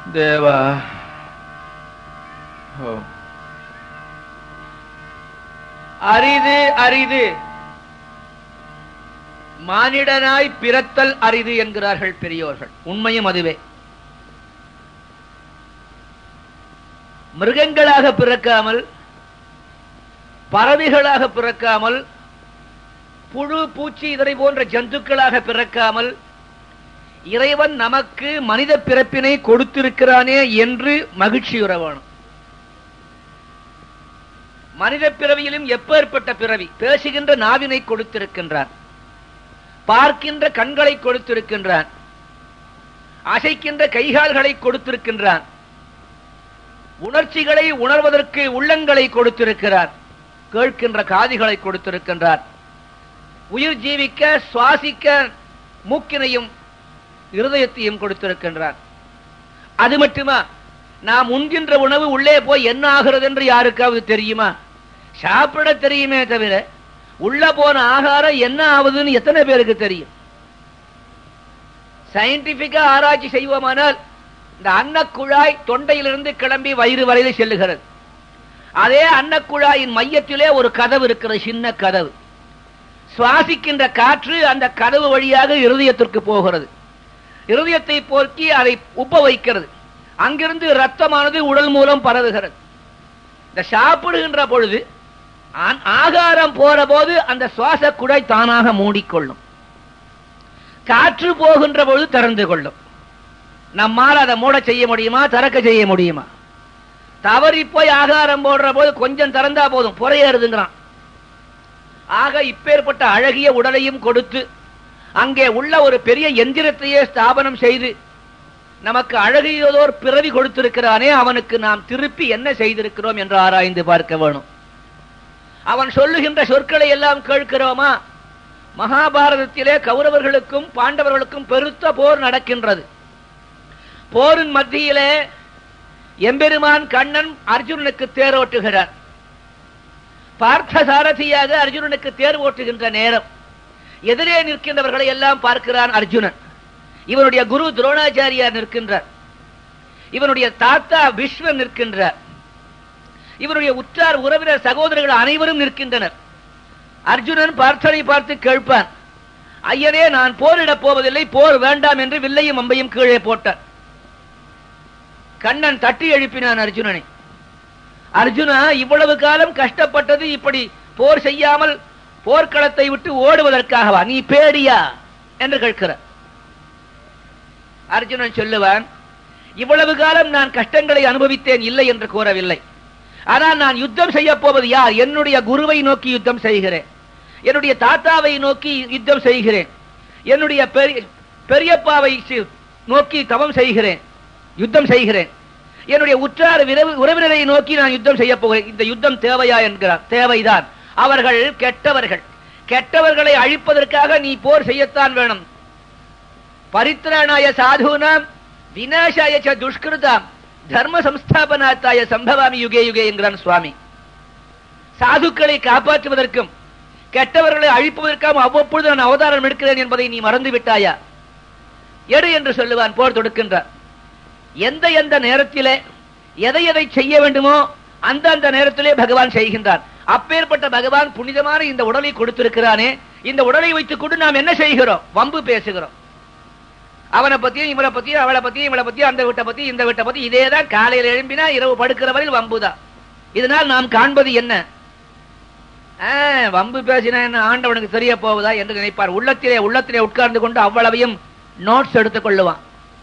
தேவா ஓ அரிது அரிது மானிடனாய் பிறத்தல் அரிது என்கிறார்கள் பெரியோர்கள் உண்மையும் அதுவே மிருகங்களாக பிறக்காமல் பறவைகளாக பிறக்காமல் புழு பூச்சி இதனை போன்ற ஜந்துக்களாக பிறக்காமல் இறைவன் நமக்கு மனித பிறப்பினை கொடுத்திருக்கிறானே என்று மகிழ்ச்சியுற வேணும் மனித பிறவியிலும் எப்பேற்பட்ட பிறவி பேசுகின்ற நாவினை கொடுத்திருக்கின்றான் பார்க்கின்ற கண்களை கொடுத்திருக்கின்றான் அசைக்கின்ற கைகால்களை கொடுத்திருக்கின்றான் உணர்ச்சிகளை உணர்வதற்கு உள்ளங்களை கொடுத்திருக்கிறார் கேட்கின்ற காதுகளை கொடுத்திருக்கின்றார் உயிர் ஜீவிக்க சுவாசிக்க மூக்கினையும் இருதயத்தையும் கொடுத்திருக்கின்றார் அது மட்டுமா நாம் உண்கின்ற உணவு உள்ளே போய் என்ன ஆகிறது என்று யாருக்காவது தெரியுமா சாப்பிட தெரியுமே தவிர உள்ள போன ஆகாரம் என்ன ஆகுதுன்னு எத்தனை பேருக்கு தெரியும் சயின்டிபிக்கா ஆராய்ச்சி செய்வோமானால் இந்த அன்னக்குழாய் தொண்டையிலிருந்து கிளம்பி வயிறு வரையில் செல்லுகிறது அதே அன்னக்குழாயின் மையத்திலே ஒரு கதவு இருக்கிறது சின்ன கதவு சுவாசிக்கின்ற காற்று அந்த கதவு வழியாக இருதயத்திற்கு போகிறது இருதயத்தை போக்கி அதை உப்ப வைக்கிறது அங்கிருந்து ரத்தமானது உடல் மூலம் பரவுகிறது இந்த சாப்பிடுகின்ற பொழுது ஆ- ஆகாரம் போற போது அந்த சுவாச குழாய் தானாக மூடிக்கொள்ளும் காற்று போகின்ற பொழுது திறந்து கொள்ளும் நம்மால் அதை மூட செய்ய முடியுமா திறக்க செய்ய முடியுமா தவறி போய் ஆகாரம் போடுற போது கொஞ்சம் திறந்தா போதும் புறையேறுதுங்கிறான் ஆக இப்பேற்பட்ட அழகிய உடலையும் கொடுத்து அங்கே உள்ள ஒரு பெரிய எந்திரத்தையே ஸ்தாபனம் செய்து நமக்கு அழகியதோர் பிறவி கொடுத்திருக்கிறானே அவனுக்கு நாம் திருப்பி என்ன செய்திருக்கிறோம் என்று ஆராய்ந்து பார்க்க வேணும் அவன் சொல்லுகின்ற சொற்களை எல்லாம் கேட்கிறோமா மகாபாரதத்திலே கௌரவர்களுக்கும் பாண்டவர்களுக்கும் பெருத்த போர் நடக்கின்றது போரின் மத்தியிலே எம்பெருமான் கண்ணன் அர்ஜுனனுக்கு தேரோட்டுகிறார் பார்த்த சாரதியாக அர்ஜுனனுக்கு தேர் ஓட்டுகின்ற நேரம் எதிரே நிற்கின்றவர்களை எல்லாம் பார்க்கிறான் அர்ஜுனன் இவனுடைய குரு துரோணாச்சாரியார் நிற்கின்றார் இவனுடைய தாத்தா விஸ்வன் நிற்கின்றார் இவனுடைய உற்றார் உறவினர் சகோதரர்கள் அனைவரும் நிற்கின்றனர் அர்ஜுனன் பார்த்தனை பார்த்து கேட்பான் ஐயனே நான் போரிடப் போவதில்லை போர் வேண்டாம் என்று வில்லையும் அம்பையும் கீழே போட்டான் கண்ணன் தட்டி எழுப்பினான் அர்ஜுனனை அர்ஜுனா இவ்வளவு காலம் கஷ்டப்பட்டது இப்படி போர் செய்யாமல் போர்க்களத்தை விட்டு ஓடுவதற்காகவா நீ பேடியா என்று கேட்கிறார் அர்ஜுனன் சொல்லுவான் இவ்வளவு காலம் நான் கஷ்டங்களை அனுபவித்தேன் இல்லை என்று கூறவில்லை ஆனால் நான் யுத்தம் செய்ய போவது யார் என்னுடைய குருவை நோக்கி யுத்தம் செய்கிறேன் என்னுடைய தாத்தாவை நோக்கி யுத்தம் செய்கிறேன் என்னுடைய பெரிய- பெரியப்பாவை சி- நோக்கி தவம் செய்கிறேன் யுத்தம் செய்கிறேன் என்னுடைய உற்றார் விரவு- உறவினரை நோக்கி நான் யுத்தம் செய்ய போகிறேன் இந்த யுத்தம் தேவையா என்கிறார் தேவைதான் அவர்கள் கெட்டவர்கள் கெட்டவர்களை அழிப்பதற்காக நீ போர் செய்யத்தான் வேணும் பரித்ராணாய சாதுனாம் விநாசாய ச துஷ்கிருதாம் தர்ம சம்ஸ்தாபனாத்தாய சம்பவாமி யுகே யுகே என்கிறான் சுவாமி சாதுக்களை காப்பாற்றுவதற்கும் கெட்டவர்களை அழிப்பதற்காக அவ்வப்பொழுது நான் அவதாரம் எடுக்கிறேன் என்பதை நீ மறந்து விட்டாயா எடு என்று சொல்லுவான் போர் தொடுக்கின்றார் எந்த எந்த நேரத்திலே எதை எதை செய்ய வேண்டுமோ அந்த அந்த நேரத்திலே பகவான் செய்கின்றான் அப்பேற்பட்ட பகவான் புனிதமான இந்த உடலை கொடுத்திருக்கிறானே இந்த உடலை வைத்துக் கொண்டு நாம் என்ன செய்கிறோம் வம்பு பேசுகிறோம் அவனை பத்தியும் இவனை பத்தியும் அவளை பத்தியும் இவளை பத்தியும் அந்த வீட்டை பத்தி இந்த வீட்டை பத்தி இதேதான் காலையில் எழும்பினா இரவு படுக்கிற வரையில் வம்புதான் இதனால் நாம் காண்பது என்ன ஆ, வம்பு பேசினா என்ன ஆண்டவனுக்கு தெரிய போவதா என்று நினைப்பார் உள்ளத்திலே உள்ளத்திலே உட்கார்ந்து கொண்டு அவ்வளவையும் நோட்ஸ் எடுத்துக் கொள்ளுவான்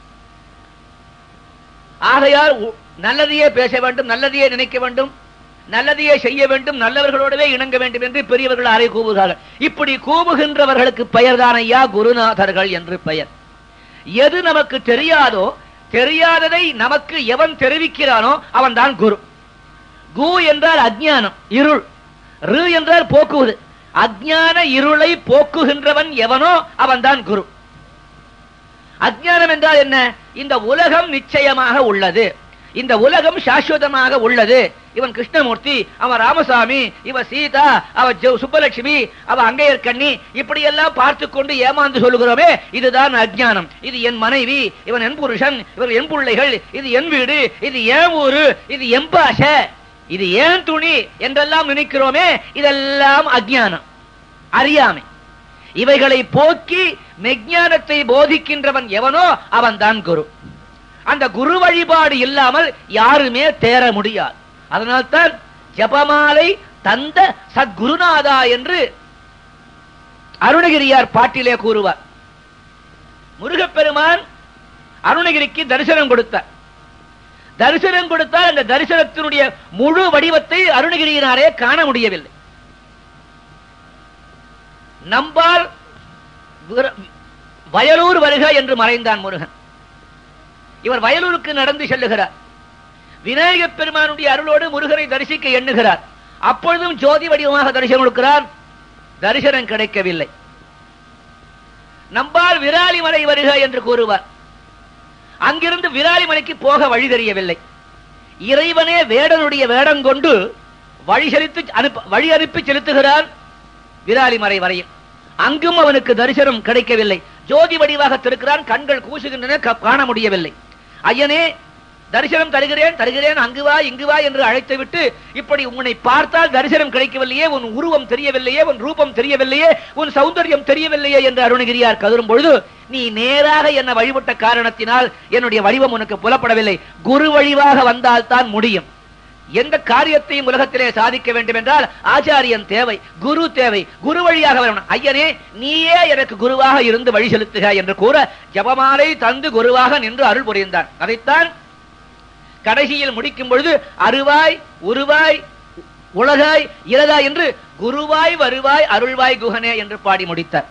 ஆகையால் உ- நல்லதையே பேச வேண்டும் நல்லதையே நினைக்க வேண்டும் நல்லதையே செய்ய வேண்டும் நல்லவர்களோடவே இணங்க வேண்டும் என்று பெரியவர்கள் அறை கூவுகிறார்கள் இப்படி கூவுகின்றவர்களுக்கு பெயர்தான் ஐயா குருநாதர்கள் என்று பெயர் எது நமக்கு தெரியாதோ தெரியாததை நமக்கு எவன் தெரிவிக்கிறானோ அவன் தான் குரு கு என்றால் அஜ்ஞானம் இருள் ரு என்றால் போக்குவது அஜ்ஞான இருளை போக்குகின்றவன் எவனோ அவன் தான் குரு அஜ்ஞானம் என்றால் என்ன இந்த உலகம் நிச்சயமாக உள்ளது இந்த உலகம் சாஸ்வதமாக உள்ளது இவன் கிருஷ்ணமூர்த்தி அவன் ராமசாமி இவ சீதா அவ ஜெ- சுப்பலட்சுமி அவ அங்கையர் கண்ணி இப்படி எல்லாம் பார்த்து கொண்டு ஏமாந்து சொல்லுகிறோமே இதுதான் அஜ்ஞானம் இது என் மனைவி இவன் என் புருஷன் இவர் என் பிள்ளைகள் இது என் வீடு இது என் ஊரு இது என் பாஷை இது ஏன் துணி என்றெல்லாம் நினைக்கிறோமே இதெல்லாம் அஜ்ஞானம் அறியாமை இவைகளை போக்கி மெஞ்ஞானத்தை போதிக்கின்றவன் எவனோ அவன்தான் குரு அந்த குரு வழிபாடு இல்லாமல் யாருமே தேர முடியாது அதனால்தான் ஜபமாலை தந்த சத்குருநாதா என்று அருணகிரியார் பாட்டிலே கூறுவார் முருகப்பெருமான் அருணகிரிக்கு தரிசனம் கொடுத்தார் தரிசனம் கொடுத்தால் அந்த தரிசனத்தினுடைய முழு வடிவத்தை அருணகிரியினாரே காண முடியவில்லை நம்பால் விர- வயலூர் வருக என்று மறைந்தான் முருகன் இவர் வயலூருக்கு நடந்து செல்லுகிறார் விநாயகப் பெருமானுடைய அருளோடு முருகனை தரிசிக்க எண்ணுகிறார் அப்பொழுதும் ஜோதி வடிவமாக தரிசனம் கொடுக்கிறார் தரிசனம் கிடைக்கவில்லை நம்பால் விராலிமலை வருக என்று கூறுவார் அங்கிருந்து விராலிமலைக்கு போக வழி தெரியவில்லை இறைவனே வேடனுடைய வேடம் கொண்டு வழி செலுத்தி அனுப்ப வழி அனுப்பி செலுத்துகிறார் விராலிமலை வரையில் அங்கும் அவனுக்கு தரிசனம் கிடைக்கவில்லை ஜோதி வடிவாக திருக்கிறான் கண்கள் கூசுகின்றன க- காண முடியவில்லை ஐயனே தரிசனம் தருகிறேன் தருகிறேன் அங்கு வா இங்கு வா என்று அழைத்து விட்டு இப்படி உன்னை பார்த்தால் தரிசனம் கிடைக்கவில்லையே உன் உருவம் தெரியவில்லையே உன் ரூபம் தெரியவில்லையே உன் சௌந்தரியம் தெரியவில்லையே என்று அருணகிரியார் கதரும் பொழுது நீ நேராக என்ன வழிபட்ட காரணத்தினால் என்னுடைய வடிவம் உனக்கு புலப்படவில்லை குரு வழிவாக வந்தால் தான் முடியும் எந்த காரியத்தையும் உலகத்திலே சாதிக்க வேண்டும் என்றால் ஆச்சாரியன் தேவை குரு தேவை குரு வழியாக வரணும் ஐயனே நீயே எனக்கு குருவாக இருந்து வழி செலுத்துக என்று கூற ஜபமாலை தந்து குருவாக நின்று அருள் புரிந்தான் அதைத்தான் கடைசியில் முடிக்கும் பொழுது அருவாய் உருவாய் உலகாய் இலதாய் என்று குருவாய் வருவாய் அருள்வாய் குகனே என்று பாடி முடித்தார்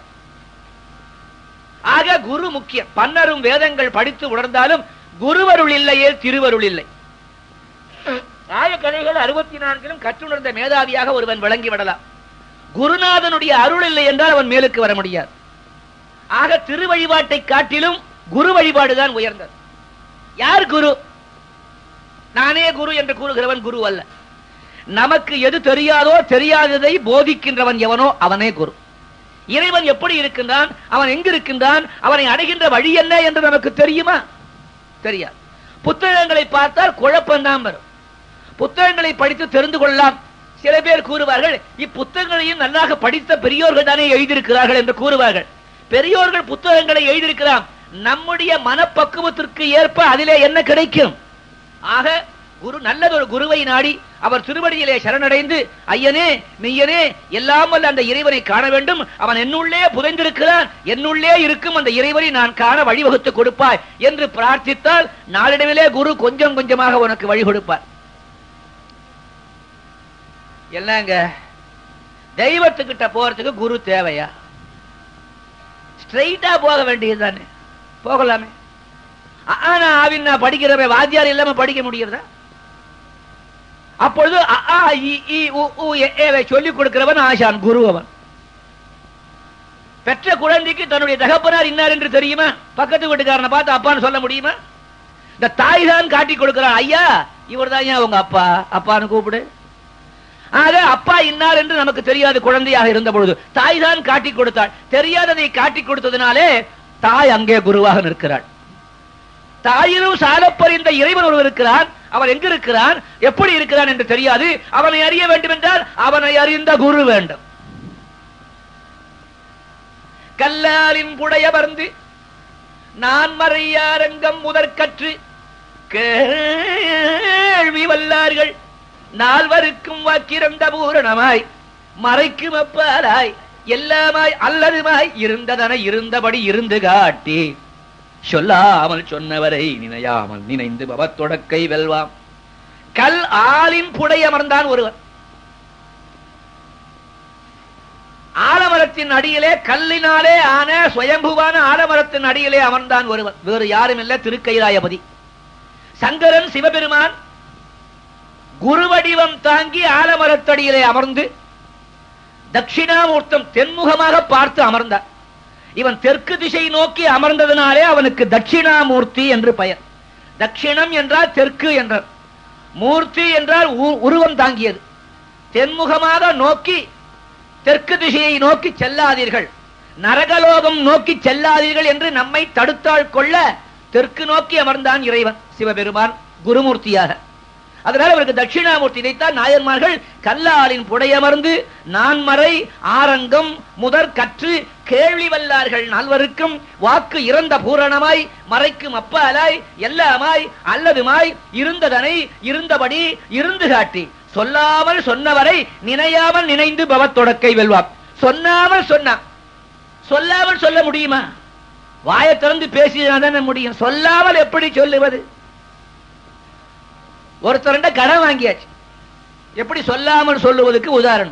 ஆக குரு முக்கியம் பன்னரும் வேதங்கள் படித்து உணர்ந்தாலும் குருவருள் இல்லையே திருவருள் இல்லை ஆய கதைகள் அறுபத்தி நான்கிலும் கற்றுணர்ந்த மேதாவியாக ஒருவன் விளங்கி விடலாம் குருநாதனுடைய அருள் இல்லை என்றால் அவன் மேலுக்கு வர முடியாது ஆக திரு வழிபாட்டை காட்டிலும் குரு வழிபாடுதான் உயர்ந்தது யார் குரு நானே குரு என்று கூறுகிறவன் குரு அல்ல நமக்கு எது தெரியாதோ தெரியாததை போதிக்கின்றவன் எவனோ அவனே குரு இறைவன் எப்படி இருக்கின்றான் அவன் எங்கு இருக்கின்றான் அவனை அடைகின்ற வழி என்ன என்று நமக்கு தெரியுமா தெரியாது புத்தகங்களை பார்த்தால் குழப்பம்தான் வரும் புத்தகங்களை படித்து தெரிந்து கொள்ளலாம் சில பேர் கூறுவார்கள் இப்புத்தகங்களையும் நன்றாக படித்த பெரியோர்கள் தானே எழுதியிருக்கிறார்கள் என்று கூறுவார்கள் பெரியோர்கள் புத்தகங்களை எழுதியிருக்கலாம் நம்முடைய மனப்பக்குவத்திற்கு ஏற்ப அதிலே என்ன கிடைக்கும் ஆக குரு நல்லதொரு குருவை நாடி அவர் திருவடியிலே சரணடைந்து ஐயனே மெய்யனே எல்லாம் வல்ல அந்த இறைவனை காண வேண்டும் அவன் என்னுள்ளே புதைந்திருக்கிறான் என்னுள்ளே இருக்கும் அந்த இறைவனை நான் காண வழிவகுத்து கொடுப்பாய் என்று பிரார்த்தித்தால் நாளிடவிலே குரு கொஞ்சம் கொஞ்சமாக உனக்கு வழி கொடுப்பார் என்னங்க தெய்வத்துக்கிட்ட போறதுக்கு குரு தேவையா ஸ்ட்ரைட்டா போக வேண்டியது தானே போகலாமே ஆனா ஆவின் நான் படிக்கிறவன் வாத்தியார் இல்லாம படிக்க முடியறதா அப்பொழுது அ, ஆ, இ, ஈ, உ, ஊ, எ, ஏவை சொல்லிக் கொடுக்கிறவன் ஆசான் குரு அவன் பெற்ற குழந்தைக்கு தன்னுடைய தகப்பனார் இன்னார் என்று தெரியுமா பக்கத்து வீட்டுக்காரனை பார்த்து அப்பான்னு சொல்ல முடியுமா இந்த தாய் தான் காட்டி கொடுக்கிறான் ஐயா இவர் தான் ஏன் உங்க அப்பா அப்பான்னு கூப்பிடு ஆக அப்பா இன்னார் என்று நமக்கு தெரியாது குழந்தையாக இருந்த பொழுது தாய் தான் காட்டி கொடுத்தாள் தெரியாததை காட்டி கொடுத்ததினாலே தாய் அங்கே குருவாக நிற்கிறாள் தாயிலும் சாலப்பறிந்த இறைவன் ஒருவர் இருக்கிறான் அவன் எங்க இருக்கிறான் எப்படி இருக்கிறான் என்று தெரியாது அவனை அறிய வேண்டும் என்றால் அவனை அறிந்த குரு வேண்டும் கல்லாலின் புடையமர்ந்து நான் மறையாரங்கம் முதற்கற்று கேள்வி வல்லார்கள் நால்வருக்கும் வாக்கிறந்த பூரணமாய் மறைக்கும் அப்பாலாய் எல்லாமாய் அல்லதுமாய் இருந்ததன இருந்தபடி இருந்து காட்டி சொல்லாமல் சொன்னவரை நினையாமல் நினைந்து பவத்தொடக்கை வெல்வாம் கல் ஆளின் புடை அமர்ந்தான் ஒருவன் ஆலமரத்தின் அடியிலே கல்லினாலே ஆன சுயம்புவான ஆலமரத்தின் அடியிலே அமர்ந்தான் ஒருவன் வேறு யாரும் இல்ல திருக்கைலாயபதி சங்கரன் சிவபெருமான் குருவடிவம் தாங்கி ஆலமரத்தடியிலே அமர்ந்து தட்சிணாமூர்த்தம் தென்முகமாக பார்த்து அமர்ந்தார் இவன் தெற்கு திசை நோக்கி அமர்ந்ததினாலே அவனுக்கு தட்சிணாமூர்த்தி என்று பெயர் தட்சிணம் என்றால் தெற்கு என்றார் மூர்த்தி என்றால் உ- உருவம் தாங்கியது தென்முகமாக நோக்கி தெற்கு திசையை நோக்கி செல்லாதீர்கள் நரகலோகம் நோக்கி செல்லாதீர்கள் என்று நம்மை தடுத்தாள் கொள்ள தெற்கு நோக்கி அமர்ந்தான் இறைவன் சிவபெருமான் குருமூர்த்தியாக அதனால அவருக்கு தட்சிணாமூர்த்தி இதைத்தான் நாயன்மார்கள் கல்லாலின் புடையமர்ந்து நான்மறை ஆரங்கம் முதற் கற்று கேள்வி வல்லார்கள் நால்வருக்கும் வாக்கு இறந்த பூரணமாய் மறைக்கும் அப்பாலாய் எல்லாமாய் அல்லதுமாய் இருந்ததனை இருந்தபடி இருந்து காட்டி சொல்லாமல் சொன்னவரை நினையாமல் நினைந்து பவத்தொடக்கை வெல்வார் சொன்னாமல் சொன்னான் சொல்லாமல் சொல்ல முடியுமா வாயை திறந்து பேசினாதானே முடியும் சொல்லாமல் எப்படி சொல்லுவது ஒருத்தருண்ட கடன் வாங்கியாச்சு எப்படி சொல்லாமல் சொல்லுவதற்கு உதாரணம்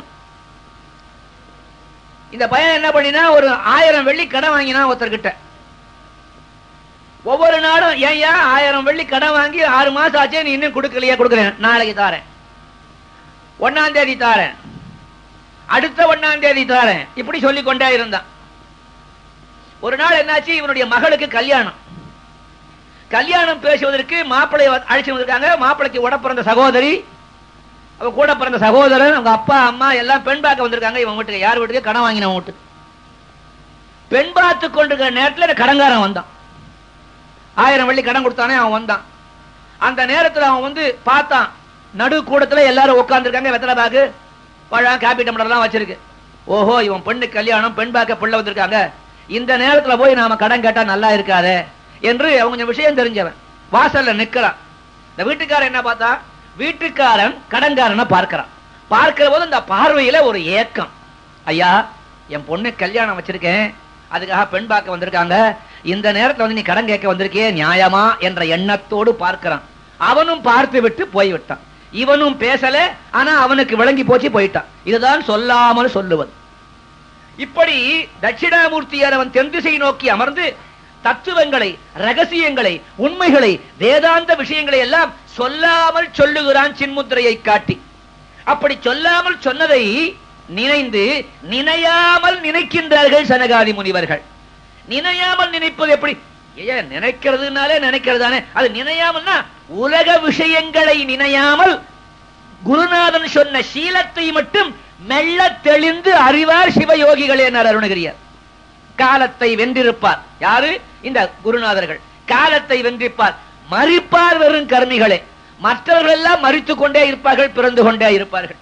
இந்த பையன் என்ன பண்ணினா ஒரு ஆயிரம் வெள்ளி கடன் வாங்கினா ஒருத்தர்கிட்ட ஒவ்வொரு நாளும் ஏன் ஆயிரம் வெள்ளி கடன் வாங்கி ஆறு மாசம் ஆச்சே நீ இன்னும் கொடுக்கலையா கொடுக்குறேன் நாளைக்கு தாரேன் ஒன்னாம் தேதி தாரேன் அடுத்த ஒன்னாம் தேதி தாரேன் இப்படி சொல்லிக் கொண்டே இருந்தான் ஒரு நாள் என்னாச்சு இவனுடைய மகளுக்கு கல்யாணம் கல்யாணம் பேசுவதற்கு மாப்பிள்ளை அழைச்சு வந்திருக்காங்க மாப்பிள்ளைக்கு உட பிறந்த சகோதரி அவ கூட பிறந்த சகோதரன் அவங்க அப்பா அம்மா எல்லாம் பெண் பார்க்க வந்திருக்காங்க இவன் வீட்டுக்கு யார் வீட்டுக்கு கடன் வாங்கின வீட்டுக்கு பெண் பார்த்து கொண்டிருக்கிற நேரத்தில் இந்த கடங்காரன் வந்தான் ஆயிரம் வெள்ளி கடன் கொடுத்தானே அவன் வந்தான் அந்த நேரத்தில் அவன் வந்து பார்த்தான் நடு கூடத்துல எல்லாரும் உட்கார்ந்துருக்காங்க வெத்தலை பாக்கு பழம் காப்பி டம்ளர்லாம் வச்சிருக்கு ஓஹோ இவன் பெண்ணு கல்யாணம் பெண் பார்க்க பிள்ளை வந்திருக்காங்க இந்த நேரத்துல போய் நாம கடன் கேட்டா நல்லா இருக்காதே என்று அவங்க கொஞ்சம் விஷயம் தெரிஞ்சவன் வாசல்ல நிக்கிறான் இந்த வீட்டுக்காரன் என்ன பார்த்தா வீட்டுக்காரன் கடன்காரனை பார்க்கிறான் பார்க்கிற போது இந்த பார்வையில ஒரு ஏக்கம் ஐயா என் பொண்ணு கல்யாணம் வச்சிருக்கேன் அதுக்காக பெண் பார்க்க வந்திருக்காங்க இந்த நேரத்துல வந்து நீ கடன் கேட்க வந்திருக்கியே நியாயமா என்ற எண்ணத்தோடு பார்க்கிறான் அவனும் பார்த்து விட்டு போய்விட்டான் இவனும் பேசல ஆனா அவனுக்கு விளங்கி போச்சு போயிட்டான் இதுதான் சொல்லாமல் சொல்லுவது இப்படி தட்சிணாமூர்த்தியார் அவன் தென் திசை நோக்கி அமர்ந்து தத்துவங்களை ரகசியங்களை உண்மைகளை வேதாந்த விஷயங்களை எல்லாம் சொல்லாமல் சொல்லுகிறான் சின்முத்திரையை காட்டி அப்படி சொல்லாமல் சொன்னதை நினைந்து நினையாமல் நினைக்கின்றார்கள் சனகாதி முனிவர்கள் நினையாமல் நினைப்பது எப்படி ஏன் நினைக்கிறதுனாலே நினைக்கிறதானே அது நினையாமல்னா உலக விஷயங்களை நினையாமல் குருநாதன் சொன்ன சீலத்தை மட்டும் மெல்ல தெளிந்து அறிவார் சிவயோகிகளே என்னார் அருணகிரியார் காலத்தை வென்றிருப்பார் யாரு இந்த குருநாதர்கள் காலத்தை வென்றிருப்பார் மறிப்பார் வெறும் கர்மிகளே மற்றவர்கள் எல்லாம் மறித்துக் கொண்டே இருப்பார்கள் பிறந்து கொண்டே இருப்பார்கள்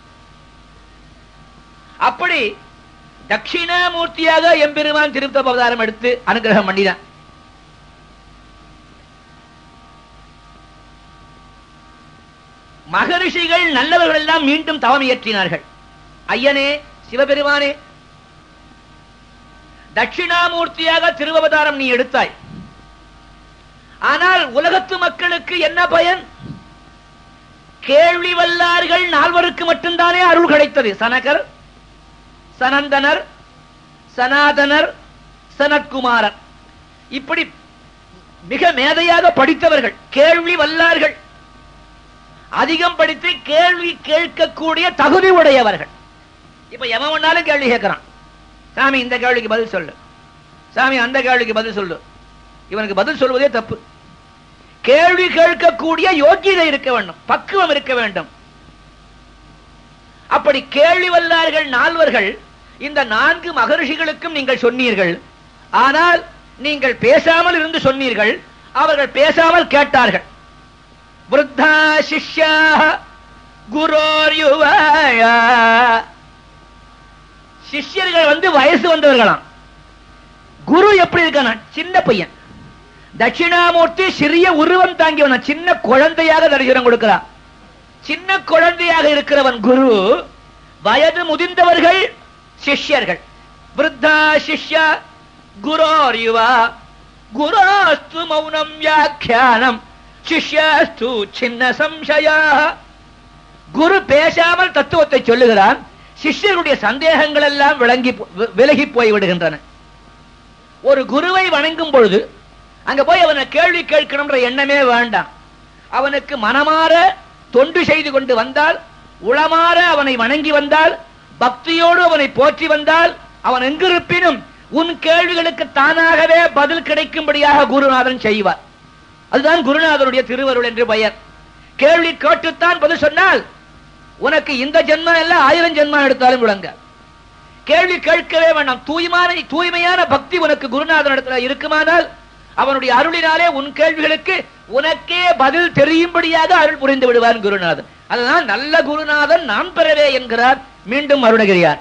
அப்படி தட்சிணாமூர்த்தியாக எம்பெருமான் திருத்த அவதாரம் எடுத்து அனுகிரகம் பண்ணினான் மகரிஷிகள் நல்லவர்கள் எல்லாம் மீண்டும் தவம் இயற்றினார்கள் ஐயனே சிவபெருமானே தட்சிணாமூர்த்தியாக திருவவதாரம் நீ எடுத்தாய் ஆனால் உலகத்து மக்களுக்கு என்ன பயன் கேள்வி வல்லார்கள் நால்வருக்கு மட்டும்தானே அருள் கிடைத்தது சனகர் சனந்தனர் சனாதனர் சனத்குமாரர் இப்படி மிக மேதையாக படித்தவர்கள் கேள்வி வல்லார்கள் அதிகம் படித்து கேள்வி கேட்கக்கூடிய தகுதி உடையவர்கள் இப்ப எவன் வேணாலும் கேள்வி கேட்கிறான் சாமி இந்த கேள்விக்கு பதில் சொல்லு சாமி அந்த கேள்விக்கு பதில் சொல்லு இவனுக்கு பதில் சொல்வதே தப்பு கேள்வி கேட்கக்கூடிய யோக்கியதை இருக்க வேண்டும் பக்குவம் இருக்க வேண்டும் அப்படி கேள்வி வல்லார்கள் நால்வர்கள் இந்த நான்கு மகரிஷிகளுக்கும் நீங்கள் சொன்னீர்கள் ஆனால் நீங்கள் பேசாமல் இருந்து சொன்னீர்கள் அவர்கள் பேசாமல் கேட்டார்கள் விருத்தா சிஷ்யா குரோர் யுவாயா சிஷ்யர்கள் வந்து வயசு வந்தவர்களாம் குரு எப்படி இருக்கானா சின்ன பையன் தட்சிணாமூர்த்தி சிறிய உருவம் தாங்கியவன சின்ன குழந்தையாக தரிசனம் கொடுக்கிறான் சின்ன குழந்தையாக இருக்கிறவன் குரு வயது முதிர்ந்தவர்கள் சிஷ்யர்கள் விருத்தா சிஷ்யா குரோர் யுவா குரோஸ்து மௌனம் வியாக்கியானம் சிஷ்யாஸ்து சின்ன சம்சயா குரு பேசாமல் தத்துவத்தை சொல்லுகிறான் சிஷ்யருடைய சந்தேகங்கள் எல்லாம் விளங்கி வி- விலகி போய் விடுகின்றன ஒரு குருவை வணங்கும் பொழுது அங்க போய் அவனை கேள்வி கேட்கணும்ன்ற எண்ணமே வேண்டாம் அவனுக்கு மனமாற தொண்டு செய்து கொண்டு வந்தால் உளமாற அவனை வணங்கி வந்தால் பக்தியோடு அவனை போற்றி வந்தால் அவன் எங்கிருப்பினும் உன் கேள்விகளுக்கு தானாகவே பதில் கிடைக்கும்படியாக குருநாதன் செய்வார் அதுதான் குருநாதருடைய திருவருள் என்று பெயர் கேள்வி கேட்டுத்தான் பதில் சொன்னால் உனக்கு இந்த ஜென்மம் இல்ல ஆயிரம் ஜென்மம் எடுத்தாலும் விளங்க கேள்வி கேட்கவே வேண்டாம் தூய்மான தூய்மையான பக்தி உனக்கு குருநாதனிடத்துல இருக்குமானால் அவனுடைய அருளினாலே உன் கேள்விகளுக்கு உனக்கே பதில் தெரியும்படியாக அருள் புரிந்து விடுவான் குருநாதன் அதனால் நல்ல குருநாதன் நான் பெறவே என்கிறார் மீண்டும் அருணகிரியார்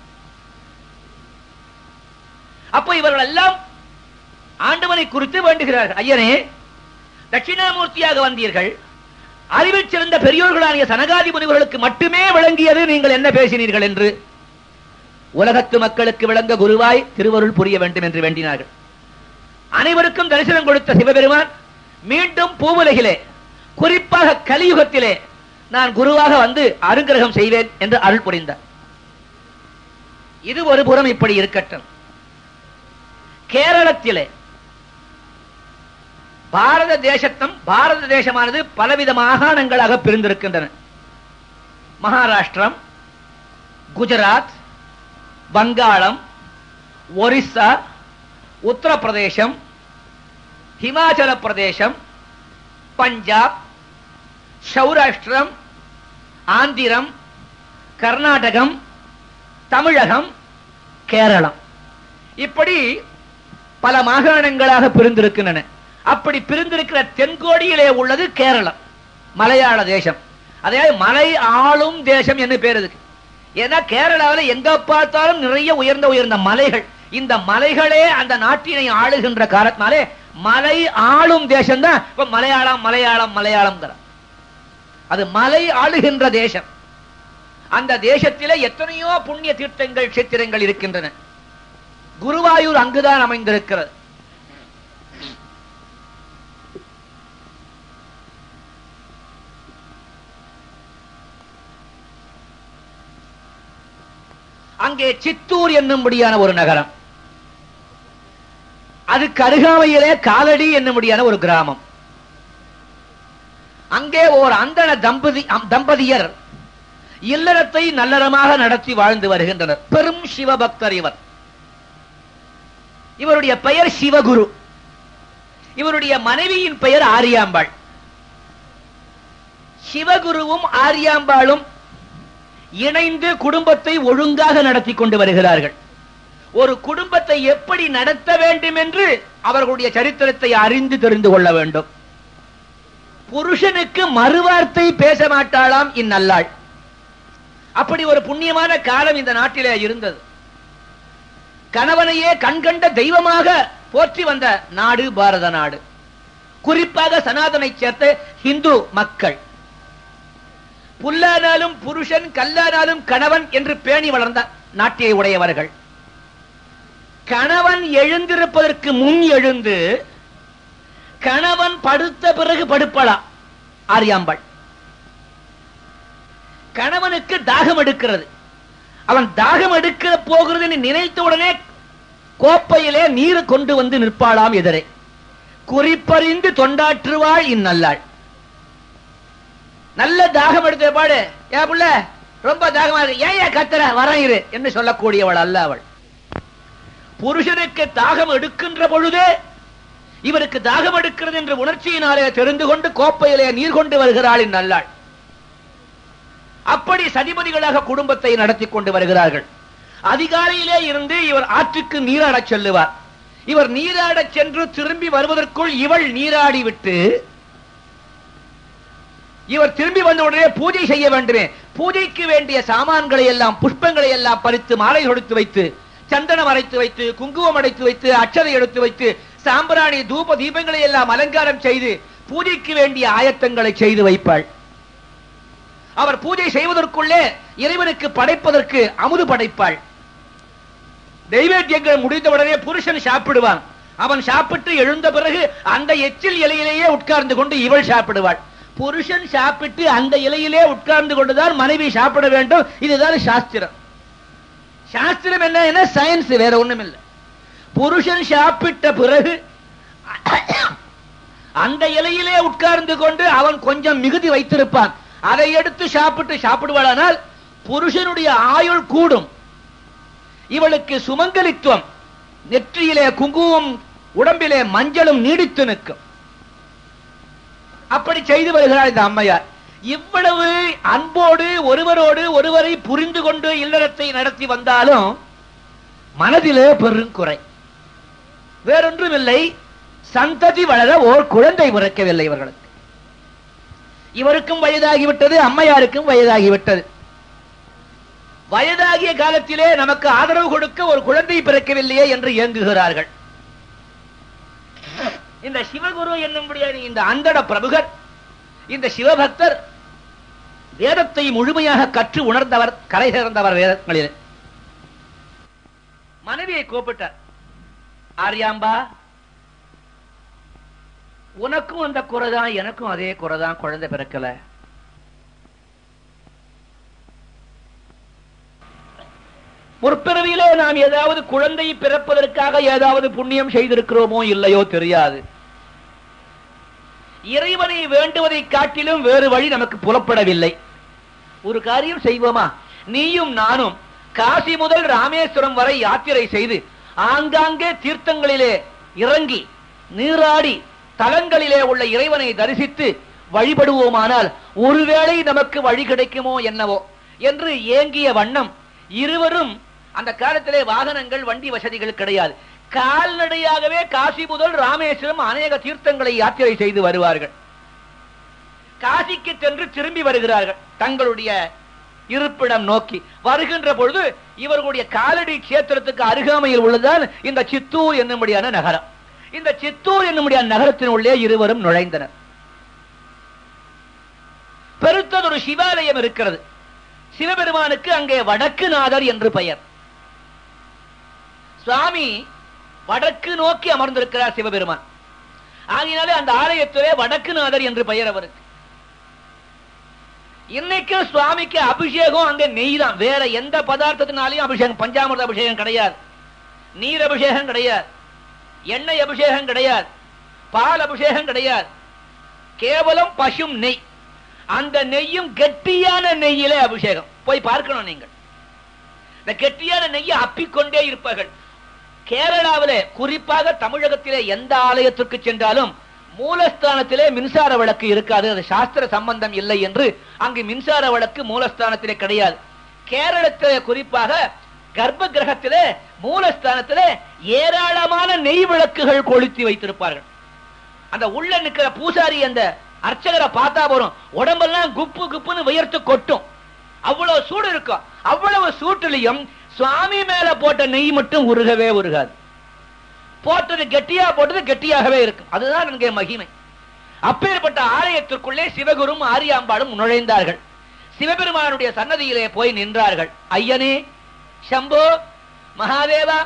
அப்போ இவர்கள் எல்லாம் ஆண்டவனை குறித்து வேண்டுகிறார்கள் ஐயனே தட்சிணாமூர்த்தியாக வந்தீர்கள் அறிவில் சிறந்த பெரியோர்களாகிய சனகாதி முனிவர்களுக்கு மட்டுமே விளங்கியது நீங்கள் என்ன பேசினீர்கள் என்று உலகத்து மக்களுக்கு விளங்க குருவாய் திருவருள் புரிய வேண்டும் என்று வேண்டினார்கள் அனைவருக்கும் தரிசனம் கொடுத்த சிவபெருமான் மீண்டும் பூவுலகிலே குறிப்பாக கலியுகத்திலே நான் குருவாக வந்து அருங்கிரகம் செய்வேன் என்று அருள் புரிந்தார் இது ஒரு புறம் இப்படி இருக்கட்டும் கேரளத்திலே பாரத தேசத்தம் பாரத தேசமானது பலவித மாகாணங்களாக பிரிந்திருக்கின்றன மகாராஷ்டிரம் குஜராத் வங்காளம் ஒரிஸ்ஸா உத்தரப்பிரதேசம் ஹிமாச்சல பிரதேசம் பஞ்சாப் சௌராஷ்டிரம் ஆந்திரம் கர்நாடகம் தமிழகம் கேரளம் இப்படி பல மாகாணங்களாக பிரிந்திருக்கின்றன அப்படி பிரிந்திருக்கிற தென்கோடியிலே உள்ளது கேரளம் மலையாள தேசம் அதாவது மலை ஆளும் தேசம் என்று பேர் இதுக்கு ஏன்னா கேரளாவில் எங்க பார்த்தாலும் நிறைய உயர்ந்த உயர்ந்த மலைகள் இந்த மலைகளே அந்த நாட்டினை ஆளுகின்ற காரணத்தினாலே மலை ஆளும் தேசம் தான் இப்ப மலையாளம் மலையாளம் மலையாளம் அது மலை ஆளுகின்ற தேசம் அந்த தேசத்திலே எத்தனையோ புண்ணிய தீர்த்தங்கள் கஷேத்திரங்கள் இருக்கின்றன குருவாயூர் அங்குதான் அமைந்திருக்கிறது அங்கே சித்தூர் என்னும்படியான ஒரு நகரம் அதுக்கு அருகாமையிலே காலடி என்னும்படியான ஒரு கிராமம் அங்கே ஓர் அந்தன தம்பதி அம்- தம்பதியர் இல்லறத்தை நல்லறமாக நடத்தி வாழ்ந்து வருகின்றனர் பெரும் சிவபக்தர் இவர் இவருடைய பெயர் சிவகுரு இவருடைய மனைவியின் பெயர் ஆரியாம்பாள் சிவகுருவும் ஆரியாம்பாளும் இணைந்து குடும்பத்தை ஒழுங்காக நடத்தி கொண்டு வருகிறார்கள் ஒரு குடும்பத்தை எப்படி நடத்த வேண்டும் என்று அவர்களுடைய சரித்திரத்தை அறிந்து தெரிந்து கொள்ள வேண்டும் புருஷனுக்கு மறுவார்த்தை பேச மாட்டாளாம் இந்நல்லாள் அப்படி ஒரு புண்ணியமான காலம் இந்த நாட்டிலே இருந்தது கணவனையே கண்கண்ட தெய்வமாக போற்றி வந்த நாடு பாரத நாடு குறிப்பாக சனாதனை சேர்ந்த இந்து மக்கள் புல்லானாலும் புருஷன் கல்லானாலும் கணவன் என்று பேணி வளர்ந்த நாட்டியை உடையவர்கள் கணவன் எழுந்திருப்பதற்கு முன் எழுந்து கணவன் படுத்த பிறகு படுப்பளா ஆரியாம்பாள் கணவனுக்கு தாகம் எடுக்கிறது அவன் தாகம் எடுக்க போகிறது என்று நினைத்த உடனே கோப்பையிலே நீர் கொண்டு வந்து நிற்பாளாம் எதிரே குறிப்பறிந்து தொண்டாற்றுவாள் இந்நல்லாள் நல்ல தாகம் எடுத்த பாடு ஏன் புள்ள ரொம்ப தாகமா இருக்கு ஏன் ஏன் கத்துற வரேன் இரு என்று சொல்லக்கூடியவள் அல்ல அவள் புருஷனுக்கு தாகம் எடுக்கின்ற பொழுதே இவருக்கு தாகம் எடுக்கிறது என்ற உணர்ச்சியினாலே தெரிந்து கொண்டு கோப்பையிலே நீர் கொண்டு வருகிறாள் இந்நல்லாள் அப்படி சதிபதிகளாக குடும்பத்தை நடத்தி கொண்டு வருகிறார்கள் அதிகாலையிலே இருந்து இவர் ஆற்றுக்கு நீராடச் செல்லுவார் இவர் நீராடச் சென்று திரும்பி வருவதற்குள் இவள் நீராடி விட்டு இவர் திரும்பி வந்த உடனே பூஜை செய்ய வேண்டுமே பூஜைக்கு வேண்டிய சாமான்களை எல்லாம் புஷ்பங்களை எல்லாம் பறித்து மாலை கொடுத்து வைத்து சந்தனம் அரைத்து வைத்து குங்குமம் அடைத்து வைத்து அச்சதை எடுத்து வைத்து சாம்பிராணி தூப தீபங்களை எல்லாம் அலங்காரம் செய்து பூஜைக்கு வேண்டிய ஆயத்தங்களை செய்து வைப்பாள் அவர் பூஜை செய்வதற்குள்ளே இறைவனுக்கு படைப்பதற்கு அமுது படைப்பாள் நைவேத்தியங்கள் முடிந்தவுடனே புருஷன் சாப்பிடுவான் அவன் சாப்பிட்டு எழுந்த பிறகு அந்த எச்சில் இலையிலேயே உட்கார்ந்து கொண்டு இவள் சாப்பிடுவாள் புருஷன் சாப்பிட்டு அந்த இலையிலே உட்கார்ந்து கொண்டுதான் மனைவி சாப்பிட வேண்டும் இதுதான் சாஸ்திரம் சாஸ்திரம் என்ன என்ன சயின்ஸ் வேற ஒண்ணும் இல்லை புருஷன் சாப்பிட்ட பிறகு அந்த இலையிலே உட்கார்ந்து கொண்டு அவன் கொஞ்சம் மிகுதி வைத்திருப்பான் அதை எடுத்து சாப்பிட்டு சாப்பிடுவாளானால் புருஷனுடைய ஆயுள் கூடும் இவளுக்கு சுமங்கலித்துவம் நெற்றியிலே குங்குமம் உடம்பிலே மஞ்சளும் நீடித்து நிற்கும் அப்படி செய்து வருகிறார் இந்த அம்மையார் இவ்வளவு அன்போடு ஒருவரோடு ஒருவரை புரிந்து கொண்டு இல்லறத்தை நடத்தி வந்தாலும் மனதிலே பெருங்குறை வேறொன்றும் இல்லை சந்ததி வளர ஓர் குழந்தை பிறக்கவில்லை இவர்களுக்கு இவருக்கும் வயதாகிவிட்டது அம்மையாருக்கும் வயதாகிவிட்டது வயதாகிய காலத்திலே நமக்கு ஆதரவு கொடுக்க ஒரு குழந்தை பிறக்கவில்லையே என்று இயங்குகிறார்கள் இந்த சிவகுரு என்னும்படியான இந்த அந்தட பிரபுகர் இந்த சிவபக்தர் வேதத்தை முழுமையாக கற்று உணர்ந்தவர் கரை சேர்ந்தவர் வேதங்களில் மனைவியை கூப்பிட்டார் ஆரியாம்பா உனக்கும் அந்த குறைதான் எனக்கும் அதே குறைதான் குழந்தை பிறக்கல முற்பிறவியிலே நாம் ஏதாவது குழந்தை பிறப்பதற்காக ஏதாவது புண்ணியம் செய்திருக்கிறோமோ இல்லையோ தெரியாது இறைவனை வேண்டுவதை காட்டிலும் வேறு வழி நமக்கு புலப்படவில்லை ஒரு காரியம் செய்வோமா நீயும் நானும் காசி முதல் ராமேஸ்வரம் வரை யாத்திரை செய்து ஆங்காங்கே தீர்த்தங்களிலே இறங்கி நீராடி தலங்களிலே உள்ள இறைவனை தரிசித்து வழிபடுவோமானால் ஒருவேளை நமக்கு வழி கிடைக்குமோ என்னவோ என்று ஏங்கிய வண்ணம் இருவரும் அந்த காலத்திலே வாகனங்கள் வண்டி வசதிகள் கிடையாது கால்நடையாகவே காசி முதல் ராமேஸ்வரம் அநேக தீர்த்தங்களை யாத்திரை செய்து வருவார்கள் காசிக்கு சென்று திரும்பி வருகிறார்கள் தங்களுடைய இருப்பிடம் நோக்கி வருகின்ற பொழுது இவர்களுடைய காலடி கஷேத்திரத்துக்கு அருகாமையில் உள்ளதுதான் இந்த சித்தூர் என்னும்படியான நகரம் இந்த சித்தூர் என்னும்படியான நகரத்தின் உள்ளே இருவரும் நுழைந்தனர் பெருத்ததொரு சிவாலயம் இருக்கிறது சிவபெருமானுக்கு அங்கே வடக்குநாதர் என்று பெயர் சுவாமி வடக்கு நோக்கி அமர்ந்திருக்கிறார் சிவபெருமான் ஆகினாலே அந்த ஆலயத்திலே வடக்குநாதர் என்று பெயர் அவருக்கு இன்னைக்கு சுவாமிக்கு அபிஷேகம் அங்க நெய் தான் வேற எந்த பதார்த்தத்தினாலையும் அபிஷேகம் பஞ்சாமிர்த அபிஷேகம் கிடையாது நீர் அபிஷேகம் கிடையாது எண்ணெய் அபிஷேகம் கிடையாது பால் அபிஷேகம் கிடையாது கேவலம் பசும் நெய் அந்த நெய்யும் கெட்டியான நெய்யிலே அபிஷேகம் போய் பார்க்கணும் நீங்கள் இந்த கெட்டியான நெய்யை அப்பிக்கொண்டே இருப்பார்கள் கேரளாவிலே குறிப்பாக தமிழகத்திலே எந்த ஆலயத்திற்கு சென்றாலும் மூலஸ்தானத்திலே மின்சார விளக்கு இருக்காது அது சாஸ்திர சம்பந்தம் இல்லை என்று அங்கு மின்சார விளக்கு மூலஸ்தானத்திலே கிடையாது கேரளத்திலே குறிப்பாக கர்ப்ப கிரகத்திலே மூலஸ்தானத்திலே ஏராளமான நெய் விளக்குகள் கொளுத்தி வைத்திருப்பார்கள் அந்த உள்ள நிக்கிற பூசாரி அந்த அர்ச்சகரை பார்த்தா போறோம் உடம்பெல்லாம் குப்பு குப்புன்னு வியர்த்து கொட்டும் அவ்வளவு சூடு இருக்கும் அவ்வளவு சூட்டுலையும் சுவாமி மேல போட்ட நெய் மட்டும் உருகவே உருகாது போட்டது கெட்டியா போட்டது கெட்டியாகவே இருக்கும் அதுதான் இங்கே மகிமை அப்பேற்பட்ட ஆலயத்திற்குள்ளே சிவகுரும் ஆரியாம்பாளும் நுழைந்தார்கள் சிவபெருமானுடைய சன்னதியிலே போய் நின்றார்கள் ஐயனே சம்போ மகாதேவா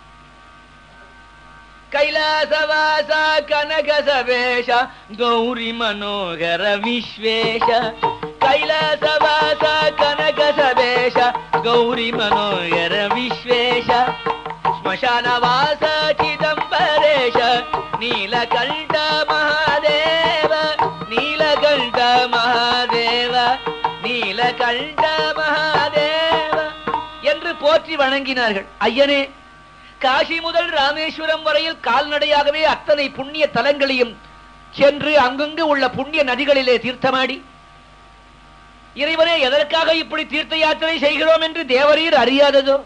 ಕೈಲಾಸವಾಸ ಕನಕ ಸವೇಶ ಗೌರಿ ಮನೋಹರ ವಿಶ್ವೇಶ ಕೈಲಾಸವಾಸ ಕನಕ ಸವೇಶ ಗೌರಿ ಮನೋಹರ ವಿಶ್ವೇಶ ಸ್ಮಶಾನವಾಸ ಚಿದಂಬರೇಶ ನೀಲಕಂಠ ಮಹಾದೇವ ನೀಲಕಂಠ ಮಹಾದೇವ நீலகண்ட மகாதேவ என்று போற்றி வணங்கினார்கள் ஐயனே காசி முதல் ராமேஸ்வரம் வரையில் கால்நடையாகவே அத்தனை புண்ணிய தலங்களையும் சென்று அங்கங்கு உள்ள புண்ணிய நதிகளிலே தீர்த்தமாடி இறைவனே எதற்காக இப்படி தீர்த்த யாத்திரை செய்கிறோம் என்று தேவரீர் அறியாததோ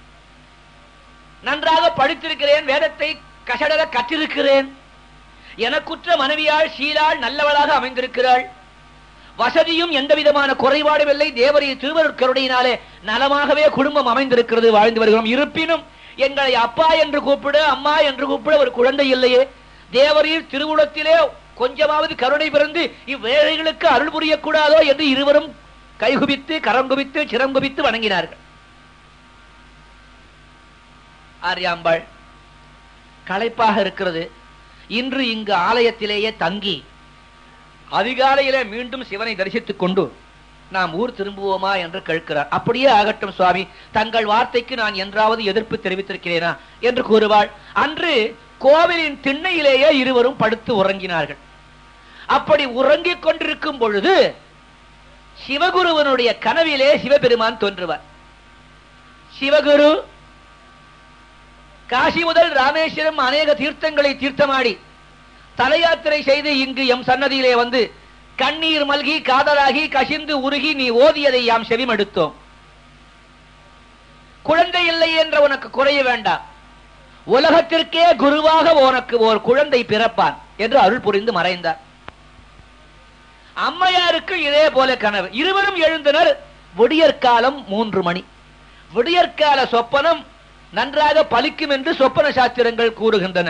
நன்றாக படித்திருக்கிறேன் வேதத்தை கசடர கற்றிருக்கிறேன் எனக்குற்ற மனைவியாள் சீலாள் நல்லவளாக அமைந்திருக்கிறாள் வசதியும் எந்த விதமான குறைபாடும் இல்லை தேவரிய திருவருட்கருடையினாலே நலமாகவே குடும்பம் அமைந்திருக்கிறது வாழ்ந்து வருகிறோம் இருப்பினும் எங்களை அப்பா என்று கூப்பிட அம்மா என்று கூப்பிட ஒரு குழந்தை இல்லையே தேவரீர் திருவுளத்திலே கொஞ்சமாவது கருணை பிறந்து இவ்வேழைகளுக்கு அருள் புரியக்கூடாதோ என்று இருவரும் கைகுபித்து கரம் குபித்து சிரம் குபித்து வணங்கினார்கள் ஆரியாம்பாள் களைப்பாக இருக்கிறது இன்று இங்கு ஆலயத்திலேயே தங்கி அதிகாலையிலே மீண்டும் சிவனை தரிசித்துக் கொண்டு நாம் ஊர் திரும்புவோமா என்று கேட்கிறார் அப்படியே ஆகட்டும் சுவாமி தங்கள் வார்த்தைக்கு நான் என்றாவது எதிர்ப்பு தெரிவித்திருக்கிறேனா என்று கூறுவாள் அன்று கோவிலின் திண்ணையிலேயே இருவரும் படுத்து உறங்கினார்கள் அப்படி உறங்கிக் கொண்டிருக்கும் பொழுது சிவகுருவனுடைய கனவிலே சிவபெருமான் தோன்றுவார் சிவகுரு காசி முதல் ராமேஸ்வரம் அநேக தீர்த்தங்களை தீர்த்தமாடி தல யாத்திரை செய்து இங்கு எம் சன்னதியிலே வந்து கண்ணீர் மல்கி காதலாகி கசிந்து உருகி நீ ஓதியதை யாம் செவிமடுத்தோம் குழந்தை இல்லை என்ற உனக்கு குறைய வேண்டாம் உலகத்திற்கே குருவாக உனக்கு ஒரு குழந்தை பிறப்பான் என்று அருள் புரிந்து மறைந்தார் அம்மையாருக்கு இதே போல கனவு இருவரும் எழுந்தனர் விடியற்காலம் மூன்று மணி விடியற்கால சொப்பனம் நன்றாக பலிக்கும் என்று சொப்பன சாஸ்திரங்கள் கூறுகின்றன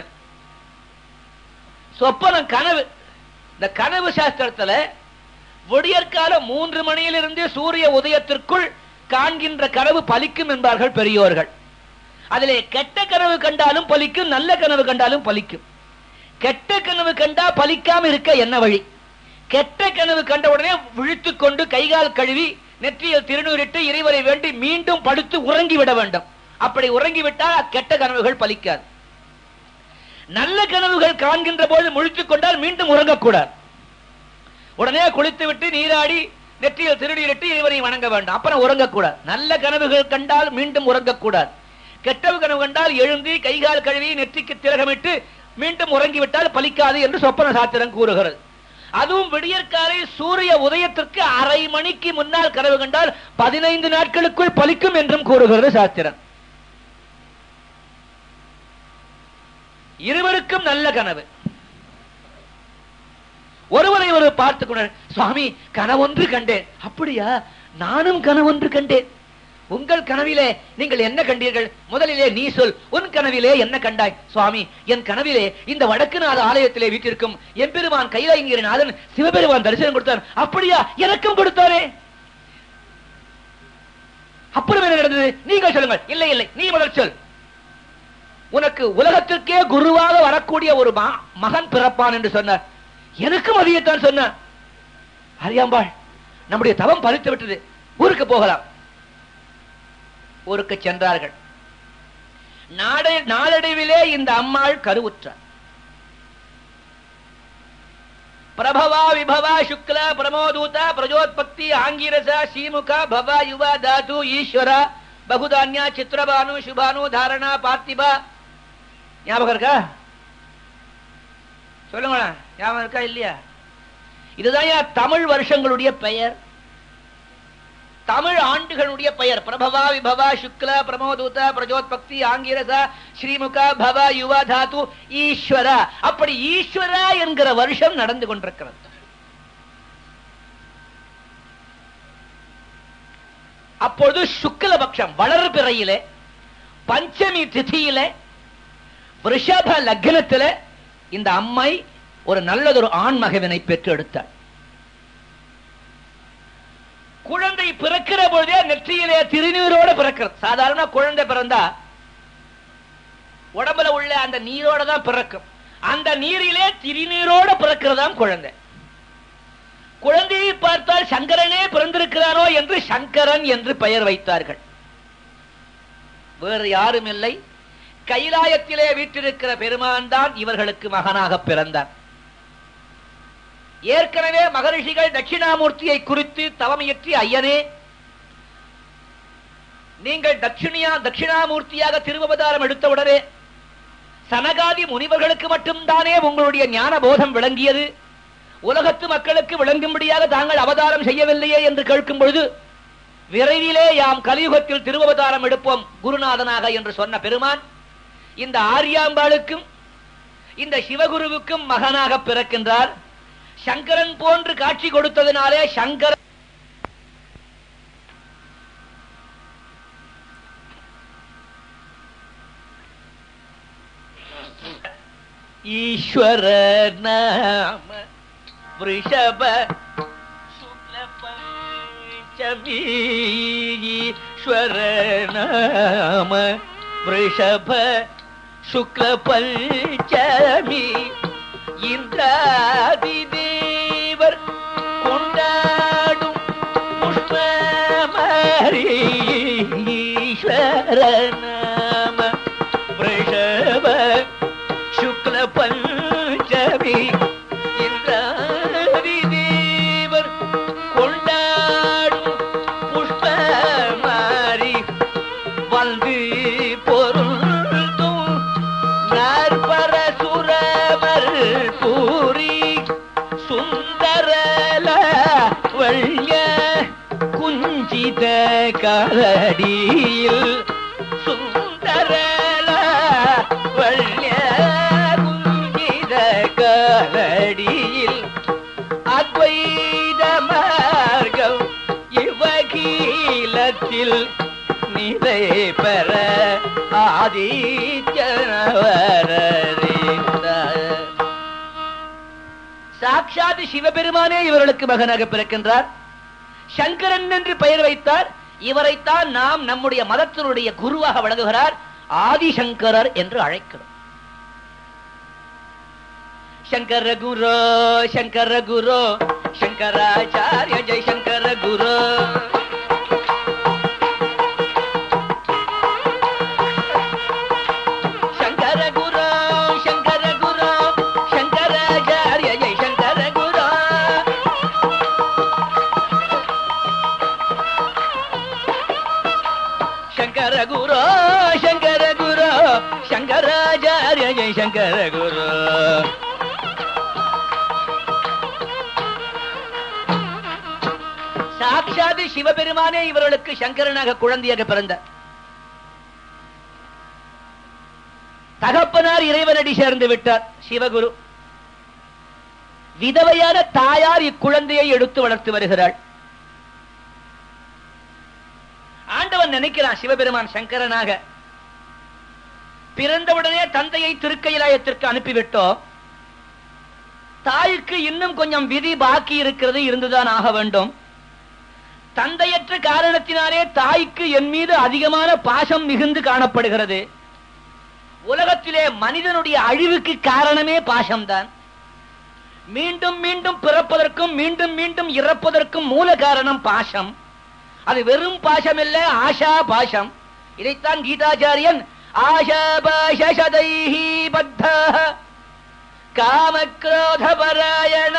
சொப்பனம் கனவு இந்த கனவு சாஸ்திரத்துல விடியற்கால மூன்று மணியிலிருந்து சூரிய உதயத்திற்குள் காண்கின்ற கனவு பலிக்கும் என்பார்கள் பெரியோர்கள் அதிலே கெட்ட கனவு கண்டாலும் பலிக்கும் நல்ல கனவு கண்டாலும் பலிக்கும் கெட்ட கனவு கண்டா பலிக்காம இருக்க என்ன வழி கெட்ட கனவு கண்ட உடனே விழித்துக் கொண்டு கைகால் கழுவி நெற்றியில் திருநூறிட்டு இறைவரை வேண்டி மீண்டும் படுத்து உறங்கி விட வேண்டும் அப்படி உறங்கி விட்டால் கெட்ட கனவுகள் பலிக்காது நல்ல கனவுகள் காண்கின்ற போது முழித்துக் கொண்டால் மீண்டும் உறங்கக்கூடாது உடனே குளித்து விட்டு நீராடி நெற்றியில் திருநீரிட்டு இறைவனை வணங்க வேண்டும் அப்புறம் உறங்கக்கூடாது நல்ல கனவுகள் கண்டால் மீண்டும் உறங்கக்கூடாது கெட்டவு கனவு கண்டால் எழுந்து கைகால் கழுவி நெற்றிக்கு திலகமிட்டு மீண்டும் உறங்கிவிட்டால் பலிக்காது என்று சொப்பன சாத்திரம் கூறுகிறது அதுவும் விடியற்காலை சூரிய உதயத்திற்கு அரை மணிக்கு முன்னால் கனவு கண்டால் பதினைந்து நாட்களுக்குள் பலிக்கும் என்றும் கூறுகிறது சாஸ்திரம் இருவருக்கும் நல்ல கனவு ஒருவரை ஒரு பார்த்துக் கொண்டார் சுவாமி கனவொன்று கண்டேன் அப்படியா நானும் கனவொன்று கண்டேன் உங்கள் கனவிலே நீங்கள் என்ன கண்டீர்கள் முதலிலே நீ சொல் உன் கனவிலே என்ன கண்டாய் சுவாமி என் கனவிலே இந்த வடக்குநாத ஆலயத்திலே வீட்டிற்கும் எம்பெருமான் கைலாயங்கிரிநாதன் சிவபெருமான் தரிசனம் கொடுத்தார் அப்படியா எனக்கும் கொடுத்தாரே அப்புறம் என்ன நடந்தது நீங்கள் சொல்லுங்கள் இல்லை இல்லை நீ முதல் சொல் உனக்கு உலகத்திற்கே குருவாக வரக்கூடிய ஒரு ம- மகன் பிறப்பான் என்று சொன்னார் எனக்கும் அதையத்தான் சொன்னார் அரியாம்பாள் நம்முடைய தவம் பறித்து விட்டது ஊருக்கு போகலாம் ஊருக்கு சென்றார்கள் நாடை நாளடைவிலே இந்த அம்மாள் கருவுற்றார் பிரபவா விபவா சுக்ல பிரமோதூத பிரஜோத்பத்தி ஆங்கிரச சீமுக பவ யுவ தாது ஈஸ்வர பகுதான்யா சித்திரபானு சுபானு தாரணா பார்த்திபா ஞாபகம் இருக்கா சொல்லுங்களேன் ஞாபகம் இருக்கா இல்லையா இதுதான் ஏன் தமிழ் வருஷங்களுடைய பெயர் தமிழ் ஆண்டுகளுடைய பெயர் பிரபவா விபவா சுக்ல பிரமோதூத பிரஜோத்பக்தி ஆங்கிரச ஸ்ரீமுக பவ யுவ தாத்து ஈஸ்வர அப்படி ஈஸ்வரா என்கிற வருஷம் நடந்து கொண்டிருக்கிறது அப்பொழுது சுக்லபக்ஷம் வளர் பிறையிலே பஞ்சமி திதியிலே ரிஷப லக்னத்திலே இந்த அம்மை ஒரு நல்லதொரு ஆண் மகவினை பெற்று எடுத்தாள் குழந்தை பிறக்கிற பொழுதே நெற்றியிலே திருநீரோட பிறக்கிறது சாதாரண குழந்தை பிறந்தா உடம்புல உள்ள அந்த நீரோட தான் பிறக்கும் அந்த நீரிலே திருநீரோட பிறக்கிறதாம் குழந்தை குழந்தையை பார்த்தால் சங்கரனே பிறந்திருக்கிறாரோ என்று சங்கரன் என்று பெயர் வைத்தார்கள் வேறு யாரும் இல்லை கைலாயத்திலே வீற்றிருக்கிற பெருமான் தான் இவர்களுக்கு மகனாக பிறந்தார் ஏற்கனவே மகரிஷிகள் தட்சிணாமூர்த்தியை குறித்து தவமியற்றி ஐயனே நீங்கள் தட்சிணியா தட்சிணாமூர்த்தியாக திருவவதாரம் எடுத்தவுடனே சனகாதி முனிவர்களுக்கு மட்டும்தானே உங்களுடைய ஞான போதம் விளங்கியது உலகத்து மக்களுக்கு விளங்கும்படியாக தாங்கள் அவதாரம் செய்யவில்லையே என்று கேட்கும் பொழுது விரைவிலே யாம் கலியுகத்தில் திருவவதாரம் எடுப்போம் குருநாதனாக என்று சொன்ன பெருமான் இந்த ஆரியாம்பாளுக்கும் இந்த சிவகுருவுக்கும் மகனாக பிறக்கின்றார் சங்கரன் போன்று காட்சி கொடுத்ததினாலே சங்கர ஈஸ்வர நாம ரிஷப சுக்ல பஞ்சமி ஈஸ்வர நாம ரிஷப சுக்ல பஞ்சமி இந்திராதி தேவர் கொண்டாடும் புஷ்பமரி ஈஸ்வர நாம ரிஷப சுக்ல பஞ்சமி இந்திராதி தேவர் கொண்டாடும் புஷ்பமாரி வந்து பொருந்தும் நாற்பர சுரமர் பூ சுந்தரல வள்ய குஞ்சித காலடியில் சுந்தரல வள்ய குஞ்சித காலடியில் அத்வைத மார்க்கம் இவகீலத்தில் நிலை பெற ஆதித்யனவரறிந்தார் சாட்சாத் சிவபெருமானே இவர்களுக்கு மகனாக பிறக்கின்றார் சங்கரன் என்று பெயர் வைத்தார் இவரைத்தான் நாம் நம்முடைய மதத்தினுடைய குருவாக வழங்குகிறார் ஆதிசங்கரர் என்று அழைக்கிறோம் ಶಂಕರ ಗುರು ಶಂಕರ ಗುರು ಶಂಕರಾಚಾರ್ಯ ಜೈ ಶಂಕರ ಗುರು ಶಂಕರ ಗುರು ಶಂಕರ ಗುರು ಶಂಕರಾಚಾರ್ಯ ಜೈ ಶಂಕರ ಗುರು ಶಂಕರ ಗುರು ಶಂಕರ ಗುರು ಶಂಕರಾಚಾರ್ಯ ಜೈ ಶಂಕರ ಗುರು சாட்சாது சிவபெருமானே இவர்களுக்கு சங்கரனாக குழந்தையாக பிறந்தார் தகப்பனார் இறைவனடி சேர்ந்து விட்டார் சிவகுரு விதவையான தாயார் இக்குழந்தையை எடுத்து வளர்த்து வருகிறாள் ஆண்டவன் நினைக்கிறான் சிவபெருமான் சங்கரனாக பிறந்தவுடனே தந்தையை திருக்கையிலாயத்திற்கு அனுப்பிவிட்டோம் தாய்க்கு இன்னும் கொஞ்சம் விதி பாக்கி இருக்கிறது இருந்துதான் ஆக வேண்டும் தந்தையற்ற காரணத்தினாலே தாய்க்கு என் மீது அதிகமான பாசம் மிகுந்து காணப்படுகிறது உலகத்திலே மனிதனுடைய அழிவுக்கு காரணமே பாசம்தான் மீண்டும் மீண்டும் பிறப்பதற்கும் மீண்டும் மீண்டும் இறப்பதற்கும் மூல காரணம் பாசம் அது வெறும் பாசம் இல்ல ஆஷா பாசம் இதைத்தான் கீதாச்சாரியன் ஆஷா பாஷதைஹி பத்த காமக்ரோத பராயண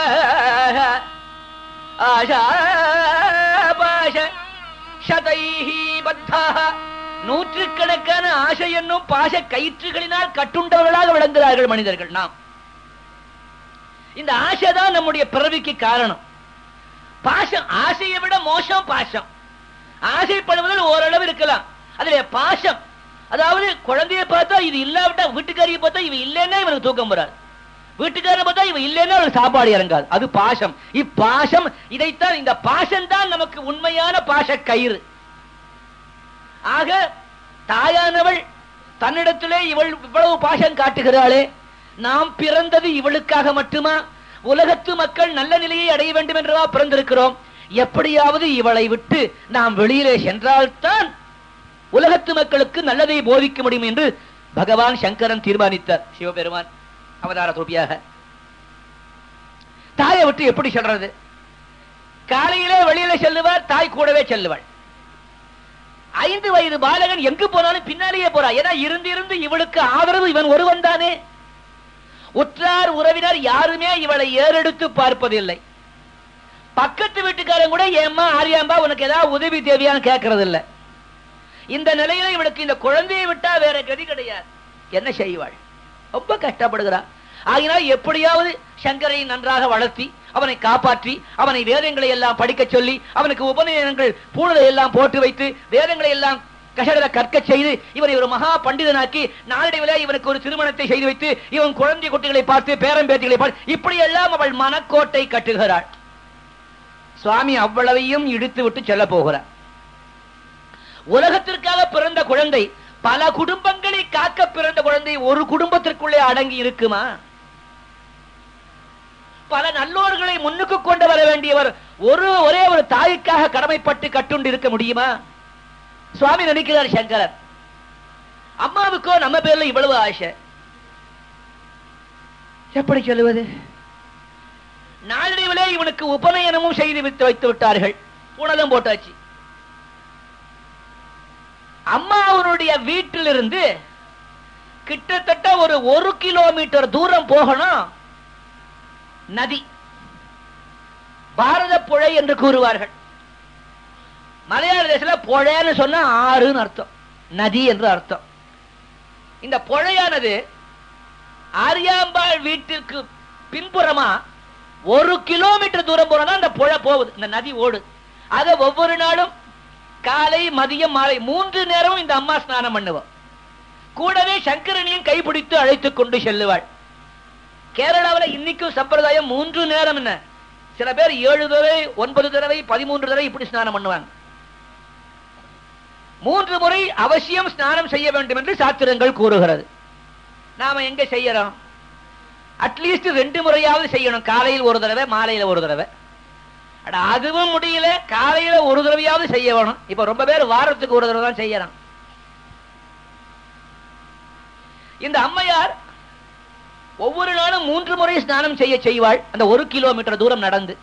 ஆஷாபாஷ சதைஹி பத்தாஹ நூற்றுக்கணக்கான ஆசை என்னும் பாச கயிற்றுகளினால் கட்டுண்டவர்களாக விளங்குகிறார்கள் மனிதர்கள் நாம் இந்த ஆசைதான் நம்முடைய பிறவிக்கு காரணம் பாசம் ஆசையை விட மோசம் பாசம் ஆசைப்படுவதில் ஓரளவு இருக்கலாம் அதுல பாசம் அதாவது குழந்தையை பார்த்தா இது இல்லாவிட்டா வீட்டுக்காரியை பார்த்தா இவ இல்லைன்னா இவனுக்கு தூக்கம் வராது வீட்டுக்காரர் பார்த்தா இவன் இல்லைன்னா அவனுக்கு சாப்பாடு இறங்காது அது பாசம் இப்பாசம் இதைத்தான் இந்த பாசம் தான் நமக்கு உண்மையான பாச கயிறு ஆக தாயானவள் தன்னிடத்திலே இவள் இவ்வளவு பாசம் காட்டுகிறாளே நாம் பிறந்தது இவளுக்காக மட்டுமா உலகத்து மக்கள் நல்ல நிலையை அடைய வேண்டும் என்றவா பிறந்திருக்கிறோம் எப்படியாவது இவளை விட்டு நாம் வெளியிலே சென்றால்தான் உலகத்து மக்களுக்கு நல்லதை போதிக்க முடியும் என்று பகவான் சங்கரன் தீர்மானித்தார் சிவபெருமான் அவதார ரூபியாக தாயை விட்டு எப்படி சொல்றது காலையிலே வெளியில செல்லுவார் தாய் கூடவே செல்லுவாள் ஐந்து வயது பாலகன் எங்கு போனாலும் பின்னாலேயே போறா ஏன்னா இருந்து இருந்து இவளுக்கு ஆதரவு இவன் ஒருவன் தானே உற்றார் உறவினர் யாருமே இவளை ஏறெடுத்து பார்ப்பதில்லை பக்கத்து வீட்டுக்காரன் கூட ஏம்மா ஆரியாம்பா உனக்கு ஏதாவது உதவி தேவையான்னு கேட்கறது இல்ல இந்த நிலையில இவளுக்கு இந்த குழந்தையை விட்டா வேற கதி கிடையாது என்ன செய்வாள் ரொம்ப கஷ்டப்படுகிறான் ஆகினால் எப்படியாவது சங்கரை நன்றாக வளர்த்தி அவனை காப்பாற்றி அவனை வேதங்களை எல்லாம் படிக்க சொல்லி அவனுக்கு உபநயனங்கள் பூணலை எல்லாம் போட்டு வைத்து வேதங்களை எல்லாம் கஷடர கற்க செய்து இவனை ஒரு மகா பண்டிதனாக்கி நாளடைவிலே இவனுக்கு ஒரு திருமணத்தை செய்து வைத்து இவன் குழந்தை குட்டிகளை பார்த்து பேரம் பேத்திகளை பார்த்து இப்படி எல்லாம் அவள் மனக்கோட்டை கட்டுகிறாள் சுவாமி அவ்வளவையும் இடித்து விட்டு செல்ல போகிறார் உலகத்திற்காக பிறந்த குழந்தை பல குடும்பங்களை காக்க பிறந்த குழந்தை ஒரு குடும்பத்திற்குள்ளே அடங்கி இருக்குமா பல நல்லோர்களை முன்னுக்கு கொண்டு வர வேண்டியவர் ஒரு ஒரே ஒரு தாய்க்காக கடமைப்பட்டு கட்டுண்டு இருக்க முடியுமா சுவாமி நினைக்கிறார் சங்கரர் அம்மாவுக்கோ நம்ம பேர்ல இவ்வளவு ஆசை எப்படி சொல்லுவது நாளடைவிலே இவனுக்கு உபநயனமும் செய்து விட்டு வைத்து விட்டார்கள் புனலும் போட்டாச்சு அம்மாவனுடைய வீட்டிலிருந்து கிட்டத்தட்ட ஒரு ஒரு கிலோமீட்டர் தூரம் போகணும் நதி பாரத புழை என்று கூறுவார்கள் மலையாள தேசத்துல புழைன்னு சொன்னா ஆறுன்னு அர்த்தம் நதி என்று அர்த்தம் இந்த புழையானது ஆரியாம்பாள் வீட்டிற்கு பின்புறமா ஒரு கிலோமீட்டர் தூரம் போறதா அந்த புழ போகுது இந்த நதி ஓடுது அத ஒவ்வொரு நாளும் காலை மதியம் மாலை மூன்று நேரமும் இந்த அம்மா ஸ்நானம் பண்ணுவாள் கூடவே சங்கரனையும் கைப்பிடித்து அழைத்துக் கொண்டு செல்லுவாள் கேரளாவுல இன்னைக்கும் சம்பிரதாயம் மூன்று நேரம் என்ன சில பேர் ஏழு தடவை ஒன்பது தடவை பதிமூன்று தடவை இப்படி ஸ்நானம் பண்ணுவாங்க மூன்று முறை அவசியம் ஸ்நானம் செய்ய வேண்டும் என்று சாத்திரங்கள் கூறுகிறது நாம எங்க செய்யறோம் அட்லீஸ்ட் ரெண்டு முறையாவது செய்யணும் காலையில் ஒரு தடவை மாலையில ஒரு தடவை அட அதுவும் முடியல காலையில ஒரு தடவையாவது செய்ய வேணும் இப்ப ரொம்ப பேர் வாரத்துக்கு ஒரு தடவை தான் செய்யறான் இந்த அம்மையார் ஒவ்வொரு நாளும் மூன்று முறை ஸ்நானம் செய்ய செய்வாள் அந்த ஒரு கிலோமீட்டர் தூரம் நடந்து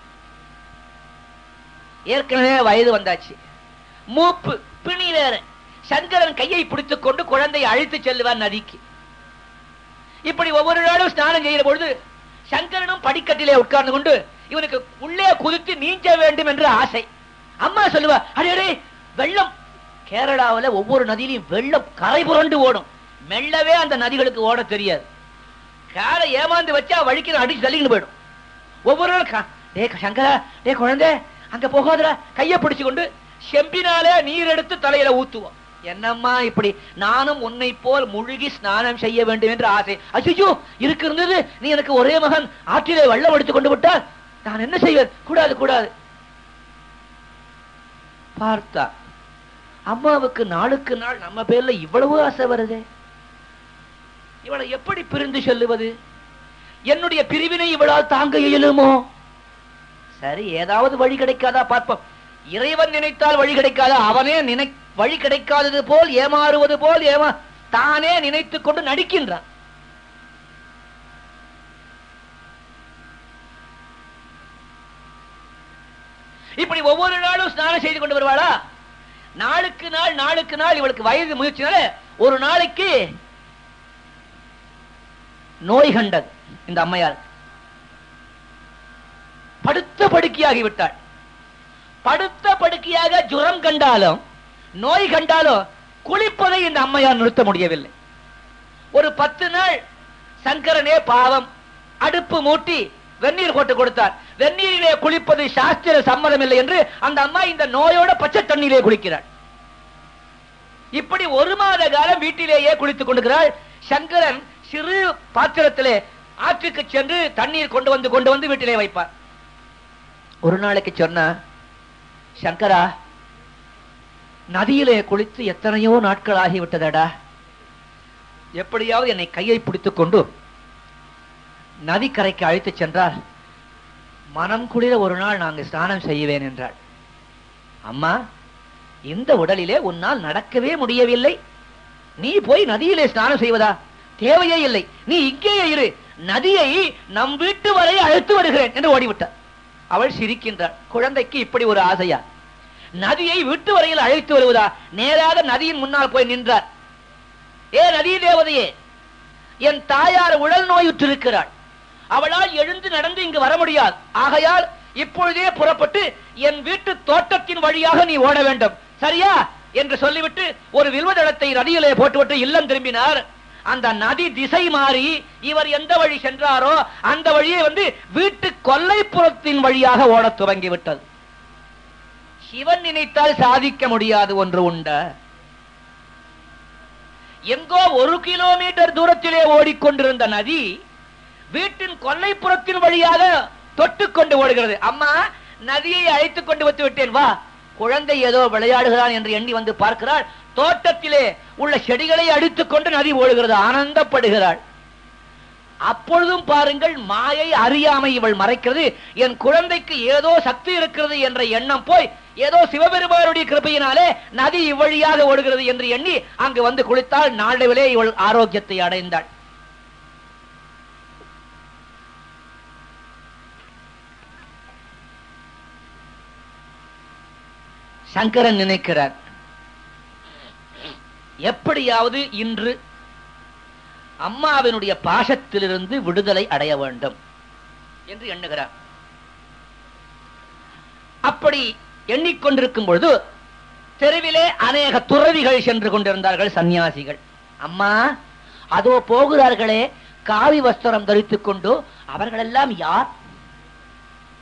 ஏற்கனவே வயது வந்தாச்சு மூப்பு பிணி வேற சங்கரன் கையை பிடித்துக் கொண்டு குழந்தையை அழைத்து செல்லுவார் நதிக்கு இப்படி ஒவ்வொரு நாளும் ஸ்நானம் செய்கிற பொழுது சங்கரனும் படிக்கட்டிலே உட்கார்ந்து கொண்டு இவனுக்கு உள்ளே குதித்து நீஞ்ச வேண்டும் என்று ஆசை அம்மா சொல்லுவா அடே வெள்ளம் கேரளாவுல ஒவ்வொரு நதியிலையும் வெள்ளம் கரை புரண்டு ஓடும் மெல்லவே அந்த நதிகளுக்கு ஓட தெரியாது காலை ஏமாந்து வச்சா வழிக்கு அடிச்சு தள்ளிக்கிட்டு போயிடும் ஒவ்வொரு நாள் கா- டே சங்கரா டே குழந்தை அங்க போகாதடா கைய பிடிச்சு கொண்டு செம்பினாலே நீர் எடுத்து தலையில ஊத்துவோம் என்னம்மா இப்படி நானும் உன்னை போல் முழுகி ஸ்நானம் செய்ய வேண்டும் என்று ஆசை அச்சோ இருக்கு இருந்தது நீ எனக்கு ஒரே மகன் ஆற்றிலே வெள்ளம் எடுத்து கொண்டு விட்டால் நான் என்ன செய்வேன் கூடாது கூடாது பார்த்தா அம்மாவுக்கு நாளுக்கு நாள் நம்ம பேர்ல இவ்வளவு ஆசை வருதே இவளை எப்படி பிரிந்து செல்லுவது என்னுடைய பிரிவினை இவளால் தாங்க இயலுமோ சரி ஏதாவது வழி கிடைக்காதா பார்ப்போம் இறைவன் நினைத்தால் வழி கிடைக்காதா அவனே நினை வழி கிடைக்காதது போல் ஏமாறுவது போல் ஏமா தானே நினைத்துக் கொண்டு நடிக்கின்றான் இப்படி ஒவ்வொரு நாளும் ஸ்நானம் செய்து கொண்டு வருவாளா நாளுக்கு நாள் நாளுக்கு நாள் இவளுக்கு வயது முயற்சினால ஒரு நாளைக்கு நோய் கண்டது இந்த அம்மையார் படுத்த படுக்கையாகி விட்டாள் படுத்த படுக்கையாக ஜுரம் கண்டாலும் நோய் கண்டாலும் குளிப்பதை இந்த அம்மையார் நிறுத்த முடியவில்லை ஒரு பத்து நாள் சங்கரனே பாவம் அடுப்பு மூட்டி வெந்நீர் போட்டு கொடுத்தார் வெந்நீரிலே குளிப்பது சாஸ்திர சம்மதம் இல்லை என்று அந்த அம்மா இந்த நோயோட பச்சை தண்ணீரே குளிக்கிறாள் இப்படி ஒரு மாத காலம் வீட்டிலேயே குளித்துக் கொண்டிருக்கிறாள் சங்கரன் சிறு பாத்திரத்திலே ஆற்றுக்கு சென்று தண்ணீர் கொண்டு வந்து கொண்டு வந்து வீட்டிலே வைப்பார் ஒரு நாளைக்கு சொன்னா சங்கரா நதியிலே குளித்து எத்தனையோ நாட்கள் ஆகிவிட்டதடா எப்படியாவது என்னை கையை பிடித்துக் கொண்டு நதிக்கரைக்கு அழைத்துச் சென்றால் மனம் குளிர ஒரு நாள் நாங்கள் ஸ்நானம் செய்வேன் என்றாள் அம்மா இந்த உடலிலே உன்னால் நடக்கவே முடியவில்லை நீ போய் நதியிலே ஸ்நானம் செய்வதா தேவையே இல்லை நீ இங்கேயே இரு நதியை நம் வீட்டு வரை அழைத்து வருகிறேன் என்று ஓடிவிட்டார் அவள் சிரிக்கின்றாள் குழந்தைக்கு இப்படி ஒரு ஆசையா நதியை வீட்டு வரையில் அழைத்து வருவதா நேராக நதியின் முன்னால் போய் நின்றார் ஏ நதி தேவதையே என் தாயார் உடல் நோயுற்றிருக்கிறாள் அவளால் எழுந்து நடந்து இங்கு வர முடியாது ஆகையால் இப்பொழுதே புறப்பட்டு என் வீட்டு தோட்டத்தின் வழியாக நீ ஓட வேண்டும் சரியா என்று சொல்லிவிட்டு ஒரு வில்வதளத்தை நதியிலே போட்டுவிட்டு இல்லம் திரும்பினார் அந்த நதி திசை மாறி இவர் எந்த வழி சென்றாரோ அந்த வழியை வந்து வீட்டு கொல்லைப்புறத்தின் வழியாக ஓடத் துவங்கிவிட்டது சிவன் நினைத்தால் சாதிக்க முடியாது ஒன்று உண்ட எங்கோ ஒரு கிலோமீட்டர் தூரத்திலே ஓடிக்கொண்டிருந்த நதி வீட்டின் கொல்லைப்புறத்தின் வழியாக தொட்டுக்கொண்டு ஓடுகிறது அம்மா நதியை அழைத்துக் கொண்டு வந்து விட்டேன் வா குழந்தை ஏதோ விளையாடுகிறான் என்று எண்ணி வந்து பார்க்கிறாள் தோட்டத்திலே உள்ள செடிகளை அடித்துக் கொண்டு நதி ஓடுகிறது ஆனந்தப்படுகிறாள் அப்பொழுதும் பாருங்கள் மாயை அறியாமை இவள் மறைக்கிறது என் குழந்தைக்கு ஏதோ சக்தி இருக்கிறது என்ற எண்ணம் போய் ஏதோ சிவபெருமானுடைய கிருபையினாலே நதி இவ்வழியாக ஓடுகிறது என்று எண்ணி அங்கு வந்து குளித்தால் நாளவிலே இவள் ஆரோக்கியத்தை அடைந்தாள் சங்கரன் நினைக்கிறார் எப்படியாவது இன்று அம்மாவினுடைய பாசத்திலிருந்து விடுதலை அடைய வேண்டும் என்று எண்ணுகிறார் அப்படி எண்ணிக்கொண்டிருக்கும் பொழுது தெருவிலே அநேக துறவிகள் சென்று கொண்டிருந்தார்கள் சன்னியாசிகள் அம்மா அதோ போகிறார்களே காவி வஸ்திரம் தரித்துக் கொண்டு அவர்களெல்லாம் யார்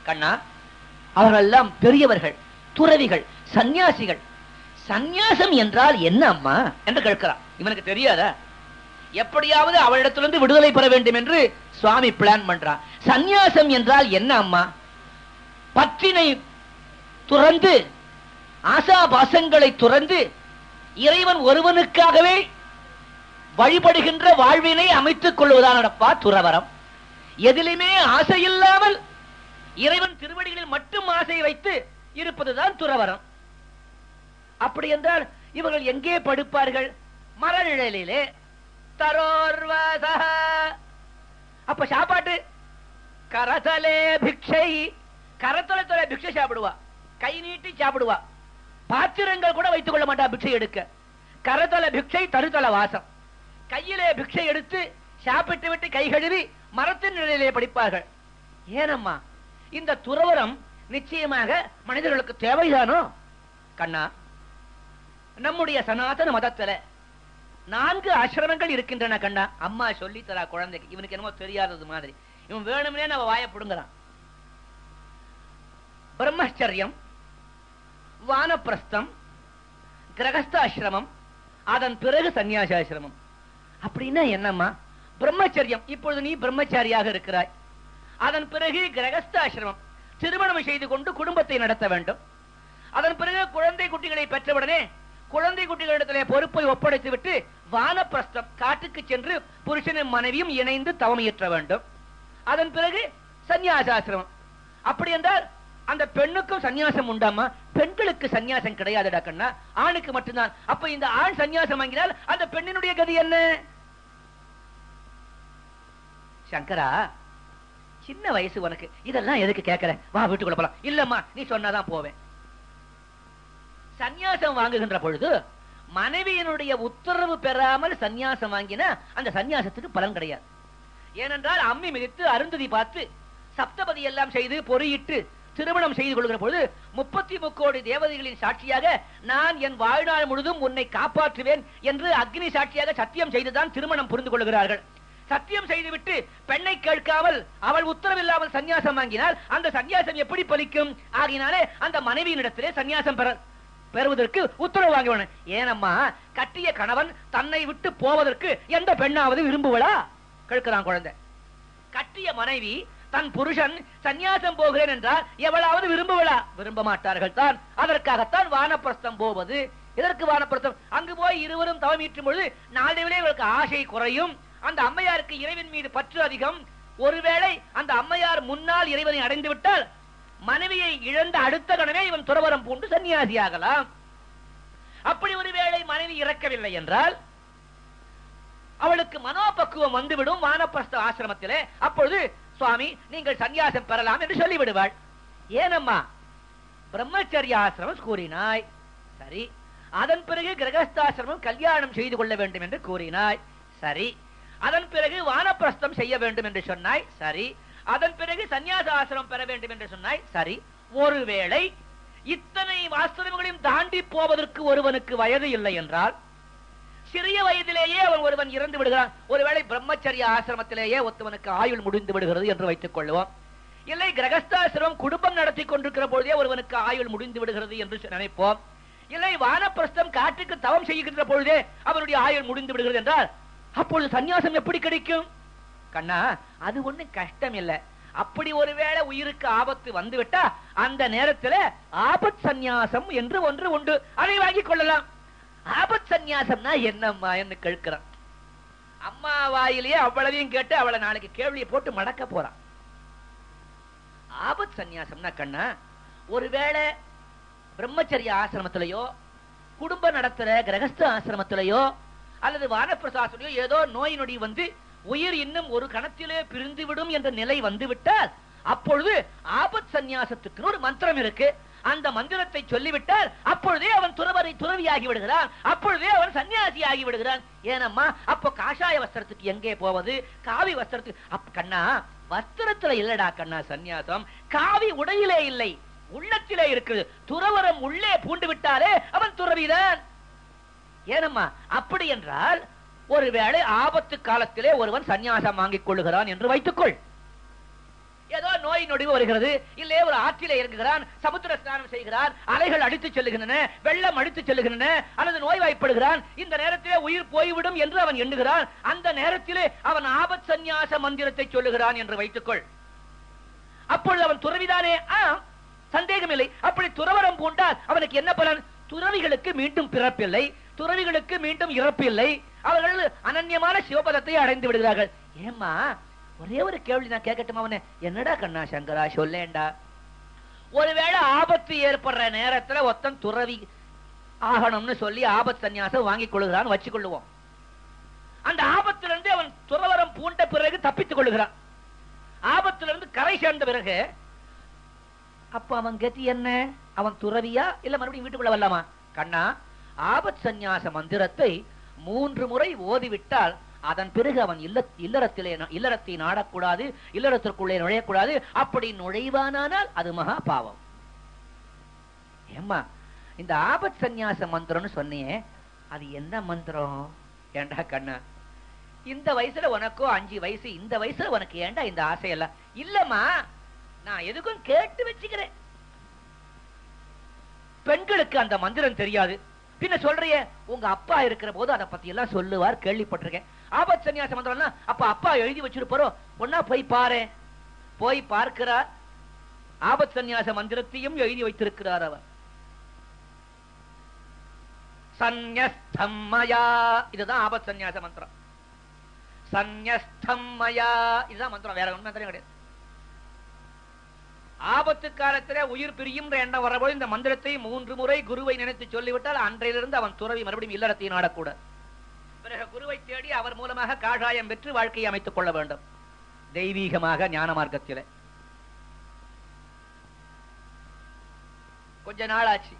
கண்ணா அவர்கள் எல்லாம் பெரியவர்கள் துறவிகள் சந்நியாசிகள் சந்நியாசம் என்றால் என்ன அம்மா என்று கேட்கிறான் இவனுக்கு தெரியாதா எப்படியாவது அவளிடத்திலிருந்து விடுதலை பெற வேண்டும் என்று சுவாமி பிளான் பண்றான் சந்நியாசம் என்றால் என்ன அம்மா பற்றினை துறந்து ஆசாபாசங்களை துறந்து இறைவன் ஒருவனுக்காகவே வழிபடுகின்ற வாழ்வினை அமைத்துக் கொள்வதானப்பா துறவரம் எதிலுமே ஆசை இல்லாமல் இறைவன் திருவடிகளில் மட்டும் ஆசை வைத்து இருப்பதுதான் துறவரம் அப்படி என்றால் இவர்கள் எங்கே படுப்பார்கள் மரநிழலிலே தரோர்வசா அப்ப சாப்பாட்டு கரதலே பிக்ஷை கரத்தலை தொலை பிக்ஷை சாப்பிடுவா கை நீட்டி சாப்பிடுவா பாத்திரங்கள் கூட வைத்துக் கொள்ள மாட்டா பிக்ஷை எடுக்க கரத்தல பிக்ஷை தருதல வாசம் கையிலே பிக்ஷை எடுத்து சாப்பிட்டு விட்டு கை கழுவி மரத்தின் நிலையிலே படிப்பார்கள் ஏனம்மா இந்த துறவரம் நிச்சயமாக மனிதர்களுக்கு தேவைதானோ கண்ணா நம்முடைய சனாதன மதத்துல நான்கு ஆசிரமங்கள் இருக்கின்றன கண்ணா அம்மா சொல்லி தரா குழந்தைக்கு இவனுக்கு என்னமோ தெரியாதது மாதிரி இவன் வேணும்னே நம்ம வாய பிடுங்குறான் பிரம்மச்சரியம் வானப்பிரஸ்தம் கிரகஸ்தாசிரமம் அதன் பிறகு சந்நியாசாசிரமம் அப்படின்னா என்னம்மா பிரம்மச்சரியம் இப்பொழுது நீ பிரம்மச்சாரியாக இருக்கிறாய் அதன் பிறகு கிரகஸ்தாசிரமம் திருமணம் செய்து கொண்டு குடும்பத்தை நடத்த வேண்டும் அதன் பிறகு குழந்தை குட்டிகளை பெற்றவுடனே குழந்தை குட்டிகளிடத்திலே பொறுப்பை ஒப்படைத்து விட்டு வானப்பிரஸ்தம் காட்டுக்கு சென்று புருஷனும் மனைவியும் இணைந்து தவம் இயற்ற வேண்டும் அதன் பிறகு சந்நியாசாசிரமம் அப்படி என்றால் அந்த பெண்ணுக்கும் சந்நியாசம் உண்டாமா பெண்களுக்கு சந்நியாசம் கிடையாதுடா கண்ணா ஆணுக்கு மட்டும்தான் அப்ப இந்த ஆண் சந்நியாசம் வாங்கினால் அந்த பெண்ணினுடைய கதி என்ன சங்கரா சின்ன வயசு உனக்கு இதெல்லாம் எதுக்கு கேட்கற வா வீட்டுக்குள்ள போலாம் இல்லம்மா நீ சொன்னாதான் போவேன் சந்நியாசம் வாங்குகின்ற பொழுது மனைவியினுடைய உத்தரவு பெறாமல் சந்நியாசம் வாங்கினா அந்த சந்நியாசத்துக்கு பலன் கிடையாது ஏனென்றால் அம்மி மிதித்து அருந்ததி பார்த்து சப்தபதி எல்லாம் செய்து பொறியிட்டு திருமணம் செய்து கொள்கிற பொழுது முப்பத்தி முக்கோடி தேவதைகளின் சாட்சியாக நான் என் வாழ்நாள் முழுதும் உன்னை காப்பாற்றுவேன் என்று அக்னி சாட்சியாக சத்தியம் செய்துதான் திருமணம் புரிந்து கொள்கிறார்கள் சத்தியம் செய்துவிட்டு பெண்ணை கேட்காமல் அவள் உத்தரவில்லாமல் சந்நியாசம் வாங்கினால் அந்த சந்நியாசம் எப்படி பலிக்கும் ஆகினாலே அந்த மனைவியினிடத்திலே சந்நியாசம் பெற பெறுவதற்கு உத்தரவு வாங்க வேணும் ஏனம்மா கட்டிய கணவன் தன்னை விட்டு போவதற்கு எந்த பெண்ணாவது விரும்புவளா கேட்கிறான் குழந்தை கட்டிய மனைவி தன் புருஷன் சந்நியாசம் போகிறேன் என்றால் எவளாவது விரும்புவளா விரும்ப மாட்டார்கள் தான் அதற்காகத்தான் வானப்பிரஸ்தம் போவது இதற்கு வானப்பிரஸ்தம் அங்கு போய் இருவரும் தவம் ஈற்றும் பொழுது நாளைவிலே இவளுக்கு ஆசை குறையும் அந்த அம்மையாருக்கு இறைவன் மீது பற்று அதிகம் ஒருவேளை அந்த அம்மையார் முன்னால் இறைவனை அடைந்து விட்டால் மனைவியை இழந்த அடுத்த கணமே இவன் துறவரம் பூண்டு சன்னியாசியாகலாம் அப்படி ஒருவேளை மனைவி இறக்கவில்லை என்றால் அவளுக்கு மனோபக்குவம் வந்துவிடும் வானப்பிரஸ்த ஆசிரமத்திலே அப்பொழுது சுவாமி நீங்கள் சந்நியாசம் பெறலாம் என்று சொல்லிவிடுவாள் ஏனம்மா பிரம்மச்சரிய ஆசிரமம் கூறினாய் சரி அதன் பிறகு கிரகஸ்தாசிரமம் கல்யாணம் செய்து கொள்ள வேண்டும் என்று கூறினாய் சரி அதன் பிறகு வானப்பிரஸ்தம் செய்ய வேண்டும் என்று சொன்னாய் சரி அதன் பிறகு சந்நியாச ஆசிரமம் பெற வேண்டும் என்று சொன்னாய் சரி ஒருவேளை இத்தனை ஆசிரமங்களையும் தாண்டி போவதற்கு ஒருவனுக்கு வயது இல்லை என்றால் சிறிய வயதிலேயே அவன் ஒருவன் இறந்து விடுகிறான் ஒருவேளை பிரம்மச்சரிய ஆசிரமத்திலேயே ஒருத்தவனுக்கு ஆயுள் முடிந்து விடுகிறது என்று வைத்துக் கொள்வோம் இல்லை கிரகஸ்தாசிரமம் குடும்பம் நடத்தி கொண்டிருக்கிற பொழுதே ஒருவனுக்கு ஆயுள் முடிந்து விடுகிறது என்று நினைப்போம் இல்லை வானப்பிரஸ்தம் காட்டுக்கு தவம் செய்கின்ற பொழுதே அவனுடைய ஆயுள் முடிந்து விடுகிறது என்றால் அப்பொழுது சந்நியாசம் எப்படி கிடைக்கும் கண்ணா அது ஒண்ணு கஷ்டம் இல்ல அப்படி ஒருவேளை உயிருக்கு ஆபத்து வந்துவிட்டா அந்த நேரத்துல ஆபத் சந்நியாசம் என்று ஒன்று உண்டு அதை வாங்கிக் கொள்ளலாம் ஆபத் சந்நியாசம்னா என்னம்மா என்று கேட்கிறான் அம்மா வாயிலேயே அவ்வளவையும் கேட்டு அவளை நாளைக்கு கேள்வியை போட்டு மடக்க போறான் ஆபத் சந்நியாசம்னா கண்ணா ஒருவேளை பிரம்மச்சரிய ஆசிரமத்திலேயோ குடும்பம் நடத்துற கிரகஸ்த ஆசிரமத்திலேயோ அல்லது வானப்பிரசாசனையோ ஏதோ நோய் நொடி வந்து உயிர் இன்னும் ஒரு கணத்திலே பிரிந்து விடும் என்ற நிலை வந்துவிட்டால் அப்பொழுது ஆபத் சந்நியாசத்துக்கு ஒரு மந்திரம் இருக்கு அந்த மந்திரத்தை சொல்லிவிட்டால் அப்பொழுதே அவன் துறவரை துறவியாகி விடுகிறான் அப்பொழுதே அவன் சன்னியாசி ஆகி விடுகிறான் ஏனம்மா அப்போ காஷாய வஸ்திரத்துக்கு எங்கே போவது காவி வஸ்திரத்துக்கு அப் கண்ணா வஸ்திரத்துல இல்லடா கண்ணா சந்நியாசம் காவி உடையிலே இல்லை உள்ளத்திலே இருக்குது துறவரம் உள்ளே பூண்டு விட்டாலே அவன் துறவிதான் ஏனம்மா அப்படி என்றால் ஒருவேளை ஆபத்து காலத்திலே ஒருவன் சந்நியாசம் வாங்கிக் கொள்ளுகிறான் என்று வைத்துக்கொள் ஏதோ நோய் நொடிவு வருகிறது இல்லையே ஒரு ஆற்றிலே இறங்குகிறான் சமுத்திர ஸ்நானம் செய்கிறான் அலைகள் அடித்துச் செல்லுகின்றன வெள்ளம் அடித்துச் செல்லுகின்றன அல்லது நோய்வாய்ப்படுகிறான் இந்த நேரத்திலே உயிர் போய்விடும் என்று அவன் எண்ணுகிறான் அந்த நேரத்திலே அவன் ஆபத் சந்நியாச மந்திரத்தை சொல்லுகிறான் என்று வைத்துக்கொள் அப்பொழுது அவன் துறவிதானே ஆ, சந்தேகமில்லை அப்படி துறவரம் பூண்டால் அவனுக்கு என்ன பலன் துறவிகளுக்கு மீண்டும் பிறப்பில்லை துறவிகளுக்கு மீண்டும் இறப்பில்லை அவர்கள் அனன்யமான சிவபதத்தை அடைந்து விடுகிறார்கள் ஏம்மா ஒரே ஒரு கேள்வி நான் கேட்கட்டுமா அவனே என்னடா கண்ணா சங்கரா சொல்லேண்டா ஒருவேளை ஆபத்து ஏற்படுற நேரத்துல ஒத்தன் துறவி ஆகணும்னு சொல்லி ஆபத்து சந்நியாசம் வாங்கிக் கொள்கிறான் வச்சுக் கொள்ளுவோம் அந்த ஆபத்திலிருந்து அவன் துறவரம் பூண்ட பிறகு தப்பித்துக் கொள்கிறான் ஆபத்திலிருந்து கரை சேர்ந்த பிறகு அப்ப அவன் கதி என்ன அவன் துறவியா இல்ல மறுபடியும் வீட்டுக்குள்ள வரலாமா கண்ணா ஆபத் சந்நியாச மந்திரத்தை மூன்று முறை ஓதிவிட்டால் அதன் பிறகு அவன் இல்ல இல்லறத்திலே நா- இல்லறத்தை நாடக்கூடாது இல்லறத்திற்குள்ளே நுழையக்கூடாது அப்படி நுழைவானானால் அது மகா பாவம் ஏம்மா இந்த ஆபத் சந்நியாச மந்திரம்னு சொன்னியே அது என்ன மந்திரம் ஏண்டா கண்ணா இந்த வயசுல உனக்கோ அஞ்சு வயசு இந்த வயசுல உனக்கு ஏண்டா இந்த ஆசையெல்லாம் இல்லம்மா நான் எதுக்கும் கேட்டு வச்சுக்கிறேன் பெண்களுக்கு அந்த மந்திரம் தெரியாது பின்ன சொல்றிய உங்க அப்பா இருக்கிற போது அதை பத்தி எல்லாம் சொல்லுவார் கேள்விப்பட்டிருக்கேன் ஆபத் சன்னியாச மந்திரம்னா அப்ப அப்பா எழுதி வச்சிருப்பாரோ ஒன்னா போய் பாரு போய் பார்க்கிறார் ஆபத் சந்நியாச மந்திரத்தையும் எழுதி வைத்திருக்கிறார் அவர் சந்யஸ்தம் மயா இதுதான் ஆபத் சந்நியாச மந்திரம் சந்யஸ்தம் மயா இதுதான் மந்திரம் வேற ஒன்றும் மந்திரம் கிடையாது ஆபத்து காலத்திலே உயிர் பிரியும் எண்ணம் வரபோது இந்த மந்திரத்தை மூன்று முறை குருவை நினைத்து சொல்லிவிட்டால் அன்றையிலிருந்து அவன் துறவி மறுபடியும் இல்லறத்தை நாடக்கூடாது பிறகு குருவை தேடி அவர் மூலமாக காஷாயம் பெற்று வாழ்க்கையை அமைத்துக் கொள்ள வேண்டும் தெய்வீகமாக ஞான மார்க்கத்திலே கொஞ்ச நாள் ஆச்சு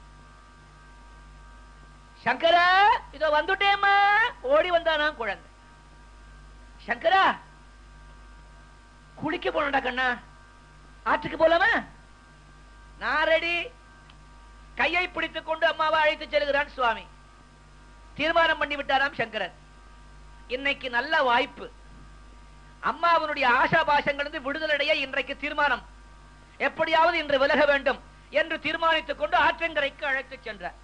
சங்கரா இதோ வந்துட்டேம்மா ஓடி வந்தானா குழந்தை சங்கரா குளிக்க போனடா கண்ணா ஆற்றுக்கு போலாமா நான் ரெடி கையை பிடித்துக் கொண்டு அம்மாவை அழைத்து செல்கிறான் சுவாமி தீர்மானம் பண்ணி விட்டாராம் சங்கரன் இன்னைக்கு நல்ல வாய்ப்பு அம்மாவனுடைய ஆசாபாசங்களிலிருந்து விடுதலடைய இன்றைக்கு தீர்மானம் எப்படியாவது இன்று விலக வேண்டும் என்று தீர்மானித்துக் கொண்டு ஆற்றங்கரைக்கு அழைத்துச் சென்றார்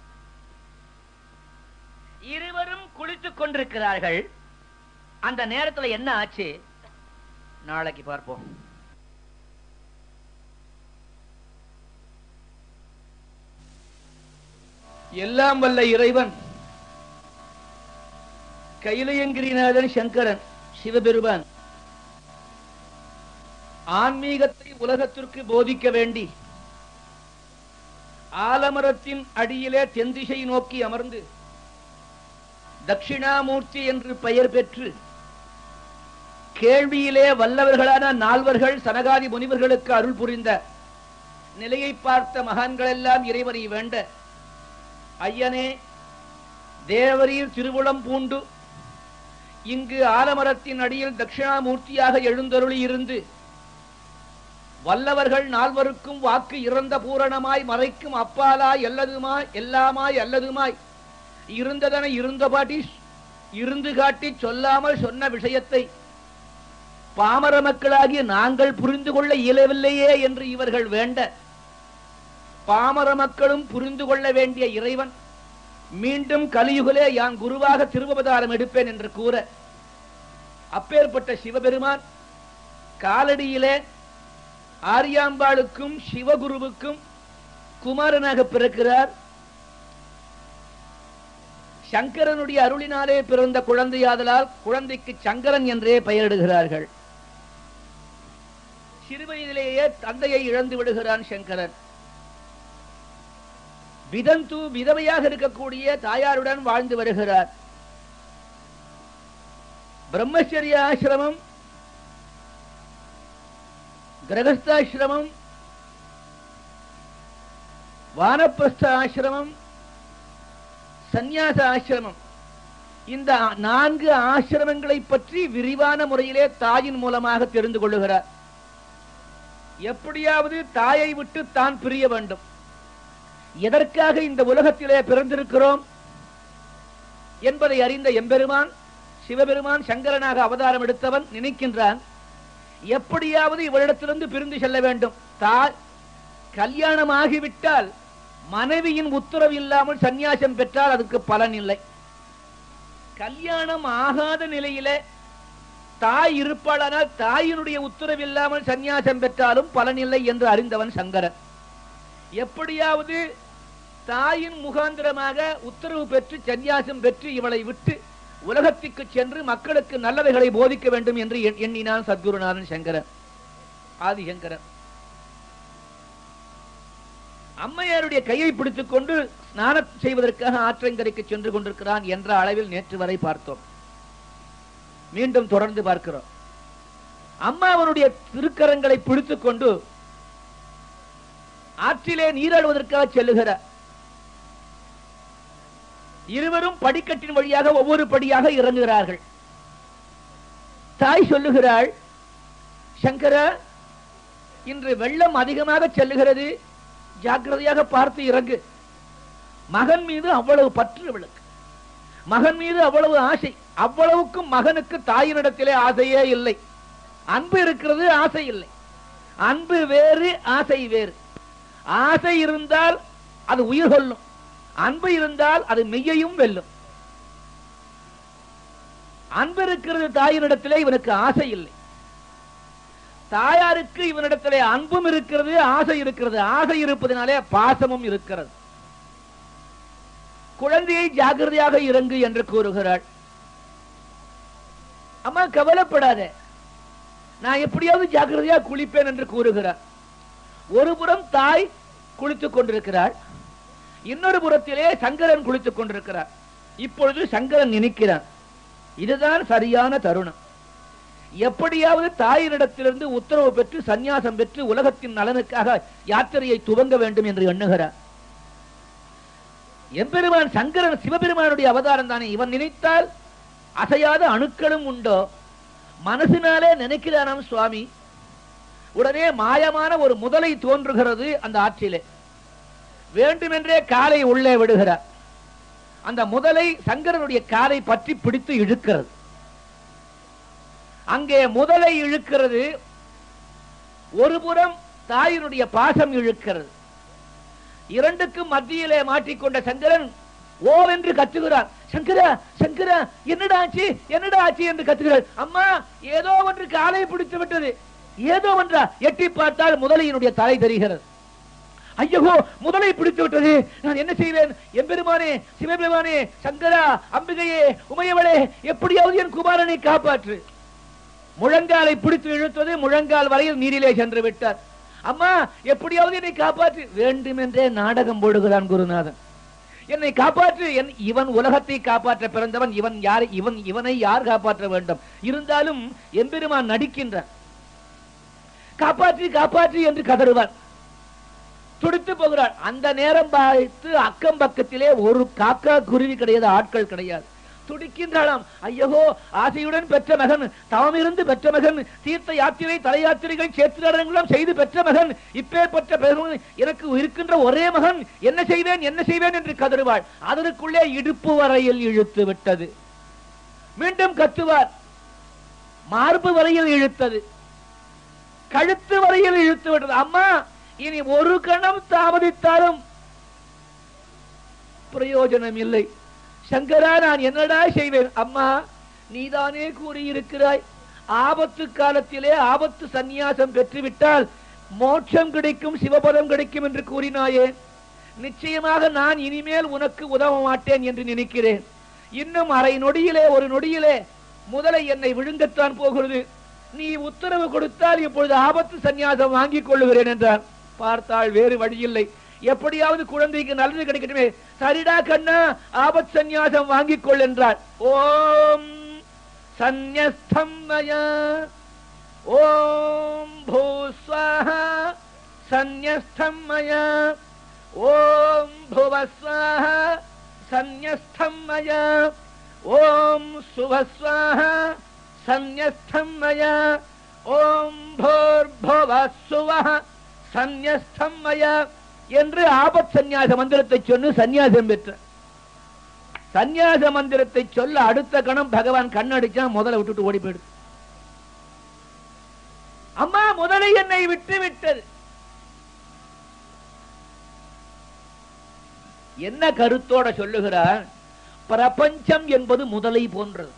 இருவரும் குளித்துக் கொண்டிருக்கிறார்கள் அந்த நேரத்துல என்ன ஆச்சு நாளைக்கு பார்ப்போம் எல்லாம் வல்ல இறைவன் கையிலையங்கிரிநாதன் சங்கரன் சிவபெருமான் ஆன்மீகத்தை உலகத்திற்கு போதிக்க வேண்டி ஆலமரத்தின் அடியிலே தென்திசை நோக்கி அமர்ந்து தட்சிணாமூர்த்தி என்று பெயர் பெற்று கேள்வியிலே வல்லவர்களான நால்வர்கள் சனகாதி முனிவர்களுக்கு அருள் புரிந்த நிலையை பார்த்த மகான்களெல்லாம் இறைவனை வேண்ட ஐயனே தேவரீர் திருவுளம் பூண்டு இங்கு ஆலமரத்தின் அடியில் தட்சிணாமூர்த்தியாக எழுந்தருளி இருந்து வல்லவர்கள் நால்வருக்கும் வாக்கு இறந்த பூரணமாய் மறைக்கும் அப்பாலாய் அல்லதுமாய் எல்லாமாய் அல்லதுமாய் இருந்ததன இருந்தபாட்டி இருந்து காட்டி சொல்லாமல் சொன்ன விஷயத்தை பாமர மக்களாகிய நாங்கள் புரிந்து கொள்ள இயலவில்லையே என்று இவர்கள் வேண்ட பாமர மக்களும் புரிந்து கொள்ள வேண்டிய இறைவன் மீண்டும் கலியுகலே யான் குருவாக திருவவதாரம் எடுப்பேன் என்று கூற அப்பேற்பட்ட சிவபெருமான் காலடியிலே ஆரியாம்பாளுக்கும் சிவகுருவுக்கும் குமாரனாக பிறக்கிறார் சங்கரனுடைய அருளினாலே பிறந்த குழந்தையாதலால் குழந்தைக்கு சங்கரன் என்றே பெயரிடுகிறார்கள் சிறுவயதிலேயே தந்தையை இழந்து விடுகிறான் சங்கரன் விதந்து விதவையாக இருக்கக்கூடிய தாயாருடன் வாழ்ந்து வருகிறார் பிரம்மச்சரிய ஆசிரமம் கிரகஸ்தாசிரமம் வானப்பிரஸ்த ஆசிரமம் சந்நியாச ஆசிரமம் இந்த நான்கு ஆசிரமங்களை பற்றி விரிவான முறையிலே தாயின் மூலமாக தெரிந்து கொள்ளுகிறார் எப்படியாவது தாயை விட்டு தான் பிரிய வேண்டும் எதற்காக இந்த உலகத்திலே பிறந்திருக்கிறோம் என்பதை அறிந்த எம்பெருமான் சிவபெருமான் சங்கரனாக அவதாரம் எடுத்தவன் நினைக்கின்றான் எப்படியாவது இவரிடத்திலிருந்து பிரிந்து செல்ல வேண்டும் தாய் கல்யாணம் ஆகிவிட்டால் மனைவியின் உத்தரவு இல்லாமல் சந்நியாசம் பெற்றால் அதுக்கு பலன் இல்லை கல்யாணம் ஆகாத நிலையிலே தாய் இருப்பாளானால் தாயினுடைய உத்தரவு இல்லாமல் சந்நியாசம் பெற்றாலும் பலனில்லை என்று அறிந்தவன் சங்கரன் எப்படியாவது தாயின் முகாந்திரமாக உத்தரவு பெற்று சந்நியாசம் பெற்று இவளை விட்டு உலகத்திற்கு சென்று மக்களுக்கு நல்லவைகளை போதிக்க வேண்டும் என்று எண்- எண்ணினான் சத்குருநாதன் சங்கரன் ஆதிசங்கரன் அம்மையாருடைய கையை பிடித்துக் கொண்டு ஸ்நானம் செய்வதற்காக ஆற்றங்கரைக்கு சென்று கொண்டிருக்கிறான் என்ற அளவில் நேற்று வரை பார்த்தோம் மீண்டும் தொடர்ந்து பார்க்கிறோம் அம்மா அவனுடைய திருக்கரங்களை பிடித்துக் கொண்டு ஆற்றிலே நீராடுவதற்காக செல்லுகிறார் இருவரும் படிக்கட்டின் வழியாக ஒவ்வொரு படியாக இறங்குகிறார்கள் தாய் சொல்லுகிறாள் சங்கரா இன்று வெள்ளம் அதிகமாக செல்லுகிறது ஜாக்கிரதையாக பார்த்து இறங்கு மகன் மீது அவ்வளவு பற்று அவளுக்கு மகன் மீது அவ்வளவு ஆசை அவ்வளவுக்கும் மகனுக்கு தாயினிடத்திலே ஆசையே இல்லை அன்பு இருக்கிறது ஆசை இல்லை அன்பு வேறு ஆசை வேறு ஆசை இருந்தால் அது உயிர் கொள்ளும் அன்பு இருந்தால் அது மெய்யையும் வெல்லும் அன்பு இருக்கிறது தாயினிடத்திலே இவனுக்கு ஆசை இல்லை தாயாருக்கு இவனிடத்திலே அன்பும் இருக்கிறது ஆசை இருக்கிறது ஆசை இருப்பதனாலே பாசமும் இருக்கிறது குழந்தையை ஜாக்கிரதையாக இறங்கு என்று கூறுகிறாள் அம்மா கவலைப்படாத நான் எப்படியாவது ஜாக்கிரதையா குளிப்பேன் என்று கூறுகிறார் ஒரு புறம் தாய் குளித்துக் கொண்டிருக்கிறாள் இன்னொரு புறத்திலே சங்கரன் குளித்துக் கொண்டிருக்கிறார் இப்பொழுது சங்கரன் நினைக்கிறான் இதுதான் சரியான தருணம் எப்படியாவது தாயினிடத்திலிருந்து உத்தரவு பெற்று சந்நியாசம் பெற்று உலகத்தின் நலனுக்காக யாத்திரையை துவங்க வேண்டும் என்று எண்ணுகிறார் எம்பெருமான் சங்கரன் சிவபெருமானுடைய அவதாரம் தானே இவன் நினைத்தால் அசையாத அணுக்களும் உண்டோ மனசினாலே நினைக்கிறானாம் சுவாமி உடனே மாயமான ஒரு முதலை தோன்றுகிறது அந்த ஆற்றிலே வேண்டுமென்றே காலை உள்ளே விடுகிறார் அந்த முதலை சங்கரனுடைய காலை பற்றி பிடித்து இழுக்கிறது அங்கே முதலை இழுக்கிறது ஒரு புறம் தாயினுடைய பாசம் இழுக்கிறது இரண்டுக்கும் மத்தியிலே மாட்டிக்கொண்ட சங்கரன் ஓ என்று கத்துகிறார் சங்கரா சங்கரா என்னடா ஆச்சு என்னடா ஆச்சு என்று கத்துகிறார் அம்மா ஏதோ ஒன்று காலை பிடித்து விட்டது ஏதோ ஒன்றா எட்டி பார்த்தால் முதலையினுடைய தலை தெரிகிறது ஐயோ முதலை பிடித்து விட்டது நான் என்ன செய்வேன் எம்பெருமானே சிவபெருமானே சங்கரா அம்பிகையே உமையவளே எப்படியாவது என் குமாரனை காப்பாற்று முழங்காலை பிடித்து இழுத்தது முழங்கால் வரையில் நீரிலே சென்று விட்டார் அம்மா எப்படியாவது என்னை காப்பாற்று வேண்டுமென்றே நாடகம் போடுகிறான் குருநாதன் என்னை காப்பாற்று என் இவன் உலகத்தை காப்பாற்ற பிறந்தவன் இவன் யார் இவன் இவனை யார் காப்பாற்ற வேண்டும் இருந்தாலும் எம்பெருமான் நடிக்கின்றான் காப்பாற்றி காப்பாற்றி என்று கதறுவான் துடித்து போகிறாள் அந்த நேரம் பார்த்து அக்கம் பக்கத்திலே ஒரு காக்கா குருவி கிடையாது ஆட்கள் கிடையாது துடிக்கின்றாளாம் ஐயோ ஆசையுடன் பெற்ற மகன் தவமிருந்து பெற்ற மகன் தீர்த்த யாத்திரை தலை யாத்திரைகள் சேத்திரங்களும் செய்து பெற்ற மகன் இப்பேற்பட்ட பெரும் எனக்கு இருக்கின்ற ஒரே மகன் என்ன செய்வேன் என்ன செய்வேன் என்று கதறுவாள் அதற்குள்ளே இடுப்பு வரையில் இழுத்து விட்டது மீண்டும் கத்துவார் மார்பு வரையில் இழுத்தது கழுத்து வரையில் இழுத்து விட்டது அம்மா இனி ஒரு கணம் தாமதித்தாலும் பிரயோஜனம் இல்லை சங்கரா நான் என்னடா செய்வேன் அம்மா நீதானே கூறியிருக்கிறாய் ஆபத்து காலத்திலே ஆபத்து சந்நியாசம் பெற்றுவிட்டால் மோட்சம் கிடைக்கும் சிவபதம் கிடைக்கும் என்று கூறினாயே நிச்சயமாக நான் இனிமேல் உனக்கு உதவ மாட்டேன் என்று நினைக்கிறேன் இன்னும் அரை நொடியிலே ஒரு நொடியிலே முதலை என்னை விழுங்கத்தான் போகிறது நீ உத்தரவு கொடுத்தால் இப்பொழுது ஆபத்து சந்நியாசம் வாங்கிக் கொள்ளுகிறேன் என்றார் பார்த்தால் வேறு வழியில்லை எப்படியாவது குழந்தைக்கு நல்லது கிடைக்கட்டுமே சரிடா கண்ணா ஆபத் சந்நியாசம் வாங்கிக் கொள் என்றார் ஓம் சந்யஸ்தம் மயா ஓம் பூஸ்வாஹா சந்யஸ்தம் மயா ஓம் புவஸ்வாஹா சந்யஸ்தம் மயா ஓம் சுவஸ்வாஹா சந்யஸ்தம் மயா ஓம் பூர்புவஸ்சுவஹ சந்யஸ்தம் மயா என்று ஆபத் சந்நியாச மந்திரத்தை சொன்னு சந்நியாசம் பெற்ற சந்நியாச மந்திரத்தை சொல்ல அடுத்த கணம் பகவான் கண்ணடிச்சா முதல்ல விட்டுட்டு ஓடி போயிடுது அம்மா முதலை என்னை விட்டு விட்டது என்ன கருத்தோட சொல்லுகிறார் பிரபஞ்சம் என்பது முதலை போன்றது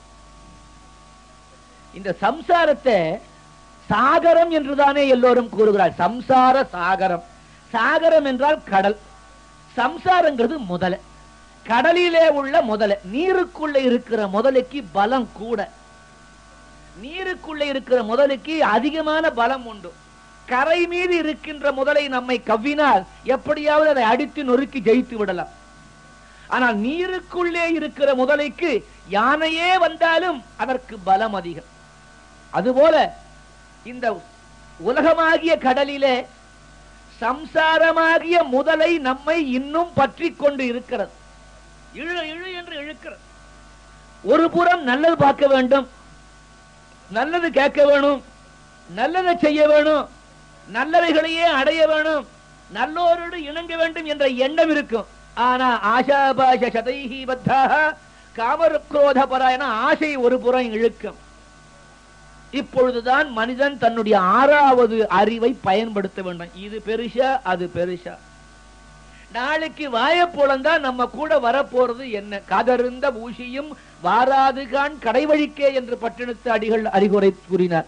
இந்த சம்சாரத்தை சாகரம் என்றுதானே எல்லோரும் கூறுகிறார் சம்சார சாகரம் சாகரம் என்றால் கடல் சம்சாரங்கிறது முதலை கடலிலே உள்ள முதலை நீருக்குள்ள இருக்கிற முதலைக்கு பலம் கூட நீருக்குள்ள இருக்கிற முதலுக்கு அதிகமான பலம் உண்டு கரை மீது இருக்கின்ற முதலை நம்மை கவ்வினால் எப்படியாவது அதை அடித்து நொறுக்கி ஜெயித்து விடலாம் ஆனால் நீருக்குள்ளே இருக்கிற முதலைக்கு யானையே வந்தாலும் அதற்கு பலம் அதிகம் அதுபோல இந்த உலகமாகிய கடலிலே சம்சாரமாகிய முதலை நம்மை இன்னும் பற்றி கொண்டு இருக்கிறது இழு இழு என்று இழுக்கிறது ஒரு புறம் நல்லது பார்க்க வேண்டும் நல்லது கேட்க வேணும் நல்லதை செய்ய வேணும் நல்லவைகளையே அடைய வேணும் நல்லோரோடு இணங்க வேண்டும் என்ற எண்ணம் இருக்கும் ஆனா ஆஷாபாஷ சதைஹி பத்தாக காமருக்ரோத பராயண ஆசை ஒரு புறம் இழுக்கும் இப்பொழுதுதான் மனிதன் தன்னுடைய ஆறாவது அறிவை பயன்படுத்த வேண்டும் இது பெருசா அது பெருசா நாளைக்கு வாயப்போலந்தா நம்ம கூட வரப்போறது என்ன கதருந்த ஊசியும் வாராதுகான் கடைவழிக்கே என்று பட்டினத்து அடிகள் அறிகுறை கூறினார்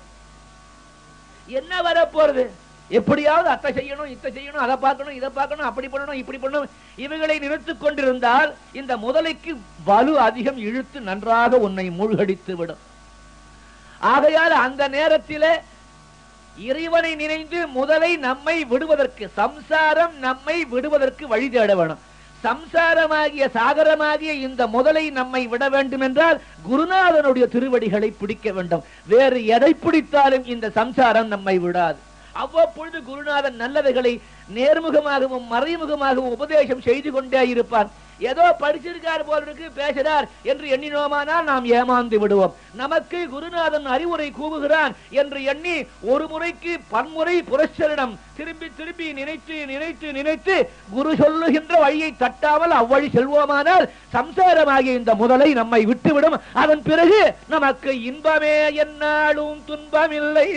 என்ன வரப்போறது எப்படியாவது அத்தை செய்யணும் இத்தை செய்யணும் அதை பார்க்கணும் இதை பார்க்கணும் அப்படி பண்ணணும் இப்படி பண்ணணும் இவைகளை நிறுத்திக் கொண்டிருந்தால் இந்த முதலைக்கு வலு அதிகம் இழுத்து நன்றாக உன்னை மூழ்கடித்து விடும் ஆகையால் அந்த நேரத்திலே இறைவனை நினைந்து முதலை நம்மை விடுவதற்கு சம்சாரம் நம்மை விடுவதற்கு வழி தேட வேணும் சம்சாரமாகிய சாகரமாகிய இந்த முதலை நம்மை விட வேண்டும் என்றால் குருநாதனுடைய திருவடிகளை பிடிக்க வேண்டும் வேறு எதை பிடித்தாலும் இந்த சம்சாரம் நம்மை விடாது அவ்வப்பொழுது குருநாதன் நல்லவைகளை நேர்முகமாகவும் மறைமுகமாகவும் உபதேசம் செய்து கொண்டே இருப்பார் ஏதோ படிச்சிருக்கார் போல இருக்கு பேசுறார் என்று எண்ணினோமானால் நாம் ஏமாந்து விடுவோம் நமக்கு குருநாதன் அறிவுரை கூவுகிறான் என்று எண்ணி ஒரு முறைக்கு பன்முறை புரட்சரிடம் திரும்பி திரும்பி நினைத்து நினைத்து நினைத்து குரு சொல்லுகின்ற வழியை தட்டாமல் அவ்வழி செல்வோமானால் சம்சாரமாகிய இந்த முதலை நம்மை விட்டுவிடும் அதன் பிறகு நமக்கு இன்பமே என்னாலும் துன்பமில்லை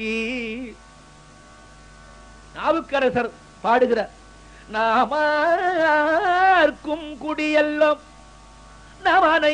நாவுக்கரசர் பாடுகிறார் நாமார்க்கும் குடியெல்லாம் நமனை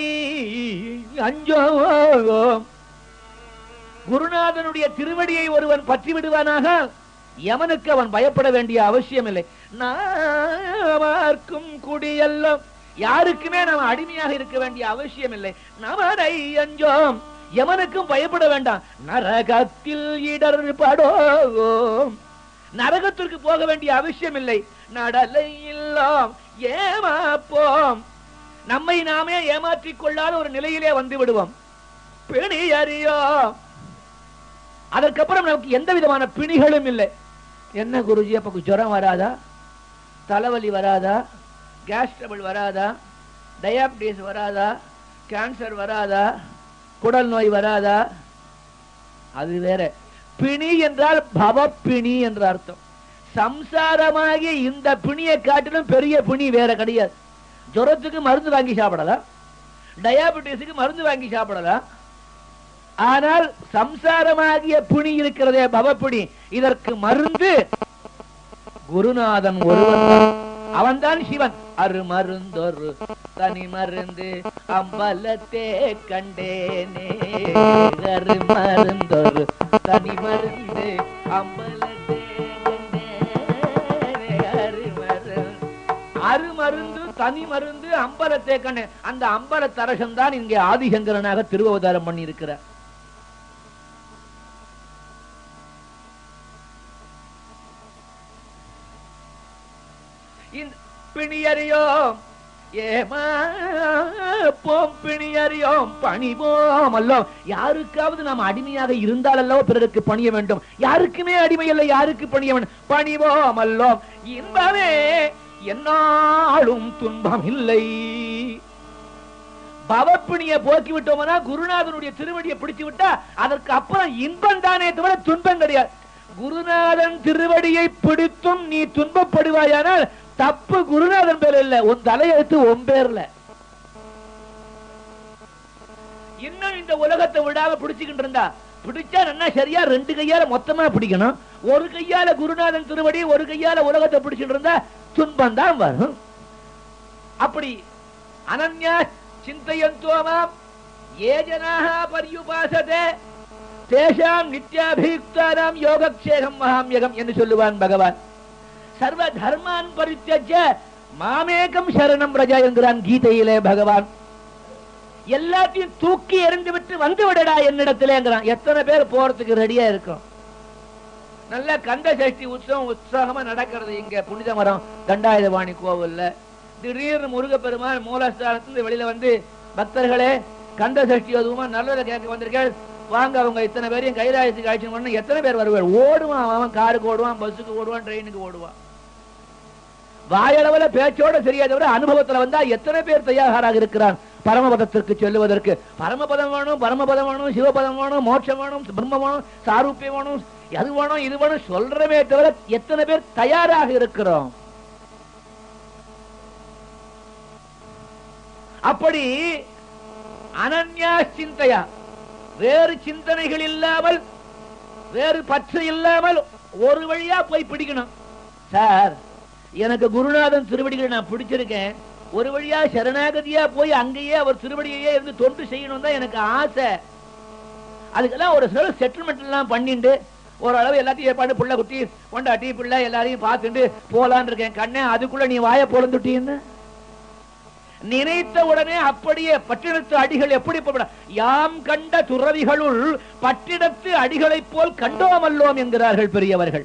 அஞ்சோம் குருநாதனுடைய திருவடியை ஒருவன் பற்றி விடுவானாக யமனுக்கு அவன் பயப்பட வேண்டிய அவசியம் இல்லை நாமார்க்கும் குடியெல்லாம் யாருக்குமே நாம் அடிமையாக இருக்க வேண்டிய அவசியம் இல்லை நமனை அஞ்சோம் யமனுக்கும் பயப்பட வேண்டாம் நரகத்தில் இடர்படோம் நரகத்திற்கு போக வேண்டிய அவசியம் இல்லை நடலை இல்லோம் ஏமாப்போம் நம்மை நாமே ஏமாற்றிக் கொள்ளாத ஒரு நிலையிலே வந்து விடுவோம் பிணி அறியோம் அதற்கப்புறம் நமக்கு எந்த விதமான பிணிகளும் இல்லை என்ன குருஜி அப்ப ஜுரம் வராதா தலைவலி வராதா கேஸ் ட்ரபிள் வராதா டயாபிட்டிஸ் வராதா கேன்சர் வராதா குடல் நோய் வராதா அது வேற பிணி என்றால் பவப்பிணி என்ற அர்த்தம் சம்சாரமாகிய இந்த பிணியை காட்டிலும் பெரிய பிணி வேற கிடையாது ஜுரத்துக்கு மருந்து வாங்கி சாப்பிடலாம் டயாபிட்டிஸுக்கு மருந்து வாங்கி சாப்பிடலாம் ஆனால் சம்சாரமாகிய பிணி இருக்கிறதே பவப்பிணி இதற்கு மருந்து குருநாதன் ஒருவன் அவன்தான் சிவன் அரு மருந்தொரு தனி மருந்து அம்பலத்தே கண்டேனே அரு மருந்தொரு தனி மருந்து அம்பலத்தே கண்டேனே அரு மருந்து அரு மருந்து தனி மருந்து அம்பலத்தே கண்டே அந்த அம்பல தரசம் தான் இங்கே ஆதிசங்கரனாக திருவவதாரம் பண்ணி இருக்கிறார் இந்த பிணியறியோம் ஏமாப்போம் பிணியறியோம் பணிவோம் அல்லோ யாருக்காவது நாம் அடிமையாக இருந்தால் அல்லவோ பிறருக்கு பணிய வேண்டும் யாருக்குமே அடிமை இல்லை யாருக்கு பணிய வேண்டும் பணிவோம் அல்லோம் இன்பமே என்னாலும் துன்பம் இல்லை பவப்பிணிய போக்கி விட்டோம்னா குருநாதனுடைய திருவடியை பிடிச்சு விட்டா அதற்கு அப்புறம் இன்பம் தானே தவிர துன்பம் கிடையாது குருநாதன் திருவடியை பிடித்தும் நீ துன்பப்படுவாயானால் தப்பு குருநாதன் பேர் இல்ல உன் தலையெழுத்து உன் பேர்ல இன்னும் இந்த உலகத்தை விடாம பிடிச்சுக்கிட்டு இருந்தா பிடிச்சா நல்லா சரியா ரெண்டு கையால மொத்தமா பிடிக்கணும் ஒரு கையால குருநாதன் திருவடி ஒரு கையால உலகத்தை பிடிச்சிட்டு இருந்தா துன்பம் தான் வரும் அப்படி அனன்யா சிந்தையந்தோமாம் ஏ ஜனாக பரியுபாசதே தேஷாம் நித்யாபியுக்தானாம் யோகக்ஷேகம் மகாம்யகம் என்று சொல்லுவான் பகவான் சர்வ தர்மான் பரித்தியஜ மாமேகம் சரணம் ரஜா என்கிறான் கீதையிலே பகவான் எல்லாத்தையும் தூக்கி எறிந்து விட்டு வந்து விடடா என்னிடத்திலேங்கிறான் எத்தனை பேர் போறதுக்கு ரெடியா இருக்கும் நல்ல கந்த சஷ்டி உற்சவம் உற்சாகமா நடக்கிறது இங்க புனித மரம் தண்டாயுதபாணி கோவில்ல திடீர்னு முருகப்பெருமான் மூலஸ்தானத்துல வெளியில வந்து பக்தர்களே கந்த சஷ்டி அதுவுமா நல்லதை கேட்க வந்திருக்கேன் வாங்க அவங்க இத்தனை பேரையும் கைலாயத்துக்கு அழைச்சு பண்ண எத்தனை பேர் வருவார் ஓடுவான் அவன் காருக்கு ஓடுவான் பஸ்ஸுக்கு ஓடுவான் ட்ரெயினுக்கு ஓடுவான் வாயளவுல பேச்சோட சரியா தவிர அனுபவத்துல வந்தா எத்தனை பேர் தயாராக இருக்கிறான் பரமபதத்திற்கு செல்லுவதற்கு பரமபதம் வேணும் பரமபதம் வேணும் சிவபதம் வேணும் மோட்சம் வேணும் பிரம்ம வேணும் சாரூப்பியம் வேணும் அது வேணும் இது வேணும் சொல்றமே தவிர எத்தனை பேர் தயாராக இருக்கிறோம் அப்படி அனன்யா சிந்தையா வேறு சிந்தனைகள் இல்லாமல் வேறு பற்று இல்லாமல் ஒரு வழியா போய் பிடிக்கணும் சார் எனக்கு குருநாதன் திருவடிகளை நான் பிடிச்சிருக்கேன் ஒரு வழியா சரணாகதியா போய் அங்கேயே அவர் திருவடியையே இருந்து தொண்டு செய்யணும் தான் எனக்கு ஆசை அதுக்கெல்லாம் ஒரு சில செட்டில்மெண்ட் எல்லாம் பண்ணிட்டு ஓரளவு எல்லாத்தையும் ஏற்பாடு புள்ள குட்டி கொண்டாட்டி பிள்ளை எல்லாரையும் பார்த்துட்டு போலான்னு இருக்கேன் கண்ணே அதுக்குள்ள நீ வாய பொழந்துட்டீன்னு நினைத்த உடனே அப்படியே பட்டினத்து அடிகள் எப்படி போய்விட- யாம் கண்ட துறவிகளுள் பட்டினத்து அடிகளைப் போல் கண்டோமல்லோம் என்கிறார்கள் பெரியவர்கள்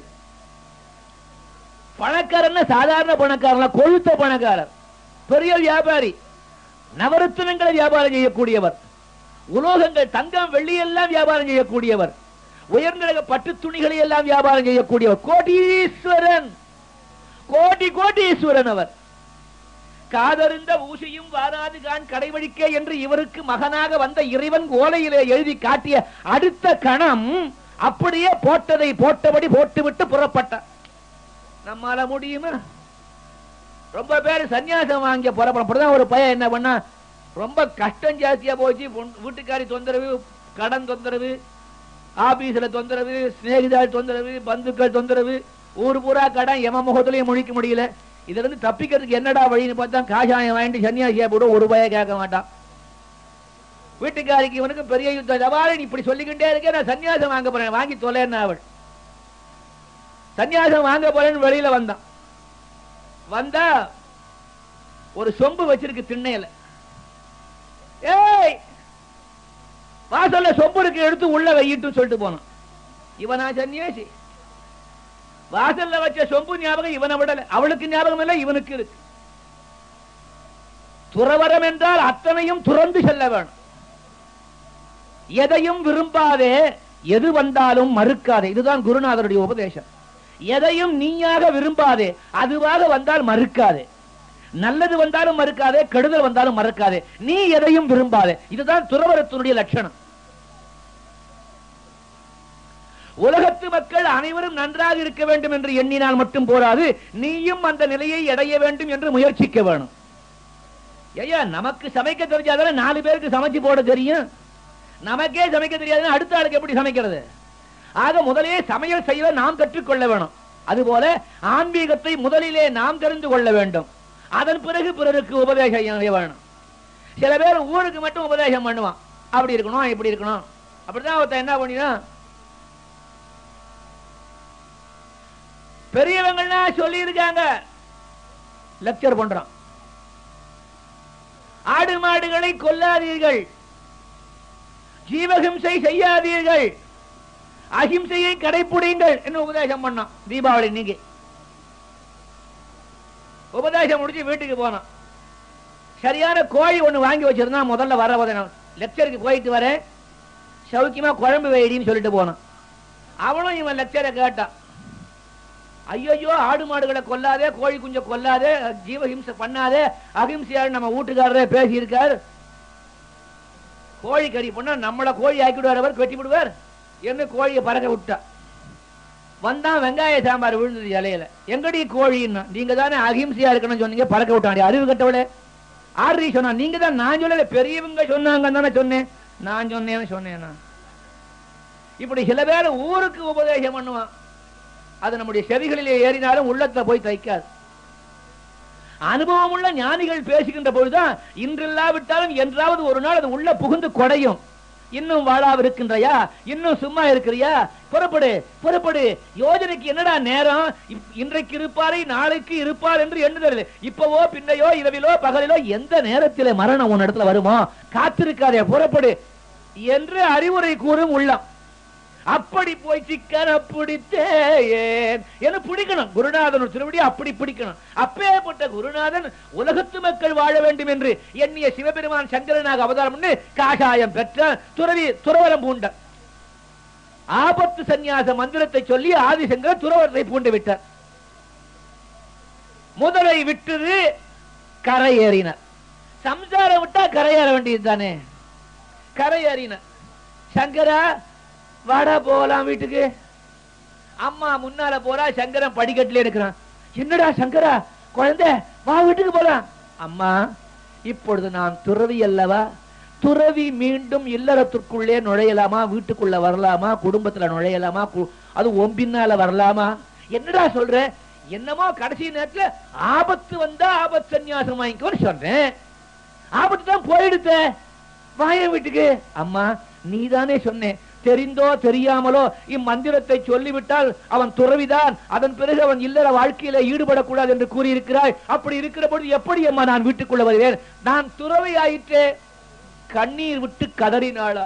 பணக்காரன் சாதாரண பணக்காரன் கொழுத்த பணக்காரர் பெரிய வியாபாரி நவரத்தினங்களை வியாபாரம் செய்யக்கூடியவர் உலோகங்கள் தங்கம் வெள்ளி எல்லாம் வியாபாரம் செய்யக்கூடியவர் உயர்ந்த பட்டு துணிகளை எல்லாம் வியாபாரம் செய்யக்கூடியவர் கோடீஸ்வரன் கோடி கோடீஸ்வரன் அவர் காதறிந்த ஊசியும் வாராது கான் கடைவழிக்கே என்று இவருக்கு மகனாக வந்த இறைவன் ஓலையிலே எழுதி காட்டிய அடுத்த கணம் அப்படியே போட்டதை போட்டபடி போட்டுவிட்டு புறப்பட்டார் நம்மால முடியுமா ரொம்ப பேர் சன்னியாசம் வாங்கிய புறப்படும் அப்படிதான் ஒரு பையன் என்ன பண்ணா ரொம்ப கஷ்டம் ஜாஸ்தியா போச்சு பொன்- வீட்டுக்காரி தொந்தரவு கடன் தொந்தரவு ஆபீஸ்ல தொந்தரவு சிநேகிதாள் தொந்தரவு பந்துக்கள் தொந்தரவு ஊர் பூரா கடன் எம முகத்திலையும் முழிக்க முடியல இதுல இருந்து தப்பிக்கிறதுக்கு என்னடா வழின்னு பார்த்தா காஷாயம் வாங்கிட்டு சன்னியாசியா போடும் ஒரு பய கேட்க மாட்டான் வீட்டுக்காரிக்கு இவனுக்கு பெரிய யுத்தம் சவாலை நீ இப்படி சொல்லிக்கிட்டே இருக்கே நான் சன்னியாசம் வாங்க போறேன் வாங்கி தொலைன்னு அவள் சன்னியாசம் வாங்க போறேன்னு வெளியில வந்தான் வந்தா ஒரு சொம்பு வச்சிருக்கு திண்ணையில ஏய் வாசல்ல சொம்பு இருக்கு எடுத்து உள்ள வையிட்டு சொல்லிட்டு போனான் இவனா சன்னியாசி வாசல்ல வச்ச சொம்பு ஞாபகம் இவனை விடல அவளுக்கு ஞாபகம் இல்ல இவனுக்கு இருக்கு துறவரம் என்றால் அத்தனையும் துறந்து செல்ல வேணும் எதையும் விரும்பாதே எது வந்தாலும் மறுக்காதே இதுதான் குருநாதருடைய உபதேசம் எதையும் நீயாக விரும்பாதே அதுவாக வந்தால் மறுக்காதே நல்லது வந்தாலும் மறுக்காதே கெடுதல் வந்தாலும் மறுக்காதே நீ எதையும் விரும்பாதே இதுதான் துறவரத்தினுடைய லட்சணம் உலகத்து மக்கள் அனைவரும் நன்றாக இருக்க வேண்டும் என்று எண்ணினால் மட்டும் போராது நீயும் அந்த நிலையை அடைய வேண்டும் என்று முயற்சிக்க வேணும் ஐயா நமக்கு சமைக்க தெரிஞ்சாதானே நாலு பேருக்கு சமைச்சு போட தெரியும் நமக்கே சமைக்க தெரியாதுன்னா அடுத்த ஆளுக்கு எப்படி சமைக்கிறது ஆக முதலே சமையல் செய்ய நாம் கற்றுக்கொள்ள வேணும் அதுபோல ஆன்மீகத்தை முதலிலே நாம் தெரிந்து கொள்ள வேண்டும் அதன் பிறகு பிறருக்கு உபதேசம் செய்ய வேணும் சில பேர் ஊருக்கு மட்டும் உபதேசம் பண்ணுவான் அப்படி இருக்கணும் இப்படி இருக்கணும் அப்படிதான் ஒருத்தன் என்ன பண்ணினா பெரியவங்கள்லாம் சொல்லி இருக்காங்க லெக்சர் பண்றான் ஆடு மாடுகளை கொல்லாதீர்கள் ஜீவஹிம்சை செய்யாதீர்கள் அஹிம்சையை கடைபிடிங்கள் என்று உபதேசம் பண்ணான் தீபாவளி இன்னைக்கு உபதேசம் முடிச்சு வீட்டுக்கு போனான் சரியான கோழி ஒண்ணு வாங்கி வச்சிருந்தான் முதல்ல வர உதனம் லெக்சருக்கு போயிட்டு வரேன் சௌக்கியமா குழம்பு வைடின்னு சொல்லிட்டு போனான் அவனும் இவன் லெக்சரை கேட்டான் ஐயோ ஆடு மாடுகளை கொல்லாதே கோழி குஞ்ச கொல்லாதே ஜீவஹிம்சை பண்ணாதே அஹிம்சையார் நம்ம வீட்டுக்காரரே பேசி இருக்கார் கோழி கறி பண்ணா நம்மள கோழி ஆக்கிடுவார் அவர் வெட்டி விடுவார் என்று கோழியை பறக்க விட்டா வந்தான் வெங்காய சாம்பார் விழுந்தது இலையில எங்கடி கோழின்னா நீங்க தானே அஹிம்சையா இருக்கணும்னு சொன்னீங்க பறக்க விட்டாடி அறிவு கட்டவளே ஆர்ரி சொன்னா நீங்க தான் நான் சொல்லல பெரியவங்க சொன்னாங்க தானே சொன்னேன் நான் சொன்னேன்னு சொன்னேன் நான் இப்படி சில பேர் ஊருக்கு உபதேசம் பண்ணுவான் அது நம்முடைய செவிகளிலே ஏறினாலும் உள்ளத்துல போய் தைக்காது அனுபவமுள்ள ஞானிகள் பேசுகின்ற பொழுதுதான் இன்றில்லாவிட்டாலும் என்றாவது ஒரு நாள் அது உள்ள புகுந்து கொடையும் இன்னும் வாழாம இருக்கின்றையா இன்னும் சும்மா இருக்கிறியா புறப்படு புறப்படு யோஜனைக்கு என்னடா நேரம் இப்- இன்றைக்கு இருப்பாரை நாளைக்கு இருப்பார் என்று எண்ணுதல் இப்பவோ பின்னையோ இரவிலோ பகலிலோ எந்த நேரத்திலே மரணம் உன் இடத்துல வருமோ காத்திருக்காதே புறப்படு என்று அறிவுரை கூறும் உள்ளம் அப்படி போய் சிக்கன பிடித்தேன் என பிடிக்கணும் குருநாதன் திருவடி அப்படி பிடிக்கணும் அப்பேற்பட்ட குருநாதன் உலகத்து மக்கள் வாழ வேண்டும் என்று எண்ணிய சிவபெருமான் சங்கரனாக அவதாரம் பண்ணி காஷாயம் பெற்ற துறவி துறவரம் பூண்ட ஆபத்து சந்நியாச மந்திரத்தை சொல்லி ஆதிசங்கர் துறவரத்தை பூண்டு விட்டார் முதலை விட்டது கரை ஏறினார் சம்சாரம் விட்டா கரையேற வேண்டியது தானே கரை ஏறினார் சங்கரா வாடா போகலாம் வீட்டுக்கு அம்மா முன்னால போறா சங்கரன் படிக்கட்டுல இருக்கிறான் என்னடா சங்கரா குழந்தை வா வீட்டுக்கு போலாம் அம்மா இப்பொழுது நான் துறவி அல்லவா துறவி மீண்டும் இல்லறத்திற்குள்ளே நுழையலாமா வீட்டுக்குள்ள வரலாமா குடும்பத்துல நுழையலாமா கு- அது ஒம்பின்னால வரலாமா என்னடா சொல்ற என்னமோ கடைசி நேரத்துல ஆபத்து வந்தா ஆபத்து சந்நியாசம் வாங்கிக்கோன்னு சொன்னேன் ஆபத்து தான் போயிடுத்த வாய வீட்டுக்கு அம்மா நீதானே சொன்னேன் தெரிந்தோ தெரியாமலோ இம்மந்திரத்தை சொல்லிவிட்டால் அவன் துறவிதான் அதன் பிறகு அவன் இல்லற வாழ்க்கையில ஈடுபடக்கூடாது என்று கூறியிருக்கிறாய் அப்படி இருக்கிற பொழுது எப்படி அம்மா நான் வீட்டுக்குள்ள வருவேன் நான் துறவி ஆயிற்றே கண்ணீர் விட்டு கதறினாளா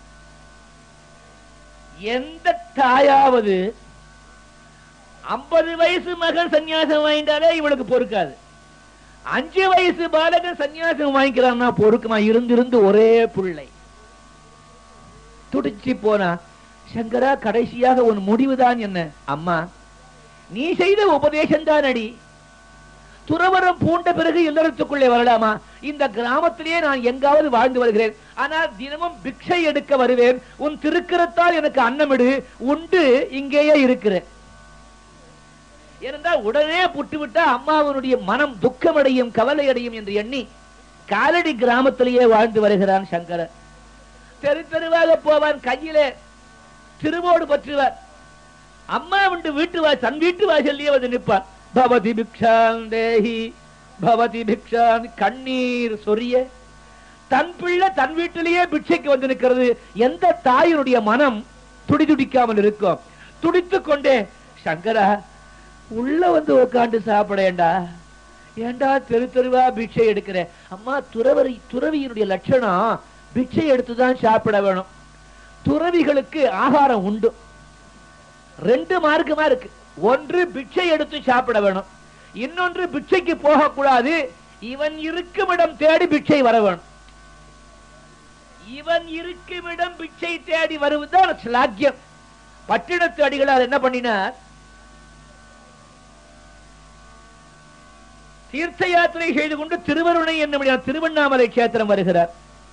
எந்த தாயாவது ஐம்பது வயசு மகன் சன்னியாசம் வாங்கிட்டாலே இவளுக்கு பொறுக்காது அஞ்சு வயசு பாலகன் சன்னியாசம் வாங்கிக்கிறான்னா பொறுக்குமா இருந்திருந்து ஒரே பிள்ளை துடிச்சு போனா சங்கரா கடைசியாக உன் முடிவுதான் என்ன அம்மா நீ செய்த உபதேசம் தான் அடி துறவரம் பூண்ட பிறகு இல்லறத்துக்குள்ளே வரலாமா இந்த கிராமத்திலேயே நான் எங்காவது வாழ்ந்து வருகிறேன் ஆனால் தினமும் பிக்ஷை எடுக்க வருவேன் உன் திருக்கரத்தால் எனக்கு அன்னமிடு உண்டு இங்கேயே இருக்கிறேன் ஏனென்றால் உடனே புட்டுவிட்டா அம்மாவனுடைய மனம் துக்கமடையும் கவலையடையும் என்று எண்ணி காலடி கிராமத்திலேயே வாழ்ந்து வருகிறான் சங்கரன் தெரு தெருவாக போவான் கையிலே திருவோடு பற்றுவார் அம்மா உண்டு வீட்டு வா தன் வீட்டு வாசல்லையே வந்து நிற்பான் பவதி பிக்ஷான் தேஹி பவதி பிக்ஷான் கண்ணீர் சொரிய தன் பிள்ளை தன் வீட்டிலேயே பிட்சைக்கு வந்து நிற்கிறது எந்த தாயினுடைய மனம் துடிதுடிக்காமல் இருக்கும் துடித்துக் கொண்டே சங்கரா உள்ள வந்து உட்காந்து சாப்பிடேண்டா ஏண்டா தெரு தெருவா பிட்சை எடுக்கிற அம்மா துறவரி துறவியினுடைய லட்சணம் பிட்சை எடுத்துதான் சாப்பிட வேணும் துறவிகளுக்கு ஆகாரம் உண்டு ரெண்டு மார்க்கமா இருக்கு ஒன்று பிட்சை எடுத்து சாப்பிட வேணும் இன்னொன்று பிட்சைக்கு போகக்கூடாது இவன் இருக்கும் இடம் தேடி பிட்சை வர வேணும் இவன் இருக்கும் இடம் பிட்சை தேடி வருவதுதான் ஸ்லாக்கியம் பட்டினத்து அடிகளார் என்ன பண்ணினார் தீர்த்த யாத்திரை செய்து கொண்டு திருவருணை என்னும் திருவண்ணாமலை கேத்திரம் வருகிறார்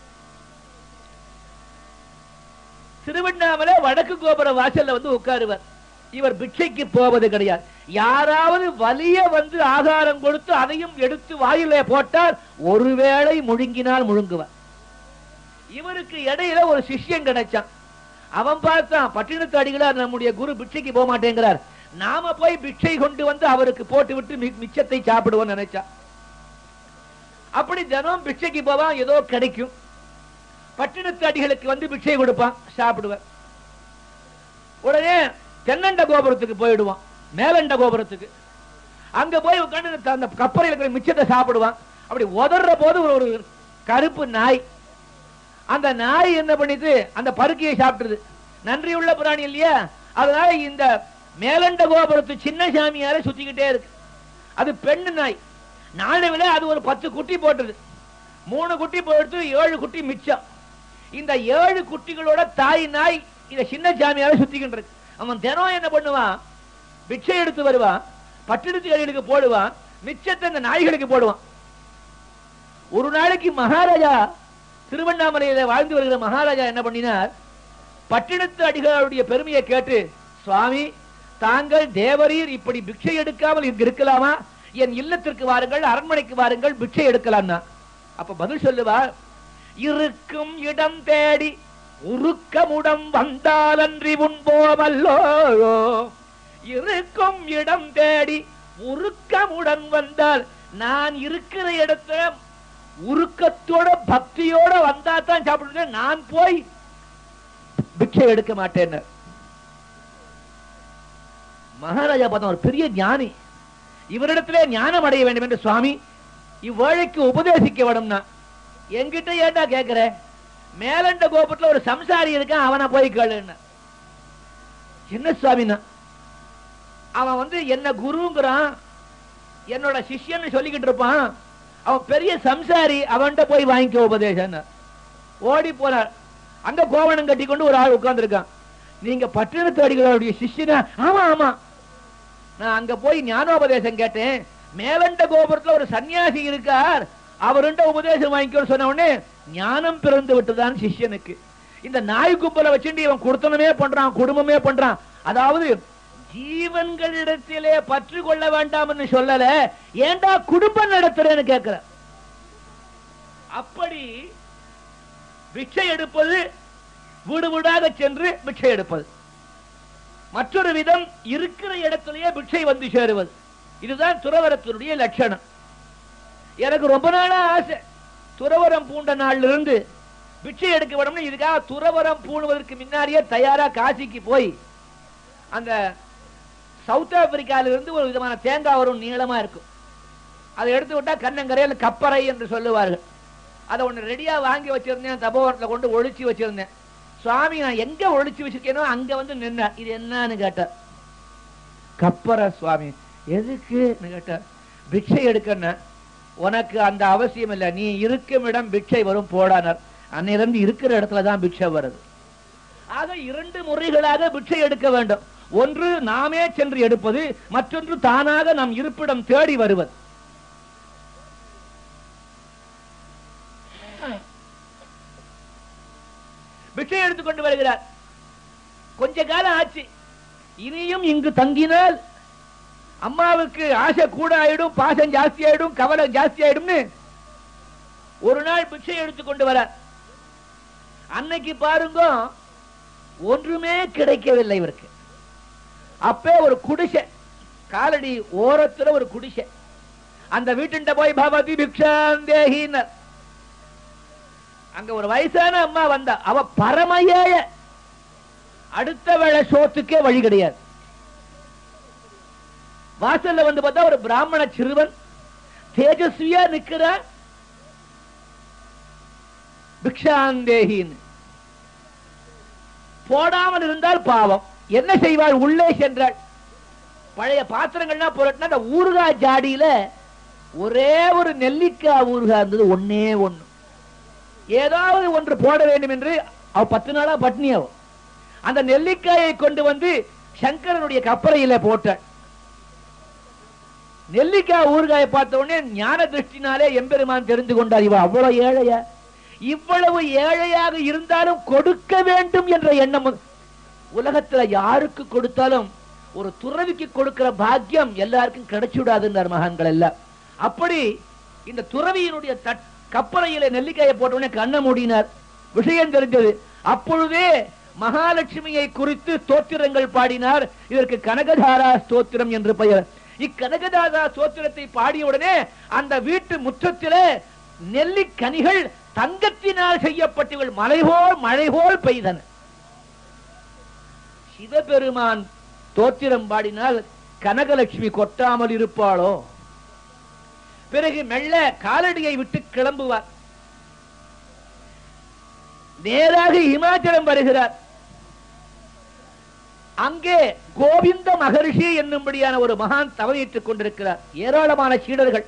திருவண்ணாமலை வடக்கு கோபுர வாசல்ல வந்து உட்காருவார் இவர் பிட்சைக்கு போவது கிடையாது யாராவது வலிய வந்து ஆகாரம் கொடுத்து அதையும் எடுத்து வாயிலே போட்டால் ஒருவேளை முழுங்கினால் முழுங்குவார் இவருக்கு இடையில ஒரு சிஷ்யன் கிடைச்சான் அவன் பார்த்தான் பட்டினத்து அடிகளார் நம்முடைய குரு பிட்சைக்கு போக மாட்டேங்கிறார் நாம போய் பிட்சை கொண்டு வந்து அவருக்கு போட்டு விட்டு மி- மிச்சத்தை சாப்பிடுவோம் நினைச்சா அப்படி தினம் பிட்சைக்கு போவான் ஏதோ கிடைக்கும் பட்டினத்து அடிகளுக்கு வந்து பிட்சை கொடுப்பான் சாப்பிடுவார் உடனே தென்னண்ட கோபுரத்துக்கு போயிடுவான் மேலண்ட கோபுரத்துக்கு அங்க போய் உட்கார்ந்து அந்த கப்பலில் இருக்கிற மிச்சத்தை சாப்பிடுவான் அப்படி உதற போது ஒரு ஒரு கருப்பு நாய் அந்த நாய் என்ன பண்ணிட்டு அந்த பருக்கியை சாப்பிட்டுருது நன்றியுள்ள பிராணி இல்லையா அதனால இந்த மேலண்ட கோபுரத்து சின்ன சாமியார சுத்திக்கிட்டே இருக்கு அது பெண்ணு நாய் நாளவில அது ஒரு பத்து குட்டி போட்டுது மூணு குட்டி போட்டு ஏழு குட்டி மிச்சம் இந்த ஏழு குட்டிகளோட தாய் நாய் இந்த சின்ன சாமியார சுத்திக்கின்றது அவன் தினம் என்ன பண்ணுவான் பிச்சை எடுத்து வருவான் பட்டினத்துகளுக்கு போடுவான் மிச்சத்தை இந்த நாய்களுக்கு போடுவான் ஒரு நாளைக்கு மகாராஜா திருவண்ணாமலையில வாழ்ந்து வருகிற மகாராஜா என்ன பண்ணினார் பட்டினத்து அடிகளுடைய பெருமையை கேட்டு சுவாமி தாங்கள் தேவரீர் இப்படி பிக்ஷை எடுக்காமல் இங்கு இருக்கலாமா என் இல்லத்திற்கு வாருங்கள் அரண்மனைக்கு வாருங்கள் பிக்ஷை எடுக்கலாம்னா அப்ப பதில் சொல்லுவார் இருக்கும் இடம் தேடி உருக்கமுடம் வந்தாலன்றி உண்போமல்லோ இருக்கும் இடம் தேடி உருக்கமுடன் வந்தால் நான் இருக்கிற இடத்துல உருக்கத்தோட பக்தியோட வந்தா தான் சாப்பிடுவேன் நான் போய் பிக்ஷை எடுக்க மாட்டேன் மகாராஜா பார்த்தா ஒரு பெரிய ஞானி இவரிடத்திலே ஞானம் அடைய வேண்டும் என்று சுவாமி இவ்வேழைக்கு உபதேசிக்க வேணும்னா என்கிட்ட ஏண்டா கேக்குற மேலண்ட கோபுரத்துல ஒரு சம்சாரி இருக்கான் அவனை போய் கேளுன்னா என்ன சுவாமினா அவன் வந்து என்ன குருங்கிறான் என்னோட சிஷ்யன்னு சொல்லிக்கிட்டு இருப்பான் அவன் பெரிய சம்சாரி அவன்கிட்ட போய் வாங்கிக்க உபதேசம் ஓடி போனார் அங்க கோவணம் கட்டி கொண்டு ஒரு ஆள் உட்கார்ந்திருக்கான் நீங்க பட்டினத்து அடிகளுடைய சிஷ்யனா ஆமா ஆமா நான் அங்க போய் ஞானோபதேசம் கேட்டேன் மேலண்ட கோபுரத்துல ஒரு சன்னியாசி இருக்கார் அவருண்ட உபதேசம் வாங்கிக்கோ சொன்ன உடனே ஞானம் பிறந்து விட்டுதான் சிஷ்யனுக்கு இந்த நாய் கும்பலை வச்சுட்டு இவன் கொடுத்தனமே பண்றான் குடும்பமே பண்றான் அதாவது ஜீவன்களிடத்திலே பற்று கொள்ள வேண்டாம்னு சொல்லல ஏண்டா குடும்பம் நடத்துறேன்னு கேட்கிற அப்படி பிச்சை எடுப்பது வீடு வீடாக சென்று பிச்சை எடுப்பது மற்றொரு விதம் இருக்கிற இடத்திலேயே பிச்சை வந்து சேருவது இதுதான் துறவரத்தினுடைய லட்சணம் எனக்கு ரொம்ப நாளா ஆசை துறவரம் பூண்ட நாள்ல இருந்து பிச்சை எடுக்க வேணும்னு இதுக்காக துறவரம் பூணுவதற்கு முன்னாடியே தயாரா காசிக்கு போய் அந்த சவுத் ஆப்பிரிக்கால இருந்து ஒரு விதமான தேங்காய் வரும் நீளமா இருக்கும் அதை எடுத்து விட்டா கண்ணங்கரையில் கப்பறை என்று சொல்லுவார்கள் அதை ஒண்ணு ரெடியா வாங்கி வச்சிருந்தேன் தபோவரத்துல கொண்டு ஒழிச்சு வச்சிருந்தேன் சுவாமி நான் எங்க ஒழிச்சு வச்சிருக்கேனோ அங்க வந்து நின்னார் இது என்னன்னு கேட்டார் கப்பரை சுவாமி எதுக்கு கேட்டார் பிக்ஷை எடுக்கன்னு உனக்கு அந்த அவசியம் இல்லை நீ இருக்கும் இடம் பிக்ஷை வரும் போடானார் அன்னையிலிருந்து இருக்கிற இடத்துல தான் பிக்ஷை வருது ஆக இரண்டு முறைகளாக பிக்ஷை எடுக்க வேண்டும் ஒன்று நாமே சென்று எடுப்பது மற்றொன்று தானாக நம் இருப்பிடம் தேடி வருவது பிச்சை எடுத்துக்கொண்டு வருகிறார் கொஞ்ச காலம் ஆச்சு இனியும் இங்கு தங்கினால் அம்மாவுக்கு ஆசை கூட ஆயிடும் பாசம் ஜாஸ்தி ஆயிடும் கவலை ஜாஸ்தி ஆயிடும்னு ஒரு நாள் பிச்சை எடுத்துக்கொண்டு வர அன்னைக்கு பாருங்க ஒன்றுமே கிடைக்கவில்லை இவருக்கு அப்பே ஒரு குடிசை காலடி ஓரத்துல ஒரு குடிசை அந்த வீட்டுண்ட போய் பவதி பிக்ஷாந்தேகினர் அங்க ஒரு வயசான அம்மா வந்தா அவ பரமயேய அடுத்த வேளை சோத்துக்கே வழி கிடையாது வாசல்ல வந்து பார்த்தா ஒரு பிராமண சிறுவன் தேஜஸ்வியா நிக்கிற பிக்ஷாந்தேகின்னு போடாமல் இருந்தால் பாவம் என்ன செய்வாள் உள்ளே சென்றாள் பழைய பாத்திரங்கள்லாம் புரட்டினா அந்த ஊறுகாய் ஜாடியில ஒரே ஒரு நெல்லிக்காய் ஊறுகாய் இருந்தது ஒன்னே ஒண்ணு ஏதாவது ஒன்று போட வேண்டும் என்று அவ பத்து நாளா பட்னியாவும் அந்த நெல்லிக்காயை கொண்டு வந்து சங்கரனுடைய கப்பலையில போட்டாள் நெல்லிக்காய் ஊறுகாயை பார்த்த உடனே ஞான திருஷ்டினாலே எம்பெருமான் தெரிந்து கொண்டார் இவ அவ்வளவு ஏழையா இவ்வளவு ஏழையாக இருந்தாலும் கொடுக்க வேண்டும் என்ற எண்ணம் வந்து- உலகத்துல யாருக்கு கொடுத்தாலும் ஒரு துறவிக்கு கொடுக்கிற பாக்கியம் எல்லாருக்கும் கிடைச்சுடாதுன்றார் மகான்கள் எல்லாம் அப்படி இந்த துறவியினுடைய தட்- கப்பலையில நெல்லிக்காயை போட்ட உடனே கண்ண மூடினார் விஷயம் தெரிஞ்சது அப்பொழுதே மகாலட்சுமியை குறித்து ஸ்தோத்திரங்கள் பாடினார் இதற்கு கனகதாரா ஸ்தோத்திரம் என்று பெயர் இக்கனகதாரா ஸ்தோத்திரத்தை பாடிய உடனே அந்த வீட்டு முற்றத்திலே நெல்லிக்கனிகள் தங்கத்தினால் செய்யப்பட்டவள் மலைபோல் மழைபோல் பெய்தன சிவபெருமான் தோத்திரம் பாடினால் கனகலட்சுமி கொட்டாமல் இருப்பாளோ பிறகு மெல்ல காலடியை விட்டு கிளம்புவார் நேராக இமாச்சலம் வருகிறார் அங்கே கோவிந்த மகரிஷி என்னும்படியான ஒரு மகான் தவறிட்டுக் கொண்டிருக்கிறார் ஏராளமான சீடர்கள்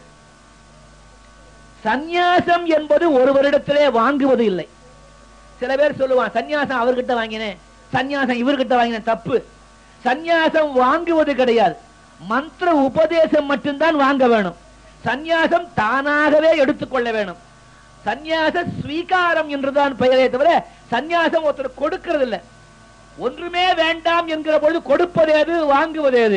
சந்நியாசம் என்பது ஒருவரிடத்திலே வாங்குவது இல்லை சில பேர் சொல்லுவான் சந்நியாசம் அவர்கிட்ட வாங்கினேன் சந்நியாசம் இவர்கிட்ட வாங்கினேன் தப்பு சந்நியாசம் வாங்குவது கிடையாது மந்திர உபதேசம் மட்டும்தான் வாங்க வேணும் சந்நியாசம் தானாகவே எடுத்துக்கொள்ள வேணும் சந்நியாச ஸ்வீகாரம் என்றுதான் பெயரே தவிர சந்நியாசம் ஒருத்தர் கொடுக்கிறது இல்லை ஒன்றுமே வேண்டாம் என்கிற பொழுது கொடுப்பதேது வாங்குவதேது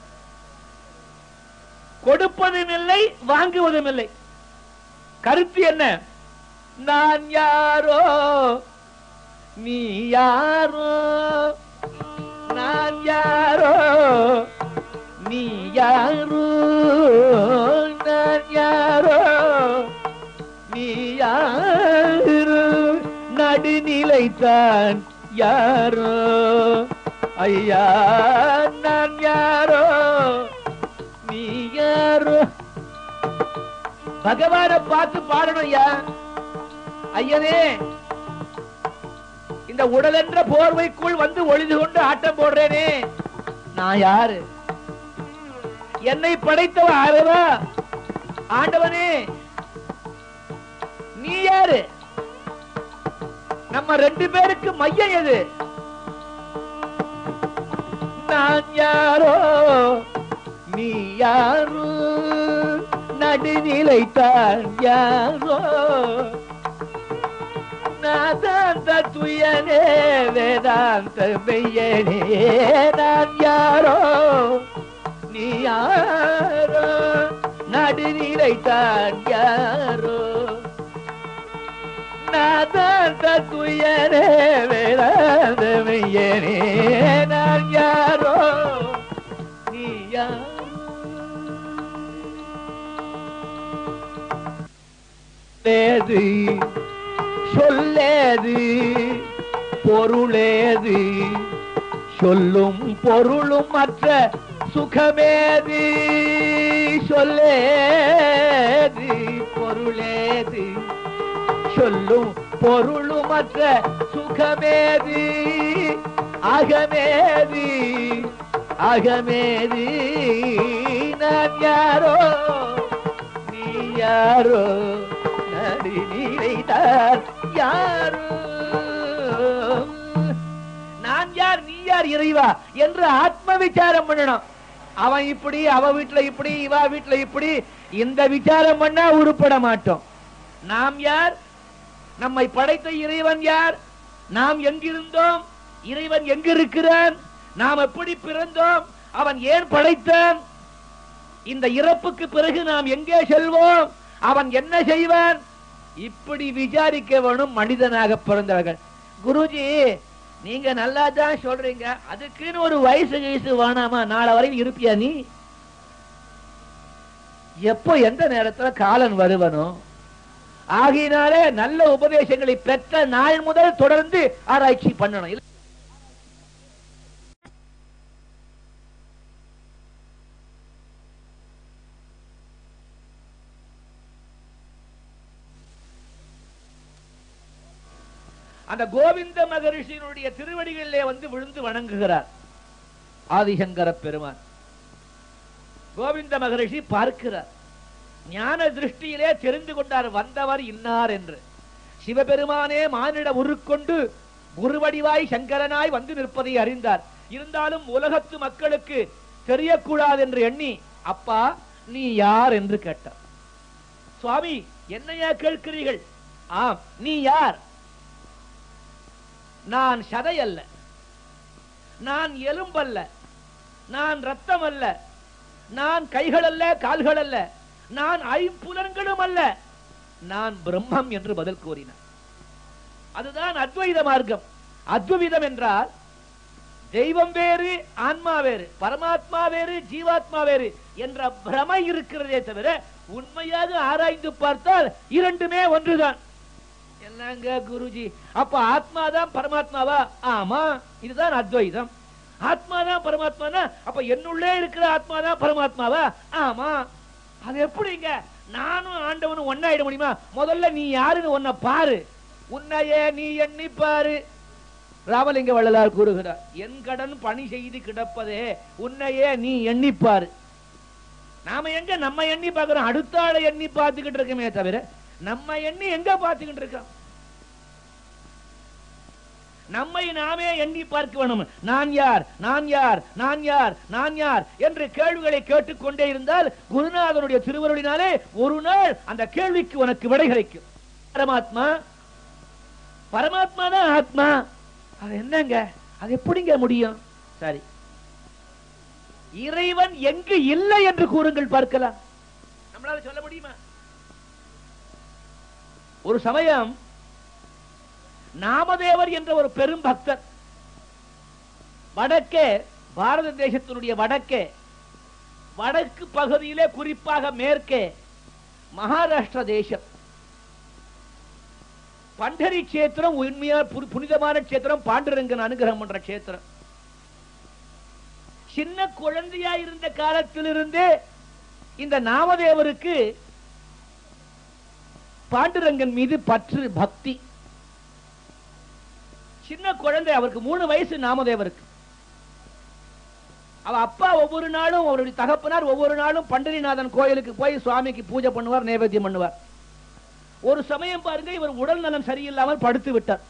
கொடுப்பதும் இல்லை வாங்குவதும் இல்லை கருத்து என்ன நான் யாரோ நீ யாரோ நான் யாரோ நீ யாரோ நான் யாரோ நீ யாரோ நடுநிலைத்தான் யாரோ ஐயா நான் யாரோ நீ யாரோ பகவானை பார்த்து பாடணும் ஐயா ஐயனே இந்த உடலென்ற போர்வைக்குள் வந்து ஒளிந்து கொண்டு ஆட்டம் போடுறேனே நான் யாரு என்னை படைத்தவ ஆரவா ஆண்டவனே நீ யாரு நம்ம ரெண்டு பேருக்கு மையம் எது நான் யாரோ நீ யாரோ நடுநிலைத்தான் யாரோ நாதாந்த துயனே வேதாந்த மெய்யனே நான் யாரோ நீ யாரோ நடுநிலைத்தான் யாரோ நாதாந்த துயனே வேதாந்த மெய்யனே நான் யாரோ நீ யாரோ லேது சொல்லேது பொருளேது சொல்லும் பொருளும் மற்ற சுகமேது சொல்லேது பொருளேது சொல்லும் பொருளும் மற்ற சுகமேது அகமேது அகமேது நான் யாரோ நீ யாரோ நடுநிலைதான் யாரோ நான் யார் நீ யார் இறைவா என்று ஆத்ம விசாரம் பண்ணணும் அவன் இப்படி அவ வீட்டுல இப்படி இவ வீட்டுல இப்படி இந்த விசாரம் பண்ணா உருப்பட மாட்டோம் நாம் யார் நம்மை படைத்த இறைவன் யார் நாம் எங்கிருந்தோம் இறைவன் எங்கிருக்கிறான் நாம் எப்படி பிறந்தோம் அவன் ஏன் படைத்தான் இந்த இறப்புக்கு பிறகு நாம் எங்கே செல்வோம் அவன் என்ன செய்வான் இப்படி விசாரிக்க வேணும் மனிதனாக பிறந்தவர்கள் குருஜி நீங்க நல்லா தான் சொல்றீங்க அதுக்குன்னு ஒரு வயசு வயசு வேணாமா நாளை வரையும் இருப்பியா நீ எப்போ எந்த நேரத்துல காலன் வருவனோ ஆகையினாலே நல்ல உபதேசங்களை பெற்ற நாள் முதல் தொடர்ந்து ஆராய்ச்சி பண்ணணும் இல்ல அந்த கோவிந்த மகரிஷியினுடைய திருவடிகளிலே வந்து விழுந்து வணங்குகிறார் ஆதிசங்கர பெருமான் கோவிந்த மகரிஷி பார்க்கிறார் ஞான திருஷ்டியிலே தெரிந்து கொண்டார் வந்தவர் இன்னார் என்று சிவபெருமானே மானிட உருக்கொண்டு குருவடிவாய் சங்கரனாய் வந்து நிற்பதை அறிந்தார் இருந்தாலும் உலகத்து மக்களுக்கு தெரியக்கூடாது என்று எண்ணி அப்பா நீ யார் என்று கேட்டார் சுவாமி என்னையா கேட்கிறீர்கள் ஆம் நீ யார் நான் சதை அல்ல நான் எலும்பல்ல நான் ரத்தம் அல்ல நான் கைகள் அல்ல கால்கள் அல்ல நான் ஐம்புலன்களும் அல்ல நான் பிரம்மம் என்று பதில் கூறினார் அதுதான் அத்வைத மார்க்கம் அத்வைதம் என்றால் தெய்வம் வேறு ஆன்மா வேறு பரமாத்மா வேறு ஜீவாத்மா வேறு என்ற பிரமை இருக்கிறதே தவிர உண்மையாக ஆராய்ந்து பார்த்தால் இரண்டுமே ஒன்றுதான் என்னங்க குருஜி அப்ப ஆத்மாதான் பரமாத்மாவா ஆமா இதுதான் அத்வைதம் ஆத்மாதான் பரமாத்மானா அப்ப என்னுள்ளே இருக்கிற ஆத்மாதான் பரமாத்மாவா ஆமா அது எப்படிங்க நானும் ஆண்டவனும் ஒன்னாயிட முடியுமா முதல்ல நீ யாருன்னு உன்னை பாரு உன்னையே நீ எண்ணி பாரு ராமலிங்க வள்ளலார் கூறுகிறார் என் கடன் பணி செய்து கிடப்பதே உன்னையே நீ எண்ணிப்பாரு நாம எங்க நம்ம எண்ணி பார்க்கிறோம் அடுத்த ஆளை எண்ணி பார்த்துக்கிட்டு இருக்கமே தவிர நம்ம எண்ணி எங்க பார்த்துக்கிட்டு இருக்கோம் நம்மை நாமே எண்ணி பார்க்க வேணும் நான் யார் நான் யார் நான் யார் நான் யார் என்று கேள்விகளை கேட்டுக்கொண்டே இருந்தால் குருநாதனுடைய திருவருளினாலே ஒரு நாள் அந்த கேள்விக்கு உனக்கு விடை கிடைக்கும் பரமாத்மா பரமாத்மா தான் ஆத்மா அது என்னங்க அது எப்படிங்க முடியும் சரி இறைவன் எங்கு இல்லை என்று கூறுங்கள் பார்க்கலாம் நம்மளால சொல்ல முடியுமா ஒரு சமயம் நாமதேவர் என்ற ஒரு பெரும் பக்தர் வடக்கே பாரத தேசத்தினுடைய வடக்கே வடக்கு பகுதியிலே குறிப்பாக மேற்கே மகாராஷ்டிர தேசம் பண்டரி கஷேத்திரம் உண்மையா புனி- புனிதமான கஷேத்திரம் பாண்டுரங்கன் அனுகிரகம் பண்ற கஷேத்திரம் சின்ன குழந்தையா இருந்த காலத்திலிருந்தே இந்த நாமதேவருக்கு பாண்டுரங்கன் மீது பற்று பக்தி சின்ன குழந்தை அவருக்கு மூணு வயசு நாமதேவருக்கு அவ அப்பா ஒவ்வொரு நாளும் அவருடைய தகப்பனார் ஒவ்வொரு நாளும் பண்டரிநாதன் கோயிலுக்கு போய் சுவாமிக்கு பூஜை பண்ணுவார் நைவேத்தியம் பண்ணுவார் ஒரு சமயம் பாருங்க இவர் உடல் நலம் சரியில்லாமல் படுத்து விட்டார்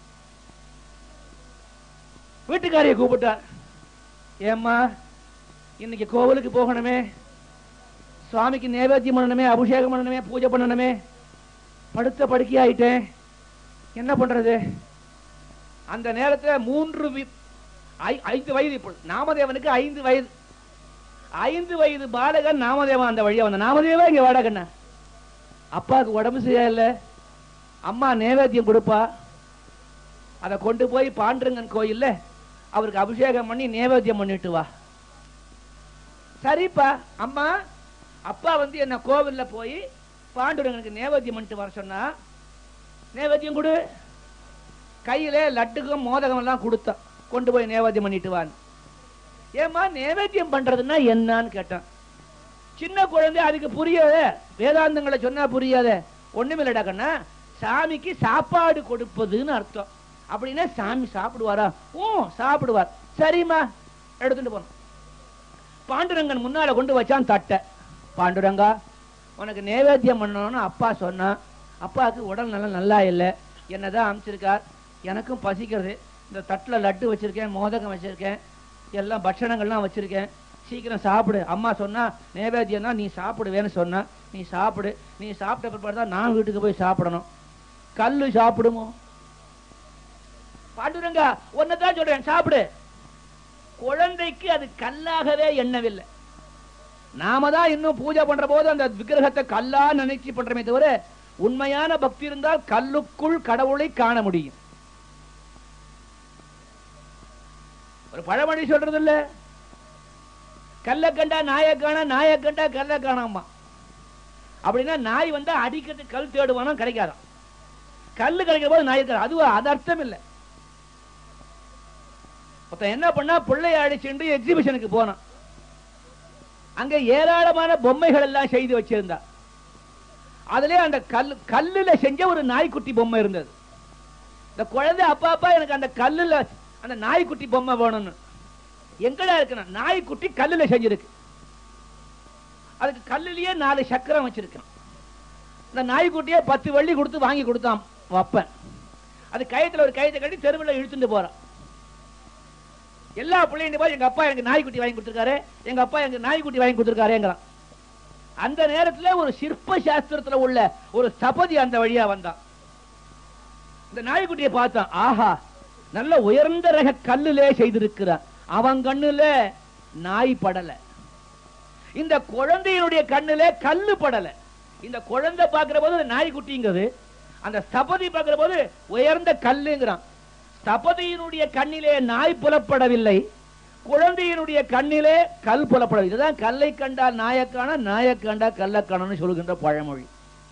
வீட்டுக்காரியை கூப்பிட்டார் ஏம்மா இன்னைக்கு கோவிலுக்கு போகணுமே சுவாமிக்கு நைவேத்தியம் பண்ணணுமே அபிஷேகம் பண்ணணுமே பூஜை பண்ணணுமே படுத்த படுக்கையாயிட்டேன் என்ன பண்றது அந்த நேரத்துல மூன்று வி- ஐ- ஐந்து வயது இப்போ நாமதேவனுக்கு ஐந்து வயது ஐந்து வயது பாலகன் நாமதேவன் அந்த வழியா வந்த நாமதேவா இங்க வாடகண்ணா அப்பாவுக்கு உடம்பு சரியில்ல அம்மா நைவேத்தியம் கொடுப்பா அதை கொண்டு போய் பாண்டுரங்கன் கோயில்ல அவருக்கு அபிஷேகம் பண்ணி நைவேத்தியம் பண்ணிட்டு வா சரிப்பா அம்மா அப்பா வந்து என்ன கோவில்ல போய் பாண்டுரங்கனுக்கு நைவேத்தியம் பண்ணிட்டு வர சொன்னா நைவேத்தியம் கொடு கையில லட்டுக்கும் மோதகம் எல்லாம் கொடுத்தா கொண்டு போய் நைவேத்தியம் பண்ணிட்டு வான்னு ஏம்மா நைவேத்தியம் பண்றதுன்னா என்னன்னு கேட்டான் சின்ன குழந்தை அதுக்கு புரியாத வேதாந்தங்களை சொன்னா புரியாத ஒண்ணுமில்லடா கண்ணா சாமிக்கு சாப்பாடு கொடுப்பதுன்னு அர்த்தம் அப்படின்னா சாமி சாப்பிடுவாரா ஓ சாப்பிடுவார் சரிம்மா எடுத்துட்டு போனோம் பாண்டுரங்கன் முன்னால கொண்டு வச்சான் தட்டை பாண்டுரங்கா உனக்கு நைவேத்தியம் பண்ணணும்னு அப்பா சொன்னான் அப்பாவுக்கு உடல் நலம் நல்லா இல்லை என்னதான் அமைச்சிருக்கார் எனக்கும் பசிக்கிறது இந்த தட்டில் லட்டு வச்சிருக்கேன் மோதகம் வச்சிருக்கேன் எல்லாம் பட்சணங்கள்லாம் வச்சிருக்கேன் சீக்கிரம் சாப்பிடு அம்மா சொன்னா நைவேத்தியம் தான் நீ சாப்பிடுவேன்னு சொன்னா நீ சாப்பிடு நீ சாப்பிட்ட பிற்பாடு தான் நான் வீட்டுக்கு போய் சாப்பிடணும் கல்லு சாப்பிடுமோ பாண்டுரங்கா தான் சொல்றேன் சாப்பிடு குழந்தைக்கு அது கல்லாகவே எண்ணவில்லை நாம தான் இன்னும் பூஜை பண்ற போது அந்த விக்கிரகத்தை கல்லா நினைச்சு பண்றமே தவிர உண்மையான பக்தி இருந்தால் கல்லுக்குள் கடவுளை காண முடியும் ஒரு பழமொழி சொல்றது இல்ல கல்ல கண்டா நாயை காண நாயை கண்டா கல்ல காணாமா அப்படின்னா நாய் வந்தா அடிக்கிறதுக்கு கல் தேடுவானா கிடைக்காதாம் கல்லு கிடைக்கிற போது நாய் இருக்காது அதுவா அது அர்த்தம் இல்லை ஒருத்தன் என்ன பண்ணா பிள்ளைய அடிச்சுட்டு எக்ஸிபிஷனுக்கு போனான் அங்க ஏராளமான பொம்மைகள் எல்லாம் செய்து வச்சிருந்தா அதுல அந்த கல் கல்லுல செஞ்ச ஒரு நாய்க்குட்டி பொம்மை இருந்தது இந்த குழந்தை அப்பா அப்பா எனக்கு அந்த கல்லுல அந்த நாய்க்குட்டி பொம்மை வேணும்னு எங்கடா இருக்குன்னா நாய்க்குட்டி கல்லுல செஞ்சிருக்கு அதுக்கு கல்லுலயே நாலு சக்கரம் வச்சிருக்கான் இந்த நாய்க்குட்டியே பத்து வள்ளி கொடுத்து வாங்கி கொடுத்தான் வப்பன் அது கயத்துல ஒரு கயத்தை கட்டி தெருவில் இழுத்துட்டு போறான் எல்லா பிள்ளைங்க போய் எங்க அப்பா எனக்கு நாய்க்குட்டி வாங்கி கொடுத்துருக்காரு எங்க அப்பா எனக்கு நாய்க்குட்டி வாங்கி கொடுத்துருக்காருங்கிறான் அந்த நேரத்துல ஒரு சிற்ப சாஸ்திரத்துல உள்ள ஒரு சபதி அந்த வழியா வந்தான் இந்த நாய்க்குட்டியை பார்த்தான் ஆஹா நல்ல உயர்ந்த ரக கல்லுலே செய்திருக்கிறான் அவன் கண்ணுல நாய் படல இந்த குழந்தையினுடைய கண்ணுல கல்லு படல இந்த குழந்தை பார்க்கிற போது அது நாய்க்குட்டிங்கிறது அந்த ஸ்தபதி பார்க்கிற போது உயர்ந்த கல்லுங்கிறான் ஸ்தபதியினுடைய கண்ணிலே நாய் புலப்படவில்லை குழந்தையினுடைய கண்ணிலே கல் புலப்படவில்லை இதுதான் கல்லை கண்டால் நாயக்கான நாயக் கண்டா கள்ளக்கானன்னு சொல்கின்ற பழமொழி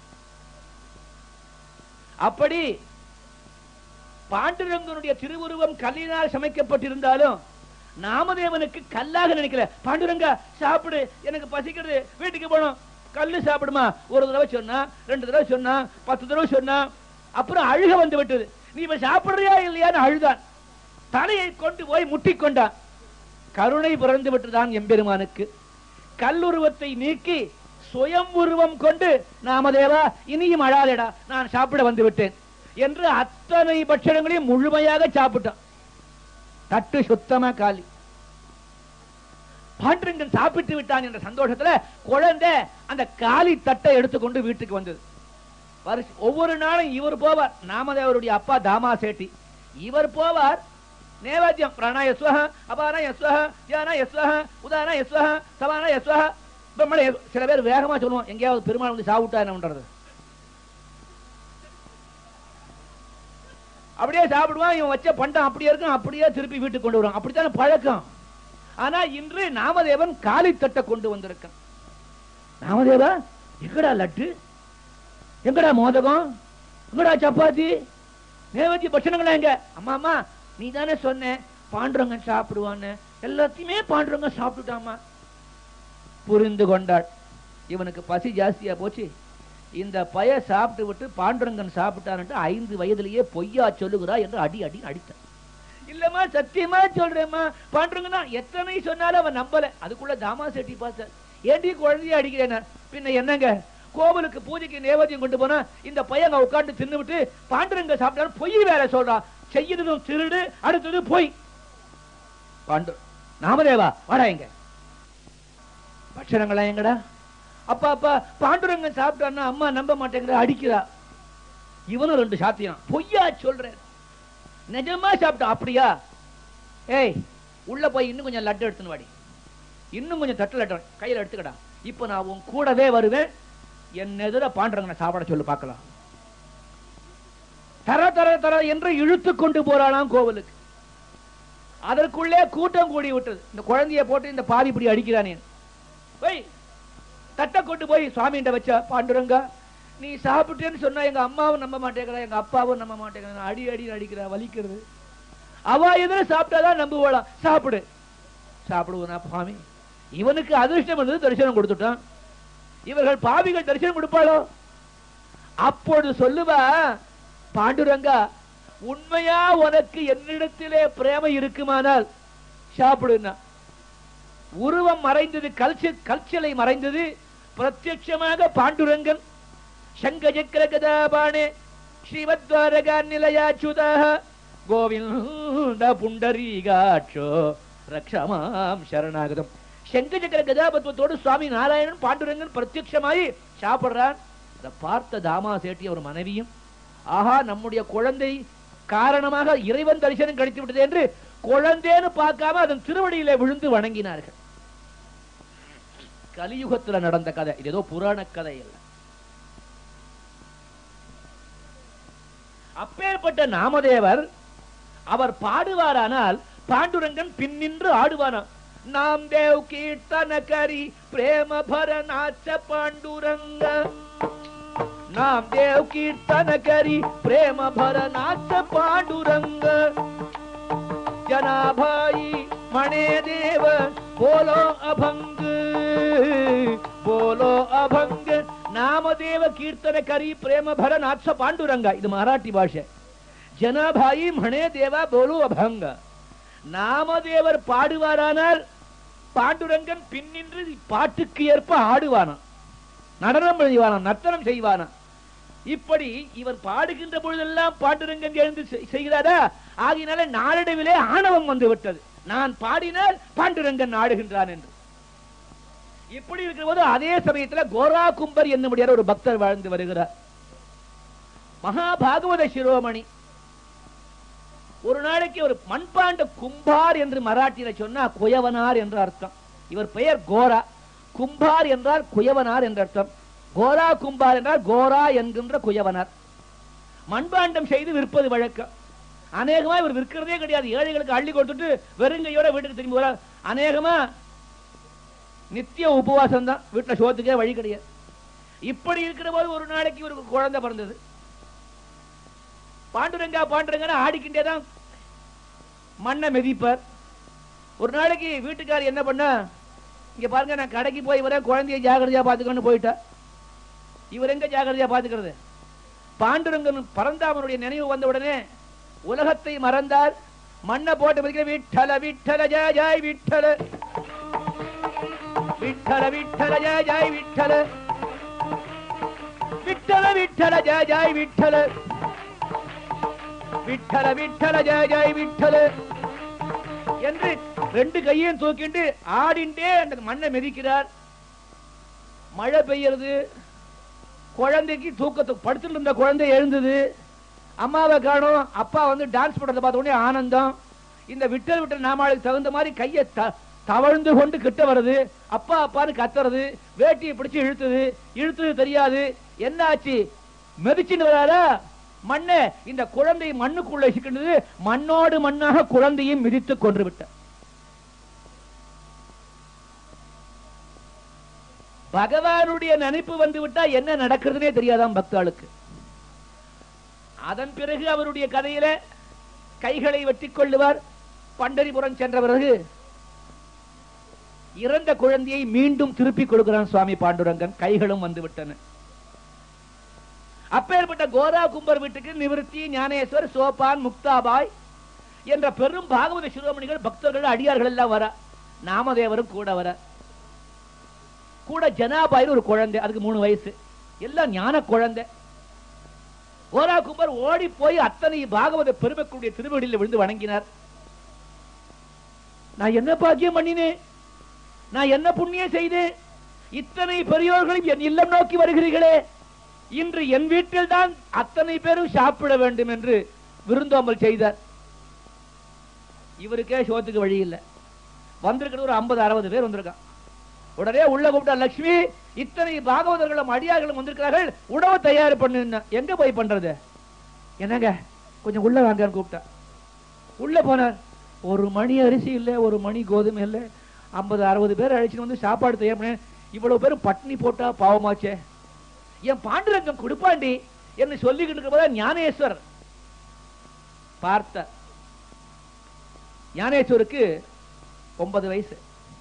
அப்படி பாண்டுரங்கனுடைய திருவுருவம் கல்லினால் சமைக்கப்பட்டிருந்தாலும் நாமதேவனுக்கு கல்லாக நினைக்கல பாண்டுரங்கா சாப்பிடு எனக்கு பசிக்கிறது வீட்டுக்கு போகணும் கல்லு சாப்பிடுமா ஒரு தடவை சொன்னா ரெண்டு தடவை சொன்னா பத்து தடவை சொன்னா அப்புறம் அழுக வந்து விட்டது நீ இப்ப சாப்பிடுறியா இல்லையான்னு அழுதான் தலையை கொண்டு போய் முட்டிக்கொண்டான் கருணை பிறந்து விட்டுதான் எம்பெருமானுக்கு கல்லுருவத்தை நீக்கி சுயம் உருவம் கொண்டு நாமதேவா இனியும் அழாதேடா நான் சாப்பிட வந்து விட்டேன் என்று அத்தனை பட்சணங்களையும் முழுமையாக சாப்பிட்டான் தட்டு சுத்தமா காலி பாண்டுரங்கன் சாப்பிட்டு விட்டான் என்ற சந்தோஷத்துல குழந்தை அந்த காலி தட்டை எடுத்துக்கொண்டு வீட்டுக்கு வந்தது வருஷ- ஒவ்வொரு நாளும் இவர் போவார் நாமதேவருடைய அப்பா தாமா சேட்டி இவர் போவார் நேவேத்தியம் பிராணா யஸ்வஹ அபானா யஸ்வஹ தியானா யஸ்வஹ உதானா யஸ்வஹ சபானா யஸ்வஹ பிரம்மண யஸ்- சில பேர் வேகமா சொல்லுவோம் எங்கேயாவது பெருமாள் வந்து சாப்பிட்டா என்ன பண்றது அப்படியே சாப்பிடுவான் இவன் வச்ச பண்டம் அப்படியே இருக்கும் அப்படியே திருப்பி வீட்டுக்கு கொண்டு வருவான் அப்படித்தானே பழக்கம் ஆனா இன்று நாமதேவன் காலி தட்டை கொண்டு வந்திருக்கான் நாமதேவா எங்கடா லட்டு எங்கடா மோதகம் எங்கடா சப்பாத்தி நேவதி பட்சணங்களா எங்க அம்மா அம்மா நீ தானே சொன்ன பாண்டுறவங்க சாப்பிடுவான்னு எல்லாத்தையுமே பாண்டுறவங்க சாப்பிட்டுட்டாமா புரிந்து கொண்டாள் இவனுக்கு பசி ஜாஸ்தியா போச்சு இந்த பய சாப்பிட்டு விட்டு பாண்டுரங்கன் சாப்பிட்டான்ட்டு ஐந்து வயதிலேயே பொய்யா சொல்லுகிறா என்று அடி அடி அடித்தான் இல்லம்மா சத்தியமா சொல்றேம்மா பாண்டுரங்கனா எத்தனை சொன்னாலும் அவன் நம்பல அதுக்குள்ள தாமா செட்டி பார்த்தார் ஏண்டி குழந்தைய அடிக்கிறேன் பின்ன என்னங்க கோவிலுக்கு பூஜைக்கு நேவேத்தியம் கொண்டு போனா இந்த பையன் உட்கார்ந்து தின்னு விட்டு பாண்டுரங்க சாப்பிட்டாரு பொய் வேற சொல்றான் செய்யறதும் திருடு அடுத்தது பொய் பாண்டு நாமதேவா வாடா எங்க பட்சணங்களா எங்கடா அப்பா அப்பா பாண்டுரங்கன் சாப்பிட்டான்னா அம்மா நம்ப மாட்டேங்கிற அடிக்கிறா இவனும் ரெண்டு சாத்தியம் பொய்யா சொல்றேன் நிஜமா சாப்பிட்டா அப்படியா ஏய் உள்ள போய் இன்னும் கொஞ்சம் லட்டு எடுத்துன்னு வாடி இன்னும் கொஞ்சம் தட்டு லட்டு கையில எடுத்துக்கடா இப்ப நான் உன் கூடவே வருவேன் என் எதிர பாண்டுரங்கனை சாப்பிட சொல்லு பார்க்கலாம் தர தர தர என்று இழுத்து கொண்டு போறாளாம் கோவிலுக்கு அதற்குள்ளே கூட்டம் கூடி விட்டது இந்த குழந்தைய போட்டு இந்த பாதி இப்படி அடிக்கிறானே போய் தட்டை கொண்டு போய் சுவாமிகிட்ட வச்சா பாண்டுரங்கா நீ சாப்பிட்டேன்னு சொன்னா எங்க அம்மாவும் நம்ப மாட்டேங்கிறா எங்க அப்பாவும் நம்ப மாட்டேங்கிறா அடி அடி அடிக்கிறா வலிக்கிறது அவ எதிர சாப்பிட்டாதான் நம்புவாளாம் சாப்பிடு சாப்பிடுவனா சுவாமி இவனுக்கு அதிர்ஷ்டம் இருந்தது தரிசனம் கொடுத்துட்டான் இவர்கள் பாவிகள் தரிசனம் கொடுப்பாளோ அப்பொழுது சொல்லுவா பாண்டுரங்கா உண்மையா உனக்கு என்னிடத்திலே பிரேமை இருக்குமானால் சாப்பிடுனா உருவம் மறைந்தது கல்சி கல்ச்சலை மறைந்தது பிரத்யட்சமாக பாண்டுரங்கன் சங்க சக்கர கதாபாணே ஸ்ரீமத்வாரகா நிலையாச்சுதாக கோவிந்த புண்டரீகாட்சோ ரக்ஷமாம் சரணாகதம் சங்க சக்கர கதாபத்வத்தோடு சுவாமி நாராயணன் பாண்டுரங்கன் பிரத்யட்சமாயி சாப்பிடுறான் அதை பார்த்த தாமா சேட்டி ஒரு மனைவியும் ஆஹா நம்முடைய குழந்தை காரணமாக இறைவன் தரிசனம் கிடைத்து விட்டது என்று குழந்தேன்னு பார்க்காம அதன் திருவடியிலே விழுந்து வணங்கினார்கள் கலியுகத்துல நடந்த கதை இது ஏதோ புராண கதை அல்ல அப்பேற்பட்ட நாமதேவர் அவர் பாடுவாரானால் பாண்டுரங்கன் பின்னின்று ஆடுவானாம் நாம் தேவ் கீர்த்தன கரி பிரேம பரநாச்ச பாண்டுரங்க நாம் தேவ் கீர்த்தன கரி பிரேம பரநாச்ச பாண்டுரங்க ஜனாபாயி மணே தேவ போலோ அபங்க போலோ அபங்க நாமதேவ கீர்த்தன கரி பிரேம பரநாச்ச பாண்டுரங்க இது மராட்டி பாஷை ஜனாபாயி மணே தேவா போலோ அபங்க நாமதேவர் பாடுவாரானால் பாண்டுரங்கன் பின்னின்று பாட்டுக்கு ஏற்ப ஆடுவானாம் நடனம் செய்வானாம் நர்த்தனம் செய்வானாம் இப்படி இவர் பாடுகின்ற பொழுதெல்லாம் பாண்டுரங்கன் எழுந்து செய்- செய்கிறாரா ஆகினால நாளடைவிலே ஆணவம் வந்து விட்டது நான் பாடினால் பாண்டுரங்கன் ஆடுகின்றான் என்று இப்படி இருக்கிற போது அதே சமயத்துல கோரா கும்பர் என்னுடைய ஒரு பக்தர் வாழ்ந்து வருகிறார் மகாபாகவத சிரோமணி ஒரு நாளைக்கு ஒரு மண்பாண்ட கும்பார் என்று மராட்டியில சொன்னா குயவனார் என்று அர்த்தம் இவர் பெயர் கோரா கும்பார் என்றால் குயவனார் என்று அர்த்தம் கோரா கும்பார் என்றால் கோரா என்கின்ற குயவனார் மண்பாண்டம் செய்து விற்பது வழக்கம் அநேகமா இவர் விற்கிறதே கிடையாது ஏழைகளுக்கு அள்ளி கொடுத்துட்டு வெறுங்கையோட வீட்டுக்கு திரும்பி வர அநேகமா நித்திய உபவாசம் தான் வீட்டுல சோத்துக்கே வழி கிடையாது இப்படி இருக்கிற போது ஒரு நாளைக்கு இவருக்கு குழந்தை பிறந்தது பாண்டுரங்கா பாண்டுரங்கன்னு ஆடிக்கிட்டே தான் மண்ணை மிதிப்பார் ஒரு நாளைக்கு வீட்டுக்கார் என்ன பண்ணா இங்க பாருங்க நான் கடைக்கு போய் வரேன் குழந்தைய ஜாகிரதையா பாத்துக்கணும்னு போயிட்டா இவர் எங்க ஜாகிரதையா பாத்துக்கிறது பாண்டுரங்கன் பரந்தாமனுடைய நினைவு வந்த உடனே உலகத்தை மறந்தார் மண்ணை போட்டு மிதிக்கிற விட்டல விட்டல ஜெய ஜாய் விட்டல விட்டல விட்டல ஜெய ஜாய் விட்டல விட்டல விட்டல ஜெய ஜாய் விட்டல விட்டல விட்டல ஜெய ஜெய விட்டல என்று ரெண்டு கையையும் தூக்கிட்டு ஆடிண்டே அந்த மண்ணை மிதிக்கிறார் மழை பெய்யறது குழந்தைக்கு தூக்கத்தை படுத்துட்டு இருந்த குழந்தை எழுந்தது அம்மாவை காணோம் அப்பா வந்து டான்ஸ் பண்றதை பார்த்த உடனே ஆனந்தம் இந்த விட்டல் விட்டல் நாமாளுக்கு தகுந்த மாதிரி கையை த- தவழ்ந்து கொண்டு கிட்ட வருது அப்பா அப்பான்னு கத்துறது வேட்டியை பிடிச்சு இழுத்தது இழுத்தது தெரியாது என்ன ஆச்சு மெதிச்சுன்னு வராரா மண்ணே இந்த குழந்தை மண்ணுக்குள்ள சிக்கின்றது மண்ணோடு மண்ணாக குழந்தையும் மிதித்துக் கொன்று விட்டார் பகவானுடைய நினைப்பு வந்து விட்டா என்ன நடக்கிறதுனே தெரியாதாம் பக்தாளுக்கு அதன் பிறகு அவருடைய கதையில கைகளை வெட்டிக் கொள்ளுவார் பண்டரிபுரம் சென்ற பிறகு இறந்த குழந்தையை மீண்டும் திருப்பி கொடுக்கிறான் சுவாமி பாண்டுரங்கன் கைகளும் வந்து விட்டன அப்பேற்பட்ட கோரா கும்பர் வீட்டுக்கு நிவிருத்தி ஞானேஸ்வர் சோபான் முக்தாபாய் என்ற பெரும் பாகவத சிரோமணிகள் பக்தர்கள் அடியார்கள் எல்லாம் வர நாமதேவரும் கூட வர கூட ஜனாபாயின் ஒரு குழந்தை அதுக்கு மூணு வயசு எல்லாம் ஞான குழந்தை கோரா கும்பர் ஓடி போய் அத்தனை பாகவத பெருமைக்குடைய திருவடியில் விழுந்து வணங்கினார் நான் என்ன பாக்கியம் பண்ணினேன் நான் என்ன புண்ணியம் செய்தேன் இத்தனை பெரியோர்களும் என் இல்லம் நோக்கி வருகிறீர்களே இன்று என் வீட்டில் தான் அத்தனை பேரும் சாப்பிட வேண்டும் என்று விருந்தோம்பல் செய்தார் இவருக்கே சோத்துக்கு வழி இல்லை வந்திருக்கிறது ஒரு ஐம்பது அறுபது பேர் வந்திருக்கான் உடனே உள்ள கூப்பிட்டா லட்சுமி இத்தனை பாகவதர்களும் அடியார்களும் வந்திருக்கிறார்கள் உணவு தயார் பண்ணு எங்க போய் பண்றது என்னங்க கொஞ்சம் உள்ள வாங்கன்னு கூப்பிட்டா உள்ள போனார் ஒரு மணி அரிசி இல்ல ஒரு மணி கோதுமை இல்ல ஐம்பது அறுபது பேர் அழைச்சிட்டு வந்து சாப்பாடு தயார் பண்ண இவ்வளவு பேரும் பட்டினி போட்டா பாவமாச்சே என் பாண்டுரங்கம் கொடுப்பாண்டி என்று சொல்லிக்கிட்டு இருக்கும்போது ஞானேஸ்வர் பார்த்த ஞானேஸ்வருக்கு ஒன்பது வயசு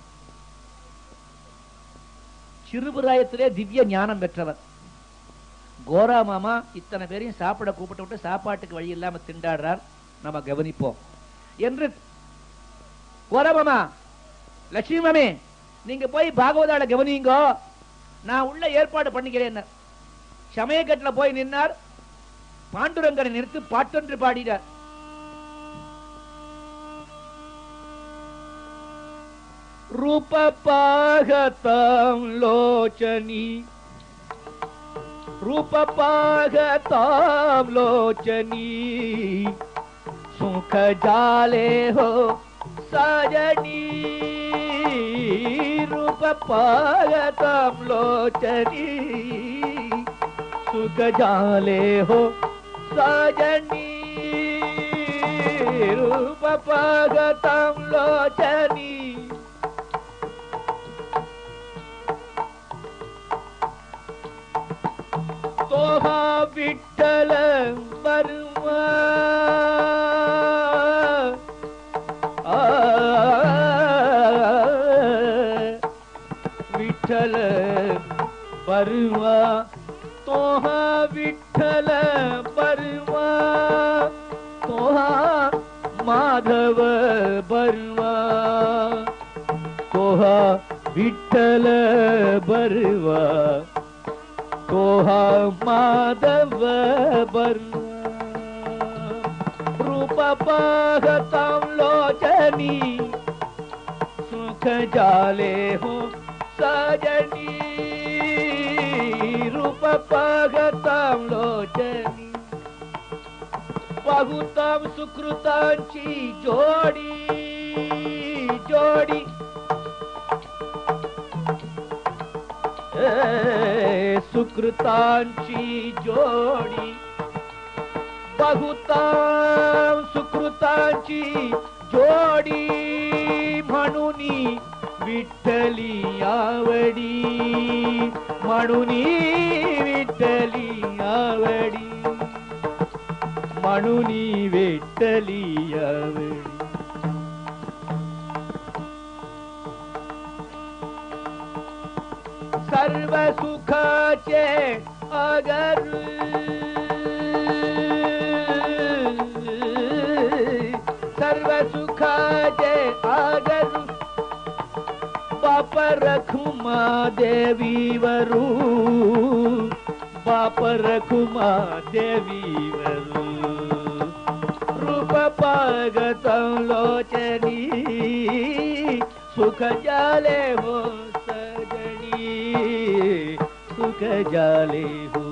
சிறுபிராயத்திலே திவ்ய ஞானம் பெற்றவர் கோரா மாமா இத்தனை பேரையும் சாப்பிட கூப்பிட்டு விட்டு சாப்பாட்டுக்கு வழி இல்லாம திண்டாடுறார் நம்ம கவனிப்போம் என்று கோரா மாமா லட்சுமி மாமி நீங்க போய் பாகவதால கவனிங்கோ நான் உள்ள ஏற்பாடு பண்ணிக்கிறேன் சமயக்கட்டுல போய் நின்னார் பாண்டுரங்கனை நிறுத்து பாட்டொன்று பாடினார் रूपपागतां लोचनी रूपपागतां लोचनी सुख जाले हो सजनी रूपपागतां लोचनी सुख जाले हो सजनी रूपपागतां लोचनी तोहा विठ्ठल बरुआ आ, विठ्ठल बरुआ तोहा विठ्ठल बरुआ तोहा माधव बरुआ तोहा विठ्ठल बरुआ कोहा माधव रूप पागतां लोचनी सुख जाले हो सजनी रूप पागतां लोचनी बहुतां सुकृतांची जोडी जोडी ए, सुकृतांची जोडी बहुतां सुकृतांची जोडी म्हणून विठ्ठली आवडी म्हणून विठ्ठली आवडी म्हणून विठ्ठली आवडी सर्व सुखाचे अगर सर्व सुखाचे अगर बाप रखुमा देवीवरू बाप रखुमा देवीवरू रूप पागतं लोचनी सुख जाले हो सजनी सुख जाले हो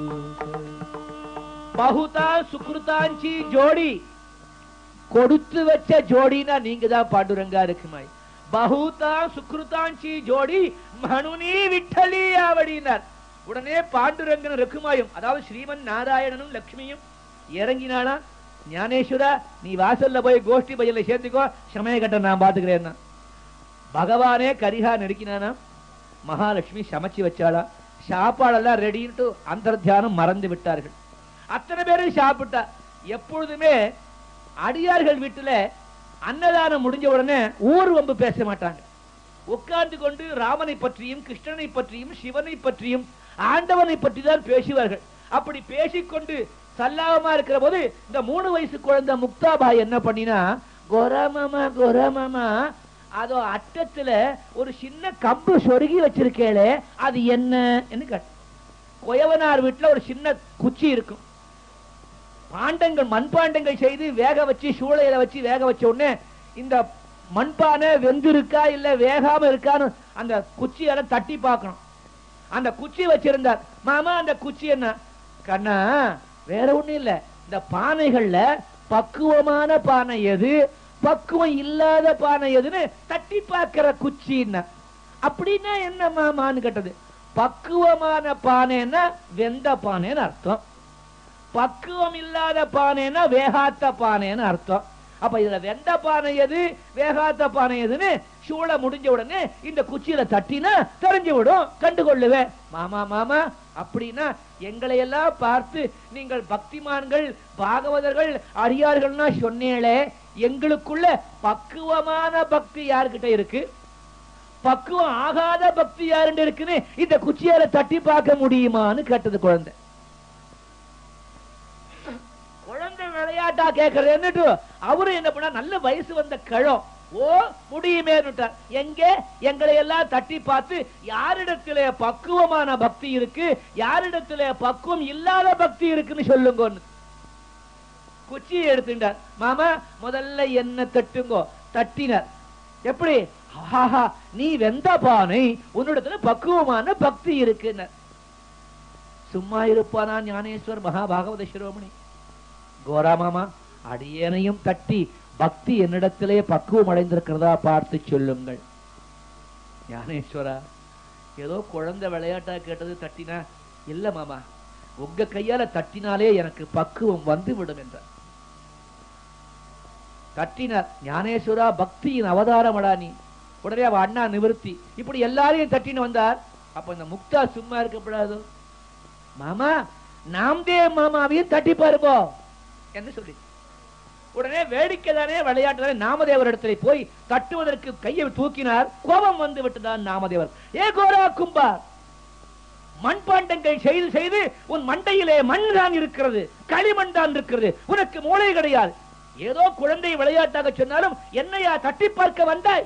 பகுதா சுக்ருதாஞ்சி ஜோடி கொடுத்து வச்ச ஜோடினா நீங்க தான் பாண்டுரங்கா இருக்குமாய் பகுதா சுக்ருதாஞ்சி ஜோடி மனுனி விட்டலி அப்படின்னார் உடனே பாண்டுரங்கன் ருக்குமாயும் அதாவது ஸ்ரீமன் நாராயணனும் லட்சுமியும் இறங்கினானா ஞானேஸ்வரா நீ வாசல்ல போய் கோஷ்டி பையில சேர்த்துக்கோ சமய கட்ட நான் பாத்துக்கிறேன்னா பகவானே கரிகா நெருக்கினானா மகாலட்சுமி சமைச்சு வச்சாளா சாப்பாடெல்லாம் ரெடின்ட்டு அந்தர்த்தியானம் மறந்து விட்டார்கள் அத்தனை பேரும் சாப்பிட்டா எப்பொழுதுமே அடியார்கள் வீட்டுல அன்னதானம் முடிஞ்ச உடனே ஊர் வம்பு பேச மாட்டாங்க உட்கார்ந்து கொண்டு ராமனை பற்றியும் கிருஷ்ணனை பற்றியும் சிவனை பற்றியும் ஆண்டவனை பற்றி தான் பேசுவார்கள் அப்படி பேசிக்கொண்டு சல்லாபமா இருக்கிற போது இந்த மூணு வயசு குழந்தை முக்தாபாய் என்ன பண்ணினா கோராமாமா கோராமாமா அதோ அட்டத்துல ஒரு சின்ன கம்பு சொருகி வச்சிருக்கேளே அது என்ன கேட்ட கொயவனார் வீட்டுல ஒரு சின்ன குச்சி இருக்கும் பாண்டங்கள் மண்பாண்டங்கள் செய்து வேக வச்சு சூளையில வச்சு வேக வச்ச உடனே இந்த மண்பானை வெந்திருக்கா இல்ல வேகாம இருக்கான்னு அந்த குச்சியால தட்டி பார்க்கணும் அந்த குச்சி வச்சிருந்தார் மாமா அந்த குச்சி என்ன கண்ணா வேற ஒண்ணும் இல்ல இந்த பானைகள்ல பக்குவமான பானை எது பக்குவம் இல்லாத பானை எதுன்னு தட்டி பார்க்கிற குச்சின்னா அப்படின்னா என்ன மாமான்னு கேட்டது பக்குவமான பானைன்னா வெந்த பானைன்னு அர்த்தம் பக்குவம் இல்லாத பானைன்னா வேகாத்த பானைன்னு அர்த்தம் அப்ப இதுல வெந்த பானை எது வேகாத்த பானை எதுன்னு சூழ முடிஞ்ச உடனே இந்த குச்சியில தட்டினா தெரிஞ்சு விடும் கண்டுகொள்ளுவேன் மாமா மாமா அப்படின்னா எங்களை எல்லாம் பார்த்து நீங்கள் பக்திமான்கள் பாகவதர்கள் அடியார்கள்னா சொன்னேளே எங்களுக்குள்ள பக்குவமான பக்தி யார்கிட்ட இருக்கு பக்குவம் ஆகாத பக்தி யாருன்னு இருக்குன்னு இந்த குச்சியால தட்டி பார்க்க முடியுமான்னு கேட்டது குழந்தை குழந்தை விளையாட்டா கேட்கறேன்னுட்டு அவரு என்ன பண்ணா நல்ல வயசு வந்த கிழம் ஓ முடியுமேன்னுட்டார் எங்க எங்களை எல்லாம் தட்டி பார்த்து யாரிடத்திலே பக்குவமான பக்தி இருக்கு யாரிடத்திலே பக்குவம் இல்லாத பக்தி இருக்குன்னு சொல்லுங்கன்னு குச்சியை எடுத்துட்டார் மாமா முதல்ல என்ன தட்டுங்கோ தட்டினார் எப்படி ஆஹா நீ வெந்த பானை உன்னிடத்துல பக்குவமான பக்தி இருக்குன்னு சும்மா இருப்பானா ஞானேஸ்வர் மகாபாகவத சிரோமணி கோரா மாமா அடியேனையும் தட்டி பக்தி என்னிடத்திலே பக்குவம் அடைந்திருக்கிறதா பார்த்து சொல்லுங்கள் ஞானேஸ்வரா ஏதோ குழந்தை விளையாட்டா கேட்டது தட்டினா இல்ல மாமா உங்க கையால தட்டினாலே எனக்கு பக்குவம் வந்து விடும் என்றார் தட்டினார் ஞானேஸ்வரா பக்தியின் அவதாரமடா நீ உடனே அவ அண்ணா நிவர்த்தி இப்படி எல்லாரையும் தட்டின்னு வந்தார் அப்ப இந்த முக்தா சும்மா இருக்கப்படாதோ மாமா நாம்தேவ் மாமாவையும் தட்டி பாருப்போ என்று சொல்லி உடனே வேடிக்கை தானே விளையாட்டு தானே நாமதேவர் இடத்துல போய் தட்டுவதற்கு கையை தூக்கினார் கோபம் வந்து விட்டுதான் நாமதேவர் ஏ கோரா கும்பார் மண்பாண்டங்கள் செய்து செய்து உன் மண்டையிலே மண் தான் இருக்கிறது களிமண் தான் இருக்கிறது உனக்கு மூளை கிடையாது ஏதோ குழந்தை விளையாட்டாக சொன்னாலும் என்னையா தட்டி பார்க்க வந்தாய்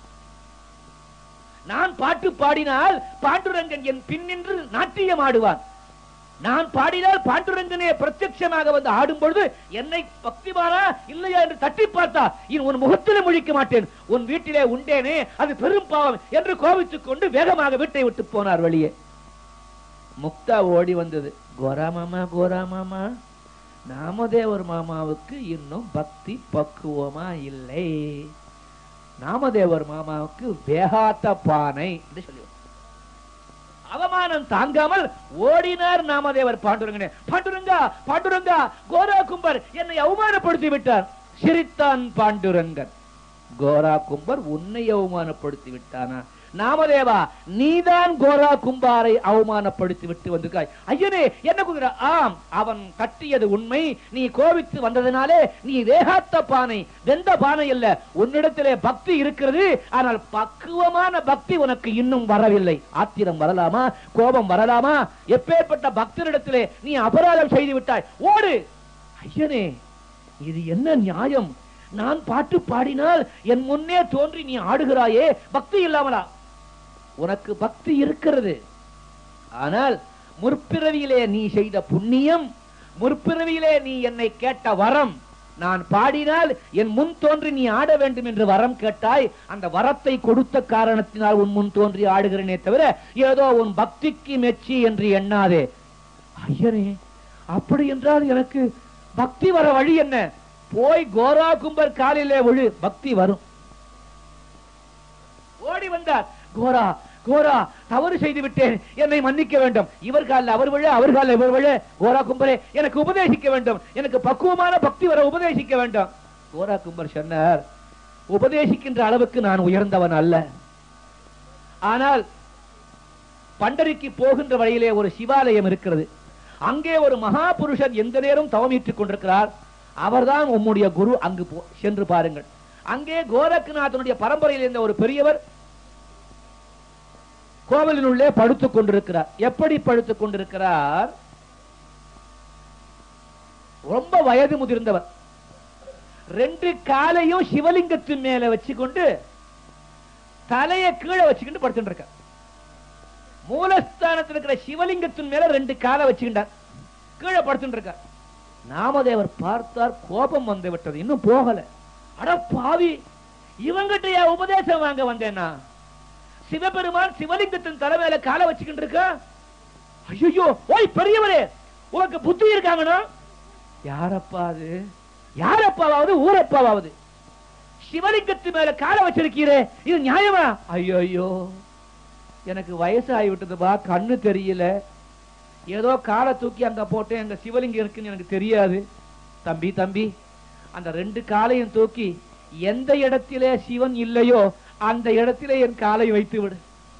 நான் பாட்டு பாடினால் பாண்டுரங்கன் என் பின்னின்று நாட்டியம் ஆடுவான் நான் பாடினால் பாண்டுரங்கனே பிரத்யட்சமாக வந்து ஆடும் பொழுது என்னை பக்திமானா இல்லையா என்று தட்டி பார்த்தா இனி உன் முகத்திலே முழிக்க மாட்டேன் உன் வீட்டிலே உண்டேனே அது பெரும் பாவம் என்று கோபித்துக் கொண்டு வேகமாக வீட்டை விட்டு போனார் வெளியே முக்தா ஓடி வந்தது கோரா மாமா கோரா மாமா நாமதேவர் மாமாவுக்கு இன்னும் பக்தி பக்குவமா இல்லை நாமதேவர் மாமாவுக்கு வேகாத்த பானை என்று சொல்லி அவமானம் தாங்காமல் ஓடினார் நாமதேவர் பாண்டுரங்கனே பாண்டுரங்கா பாண்டுரங்கா கோரா கும்பர் என்னை அவமானப்படுத்தி விட்டார் சிரித்தான் பாண்டுரங்கன் கோரா கும்பர் உன்னை அவமானப்படுத்தி விட்டானா நாமதேவா நீதான் கோரா கும்பாரை அவமானப்படுத்தி விட்டு வந்திருக்காய் ஐயனே என்ன குதிரை ஆம் அவன் கட்டியது உண்மை நீ கோபித்து வந்ததினாலே நீ வேகாத்த பானை வெந்த பானை அல்ல உன்னிடத்திலே பக்தி இருக்கிறது ஆனால் பக்குவமான பக்தி உனக்கு இன்னும் வரவில்லை ஆத்திரம் வரலாமா கோபம் வரலாமா எப்பேற்பட்ட பக்தரிடத்திலே நீ அபராதம் செய்து விட்டாய் ஓடு ஐயனே இது என்ன நியாயம் நான் பாட்டு பாடினால் என் முன்னே தோன்றி நீ ஆடுகிறாயே பக்தி இல்லாமலா உனக்கு பக்தி இருக்கிறது ஆனால் முற்பிறவியிலே நீ செய்த புண்ணியம் முற்பிறவியிலே நீ என்னை கேட்ட வரம் நான் பாடினால் என் முன் தோன்றி நீ ஆட வேண்டும் என்று வரம் கேட்டாய் அந்த வரத்தை கொடுத்த காரணத்தினால் உன் முன் தோன்றி ஆடுகிறேனே தவிர ஏதோ உன் பக்திக்கு மெச்சி என்று எண்ணாதே ஐயனே அப்படி என்றால் எனக்கு பக்தி வர வழி என்ன போய் கோரா கும்பர் காலிலே விழு பக்தி வரும் ஓடி வந்தார் கோரா கோரா தவறு செய்து விட்டேன் என்னை மன்னிக்க வேண்டும் இவர் காலில் அவர் விழ அவர் காலில் இவர் விழ கோரா கும்பரே எனக்கு உபதேசிக்க வேண்டும் எனக்கு பக்குவமான பக்தி வர உபதேசிக்க வேண்டும் கோரா கும்பர் சொன்னார் உபதேசிக்கின்ற அளவுக்கு நான் உயர்ந்தவன் அல்ல ஆனால் பண்டரிக்கு போகின்ற வழியிலே ஒரு சிவாலயம் இருக்கிறது அங்கே ஒரு மகா புருஷன் எந்த நேரம் தவமீட்டுக் கொண்டிருக்கிறார் அவர்தான் உம்முடைய குரு அங்கு போ- சென்று பாருங்கள் அங்கே கோரக்நாதனுடைய பரம்பரையில் இருந்த ஒரு பெரியவர் கோவிலினுள்ளே படுத்துக் கொண்டிருக்கிறார் எப்படி படுத்துக் கொண்டிருக்கிறார் ரொம்ப வயது முதிர்ந்தவர் ரெண்டு காலையும் சிவலிங்கத்தின் மேல வச்சுக்கொண்டு தலைய கீழே வச்சுக்கிட்டு படுத்துட்டு இருக்கார் மூலஸ்தானத்தில் இருக்கிற சிவலிங்கத்தின் மேல ரெண்டு காலை வச்சுக்கிட்டார் கீழே படுத்துட்டு இருக்கார் நாமதேவர் பார்த்தார் கோபம் வந்து விட்டது இன்னும் போகல அட பாவி இவங்கிட்ட ஏன் உபதேசம் வாங்க வந்தேனா சிவபெருமான் சிவலிங்கத்தின் தலைமையில காலை வச்சுக்கிட்டு இருக்கா ஐயோ ஓய் பெரியவரே உனக்கு புத்தி இருக்காங்கண்ணா யாரப்பா அது யாரப்பாவது ஊரப்பாவது சிவலிங்கத்து மேல காலை வச்சிருக்கீரே இது நியாயமா ஐயோ ஐயோ எனக்கு வயசு ஆகிவிட்டதுப்பா கண்ணு தெரியல ஏதோ காலை தூக்கி அங்க போட்டேன் அங்க சிவலிங்கம் இருக்குன்னு எனக்கு தெரியாது தம்பி தம்பி அந்த ரெண்டு காலையும் தூக்கி எந்த இடத்திலே சிவன் இல்லையோ அந்த இடத்திலே என் காலை வைத்து விடு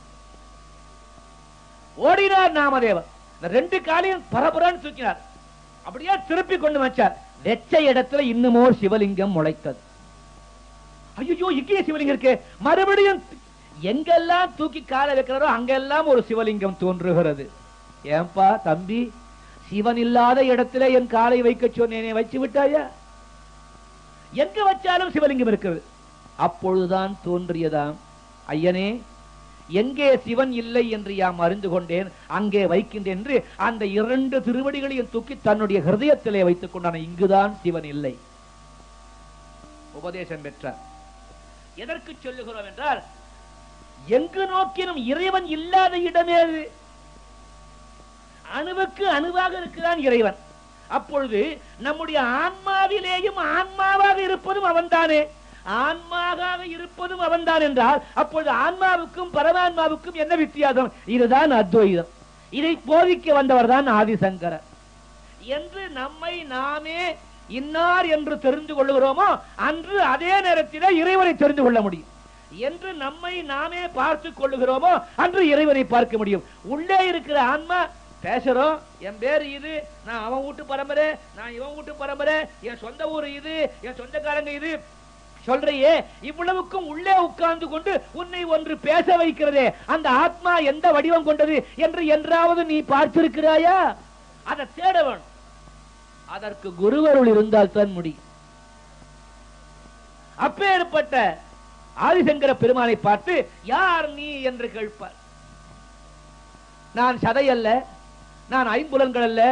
ஓடினார் நாமதேவர் இந்த ரெண்டு காலையும் பரபரன்னு தூக்கினார் அப்படியே திருப்பி கொண்டு வச்சார் வெச்ச இடத்துல இன்னுமோ சிவலிங்கம் முளைத்தது ஐயோ இங்கே சிவலிங்கம் இருக்கு மறுபடியும் எங்கெல்லாம் தூக்கி காலை வைக்கிறாரோ அங்கெல்லாம் ஒரு சிவலிங்கம் தோன்றுகிறது ஏன்பா தம்பி சிவன் இல்லாத இடத்துல என் காலை வைக்க சொன்னேனே வச்சு விட்டாயா எங்க வச்சாலும் சிவலிங்கம் இருக்கிறது அப்பொழுதுதான் தோன்றியதாம் ஐயனே எங்கே சிவன் இல்லை என்று யாம் அறிந்து கொண்டேன் அங்கே வைக்கின்றேன் என்று அந்த இரண்டு திருவடிகளையும் தூக்கி தன்னுடைய ஹிருதயத்திலே வைத்துக் கொண்டான் இங்குதான் சிவன் இல்லை உபதேசம் பெற்றார் எதற்கு சொல்லுகிறோம் என்றால் எங்கு நோக்கினும் இறைவன் இல்லாத இடமே அது அணுவுக்கு அணுவாக இருக்கிறான் இறைவன் அப்பொழுது நம்முடைய ஆன்மாவிலேயும் ஆன்மாவாக இருப்பதும் அவன்தானே ஆன்மாவாக இருப்பதும் அவன்தான் என்றால் அப்பொழுது ஆன்மாவுக்கும் பரமான்மாவுக்கும் என்ன வித்தியாசம் இதுதான் அத்வைதம் இதை போதிக்க வந்தவர் தான் ஆதிசங்கரர் என்று நம்மை நாமே இன்னார் என்று தெரிந்து கொள்ளுகிறோமோ அன்று அதே நேரத்திலே இறைவனை தெரிந்து கொள்ள முடியும் என்று நம்மை நாமே பார்த்து கொள்ளுகிறோமோ அன்று இறைவனை பார்க்க முடியும் உள்ளே இருக்கிற ஆன்மா பேசுறோம் என் பேரு இது நான் அவன் வீட்டு பரம்பரை நான் இவன் வீட்டு பரம்பரை என் சொந்த ஊர் இது என் சொந்தக்காரங்க இது சொல்றையே இவ்வளவுக்கும் உள்ளே உட்கார்ந்து கொண்டு உன்னை ஒன்று பேச வைக்கிறதே அந்த ஆத்மா எந்த வடிவம் கொண்டது என்று என்றாவது நீ பார்த்திருக்கிறாயா அதை தேட வேணும் அதற்கு குருவருள் இருந்தால் தான் முடியும் அப்பேற்பட்ட ஆதிசங்கர பெருமானை பார்த்து யார் நீ என்று கேட்பார் நான் சதை அல்ல நான் ஐம்புலன்கள் அல்ல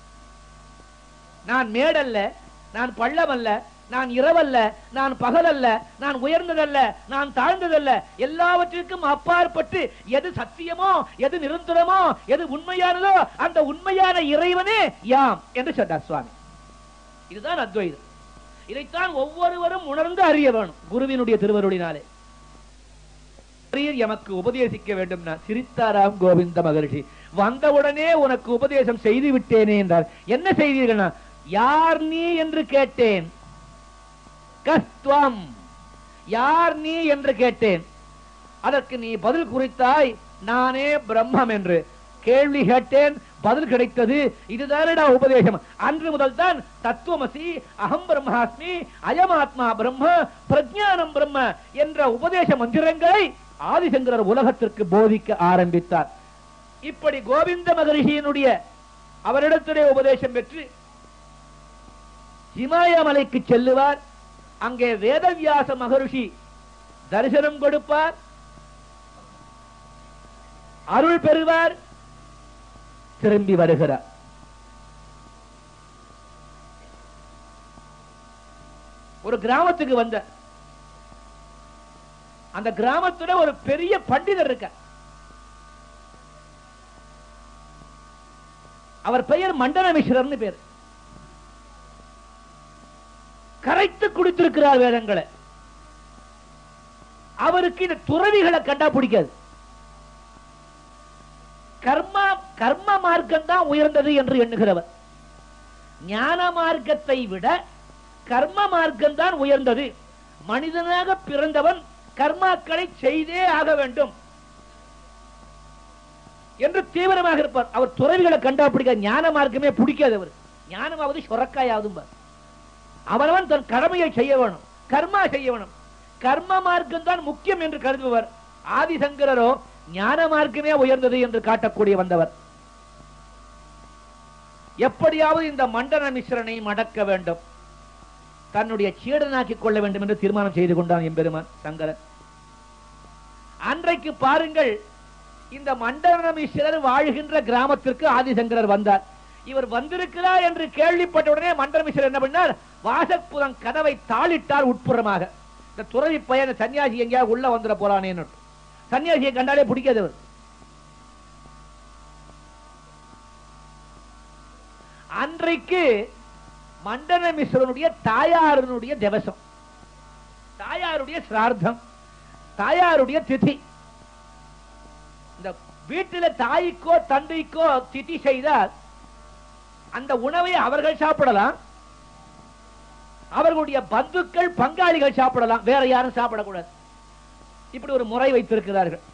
நான் மேடல்ல நான் பள்ளம் அல்ல நான் இரவல்ல நான் பகலல்ல நான் உயர்ந்ததல்ல நான் தாழ்ந்ததல்ல எல்லாவற்றிற்கும் அப்பாற்பட்டு எது சத்தியமோ எது நிரந்தரமோ எது உண்மையானதோ அந்த உண்மையான இறைவனே யாம் என்று சொன்னார் சுவாமி இதுதான் அத்வைதம் இதைத்தான் ஒவ்வொருவரும் உணர்ந்து அறிய வேணும் குருவினுடைய திருவருளினாலே பெரியர் எமக்கு உபதேசிக்க வேண்டும் நான் சிரித்தாராம் கோவிந்த மகர்ஷி வந்தவுடனே உனக்கு உபதேசம் செய்து விட்டேனே என்றார் என்ன செய்தீர்கள் யார் நீ என்று கேட்டேன் கஸ்துவம் யார் நீ என்று கேட்டேன் அதற்கு நீ பதில் குறித்தாய் நானே பிரம்மம் என்று கேள்வி கேட்டேன் பதில் கிடைத்தது இதுதானடா உபதேசம் அன்று முதல் தான் தத்துவமசி அகம் பிரம்மாஸ்மி அயமாத்மா பிரம்ம பிரஜானம் பிரம்ம என்ற உபதேச மந்திரங்களை ஆதிசங்கரர் உலகத்திற்கு போதிக்க ஆரம்பித்தார் இப்படி கோவிந்த மகரிஷியினுடைய அவரிடத்திலே உபதேசம் பெற்று இமயமலைக்கு செல்லுவார் அங்கே வேதவியாச மகரிஷி தரிசனம் கொடுப்பார் அருள் பெறுவார் திரும்பி வருகிறார் ஒரு கிராமத்துக்கு வந்த அந்த கிராமத்துல ஒரு பெரிய பண்டிதர் இருக்க அவர் பெயர் மண்டன மிஸ்ரர்னு பேர் கரைத்து குடித்திருக்கிறார் வேதங்களை அவருக்கு இந்த துறவிகளை கண்டா பிடிக்காது கர்ம மார்க்கம் தான் உயர்ந்தது என்று எண்ணுகிறவர் ஞான மார்க்கத்தை விட கர்ம மார்க்கம் தான் உயர்ந்தது மனிதனாக பிறந்தவன் கர்மாக்களை செய்தே ஆக வேண்டும் என்று தீவிரமாக இருப்பார் அவர் துறவிகளை கண்டா பிடிக்க ஞான மார்க்கமே பிடிக்காது அவர் ஞானமாவது சொரக்காயாவது அவனவன் தன் கடமையை செய்ய வேணும் கர்மா செய்ய வேணும் கர்ம மார்க்கம் தான் முக்கியம் என்று கருதுபவர் ஆதிசங்கரரோ ஞான மார்க்கமே உயர்ந்தது என்று காட்டக்கூடிய வந்தவர் எப்படியாவது இந்த மண்டன மிஸ்ரனை மடக்க வேண்டும் தன்னுடைய சீடனாக்கிக் கொள்ள வேண்டும் என்று தீர்மானம் செய்து கொண்டான் எம்பெருமான் சங்கரன் அன்றைக்கு பாருங்கள் இந்த மண்டன மிஸ்ரர் வாழ்கின்ற கிராமத்திற்கு ஆதிசங்கரர் வந்தார் இவர் வந்திருக்கிறார் என்று கேள்விப்பட்ட உடனே மண்டன மிஸ்ரர் என்ன பண்ணார் வாசற்புறம் கதவை தாளிட்டார் உட்புறமாக இந்த துறவி பையன் சன்னியாசி எங்கேயாவது உள்ள வந்துட போறானேன்னு சன்னியாசியை கண்டாலே பிடிக்காது அவர் அன்றைக்கு மண்டன மிஸ்ரனுடைய தாயாரனுடைய திவசம் தாயாருடைய சிரார்த்தம் தாயாருடைய திதி இந்த வீட்டில தாய்க்கோ தந்தைக்கோ திதி செய்தால் அந்த உணவை அவர்கள் சாப்பிடலாம் அவர்களுடைய பந்துக்கள் பங்காளிகள் சாப்பிடலாம் வேற யாரும் சாப்பிடக்கூடாது இப்படி ஒரு முறை வைத்திருக்கிறார்கள்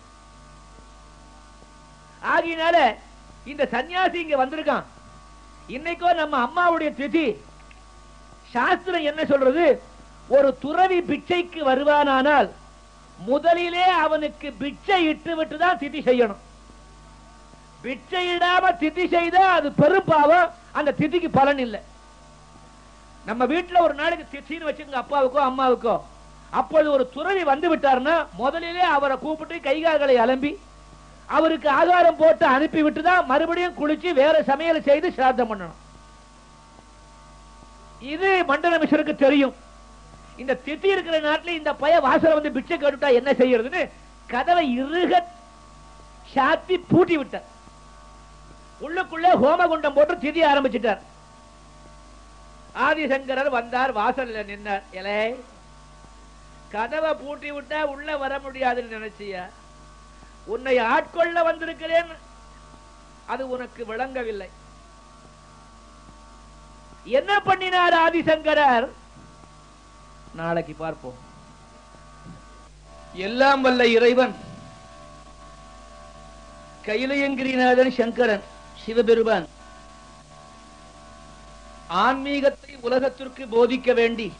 ஆகையினால இந்த சன்னியாசி இங்க வந்திருக்கான் இன்னைக்கோ நம்ம அம்மாவுடைய திதி சாஸ்திரம் என்ன சொல்றது ஒரு துறவி பிச்சைக்கு வருவானானால் முதலிலே அவனுக்கு பிச்சை இட்டு விட்டு தான் திதி செய்யணும் பிச்சை இடாம திதி செய்தா அது பெரும் பாவம் அந்த திதிக்கு பலன் இல்லை நம்ம வீட்டுல ஒரு நாளைக்கு திதின்னு வச்சுங்க அப்பாவுக்கோ அம்மாவுக்கோ அப்பொழுது ஒரு துறவி வந்து விட்டார்னா முதலிலே அவரை கூப்பிட்டு கைகால்களை அலம்பி அவருக்கு ஆகாரம் போட்டு அனுப்பி விட்டு தான் மறுபடியும் குளிச்சு வேற சமையல் செய்து சிராத்தம் பண்ணணும் இது மண்டல மிஷருக்கு தெரியும் இந்த தித்தி இருக்கிற நாட்டுல இந்த பைய வாசல வந்து பிச்சை கேட்டுட்டா என்ன செய்யறதுன்னு கதவை இறுக சாத்தி பூட்டி விட்டார் உள்ளுக்குள்ளே ஹோமகுண்டம் போட்டு திதி ஆரம்பிச்சிட்டார் ஆதிசங்கரர் வந்தார் வாசல்ல நின்னார் இலே கதவை பூட்டி விட்டா உள்ள வர முடியாதுன்னு நினைச்சியா உன்னை ஆட்கொள்ள வந்திருக்கிறேன் அது உனக்கு விளங்கவில்லை என்ன பண்ணினார் ஆதிசங்கரர் நாளைக்கு பார்ப்போம் எல்லாம் வல்ல இறைவன் கையிலையங்கிரிநாதன் சங்கரன் சிவபெருமான் ஆன்மீகத்தை உலகத்திற்கு போதிக்க வேண்டி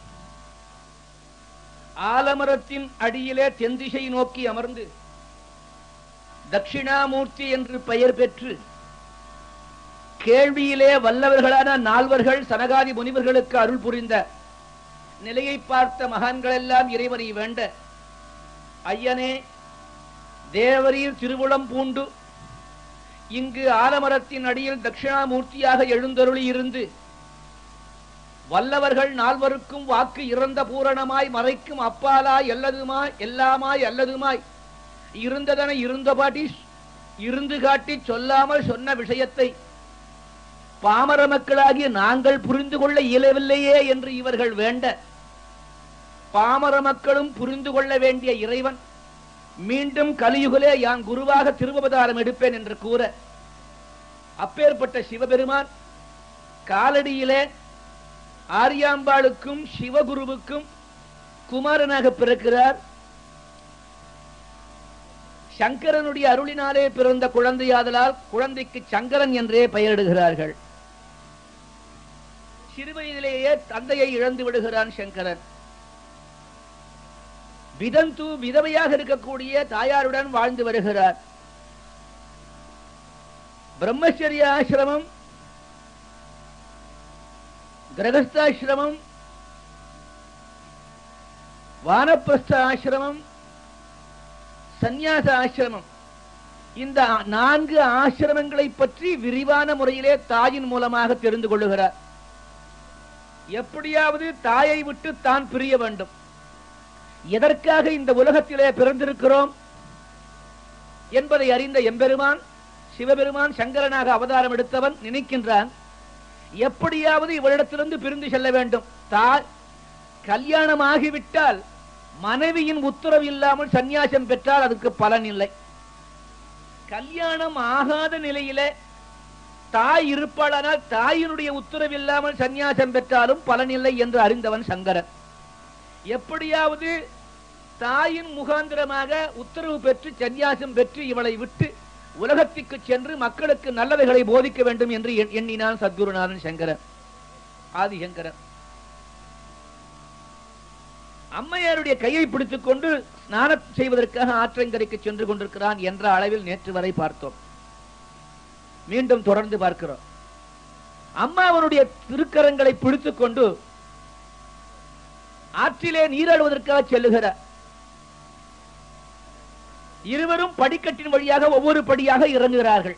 ஆலமரத்தின் அடியிலே தென்திசை நோக்கி அமர்ந்து தட்சிணாமூர்த்தி என்று பெயர் பெற்று கேள்வியிலே வல்லவர்களான நால்வர்கள் சனகாதி முனிவர்களுக்கு அருள் புரிந்த நிலையை பார்த்த மகான்கள் எல்லாம் இறைவனை வேண்ட ஐயனே தேவரீர் திருவுளம் பூண்டு இங்கு ஆலமரத்தின் அடியில் தட்சிணாமூர்த்தியாக எழுந்தருளி இருந்து வல்லவர்கள் நால்வருக்கும் வாக்கு இறந்த பூரணமாய் மறைக்கும் அப்பாலாய் அல்லதுமாய் எல்லாமாய் அல்லதுமாய் இருந்ததன இருந்தபாட்டி இருந்து காட்டி சொல்லாமல் சொன்ன விஷயத்தை பாமர மக்களாகிய நாங்கள் புரிந்து கொள்ள இயலவில்லையே என்று இவர்கள் வேண்ட பாமர மக்களும் புரிந்து கொள்ள வேண்டிய இறைவன் மீண்டும் கலியுகலே யான் குருவாக திருவவதாரம் எடுப்பேன் என்று கூற அப்பேற்பட்ட சிவபெருமான் காலடியிலே ஆரியாம்பாளுக்கும் சிவகுருவுக்கும் குமாரனாக பிறக்கிறார் சங்கரனுடைய அருளினாலே பிறந்த குழந்தையாதலால் குழந்தைக்கு சங்கரன் என்றே பெயரிடுகிறார்கள் சிறுவயதிலேயே தந்தையை இழந்து விடுகிறான் சங்கரன் விதந்து விதவையாக இருக்கக்கூடிய தாயாருடன் வாழ்ந்து வருகிறார் பிரம்மச்சரிய ஆசிரமம் கிரகஸ்தாசிரமம் வானப்பிரஸ்த ஆசிரமம் சந்நியாச ஆசிரமம் இந்த நான்கு ஆசிரமங்களை பற்றி விரிவான முறையிலே தாயின் மூலமாக தெரிந்து கொள்ளுகிறார் எப்படியாவது தாயை விட்டு தான் பிரிய வேண்டும் எதற்காக இந்த உலகத்திலே பிறந்திருக்கிறோம் என்பதை அறிந்த எம்பெருமான் சிவபெருமான் சங்கரனாக அவதாரம் எடுத்தவன் நினைக்கின்றான் எப்படியாவது இவரிடத்திலிருந்து பிரிந்து செல்ல வேண்டும் தாய் கல்யாணம் ஆகிவிட்டால் மனைவியின் உத்தரவு இல்லாமல் சந்நியாசம் பெற்றால் அதுக்கு பலன் இல்லை கல்யாணம் ஆகாத நிலையிலே தாய் இருப்பாளானால் தாயினுடைய உத்தரவு இல்லாமல் சந்நியாசம் பெற்றாலும் பலனில்லை என்று அறிந்தவன் சங்கரன் எப்படியாவது தாயின் முகாந்திரமாக உத்தரவு பெற்று சந்நியாசம் பெற்று இவளை விட்டு உலகத்திற்கு சென்று மக்களுக்கு நல்லவைகளை போதிக்க வேண்டும் என்று எண்- எண்ணினான் சத்குருநாதன் சங்கரன் ஆதிசங்கரன் அம்மையாருடைய கையை பிடித்துக் கொண்டு ஸ்நானம் செய்வதற்காக ஆற்றங்கரைக்கு சென்று கொண்டிருக்கிறான் என்ற அளவில் நேற்று வரை பார்த்தோம் மீண்டும் தொடர்ந்து பார்க்கிறோம் அம்மா அவனுடைய திருக்கரங்களை பிடித்துக் கொண்டு ஆற்றிலே நீராடுவதற்காக செல்லுகிறார் இருவரும் படிக்கட்டின் வழியாக ஒவ்வொரு படியாக இறங்குகிறார்கள்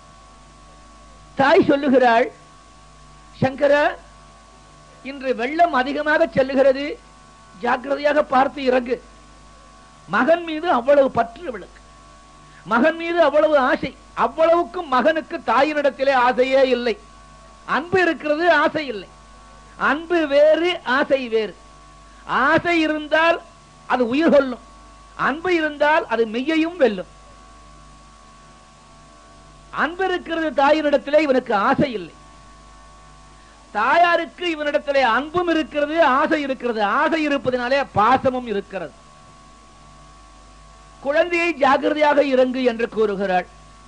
தாய் சொல்லுகிறாள் சங்கரா இன்று வெள்ளம் அதிகமாக செல்லுகிறது ஜாக்கிரதையாக பார்த்து இறங்கு மகன் மீது அவ்வளவு பற்று இவளுக்கு மகன் மீது அவ்வளவு ஆசை அவ்வளவுக்கும் மகனுக்கு தாயினிடத்திலே ஆசையே இல்லை அன்பு இருக்கிறது ஆசை இல்லை அன்பு வேறு ஆசை வேறு ஆசை இருந்தால் அது உயிர் கொள்ளும் அன்பு இருந்தால் அது மெய்யையும் வெல்லும் அன்பு இருக்கிறது தாயினிடத்திலே இவனுக்கு ஆசை இல்லை தாயாருக்கு இவனிடத்திலே அன்பும் இருக்கிறது ஆசை இருக்கிறது ஆசை இருப்பதனாலே பாசமும் இருக்கிறது குழந்தையை ஜாக்கிரதையாக இறங்கு என்று கூறுகிறாள்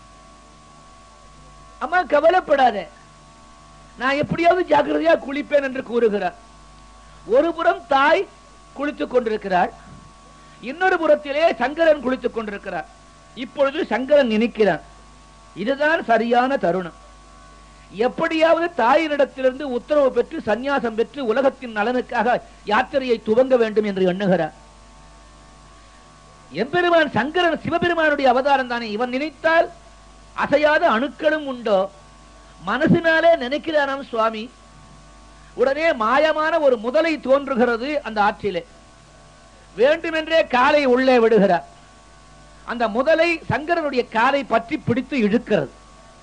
அம்மா கவலைப்படாத நான் எப்படியாவது ஜாக்கிரதையா குளிப்பேன் என்று கூறுகிறார் ஒரு புறம் தாய் குளித்துக் கொண்டிருக்கிறாள் இன்னொரு புறத்திலே சங்கரன் குளித்துக் கொண்டிருக்கிறார் இப்பொழுது சங்கரன் நினைக்கிறான் இதுதான் சரியான தருணம் எப்படியாவது தாயினிடத்திலிருந்து உத்தரவு பெற்று சந்நியாசம் பெற்று உலகத்தின் நலனுக்காக யாத்திரையை துவங்க வேண்டும் என்று எண்ணுகிறார் எம்பெருமான் சங்கரன் சிவபெருமானுடைய அவதாரம் தானே இவன் நினைத்தால் அசையாத அணுக்களும் உண்டோ மனசினாலே நினைக்கிறானாம் சுவாமி உடனே மாயமான ஒரு முதலை தோன்றுகிறது அந்த ஆற்றிலே வேண்டுமென்றே காலை உள்ளே விடுகிறார் அந்த முதலை சங்கரனுடைய காலை பற்றி பிடித்து இழுக்கிறது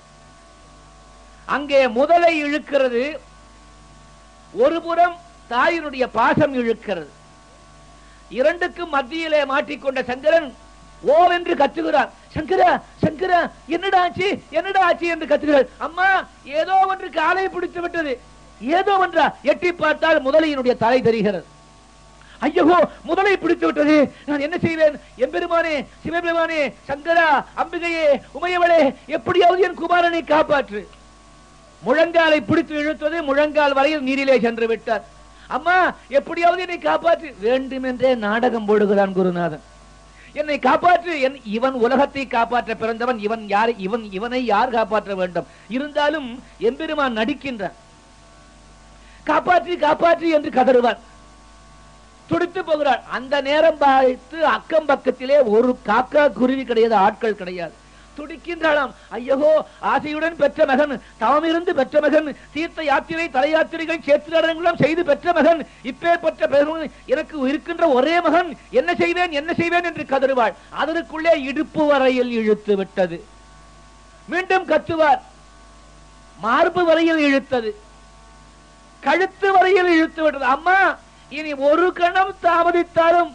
அங்கே முதலை இழுக்கிறது ஒரு புறம் தாயினுடைய பாசம் இழுக்கிறது இரண்டுக்கும் மத்தியிலே மாட்டிக்கொண்ட சங்கரன் ஓவென்று கத்துகிறார் சங்கரா சங்கரா என்னடா ஆச்சு என்னடா ஆச்சு என்று கத்துகிறார் அம்மா ஏதோ ஒன்று காலை பிடித்து விட்டது ஏதோ ஒன்றா எட்டி பார்த்தால் முதலையினுடைய தலை தெரிகிறது ஐயோ முதலை பிடித்து விட்டது நான் என்ன செய்வேன் எம்பெருமானே சிவபெருமானே சங்கரா அம்பிகையே உமையவளே எப்படியாவது என் குமாரனை காப்பாற்று முழங்காலை பிடித்து இழுத்தது முழங்கால் வரையில் நீரிலே சென்று விட்டார் அம்மா எப்படியாவது என்னை காப்பாற்று வேண்டுமென்றே நாடகம் போடுகிறான் குருநாதன் என்னை காப்பாற்று என் இவன் உலகத்தை காப்பாற்ற பிறந்தவன் இவன் யார் இவன் இவனை யார் காப்பாற்ற வேண்டும் இருந்தாலும் எம்பெருமான் நடிக்கின்றான் காப்பாற்றி காப்பாற்றி என்று கதறுவான் துடித்து போகிறாள் அந்த நேரம் பார்த்து அக்கம் பக்கத்திலே ஒரு காக்கா குருவி கிடையாது ஆட்கள் கிடையாது துடிக்கின்றாளாம் ஐயோ ஆசையுடன் பெற்ற மகன் தவமிருந்து பெற்ற மகன் தீர்த்த யாத்திரை தலை யாத்திரைகள் சேத்திரங்களும் செய்து பெற்ற மகன் இப்பேற்பட்ட பெரும் எனக்கு இருக்கின்ற ஒரே மகன் என்ன செய்வேன் என்ன செய்வேன் என்று கதறுவாள் அதற்குள்ளே இடுப்பு வரையில் இழுத்து விட்டது மீண்டும் கத்துவார் மார்பு வரையில் இழுத்தது கழுத்து வரையில் இழுத்து விட்டது அம்மா இனி ஒரு கணம் தாமதித்தாலும்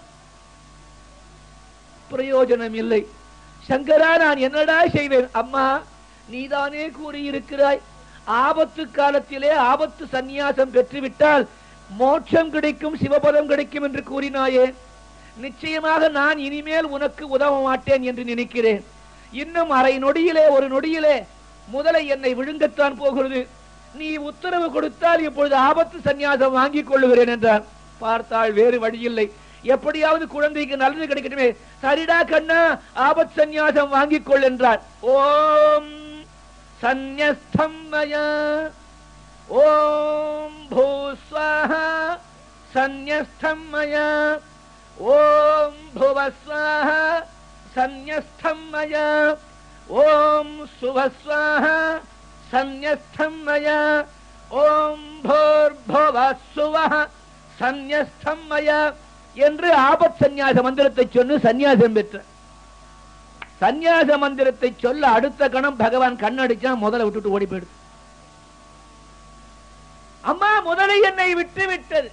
பிரயோஜனம் இல்லை சங்கரா நான் என்னடா செய்வேன் அம்மா நீதானே கூறியிருக்கிறாய் ஆபத்து காலத்திலே ஆபத்து சந்நியாசம் பெற்றுவிட்டால் மோட்சம் கிடைக்கும் சிவபதம் கிடைக்கும் என்று கூறினாயே நிச்சயமாக நான் இனிமேல் உனக்கு உதவ மாட்டேன் என்று நினைக்கிறேன் இன்னும் அரை நொடியிலே ஒரு நொடியிலே முதலை என்னை விழுங்கத்தான் போகிறது நீ உத்தரவு கொடுத்தால் இப்பொழுது ஆபத்து சந்நியாசம் வாங்கிக் கொள்ளுகிறேன் என்றார் பார்த்தால் வேறு வழியில்லை எப்படியாவது குழந்தைக்கு நல்லது கிடைக்கட்டுமே சரிடா கண்ணா ஆபத் சந்நியாசம் வாங்கிக் கொள் என்றார் ஓம் சந்யஸ்தம் மயா ஓம் பூஸ்வாஹா சந்யஸ்தம் மயா ஓம் புவஸ்வாஹா சந்யஸ்தம் மயா ஓம் சுவஸ்வாஹா சந்யஸ்தம் மயா ஓம் பூர்புவஸ்சுவஹ சந்யஸ்தம் மயா என்று ஆபத் சந்நியாச மந்திரத்தை சொல்லி சந்நியாசம் பெற்ற சந்நியாச மந்திரத்தை சொல்ல அடுத்த கணம் பகவான் கண்ணடிச்சா முதல்ல விட்டுட்டு ஓடி போயிடுது அம்மா முதலை என்னை விட்டு விட்டது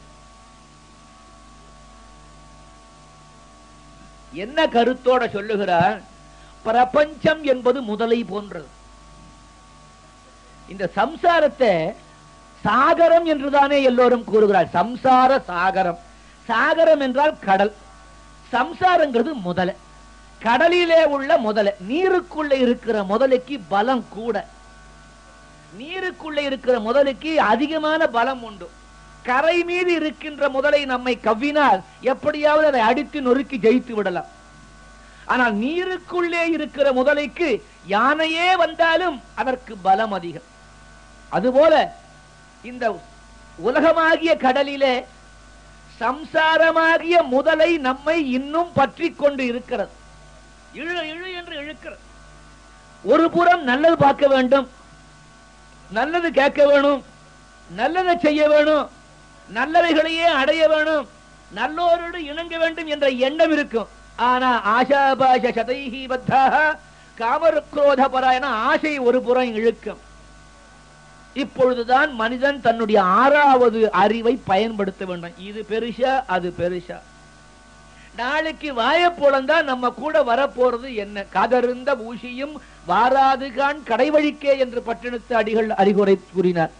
என்ன கருத்தோட சொல்லுகிறார் பிரபஞ்சம் என்பது முதலை போன்றது இந்த சம்சாரத்தை சாகரம் என்றுதானே எல்லோரும் கூறுகிறார் சம்சார சாகரம் சாகரம் என்றால் கடல் சம்சாரங்கிறது முதலை கடலிலே உள்ள முதலை நீருக்குள்ள இருக்கிற முதலைக்கு பலம் கூட நீருக்குள்ள இருக்கிற முதலைக்கு அதிகமான பலம் உண்டு கரை மீது இருக்கின்ற முதலை நம்மை கவ்வினால் எப்படியாவது அதை அடித்து நொறுக்கி ஜெயித்து விடலாம் ஆனால் நீருக்குள்ளே இருக்கிற முதலைக்கு யானையே வந்தாலும் அதற்கு பலம் அதிகம் அதுபோல இந்த உலகமாகிய கடலிலே சம்சாரமாகிய முதலை நம்மை இன்னும் பற்றி கொண்டு இருக்கிறது இழு இழு என்று இழுக்கிறது ஒரு புறம் நல்லது பார்க்க வேண்டும் நல்லது கேட்க வேணும் நல்லதை செய்ய வேணும் நல்லவைகளையே அடைய வேணும் நல்லோரோடு இணங்க வேண்டும் என்ற எண்ணம் இருக்கும் ஆனா ஆஷாபாஷ சதைஹி பத்தாக காமருக்ரோத பராயண ஆசை ஒரு புறம் இழுக்கும் இப்பொழுதுதான் மனிதன் தன்னுடைய ஆறாவது அறிவை பயன்படுத்த வேண்டும் இது பெருசா அது பெருசா நாளைக்கு வாயப்போலந்தா நம்ம கூட வரப்போறது என்ன கதருந்த ஊசியும் வாராது கான் கடைவழிக்கே என்று பட்டினத்து அடிகள் அறிகுறை கூறினார்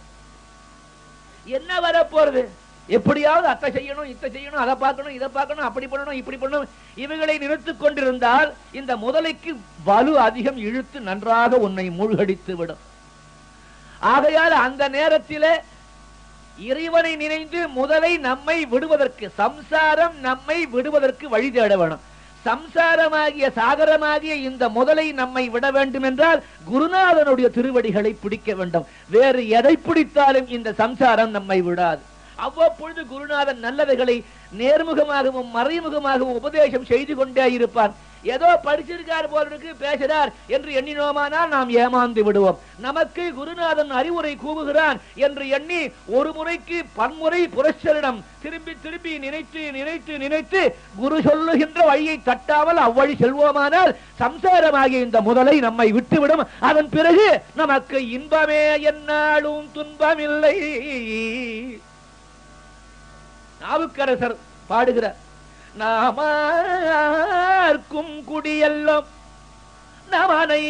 என்ன வரப்போறது எப்படியாவது அத்தை செய்யணும் இத்தை செய்யணும் அதை பார்க்கணும் இதை பார்க்கணும் அப்படி பண்ணணும் இப்படி பண்ணணும் இவைகளை நிறுத்திக் கொண்டிருந்தால் இந்த முதலைக்கு வலு அதிகம் இழுத்து நன்றாக உன்னை மூழ்கடித்து விடும் ஆகையால் அந்த நேரத்திலே இறைவனை நினைந்து முதலை நம்மை விடுவதற்கு சம்சாரம் நம்மை விடுவதற்கு வழி தேட வேணும் சம்சாரமாகிய சாகரமாகிய இந்த முதலை நம்மை விட வேண்டும் என்றால் குருநாதனுடைய திருவடிகளை பிடிக்க வேண்டும் வேறு எதை பிடித்தாலும் இந்த சம்சாரம் நம்மை விடாது அவ்வப்பொழுது குருநாதன் நல்லவைகளை நேர்முகமாகவும் மறைமுகமாகவும் உபதேசம் செய்து கொண்டே இருப்பார் ஏதோ படிச்சிருக்கார் போலருக்கு பேசுறார் என்று எண்ணினோமானால் நாம் ஏமாந்து விடுவோம் நமக்கு குருநாதன் அறிவுரை கூவுகிறான் என்று எண்ணி ஒரு முறைக்கு பன்முறை புரட்சரிடம் திரும்பி திரும்பி நினைத்து நினைத்து நினைத்து குரு சொல்லுகின்ற வழியை தட்டாமல் அவ்வழி செல்வோமானால் சம்சாரமாகிய இந்த முதலை நம்மை விட்டுவிடும் அதன் பிறகு நமக்கு இன்பமே என்னாலும் துன்பமில்லை நாவுக்கரசர் பாடுகிறார் நாமார்க்கும் குடியெல்லாம் நமனை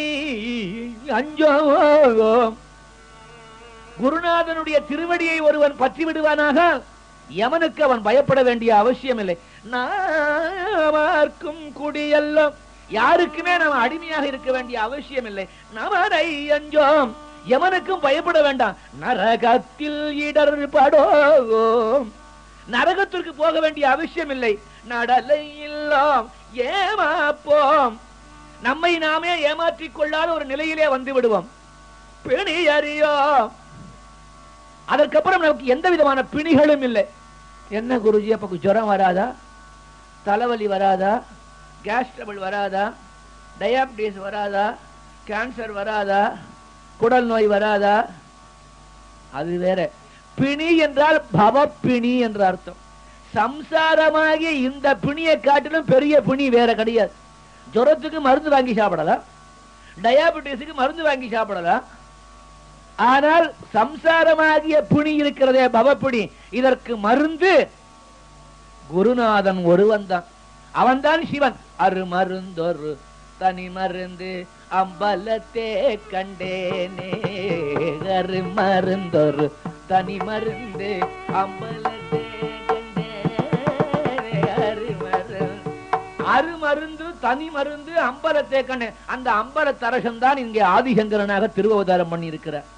அஞ்சோம் குருநாதனுடைய திருவடியை ஒருவன் பற்றி விடுவானாக யமனுக்கு அவன் பயப்பட வேண்டிய அவசியம் இல்லை நாமார்க்கும் குடியெல்லாம் யாருக்குமே நாம் அடிமையாக இருக்க வேண்டிய அவசியம் இல்லை நமனை அஞ்சோம் யமனுக்கும் பயப்பட வேண்டாம் நரகத்தில் இடர்படோம் நரகத்திற்கு போக வேண்டிய அவசியம் இல்லை நடலை இல்லோம் ஏமாப்போம் நம்மை நாமே ஏமாற்றிக் கொள்ளாத ஒரு நிலையிலே வந்து விடுவோம் பிணி அறியோம் அதற்கப்புறம் நமக்கு எந்த விதமான பிணிகளும் இல்லை என்ன குருஜி அப்ப ஜுரம் வராதா தலைவலி வராதா கேஸ் ட்ரபிள் வராதா டயாபிட்டிஸ் வராதா கேன்சர் வராதா குடல் நோய் வராதா அது வேற பிணி என்றால் பவப்பிணி என்ற அர்த்தம் சம்சாரமாகிய இந்த பிணியை காட்டிலும் பெரிய பிணி வேற கிடையாது ஜுரத்துக்கு மருந்து வாங்கி சாப்பிடலாம் டயாபிட்டிஸுக்கு மருந்து வாங்கி சாப்பிடலாம் ஆனால் சம்சாரமாகிய பிணி இருக்கிறதே பவப்பிணி இதற்கு மருந்து குருநாதன் ஒருவன் தான் அவன்தான் சிவன் அரு மருந்தொரு தனி மருந்து அம்பலத்தே கண்டேனே அரு மருந்தொரு தனி மருந்து அம்பலத்தே கண்டேனே அரு மருந்து அரு மருந்து தனி மருந்து அம்பலத்தே கண்டே அந்த அம்பல தரசன் தான் இங்கே ஆதிசங்கரனாக திருவவதாரம் பண்ணி இருக்கிறார்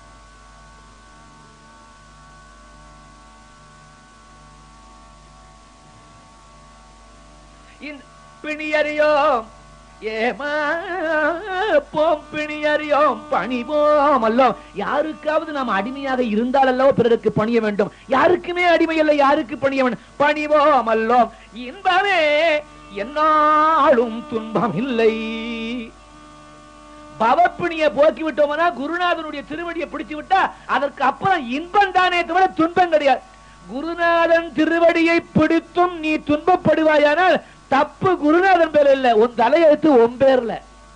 இந்த பிணியறியோம் ஏமாப்போம் பிணியறியோம் பணிவோம் அல்லோம் யாருக்காவது நாம் அடிமையாக இருந்தால் அல்லவோ பிறருக்கு பணிய வேண்டும் யாருக்குமே அடிமை இல்லை யாருக்கு பணிய வேண்டும் பணிவோம் அல்லோம் இன்பமே என்னாலும் துன்பம் இல்லை பவப்பிணிய போக்கி விட்டோம்னா குருநாதனுடைய திருவடியை பிடிச்சு விட்டா அதற்கு அப்புறம் இன்பம் தானே தவிர துன்பம் கிடையாது குருநாதன் திருவடியை பிடித்தும் நீ துன்பப்படுவாயானால் தப்பு குருநாதன் பேர் இல்ல உன் தலையெழுத்து உன் பேர்ல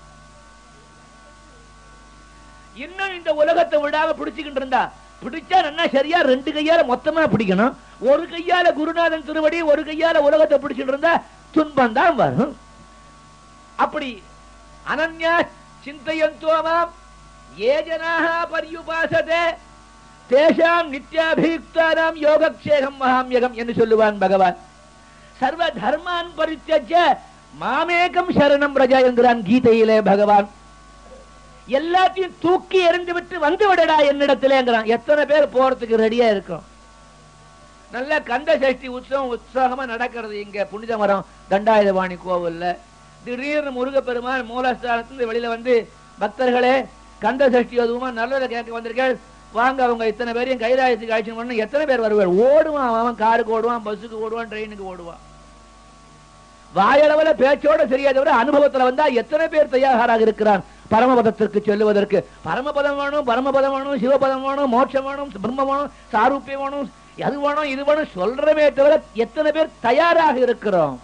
இன்னும் இந்த உலகத்தை விடாம பிடிச்சுக்கிட்டு இருந்தா பிடிச்சா என்ன சரியா ரெண்டு கையால மொத்தமா பிடிக்கணும் ஒரு கையால குருநாதன் திருவடி ஒரு கையால உலகத்தை பிடிச்சிட்டு இருந்தா துன்பம் தான் வரும் அப்படி அனன்யா சிந்தையந்தோமாம் ஏ ஜனாக பரியுபாசதே தேஷாம் நித்யாபியுக்தானாம் யோகக்ஷேகம் மகாம்யகம் என்று சொல்லுவான் பகவான் சர்வ தர்மான் பரித்தஜ மாமேகம் சரணம் ரஜா என்கிறான் கீதையிலே பகவான் எல்லாத்தையும் தூக்கி எறிந்து விட்டு வந்து விடடா என்னிடத்திலேங்கிறான் எத்தனை பேர் போறதுக்கு ரெடியா இருக்கும் நல்ல கந்த சஷ்டி உற்சவம் உற்சாகமா நடக்கிறது இங்க புனித மரம் தண்டாயுதபாணி கோவில்ல திடீர்னு முருகப்பெருமான் மூலஸ்தானத்துல வெளியில வந்து பக்தர்களே கந்த சஷ்டி அதுவுமா நல்லதை கேட்க வந்திருக்கேன் வாங்க அவங்க இத்தனை பேரையும் கைலாயத்துக்கு அழைச்சு பண்ண எத்தனை பேர் வருவார் ஓடுவான் அவன் காருக்கு ஓடுவான் பஸ்ஸுக்கு ஓடுவான் ட்ரெயினுக்கு ஓடுவான் வாயளவுல பேச்சோட சரியா தவிர அனுபவத்துல வந்தா எத்தனை பேர் தயாராக இருக்கிறான் பரமபதத்திற்கு செல்லுவதற்கு பரமபதம் வேணும் பரமபதம் வேணும் சிவபதம் வேணும் மோட்சம் வேணும் பிரம்ம வேணும் சாரூப்பியம் வேணும் அது வேணும் இது வேணும் சொல்றமே தவிர எத்தனை பேர் தயாராக இருக்கிறோம்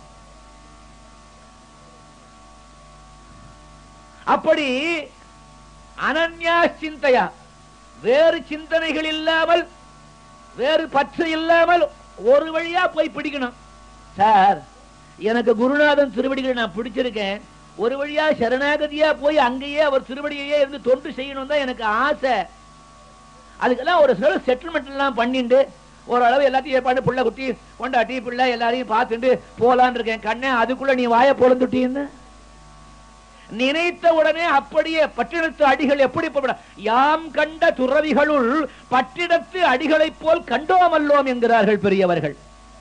அப்படி அனன்யா சிந்தையா வேறு சிந்தனைகள் இல்லாமல் வேறு பற்று இல்லாமல் ஒரு வழியா போய் பிடிக்கணும் சார் எனக்கு குருநாதன் திருவடிகளை நான் பிடிச்சிருக்கேன் ஒரு வழியா சரணாகதியா போய் அங்கேயே அவர் திருவடியையே இருந்து தொண்டு செய்யணும் தான் எனக்கு ஆசை அதுக்கெல்லாம் ஒரு சில செட்டில்மெண்ட் எல்லாம் பண்ணிட்டு ஓரளவு எல்லாத்தையும் ஏற்பாடு புள்ள குட்டி கொண்டாட்டி பிள்ளை எல்லாரையும் பார்த்துட்டு போலான்னு இருக்கேன் கண்ணே அதுக்குள்ள நீ வாய பொழந்துட்டீன்னு நினைத்த உடனே அப்படியே பட்டினத்து அடிகள் எப்படி போட யாம் கண்ட துறவிகளுள் பட்டிடத்து அடிகளைப் போல் கண்டோமல்லோம் என்கிறார்கள் பெரியவர்கள்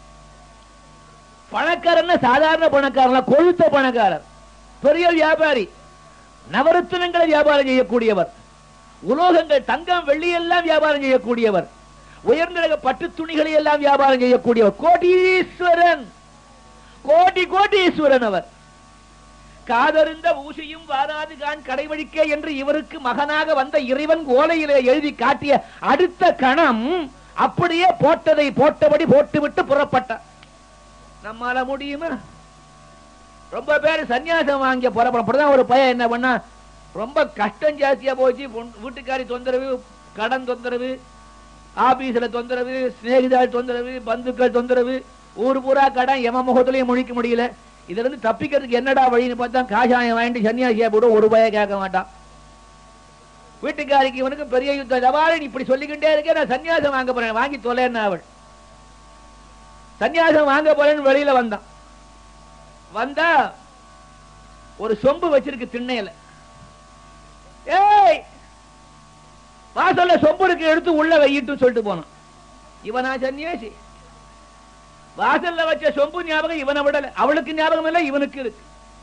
பணக்காரன் சாதாரண பணக்காரன் கொழுத்த பணக்காரர் பெரிய வியாபாரி நவரத்தினங்களை வியாபாரம் செய்யக்கூடியவர் உலோகங்கள் தங்கம் வெள்ளி எல்லாம் வியாபாரம் செய்யக்கூடியவர் உயர்ந்த பட்டு துணிகளை எல்லாம் வியாபாரம் செய்யக்கூடியவர் கோடீஸ்வரன் கோடி கோடீஸ்வரன் அவர் காதறிந்த ஊசியும் வாராது கான் கடைவழிக்க என்று இவருக்கு மகனாக வந்த இறைவன் ஓலையிலே எழுதி காட்டிய அடுத்த கணம் அப்படியே போட்டதை போட்டபடி போட்டுவிட்டு புறப்பட்டார் நம்மால முடியுமா ரொம்ப பேர் சன்னியாசம் வாங்கிய புறப்படம் ஒரு பையன் என்ன பண்ணா ரொம்ப கஷ்டம் ஜாஸ்தியா போச்சு பொன்- வீட்டுக்காரி தொந்தரவு கடன் தொந்தரவு ஆபீஸ்ல தொந்தரவு சிநேகிதாள் தொந்தரவு பந்துக்கள் தொந்தரவு ஊர் பூரா கடன் எம முகத்திலையும் முழிக்க முடியல இதுல இருந்து தப்பிக்கிறதுக்கு என்னடா வழின்னு பார்த்தா காஷாயம் வாங்கிட்டு சன்னியாசியா போட ஒரு பய கேட்க மாட்டான் வீட்டுக்காரிக்கு இவனுக்கு பெரிய யுத்தம் தவாரி நீ இப்படி சொல்லிக்கிட்டே இருக்கே நான் சன்னியாசம் வாங்க போறேன் வாங்கி தொலைன்னா அவள் சன்னியாசம் வாங்க போறேன்னு வெளியில வந்தான் வந்தா ஒரு சொம்பு வச்சிருக்கு திண்ணையில ஏய் வாசல்ல சொம்பு இருக்கு எடுத்து உள்ள வையிட்டு சொல்லிட்டு போனான் இவனா சன்னியாசி வாசல்ல வச்ச சொம்பு ஞாபகம் இவனை விடல அவளுக்கு ஞாபகம் இல்ல இவனுக்கு இருக்கு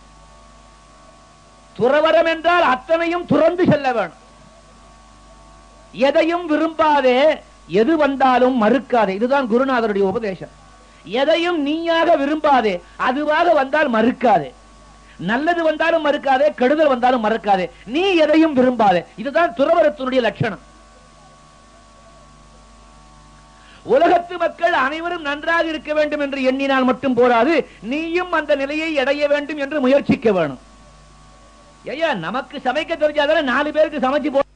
துறவரம் என்றால் அத்தனையும் துறந்து செல்ல வேணும் எதையும் விரும்பாதே எது வந்தாலும் மறுக்காதே இதுதான் குருநாதருடைய உபதேசம் எதையும் நீயாக விரும்பாதே அதுவாக வந்தால் மறுக்காதே நல்லது வந்தாலும் மறுக்காதே கெடுதல் வந்தாலும் மறுக்காதே நீ எதையும் விரும்பாதே இதுதான் துறவரத்தினுடைய லட்சணம் உலகத்து மக்கள் அனைவரும் நன்றாக இருக்க வேண்டும் என்று எண்ணினால் மட்டும் போராது நீயும் அந்த நிலையை அடைய வேண்டும் என்று முயற்சிக்க வேணும் ஐயா நமக்கு சமைக்க தெரிஞ்சாதானே நாலு பேருக்கு சமைச்சு போ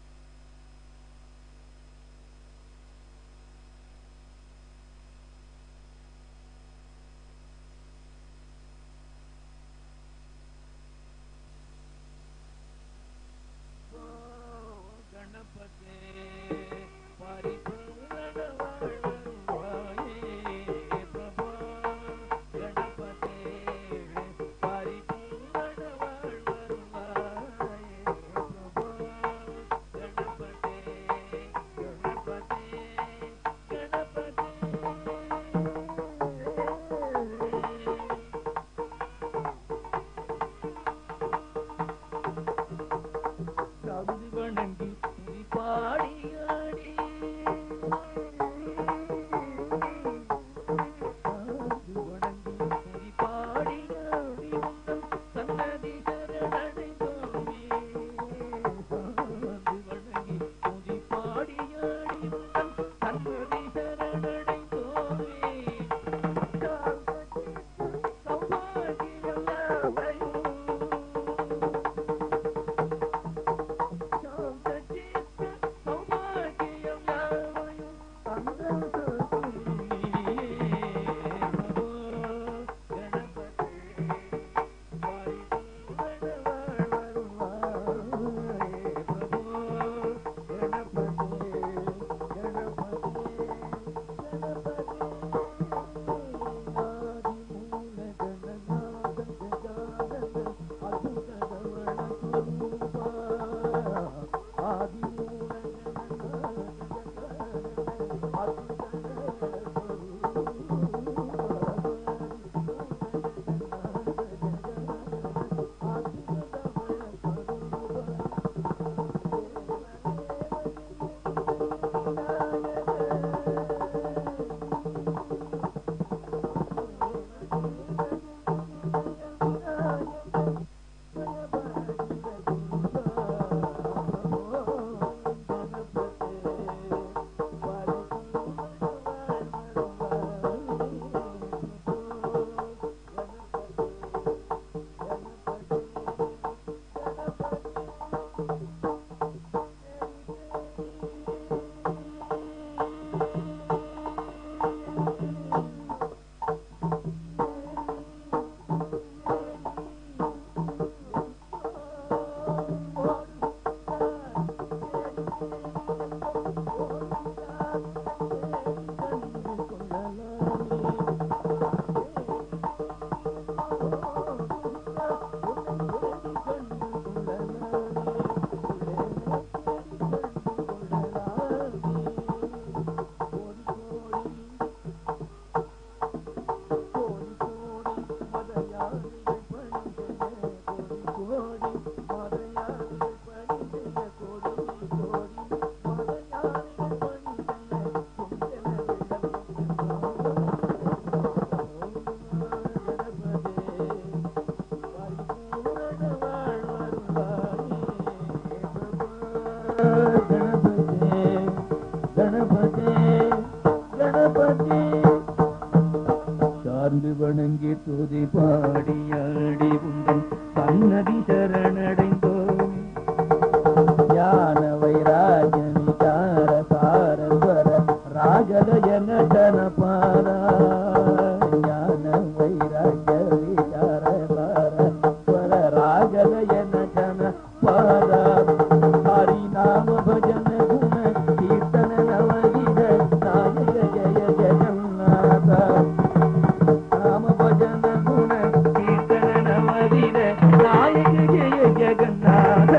சார்ந்து வணங்கி துதி பாடியாடி உந்தன் சன்னதி சரணடைந்தோம் ஞான வைராஜ விசார சாரஸ்வர ராஜதய நடன பாரா ஞான வைராஜ விசார சாரஸ்வர ராஜதய நடன பாரா ஹரி நாம ಭಜನ ಗುಣ ಕೀರ್ತನ ನವಗಿದ ನಾಯಕ ಜಯ ಜಗನ್ನಾಥ ನಾಮ ಭಜನ ಗುಣ ಕೀರ್ತನ ನವಗಿದ ನಾಯಕ ಜಯ ಜಗನ್ನಾಥ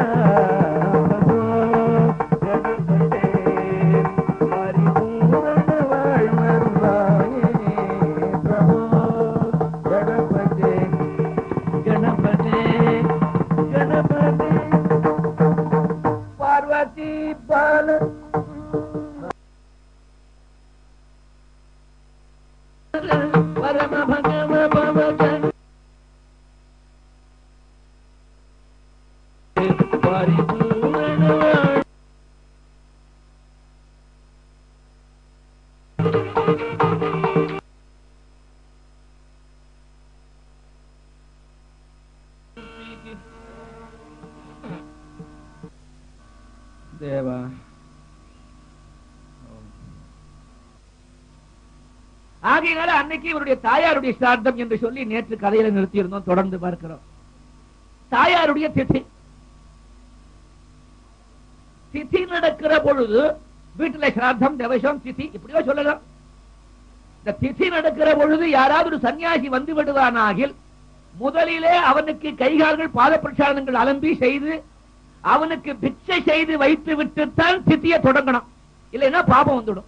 ಜಗತ್ತೇ ಪರಿಪೂರ್ಣ வாழ்வருளாயே பிரಭು ಗಣಪತಿ ಗಣಪತಿ ಗಣಪತಿ பார்வதி பால பரம பகவ பவஜன் பரிபூரண தேவா ஆகையினால அன்னைக்கு இவருடைய தாயாருடைய சிரார்த்தம் என்று சொல்லி நேற்று கதையில நிறுத்தியிருந்தோம் தொடர்ந்து பார்க்கிறோம் தாயாருடைய திதி திதி நடக்கிற பொழுது வீட்டுல சிரார்த்தம் தவசம் திதி இப்படியோ சொல்லலாம் இந்த திதி நடக்கிற பொழுது யாராவது ஒரு சன்னியாசி வந்து விடுவானாகில் முதலிலே அவனுக்கு கைகால்கள் பாத பிரச்சாரங்கள் அலம்பி செய்து அவனுக்கு பிச்சை செய்து வைத்து விட்டுத்தான் தித்தியை தொடங்கணும் இல்லைன்னா பாபம் வந்துடும்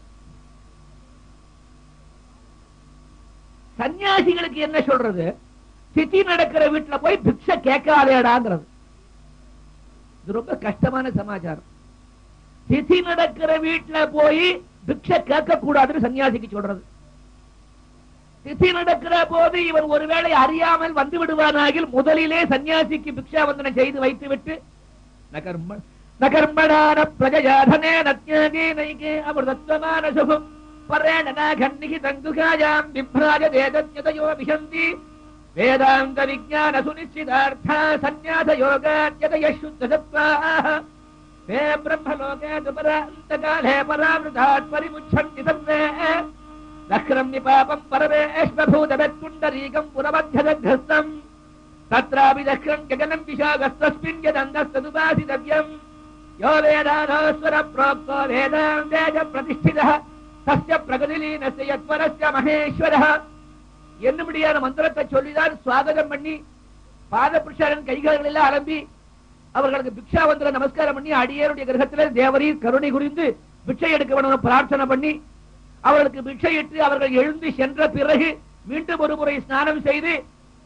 சன்னியாசிகளுக்கு என்ன சொல்றது திதி நடக்கிற வீட்டுல போய் பிக்ஷை கேட்காதேடாங்கிறது இது ரொம்ப கஷ்டமான சமாச்சாரம் திதி நடக்கிற வீட்டுல போய் பிக்ஷை கேட்க கூடாதுன்னு சன்னியாசிக்கு சொல்றது திதி நடக்கிற போது இவன் ஒருவேளை அறியாமல் வந்து விடுவானாகில் முதலிலே சன்னியாசிக்கு பிக்ஷா வந்தனை செய்து வைத்து விட்டு நகர்ம நகர்மணான பிரஜயாதனே நத்யாகே நைகே அமிர்தத்வமான சுகம் பரேண நாகன்னிகி தங்குகாயாம் விப்ராஜ வேதத்யதயோ விசந்தி வேதாந்த விஜான சுனிச்சிதார்த்தா சந்நியாச யோகாத்யதய சுத்த சத்வாः வே பிரம்மலோகே துபராந்தகாலே பராமிருதாத் பரிமுச்சந்தி சர்வே நக்ரம் நிபாபம் பரமேஷ்மபூதவத்குண்டரீகம் புரமध्यதக்ரஸ்தம் तत्रापि दक्षम् गगनम् विशागस्तस्मिन् यदन्तस्तदुपासितव्यम् यो वेदानस्वर प्रोक्तो वेदान्ते च प्रतिष्ठितः तस्य प्रगतिलीनस्य यत्परस्य महेश्वरः என்னும்படியான மந்திரத்தை சொல்லிதான் சுவாகதம் பண்ணி பாத புருஷரன் கைகள் எல்லாம் அலம்பி அவர்களுக்கு பிக்ஷா வந்திர நமஸ்காரம் பண்ணி அடியருடைய கிரகத்திலே தேவரீர் கருணை குறிந்து பிச்சை எடுக்க வேண்டும் பிரார்த்தனை பண்ணி அவர்களுக்கு பிக்ஷையிட்டு அவர்கள் எழுந்து சென்ற பிறகு மீண்டும் ஒரு முறை ஸ்நானம் செய்து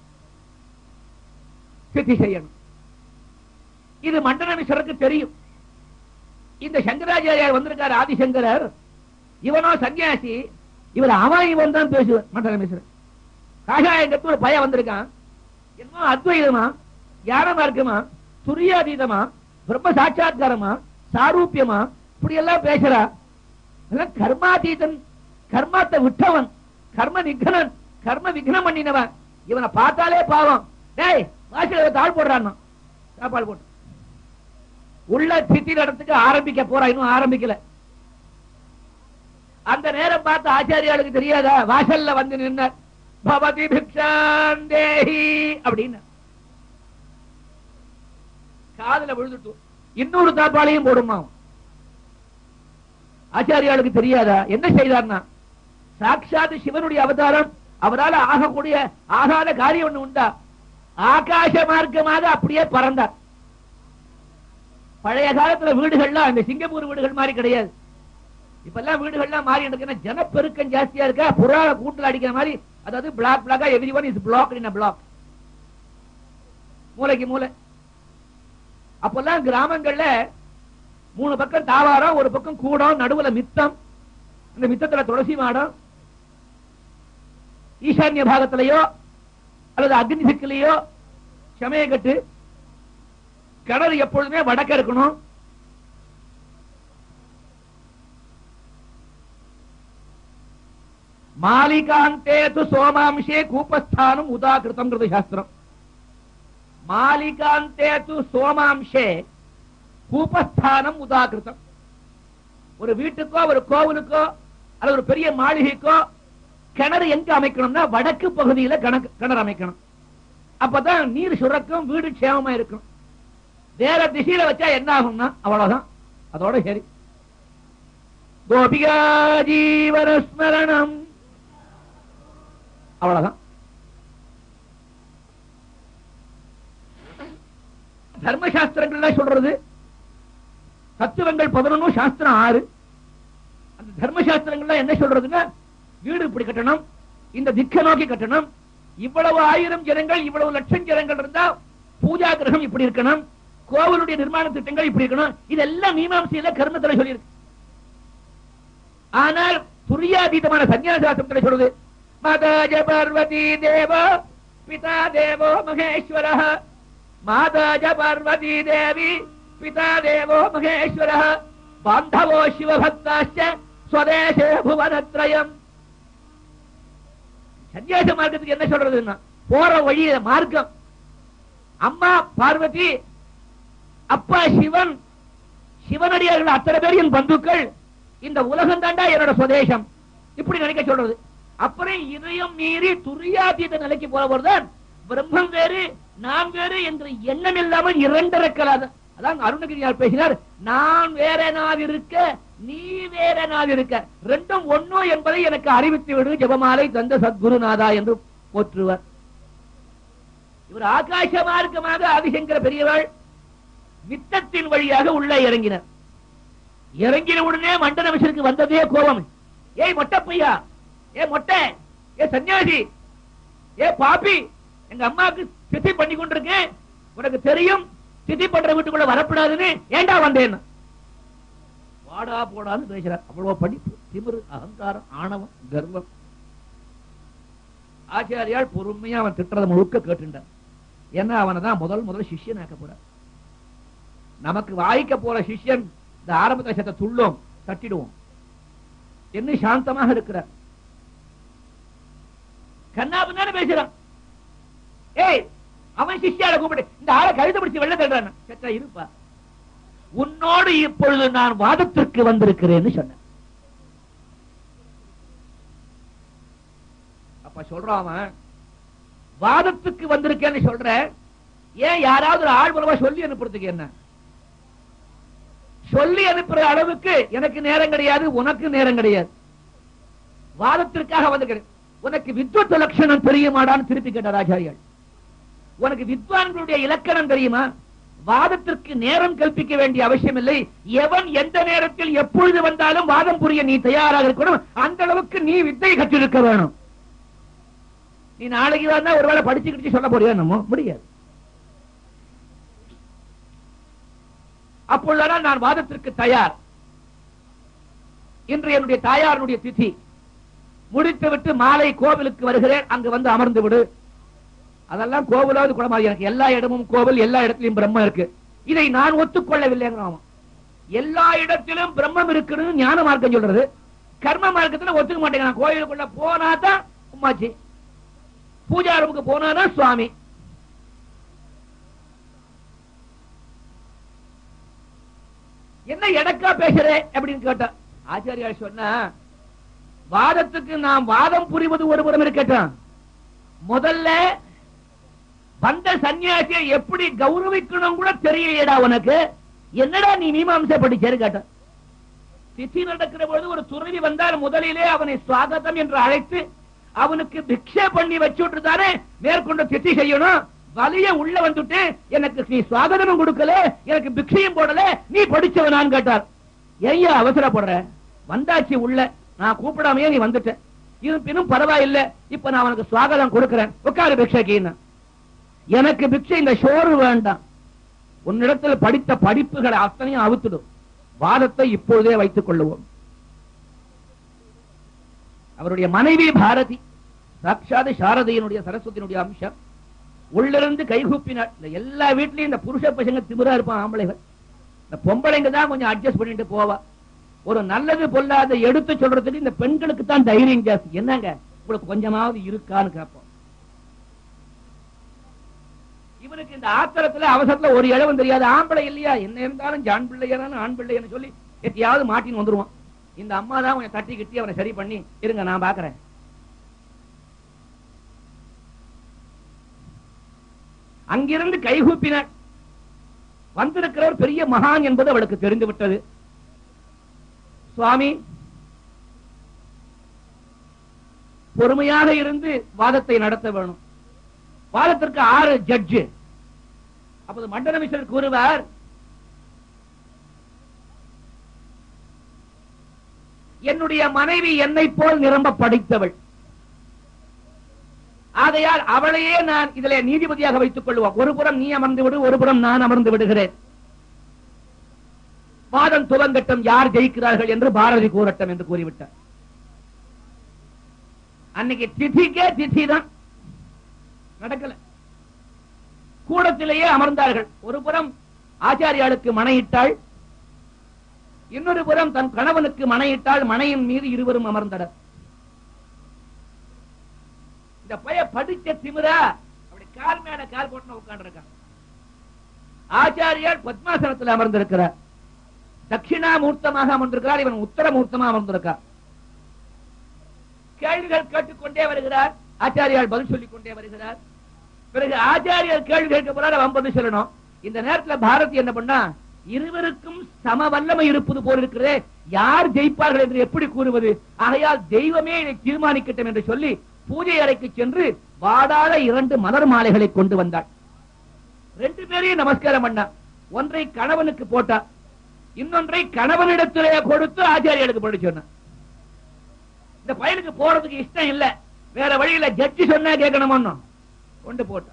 சித்தி செய்யணும் இது மண்டல மிஸ்ரருக்கு தெரியும் இந்த சங்கராச்சாரியார் வந்திருக்காரு ஆதிசங்கரர் இவனோ சன்னியாசி இவர் அவன் இவன் தான் பேசுவார் மண்டல மிஸ்ரர் காஷாயங்கத்து ஒரு பையன் வந்திருக்கான் என்னமோ அத்வைதமா ஞானமா இருக்குமா துரியாதீதமா பிரம்ம சாட்சாத்காரமா சாரூபியமா இப்படி எல்லாம் பேசுறா இதெல்லாம் கர்மாதீதன் கர்மாத்தை விட்டவன் கர்ம நிகனன் கர்ம விக்னம் பண்ணினவன் இவனை பார்த்தாலே பாவம் டேய் வாசல தாழ் போடுறான் சாப்பாடு போட்டு உள்ள சித்தி நடத்துக்கு ஆரம்பிக்க போறா இன்னும் ஆரம்பிக்கல அந்த நேரம் பார்த்து ஆச்சாரியாளுக்கு தெரியாதா வாசல்ல வந்து நின்ன பவதி பிக்ஷாந்தேஹி அப்படின்னு காதுல விழுந்துட்டு இன்னொரு தாப்பாளையும் போடுமா அவன். ஆச்சாரியாளுக்கு தெரியாதா என்ன செய்தார்னா சாட்சாத் சிவனுடைய அவதாரம் அவரால் ஆகக்கூடிய ஆகாத காரியம் ஒண்ணு உண்டா ஆகாச மார்க்கமாக அப்படியே பறந்தார் பழைய காலத்துல வீடுகள்லாம் அந்த சிங்கப்பூர் வீடுகள் மாதிரி கிடையாது இப்பெல்லாம் வீடுகள்லாம் மாறி இருக்குன்னா ஜனப்பெருக்கம் ஜாஸ்தியா இருக்கா புறா கூட்டுல அடிக்கிற மாதிரி அதாவது பிளாக் பிளாக்கா everyone is black in black மூளைக்கு மூளை அப்பெல்லாம் கிராமங்கள்ல மூணு பக்கம் தாவாரம் ஒரு பக்கம் கூடம் நடுவுல மித்தம் இந்த மித்தத்துல துளசி மாடம் ஈசான்ய பாகத்திலேயோ அல்லது அக்னி திக்கிலேயோ சமயக்கட்டு கிணறு எப்பொழுதுமே வடக்க இருக்கணும் மாலிகாந்தே து சோமாம்சே கூபஸ்தானம் உதாகிருதம் சாஸ்திரம் மாலிகாந்தே து சோமாம்சே கூபஸ்தானம் உதாகிருதம் ஒரு வீட்டுக்கோ ஒரு கோவிலுக்கோ அல்லது ஒரு பெரிய மாளிகைக்கோ கிணறு எங்க அமைக்கணும்னா வடக்கு பகுதியில கணக்கு கிணறு அமைக்கணும் அப்பதான் நீர் சுரக்கும் வீடு க்ஷேமமா இருக்கும் வேற திசையில வச்சா என்ன ஆகும்னா அவ்வளவுதான் அதோட சரி கோபிகா ஜீவன ஸ்மரணம் அவ்வளவுதான் தர்மசாஸ்திரங்கள்ல சொல்றது தத்துவங்கள் பதினொன்னு சாஸ்திரம் ஆறு அந்த தர்மசாஸ்திரங்கள்ல என்ன சொல்றதுன்னா வீடு இப்படி கட்டணும் இந்த திக்க நோக்கி கட்டணும் இவ்வளவு ஆயிரம் ஜனங்கள் இவ்வளவு லட்சம் ஜனங்கள் இருந்தா பூஜா கிரகம் இப்படி இருக்கணும் கோவிலுடைய நிர்மாண திட்டங்கள் இப்படி இருக்கணும் இதெல்லாம் மீமாம்சையில கர்மத்துல சொல்லியிருக்கு ஆனால் துரியாதீதமான சன்னியாசாஸ்திரத்துல சொல்றது மாதாஜ பார்வதி தேவோ பிதா தேவோ மகேஸ்வர மாதாஜ பார்வதி தேவி பிதா தேவோ மகேஸ்வர பாந்தவோ சிவபக்தாச்ச ஸ்வதேசே புவனத்ரயம் சன்னியாச மார்க்கத்துக்கு என்ன சொல்றதுன்னா போற வழி மார்க்கம் அம்மா பார்வதி அப்பா சிவன் சிவனடியார்கள் அத்தனை பேர் என் பந்துக்கள் இந்த உலகம் தாண்டா என்னோட சுதேசம் இப்படி நினைக்க சொல்றது அப்புறம் இதயம் மீறி துரியாதீத நிலைக்கு போறவர்தான் பிரம்மம் வேறு நான் வேறு என்று எண்ணம் இல்லாமல் இரண்டரக்கலாத அதான் அருணகிரியார் பேசினார் நான் வேற நாள் இருக்க நீ வேற நாள் இருக்க ரெண்டும் ஒன்னோ என்பதை எனக்கு அறிவித்து விடு ஜெபமாலை தந்த சத்குருநாதா என்று போற்றுவர் இவர் ஆகாச மார்க்கமாக ஆதிசங்கர பெரியவாள் வித்தத்தின் வழியாக உள்ளே இறங்கினர் இறங்கின உடனே மண்டன மிஷனுக்கு வந்ததே கோபம் ஏய் மொட்டை பையா ஏ மொட்டை ஏ சன்னியாசி ஏ பாப்பி எங்க அம்மாவுக்கு திதி பண்ணி கொண்டிருக்கேன் உனக்கு தெரியும் திதி பண்ற வீட்டுக்குள்ள வரப்படாதுன்னு ஏண்டா வந்தேன் வாடா போடான்னு பேசுறார் அவ்வளவு படிப்பு திமிரு அகங்காரம் ஆணவம் கர்வம் ஆச்சாரியால் பொறுமையா அவன் திட்டுறதை முழுக்க கேட்டுட்டான் ஏன்னா அவனை தான் முதல் முதல் சிஷ்யனாக்க போறார் நமக்கு வாய்க்க போற சிஷ்யன் இந்த ஆரம்ப தசத்தை துள்ளோம் தட்டிடுவோம் என்ன சாந்தமாக இருக்கிறார் கண்ணாபு தானே பேசுறான் ஏய் அவன் சிஷ்யால கூப்பிட்டு இந்த ஆளை கழுத பிடிச்சு வெள்ள தள்ளுறான் செத்தா இருப்பா உன்னோடு இப்பொழுது நான் வாதத்திற்கு வந்திருக்கிறேன்னு சொன்னேன் அப்ப சொல்றான் அவன் வாதத்துக்கு வந்திருக்கேன்னு சொல்ற ஏன் யாராவது ஒரு ஆள் மூலமா சொல்லி அனுப்புறதுக்கு என்ன சொல்லி அனுப்புற அளவுக்கு எனக்கு நேரம் கிடையாது உனக்கு நேரம் கிடையாது வாதத்திற்காக வந்திருக்கிறேன் உனக்கு வித்வத் லட்சணம் தெரியுமாடான்னு திருப்பி கேட்டார் ஆச்சாரியால் உனக்கு வித்வான்களுடைய இலக்கணம் தெரியுமா வாதத்திற்கு நேரம் கல்பிக்க வேண்டிய அவசியம் இல்லை எவன் எந்த நேரத்தில் எப்பொழுது வந்தாலும் வாதம் புரிய நீ தயாராக இருக்கணும் அந்த அளவுக்கு நீ வித்தை கற்றிருக்க வேணும் நீ நாளைக்கு வந்தா ஒருவேளை படிச்சுக்கிட்டு சொல்ல போறியா நம்ம முடியாது அப்பொழுதுதான் நான் வாதத்திற்கு தயார் இன்று என்னுடைய தாயாருடைய திதி முடித்துவிட்டு மாலை கோவிலுக்கு வருகிறேன் அங்கு வந்து அமர்ந்து விடு அதெல்லாம் கோவிலாவது குளமாக எனக்கு எல்லா இடமும் கோவில் எல்லா இடத்திலும் பிரம்மம் இருக்கு இதை நான் ஒத்துக்கொள்ளவில்லைங்கிறான் எல்லா இடத்திலும் பிரம்மம் இருக்குன்னு ஞான மார்க்கம் சொல்றது கர்ம மார்க்கத்துல ஒத்துக்க மாட்டேங்கிறான் கோயிலுக்குள்ள போனா தான் உமாச்சி பூஜா ரூமுக்கு போனாதான் சுவாமி என்ன எடக்கா பேசுற அப்படின்னு கேட்டான் ஆச்சாரியார் சொன்ன வாதத்துக்கு நாம் வாதம் புரிவது ஒருபுறம் இருக்கட்டும் முதல்ல வந்த சன்னியாசியை எப்படி கௌரவிக்கணும் கூட தெரியலையடா உனக்கு என்னடா நீ மீமாம்சை படிச்சேன்னு கேட்டான் திதி நடக்கிற பொழுது ஒரு துறவி வந்தால் முதலிலே அவனை சுவாகதம் என்று அழைத்து அவனுக்கு பிக்ஷை பண்ணி வச்சுட்டு தானே மேற்கொண்டு திதி செய்யணும் வலிய உள்ள வந்துட்டு எனக்கு நீ சுவாகதமும் கொடுக்கல எனக்கு பிக்ஷையும் போடல நீ படிச்சவனான்னு கேட்டார் ஐயா அவசரப்படுற வந்தாச்சு உள்ள நான் கூப்பிடாமையே நீ வந்துட்ட இருப்பினும் பரவாயில்லை இப்ப நான் அவனுக்கு சுவாகதம் கொடுக்கிறேன் உட்காரு பிக்ஷைக்கு எனக்கு பிக்ஷை இந்த சோறு வேண்டாம் உன்னிடத்துல படித்த படிப்புகளை அத்தனையும் அவுத்துடும் வாதத்தை இப்பொழுதே வைத்துக் கொள்ளுவோம் அவருடைய மனைவி பாரதி சாட்சாத் சாரதையினுடைய சரஸ்வதியினுடைய அம்சம் உள்ளிருந்து கைகூப்பினார் இந்த எல்லா வீட்லயும் இந்த புருஷ பசங்க திமிரா இருப்பான் ஆம்பளைகள் இந்த பொம்பளைங்க தான் கொஞ்சம் அட்ஜஸ்ட் பண்ணிட்டு போவா ஒரு நல்லது பொல்லாத எடுத்து சொல்றதுக்கு இந்த பெண்களுக்கு தான் தைரியம் ஜாஸ்தி என்னங்க உங்களுக்கு கொஞ்சமாவது இருக்கான்னு கேட்போம் இவனுக்கு இந்த ஆத்திரத்துல அவசரத்துல ஒரு இழவும் தெரியாது ஆம்பளை இல்லையா என்ன இருந்தாலும் ஜான் பிள்ளையானாலும் ஆண் பிள்ளைன்னு சொல்லி எத்தையாவது மாட்டின்னு வந்துருவான் இந்த அம்மா தான் கொஞ்சம் தட்டி கிட்டி அவனை சரி பண்ணி இருங்க நான் பாக்குறேன் அங்கிருந்து கைகூப்பினார் வந்திருக்கிறவர் பெரிய மகான் என்பது அவளுக்கு தெரிந்து விட்டது சுவாமி பொறுமையாக இருந்து வாதத்தை நடத்த வேணும் வாதத்திற்கு ஆறு ஜட்ஜு அப்போது மண்டல மிஸ்டர் கூறுவார் என்னுடைய மனைவி என்னை போல் நிரம்ப படித்தவள் ஆகையால் அவளையே நான் இதிலே நீதிபதியாக வைத்துக் கொள்வோம் ஒரு புறம் நீ அமர்ந்து விடு ஒரு புறம் நான் அமர்ந்து விடுகிறேன் வாதம் துவங்கட்டும் யார் ஜெயிக்கிறார்கள் என்று பாரதி கூறட்டும் என்று கூறிவிட்டார் அன்னைக்கு திதிக்கே திதி தான் நடக்கல கூடத்திலேயே அமர்ந்தார்கள் ஒரு புறம் ஆச்சாரியாளுக்கு மனையிட்டாள் இன்னொரு புறம் தன் கணவனுக்கு மனையிட்டாள் மனையின் மீது இருவரும் அமர்ந்தனர் இந்த பைய படிச்ச திமிரா அப்படி கால் மேல கால் போட்டு உட்கார்ந்து ஆச்சாரியார் பத்மாசனத்தில் அமர்ந்திருக்கிறார் தட்சிணாமூர்த்தமாக அமர்ந்திருக்கிறார் இவன் உத்தரமூர்த்தமாக அமர்ந்திருக்கார் கேள்விகள் கேட்டுக்கொண்டே வருகிறார் ஆச்சாரியால் பதில் சொல்லிக் கொண்டே வருகிறார் பிறகு ஆச்சாரியர் கேள்வி கேட்க போறார் அவன் பதில் சொல்லணும் இந்த நேரத்துல பாரதி என்ன பண்ணா இருவருக்கும் சம வல்லமை இருப்பது போல் இருக்கிறதே யார் ஜெயிப்பார்கள் என்று எப்படி கூறுவது ஆகையால் தெய்வமே இதை தீர்மானிக்கட்டும் என்று சொல்லி பூஜை அறைக்கு சென்று வாடாத இரண்டு மலர் மாலைகளை கொண்டு வந்தாள் ரெண்டு பேரையும் நமஸ்காரம் பண்ணா ஒன்றை கணவனுக்கு போட்டா இன்னொன்றை கணவனிடத்திலே கொடுத்து ஆச்சாரியனுக்கு போட்டு சொன்னான் இந்த பயலுக்கு போறதுக்கு இஷ்டம் இல்ல வேற வழியில ஜட்ஜி சொன்னா கேட்கணுமோ கொண்டு போட்டான்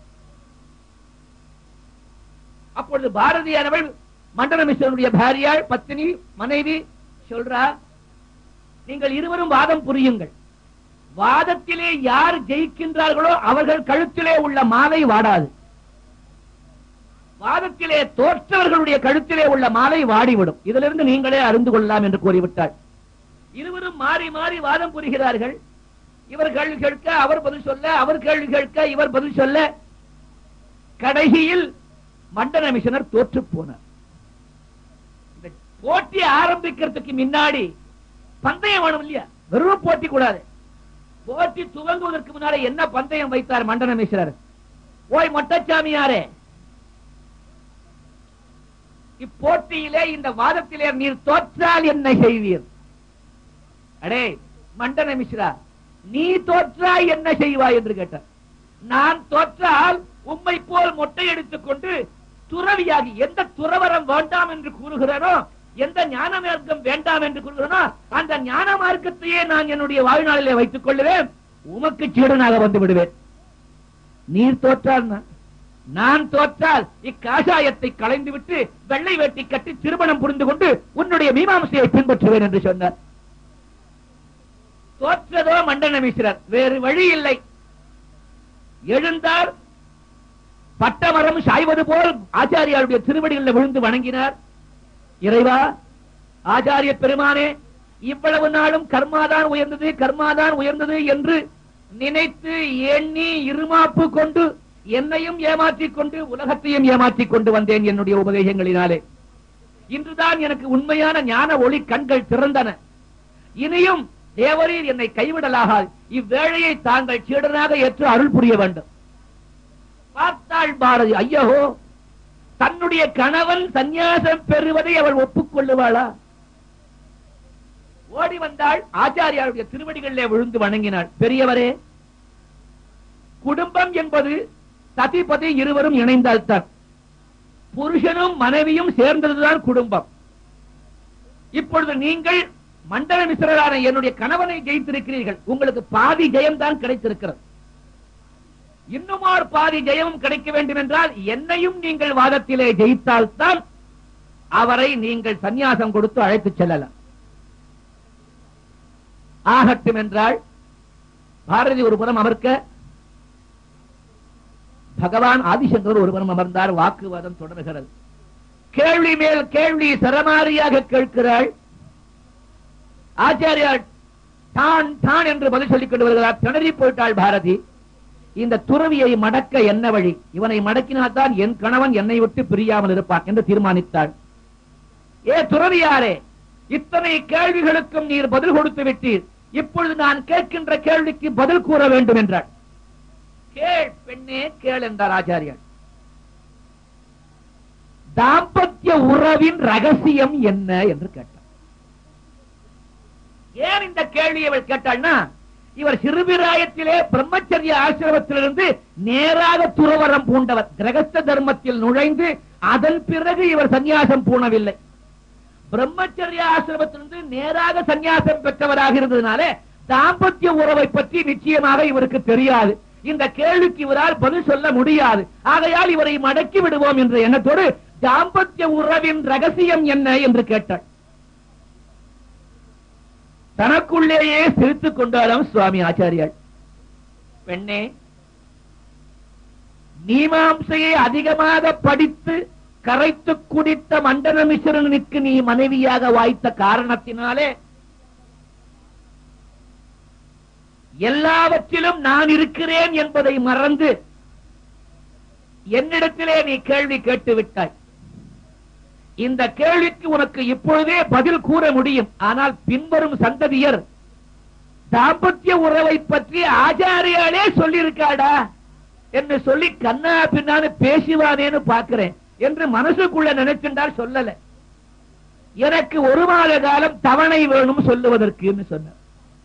அப்பொழுது பாரதியானவள் மண்டல மிஸ்ரனுடைய பாரியாள் பத்தினி மனைவி சொல்றா நீங்கள் இருவரும் வாதம் புரியுங்கள் வாதத்திலே யார் ஜெயிக்கின்றார்களோ அவர்கள் கழுத்திலே உள்ள மாலை வாடாது வாதத்திலே தோற்றவர்களுடைய கழுத்திலே உள்ள மாலை வாடிவிடும் இதிலிருந்து நீங்களே அறிந்து கொள்ளலாம் என்று கூறிவிட்டாள் இருவரும் மாறி மாறி வாதம் புரிகிறார்கள் இவர் கேள்வி கேட்க அவர் பதில் சொல்ல அவர் கேள்வி கேட்க இவர் பதில் சொல்ல கடைசியில் மண்டல மிஷனர் தோற்று போனார் இந்த போட்டி ஆரம்பிக்கிறதுக்கு முன்னாடி பந்தயம் வேணும் இல்லையா வெறும் போட்டி கூடாது போட்டி துவங்குவதற்கு முன்னாடி என்ன பந்தயம் வைத்தார் மண்டல மிஸ்ரர் ஓய் மொட்டச்சாமியாரே இப்போட்டியிலே இந்த வாதத்திலே நீர் தோற்றால் என்ன செய்வீர் அடே மண்டன மிஸ்ரா நீ தோற்றாய் என்ன செய்வாய் என்று கேட்டார் நான் தோற்றால் உம்மை போல் மொட்டை எடுத்துக் கொண்டு துறவியாகி எந்த துறவரம் வேண்டாம் என்று கூறுகிறனோ எந்த ஞான மார்க்கம் வேண்டாம் என்று கூறுகிறனோ அந்த ஞான மார்க்கத்தையே நான் என்னுடைய வாழ்நாளிலே வைத்துக் கொள்ளுவேன் உமக்கு சீடனாக வந்து விடுவேன் நீர் தோற்றால் நான். நான் தோற்றால் இக்காஷாயத்தை களைந்து விட்டு வெள்ளை வேட்டி கட்டி திருமணம் புரிந்து கொண்டு உன்னுடைய மீமாம்சையை பின்பற்றுவேன் என்று சொன்னார் தோற்றதோ மண்டன மிஸ்ரர் வேறு வழி இல்லை எழுந்தார் பட்டமரம் சாய்வது போல் ஆச்சாரியாருடைய திருவடிகளில் விழுந்து வணங்கினார் இறைவா ஆச்சாரிய பெருமானே இவ்வளவு நாளும் கர்மாதான் உயர்ந்தது கர்மாதான் உயர்ந்தது என்று நினைத்து எண்ணி இருமாப்பு கொண்டு என்னையும் ஏமாற்றிக் கொண்டு உலகத்தையும் ஏமாற்றிக் கொண்டு வந்தேன் என்னுடைய உபதேசங்களினாலே இன்றுதான் எனக்கு உண்மையான ஞான ஒளி கண்கள் திறந்தன இனியும் தேவரீர் என்னை கைவிடலாகாது இவ்வேளையை தாங்கள் சீடனாக ஏற்று அருள் புரிய வேண்டும் பார்த்தாள் பாரதி ஐயோ தன்னுடைய கணவன் சந்நியாசம் பெறுவதை அவள் ஒப்புக்கொள்ளுவாளா ஓடி வந்தாள் ஆச்சாரியாருடைய திருவடிகளிலே விழுந்து வணங்கினாள் பெரியவரே குடும்பம் என்பது சதிபதி இருவரும் இணைந்தால்தான் புருஷனும் மனைவியும் சேர்ந்ததுதான் குடும்பம் இப்பொழுது நீங்கள் மண்டல மிஸ்ரரான என்னுடைய கணவனை ஜெயித்திருக்கிறீர்கள் உங்களுக்கு பாதி ஜெயம்தான் கிடைத்திருக்கிறது இன்னுமார் பாதி ஜெயமும் கிடைக்க வேண்டும் என்றால் என்னையும் நீங்கள் வாதத்திலே ஜெயித்தால்தான் அவரை நீங்கள் சந்நியாசம் கொடுத்து அழைத்துச் செல்லலாம் ஆகட்டும் என்றால் பாரதி ஒரு புறம் அமர்க்க பகவான் ஆதிசங்கர் ஒரு புறம் அமர்ந்தார் வாக்குவாதம் தொடர்கிறது கேள்வி மேல் கேள்வி சரமாரியாக கேட்கிறாள் ஆச்சாரியார் தான் தான் என்று பதில் சொல்லிக் கொண்டு வருகிறார் திணறி போயிட்டாள் பாரதி இந்த துறவியை மடக்க என்ன வழி இவனை மடக்கினால்தான் என் கணவன் என்னை விட்டு பிரியாமல் இருப்பான் என்று தீர்மானித்தாள் ஏ துறவியாரே இத்தனை கேள்விகளுக்கும் நீர் பதில் கொடுத்து விட்டீர் இப்பொழுது நான் கேட்கின்ற கேள்விக்கு பதில் கூற வேண்டும் என்றாள் கேள் பெண்ணே கேள் என்றார் ஆச்சாரியர் தாம்பத்திய உறவின் ரகசியம் என்ன என்று கேட்டார் ஏன் இந்த கேள்வி இவள் கேட்டாள்னா இவர் சிறுபிராயத்திலே பிரம்மச்சரிய ஆசிரமத்திலிருந்து நேராக துறவரம் பூண்டவர் கிரகஸ்த தர்மத்தில் நுழைந்து அதன் பிறகு இவர் சந்நியாசம் பூணவில்லை பிரம்மச்சரிய ஆசிரமத்திலிருந்து நேராக சந்நியாசம் பெற்றவராக இருந்ததுனாலே தாம்பத்திய உறவை பற்றி நிச்சயமாக இவருக்கு தெரியாது இந்த கேள்விக்கு இவரால் பதில் சொல்ல முடியாது ஆகையால் இவரை மடக்கி விடுவோம் என்ற எண்ணத்தோடு தாம்பத்திய உறவின் ரகசியம் என்ன என்று கேட்டாள் தனக்குள்ளேயே சிரித்துக் கொண்டாலும் சுவாமி ஆச்சாரியாள் பெண்ணே மீமாம்சையை அதிகமாக படித்து கரைத்து குடித்த மண்டல மிஸ்ரனுக்கு நீ மனைவியாக வாய்த்த காரணத்தினாலே எல்லாவற்றிலும் நான் இருக்கிறேன் என்பதை மறந்து என்னிடத்திலே நீ கேள்வி கேட்டு விட்டாய் இந்த கேள்விக்கு உனக்கு இப்பொழுதே பதில் கூற முடியும் ஆனால் பின்வரும் சந்ததியர் தாம்பத்திய உறவை பற்றி ஆச்சாரியாலே சொல்லியிருக்காடா என்று சொல்லி கண்ணா பின்னான்னு பேசுவானேன்னு பார்க்கிறேன் என்று மனசுக்குள்ள நினைச்சிருந்தால் சொல்லல எனக்கு ஒரு மாத காலம் தவணை வேணும் சொல்லுவதற்கு சொன்னார்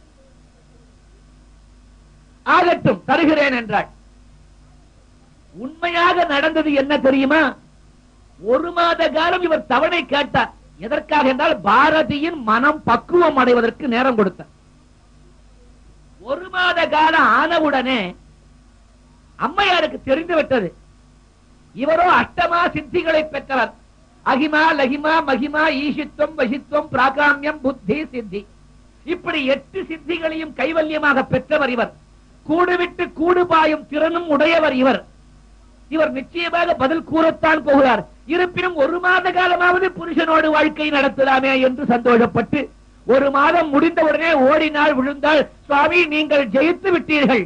ஆகட்டும் தருகிறேன் என்றாள் உண்மையாக நடந்தது என்ன தெரியுமா ஒரு மாத காலம் இவர் தவணை கேட்டார் எதற்காக என்றால் பாரதியின் மனம் பக்குவம் அடைவதற்கு நேரம் கொடுத்தார் ஒரு மாத காலம் ஆனவுடனே அம்மையாருக்கு தெரிந்து விட்டது இவரோ அஷ்டமா சித்திகளை பெற்றவர் அகிமா லகிமா மகிமா ஈஷித்வம் வசித்வம் பிராகாமியம் புத்தி சித்தி இப்படி எட்டு சித்திகளையும் கைவல்யமாக பெற்றவர் இவர் கூடுவிட்டு கூடுபாயும் திறனும் உடையவர் இவர் இவர் நிச்சயமாக பதில் கூறத்தான் போகிறார் இருப்பினும் ஒரு மாத காலமாவது புருஷனோடு வாழ்க்கை நடத்தலாமே என்று சந்தோஷப்பட்டு ஒரு மாதம் முடிந்தவுடனே ஓடினாள் விழுந்தாள் சுவாமி நீங்கள் ஜெயித்து விட்டீர்கள்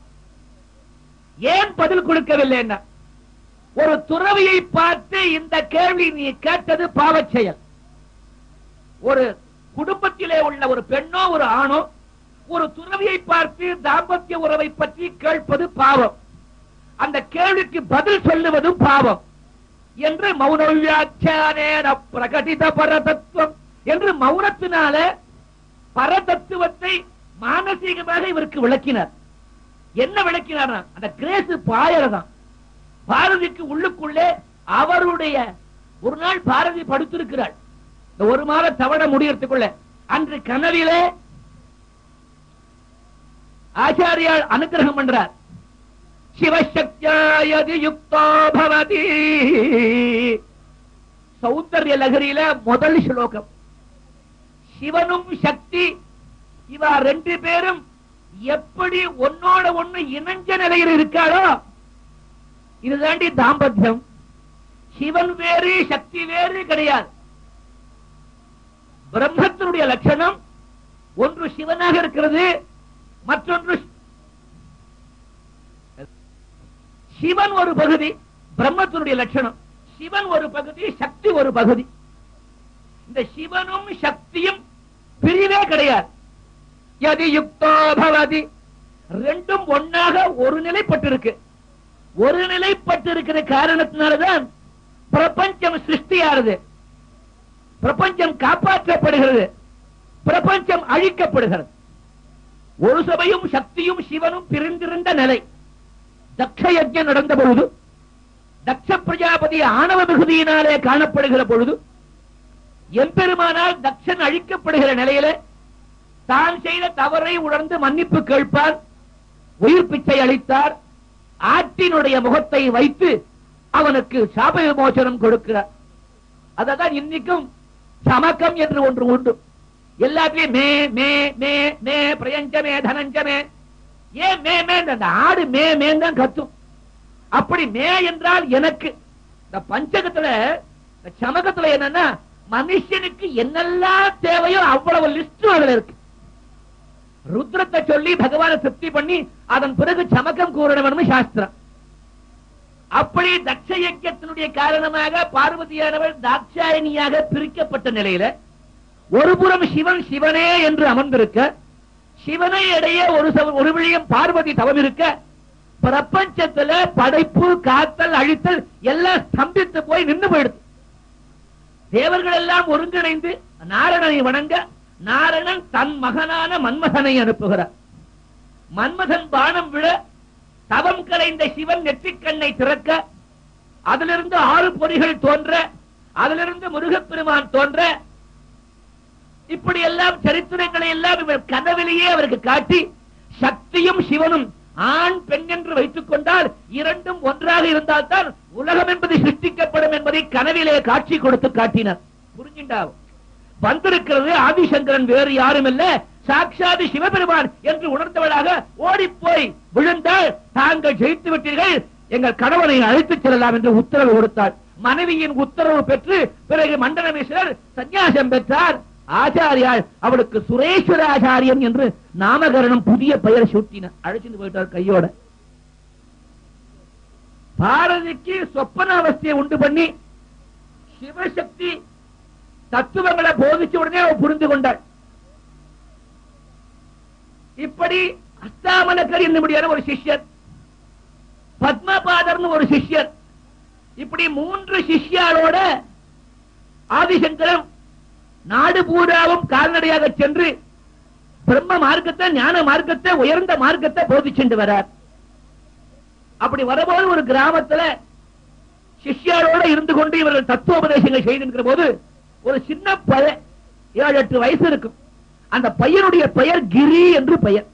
ஏன் பதில் கொடுக்கவில்லை என்ன ஒரு துறவியை பார்த்து இந்த கேள்வி நீ கேட்டது பாவச் செயல் ஒரு குடும்பத்திலே உள்ள ஒரு பெண்ணோ ஒரு ஆணோ ஒரு துறவியை பார்த்து தாம்பத்திய உறவை பற்றி கேட்பது பாவம் அந்த கேள்விக்கு பதில் சொல்லுவதும் பாவம் என்று மௌனவியாக்கியானேன பிரகடித பரதத்துவம் என்று மௌனத்தினால பரதத்துவத்தை மானசீகமாக இவருக்கு விளக்கினார் என்ன விளக்கினார் அந்த கிரேஸ் பாயறதான் பாரதிக்கு உள்ளுக்குள்ளே அவருடைய ஒரு நாள் பாரதி படுத்திருக்கிறாள் இந்த ஒரு மாத தவணை முடியறதுக்குள்ள அன்று கனவிலே ஆச்சாரியால் அனுகிரகம் பண்றார் சிவசக்தியாயதி யுக்தோ பவதி சௌந்தர்ய லகரியில முதல் ஸ்லோகம் சிவனும் சக்தி இவ ரெண்டு பேரும் எப்படி ஒன்னோட ஒண்ணு இணைஞ்ச நிலையில் இருக்காளோ இதுதாண்டி தாம்பத்தியம் சிவன் வேறு சக்தி வேறு கிடையாது பிரம்மத்தினுடைய லட்சணம் ஒன்று சிவனாக இருக்கிறது மற்றொன்று சிவன் ஒரு பகுதி பிரம்மத்தினுடைய லட்சணம் சிவன் ஒரு பகுதி சக்தி ஒரு பகுதி இந்த சிவனும் சக்தியும் பிரிவே கிடையாது எது யுக்தோ பவதி ரெண்டும் ஒன்னாக ஒரு நிலைப்பட்டிருக்கு ஒரு நிலைப்பட்டிருக்கிற காரணத்தினாலதான் பிரபஞ்சம் சிருஷ்டியானது பிரபஞ்சம் காப்பாற்றப்படுகிறது பிரபஞ்சம் அழிக்கப்படுகிறது ஒரு சபையும் சக்தியும் சிவனும் பிரிந்திருந்த நிலை தக்ஷ யஜ்ஞம் நடந்த பொழுது தக்ஷ பிரஜாபதி ஆணவ மிகுதியினாலே காணப்படுகிற பொழுது எம்பெருமானால் தக்ஷன் அழிக்கப்படுகிற நிலையில தான் செய்த தவறை உணர்ந்து மன்னிப்பு கேட்பார் உயிர் பிச்சை அளித்தார் ஆற்றினுடைய முகத்தை வைத்து அவனுக்கு சாப விமோசனம் கொடுக்கிறார் அததான் இன்னைக்கும் சமக்கம் என்று ஒன்று உண்டு எல்லாத்துலயும் மே மே மே மே பிரயஞ்சமே தனஞ்சமே ஏன் மே மே அந்த ஆடு மே மேன் தான் கத்தும் அப்படி மே என்றால் எனக்கு இந்த பஞ்சகத்துல இந்த சமகத்துல என்னன்னா மனுஷனுக்கு என்னெல்லாம் தேவையோ அவ்வளவு லிஸ்ட் அதுல இருக்கு ருத்ரத்தை சொல்லி பகவானை திருப்தி பண்ணி அதன் பிறகு சமக்கம் கூறணும் சாஸ்திரம் அப்படி தட்ச யஜ்ஞத்தினுடைய காரணமாக பார்வதியானவள் தாட்சாயணியாக பிரிக்கப்பட்ட நிலையில ஒரு புறம் சிவன் சிவனே என்று அமர்ந்திருக்க சிவனை இடையே ஒரு சவ- ஒரு விழியம் பார்வதி தவம் இருக்க பிரபஞ்சத்துல படைப்பு காத்தல் அழித்தல் எல்லாம் ஸ்தம்பித்து போய் நின்று போயிடுது தேவர்கள் எல்லாம் ஒருங்கிணைந்து நாரணனை வணங்க நாரணன் தன் மகனான மன்மதனை அனுப்புகிறார் மன்மதன் பானம் விழ தவம் கலைந்த சிவன் நெற்றிக்கண்ணை திறக்க அதிலிருந்து ஆறு பொறிகள் தோன்ற அதிலிருந்து முருகப்பெருமான் தோன்ற இப்படி எல்லாம் சரித்திரங்களை எல்லாம் இவர் கனவிலேயே அவருக்கு காட்டி சக்தியும் சிவனும் ஆண் பெண் என்று வைத்துக் கொண்டால் இரண்டும் ஒன்றாக இருந்தால்தான் உலகம் என்பது சிருஷ்டிக்கப்படும் என்பதை கனவிலே காட்சி கொடுத்து காட்டினார் புரிஞ்சுண்டா வந்திருக்கிறது ஆதிசங்கரன் வேறு யாரும் இல்ல சாட்சாது சிவபெருமான் என்று உணர்ந்தவளாக ஓடிப்போய் விழுந்தால் தாங்கள் ஜெயித்து விட்டீர்கள் எங்கள் கணவனை அழைத்துச் செல்லலாம் என்று உத்தரவு கொடுத்தாள் மனைவியின் உத்தரவு பெற்று பிறகு மண்டலமேஸ்வரர் சந்நியாசம் பெற்றார் ஆச்சாரியால் அவளுக்கு சுரேஸ்வர ஆச்சாரியன் என்று நாமகரணம் புதிய பெயர் சூட்டினார் அழைச்சிட்டு போயிட்டார் கையோட பாரதிக்கு சொப்பன அவஸ்தையை உண்டு பண்ணி சிவசக்தி தத்துவங்களை போதிச்ச உடனே அவ புரிந்து கொண்டாள் இப்படி அஸ்தாமனக்கர் என்னும்படியான ஒரு சிஷ்யர் பத்மபாதர்னு ஒரு சிஷ்யர் இப்படி மூன்று சிஷ்யாரோட ஆதிசங்கரம் நாடு பூராவும் கால்நடையாக சென்று பிரம்ம மார்க்கத்தை ஞான மார்க்கத்தை உயர்ந்த மார்க்கத்தை போதிச்சுண்டு வரார் அப்படி வரபோது ஒரு கிராமத்துல சிஷ்யாரோட இருந்து கொண்டு இவர்கள் தத்துவோபதேசங்கள் செய்திருக்கிற போது ஒரு சின்ன பையன் ஏழு எட்டு வயசு இருக்கும் அந்த பையனுடைய பெயர் கிரி என்று பெயர்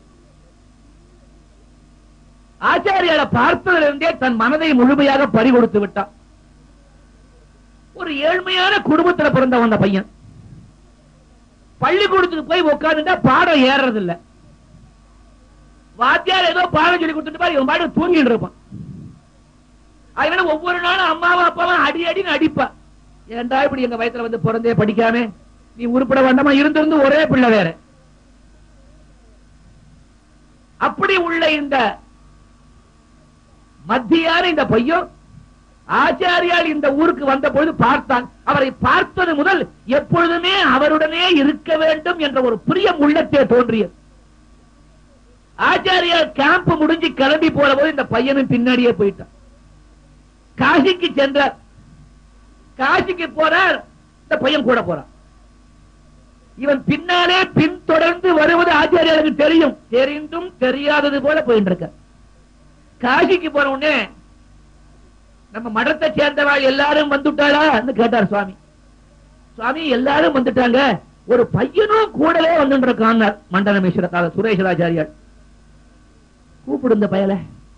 ஆச்சாரியால பார்த்ததிலிருந்தே தன் மனதை முழுமையாக பறி கொடுத்து விட்டான் ஒரு ஏழ்மையான குடும்பத்துல பிறந்தவன் அந்த பையன் பள்ளிக்கூடத்துக்கு போய் உட்கார்ந்துட்டா பாடம் ஏறது இல்ல வாத்தியார் ஏதோ பாடம் சொல்லி கொடுத்துட்டு பாரு, இவன் பாட்டு தூங்கிட்டு இருப்பான் அதனால ஒவ்வொரு நாளும் அம்மாவும் அப்பாவும் அடி அடின்னு அடிப்பா ஏன்டா இப்படி எங்க வயசுல வந்து பிறந்தே படிக்காம நீ உருப்பட வேண்டாமா இருந்திருந்து ஒரே பிள்ளை வேற அப்படி உள்ள இந்த மத்தியான இந்த பையன் ஆச்சாரியால் இந்த ஊருக்கு வந்த பொழுது பார்த்தான் அவரை பார்த்தது முதல் எப்பொழுதுமே அவருடனே இருக்க வேண்டும் என்ற ஒரு பிரியம் உள்ளத்தே தோன்றியது ஆச்சாரியால் கேம்ப் முடிஞ்சு கிளம்பி போற போது இந்த பையனும் பின்னாடியே போயிட்டான் காசிக்கு சென்றார் காசிக்கு போறார் இந்த பையன் கூட போறான் இவன் பின்னாலே பின்தொடர்ந்து வருவது ஆச்சாரியாருக்கு தெரியும் தெரிந்தும் தெரியாதது போல போயிட்டு இருக்க காசிக்கு போன உடனே நம்ம மடத்தை சேர்ந்தவா எல்லாரும் வந்துட்டாளா கேட்டார் சுவாமி சுவாமி எல்லாரும் வந்துட்டாங்க ஒரு பையனும் கூடவே வந்துட்டு இருக்கான் மண்டலமேஸ்வர சுரேஸ்வராச்சாரியார் கூப்பிடு இந்த பயல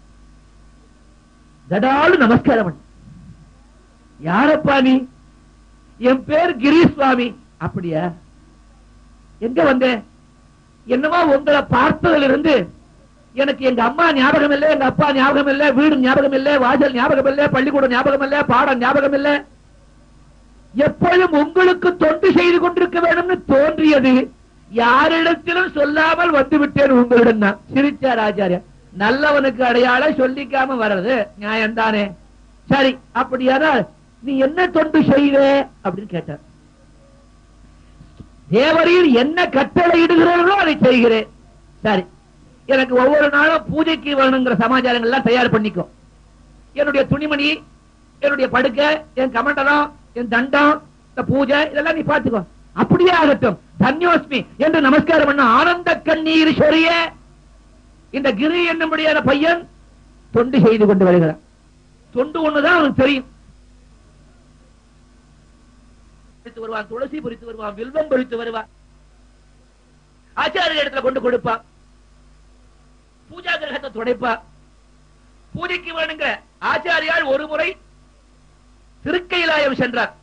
தடாலு நமஸ்காரம் பண்ணு. யாரப்பா நீ என் பேர் கிரீஷ் சுவாமி அப்படியா எங்க வந்த என்னமோ உங்களை பார்த்ததிலிருந்து எனக்கு எங்க அம்மா ஞாபகம் இல்ல எங்க அப்பா ஞாபகம் இல்ல வீடு ஞாபகம் இல்ல வாசல் ஞாபகம் இல்ல பள்ளிக்கூடம் ஞாபகம் இல்ல பாடம் ஞாபகம் இல்ல எப்பொழுதும் உங்களுக்கு தொண்டு செய்து கொண்டிருக்க வேண்டும்னு தோன்றியது யாரிடத்திலும் சொல்லாமல் வந்து விட்டேன் உங்களிடம் தான் சிரிச்சார் ஆச்சாரியா நல்லவனுக்கு அடையாளம் சொல்லிக்காம வர்றது நியாயம் தானே சரி அப்படியானால் நீ என்ன தொண்டு செய்வே அப்படின்னு கேட்டார் தேவரீர் என்ன கட்டளை இடுகிறீர்களோ அதை செய்கிறேன் சரி எனக்கு ஒவ்வொரு நாளும் பூஜைக்கு வேணுங்கிற சமாச்சாரங்கள் எல்லாம் தயார் பண்ணிக்கோ என்னுடைய துணிமணி என்னுடைய படுக்கை என் கமண்டலம் என் தண்டம் இந்த பூஜை இதெல்லாம் நீ பாத்துக்கோ அப்படியே ஆகட்டும் தன்யோஸ்மி என்று நமஸ்காரம் பண்ண ஆனந்த கண்ணீர் சொரிய இந்த கிரி என்னும்படியான பையன் தொண்டு செய்து கொண்டு வருகிறான் தொண்டு ஒண்ணுதான் அவனுக்கு தெரியும் பறித்து வருவான் துளசி பறித்து வருவான் வில்வம் பறித்து வருவான் ஆச்சாரிய இடத்துல கொண்டு கொடுப்பான் பூஜா கிரகத்தை துடைப்பா பூஜைக்கு வேணுங்க ஆச்சாரியால் ஒரு முறை திருக்கைலாயம் சென்றார்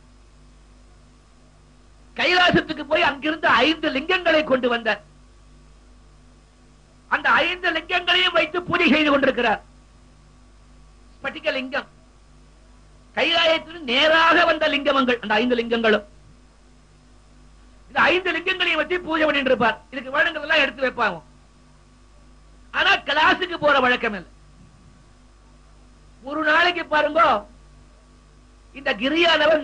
கைலாசத்துக்கு போய் அங்கிருந்து ஐந்து லிங்கங்களை கொண்டு வந்தார் அந்த ஐந்து லிங்கங்களையும் வைத்து பூஜை செய்து கொண்டிருக்கிறார் ஸ்பட்டிக லிங்கம் கைலாயத்தில் நேராக வந்த லிங்கமங்கள் அந்த ஐந்து லிங்கங்களும் இந்த ஐந்து லிங்கங்களையும் வச்சு பூஜை பண்ணிட்டு இருப்பார் இதுக்கு வேணுங்கிறதெல்லாம் எடுத்து வைப்பாங்க ஆனா கிளாஸுக்கு போற வழக்கம் இல்லை ஒரு நாளைக்கு பாருங்க இந்த கிரியானவன்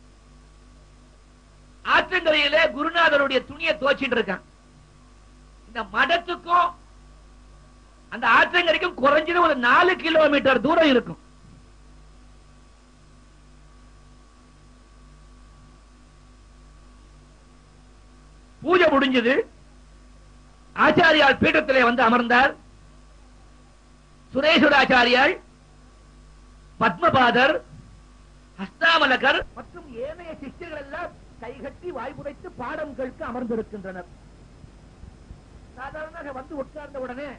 ஆற்றங்கரையிலே குருநாதருடைய துணியை துவச்சிட்டு இருக்கான் இந்த மடத்துக்கும் அந்த ஆற்றங்கரைக்கும் குறைஞ்சது ஒரு நாலு கிலோமீட்டர் தூரம் இருக்கும் பூஜை முடிஞ்சது ஆச்சாரியால் பீடத்திலே வந்து அமர்ந்தார் சுரேஸ்வராச்சாரியால் பத்மபாதர் ஹஸ்தாமலகர் மற்றும் ஏனைய சிஷ்யர்கள் எல்லாம் கைகட்டி வாய்ப்புடைத்து பாடம் கேட்க அமர்ந்திருக்கின்றனர் சாதாரணமாக வந்து உட்கார்ந்த உடனே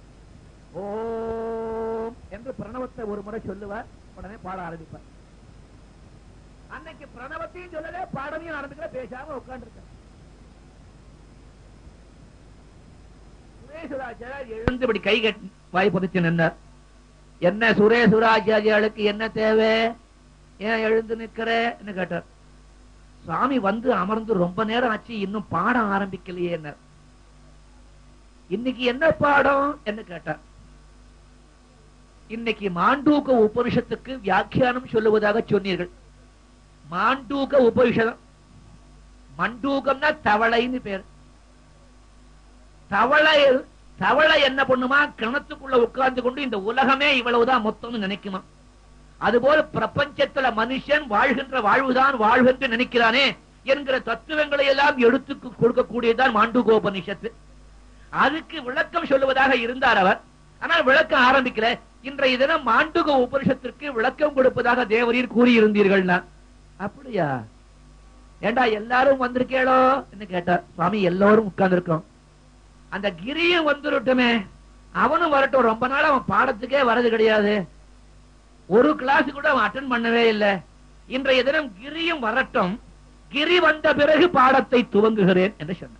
ஓம் என்று பிரணவத்தை ஒரு முறை சொல்லுவார் உடனே பாட ஆரம்பிப்பார் அன்னைக்கு பிரணவத்தையும் சொல்லல பாடமையும் ஆரம்பிக்கல பேசாம உட்கார்ந்து சுரேசுராச்சாரியர் எழுந்து இப்படி கை கட்டி வாய் புதைச்சு நின்றார் என்ன சுரேசுராச்சாரியாளுக்கு என்ன தேவை ஏன் எழுந்து நிக்கிறேன்னு கேட்டார் சுவாமி வந்து அமர்ந்து ரொம்ப நேரம் ஆச்சு இன்னும் பாடம் ஆரம்பிக்கலையே என்ன இன்னைக்கு என்ன பாடம் என்று கேட்டார் இன்னைக்கு மாண்டூக உபனிஷத்துக்கு வியாக்கியானம் சொல்லுவதாக சொன்னீர்கள் மாண்டூக உபனிஷதம் மண்டூகம்னா தவளைன்னு பேர் தவளை தவளை என்ன பண்ணுமா கிணத்துக்குள்ள உட்கார்ந்து கொண்டு இந்த உலகமே இவ்வளவுதான் மொத்தம்னு நினைக்குமா அதுபோல பிரபஞ்சத்துல மனுஷன் வாழ்கின்ற வாழ்வுதான் வாழ்வென்று நினைக்கிறானே என்கிற தத்துவங்களை எல்லாம் எடுத்து கொடுக்கக்கூடியதுதான் மாண்டூகோபனிஷத்து அதுக்கு விளக்கம் சொல்லுவதாக இருந்தார் அவர் ஆனால் விளக்கம் ஆரம்பிக்கல இன்றைய தினம் மாண்டுக உபனிஷத்திற்கு விளக்கம் கொடுப்பதாக தேவரீர் கூறியிருந்தீர்கள் அப்படியா ஏண்டா எல்லாரும் வந்திருக்கேளோ என்று கேட்டார் சுவாமி எல்லாரும் உட்கார்ந்து இருக்கோம் அந்த கிரியும் வந்துருட்டுமே அவனும் வரட்டும் ரொம்ப நாள் அவன் பாடத்துக்கே வரது கிடையாது ஒரு கிளாஸ் கூட அவன் அட்டன் பண்ணவே இல்லை இன்றைய தினம் கிரியும் வரட்டும் கிரி வந்த பிறகு பாடத்தை துவங்குகிறேன் என்று சொன்னார்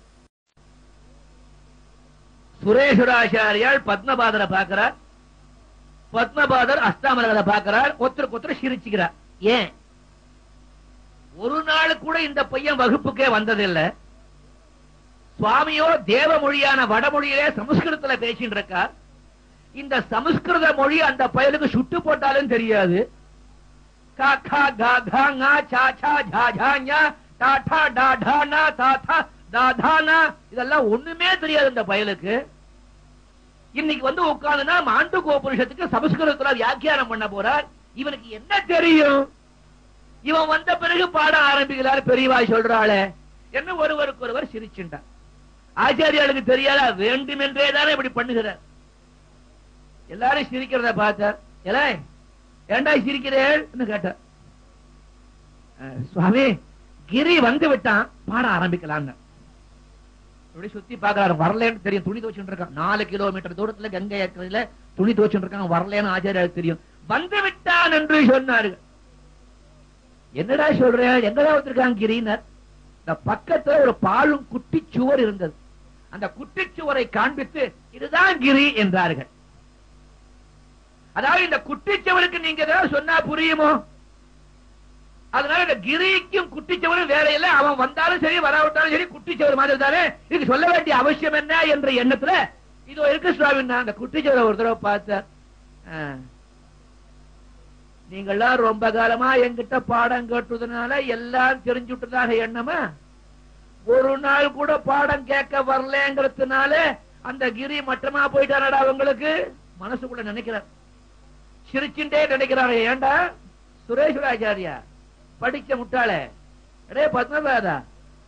சுரேஸ்வராச்சாரியால் பத்மபாதரை பார்க்கிறார் பத்மபாதர் அஸ்தாமலகரை பார்க்கிறார் ஒருத்தருக்கு ஒருத்தர் சிரிச்சுக்கிறார் ஏன் ஒரு நாள் கூட இந்த பையன் வகுப்புக்கே வந்ததில்லை சுவாமியோ தேவ மொழியான வடமொழியிலே சமஸ்கிருதத்துல பேசிட்டு இருக்கார் இந்த சமஸ்கிருத மொழி அந்த பயலுக்கு சுட்டு போட்டாலும் தெரியாது கா கா கா கா ngா சா சா ஜா ஜா ஞா டா டா டா டா நா தா தா தா தா நா இதெல்லாம் ஒண்ணுமே தெரியாது இந்த பயலுக்கு இன்னைக்கு வந்து உட்கார்ந்துனா மாண்டு கோபுருஷத்துக்கு சமஸ்கிருதத்துல வியாக்கியானம் பண்ண போறார் இவனுக்கு என்ன தெரியும் இவன் வந்த பிறகு பாட ஆரம்பிக்கிறார் பெரியவாய் சொல்றாளே என்ன ஒருவருக்கு ஒருவர் சிரிச்சுட்டார் ஆச்சாரியாளுக்கு தெரியாதா வேண்டுமென்றே தானே இப்படி பண்ணுகிறார் எல்லாரும் சிரிக்கிறத பார்த்தார் எல ஏண்டா சிரிக்கிறேன்னு கேட்டார் அஹ், சுவாமி கிரி வந்து விட்டான் பாட ஆரம்பிக்கலாம் இப்படி சுத்தி பாக்குறாரு வரலன்னு தெரியும் துணி துவச்சுட்டு இருக்கான் நாலு கிலோமீட்டர் தூரத்துல கங்கை ஏக்கரில துணி துவச்சுட்டு இருக்காங்க வரலன்னு ஆச்சாரியாளுக்கு தெரியும் வந்து விட்டான் என்று சொன்னார்கள் என்னடா சொல்றேன் எங்கடா வந்திருக்காங்க கிரினர் இந்த பக்கத்துல ஒரு பாலும் குட்டி சுவர் இருந்தது அந்த குட்டி சுவரை காண்பித்து இதுதான் கிரி என்றார்கள் அதாவது இந்த குட்டிச்சவருக்கு நீங்க ஏதாவது சொன்னா புரியுமோ அதனால இந்த கிரிக்கும் குட்டிச்சவரும் வேற இல்ல அவன் வந்தாலும் சரி வராவிட்டாலும் சரி குட்டிச்சவர் மாதிரி தானே இதுக்கு சொல்ல வேண்டிய அவசியம் என்ன என்ற எண்ணத்துல இதோ இருக்கு சுவாமி நான் அந்த குட்டிச்சவரை ஒரு தடவை பார்த்தேன் ஆ. நீங்கெல்லாம் ரொம்ப காலமா என்கிட்ட பாடம் கேட்டதுனால எல்லாம் தெரிஞ்சுட்டதாக எண்ணமா ஒரு நாள் கூட பாடம் கேட்க வரலங்கிறதுனால அந்த கிரி மட்டமா போயிட்டாரடா உங்களுக்கு மனசுக்குள்ள நினைக்கிறார் சிரிச்சுட்டே நினைக்கிறாரு ஏண்டா சுரேஸ்வராச்சாரியா படிச்ச முட்டாளே அடே பத்மபாதா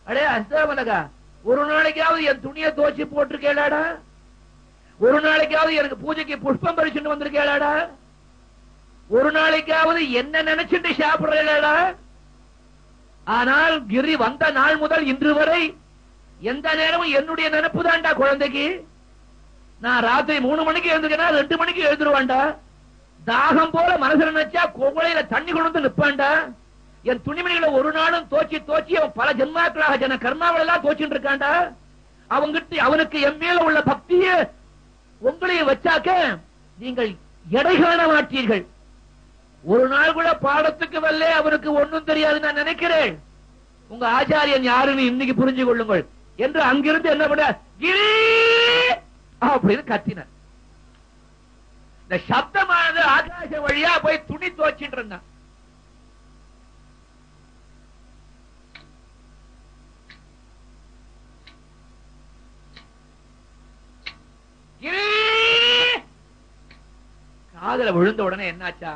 அடே அஸ்தாமலகா ஒரு நாளைக்காவது என் துணியை துவச்சி போட்டிருக்கேளாடா ஒரு நாளைக்காவது எனக்கு பூஜைக்கு புஷ்பம் பறிச்சுட்டு வந்திருக்கேளாடா ஒரு நாளைக்காவது என்ன நினைச்சிட்டு சாப்பிடுறேடா ஆனால் கிரி வந்த நாள் முதல் இன்று வரை எந்த நேரமும் என்னுடைய நினைப்பு தான்டா குழந்தைக்கு நான் ராத்திரி மூணு மணிக்கு எழுந்துக்கனா ரெண்டு மணிக்கு எழுந்துருவான்டா தாகம் போல மனசுல நினைச்சா கோவலையில தண்ணி கொண்டு வந்து நிப்பான்டா என் துணிமணிகளை ஒரு நாளும் தோச்சி தோச்சி அவன் பல ஜென்மாக்களாக ஜன கர்மாவளை எல்லாம் தோச்சிட்டு இருக்கான்டா அவங்கிட்ட அவனுக்கு என் மேல உள்ள பக்திய உங்களையும் வச்சாக்க நீங்கள் எடை காண மாட்டீர்கள் ஒரு நாள் கூட பாடத்துக்கு வரல அவனுக்கு ஒண்ணும் தெரியாது நான் நினைக்கிறேன் உங்க ஆச்சாரியன் யாருன்னு இன்னைக்கு புரிஞ்சு கொள்ளுங்கள் என்று அங்கிருந்து என்ன பண்ண கிரி அப்படின்னு கத்தினார் இந்த சப்தமானது ஆகாச வழியா போய் துணி துவச்சிட்டு இருந்தான் கிரி! காதுல விழுந்த உடனே என்னாச்சா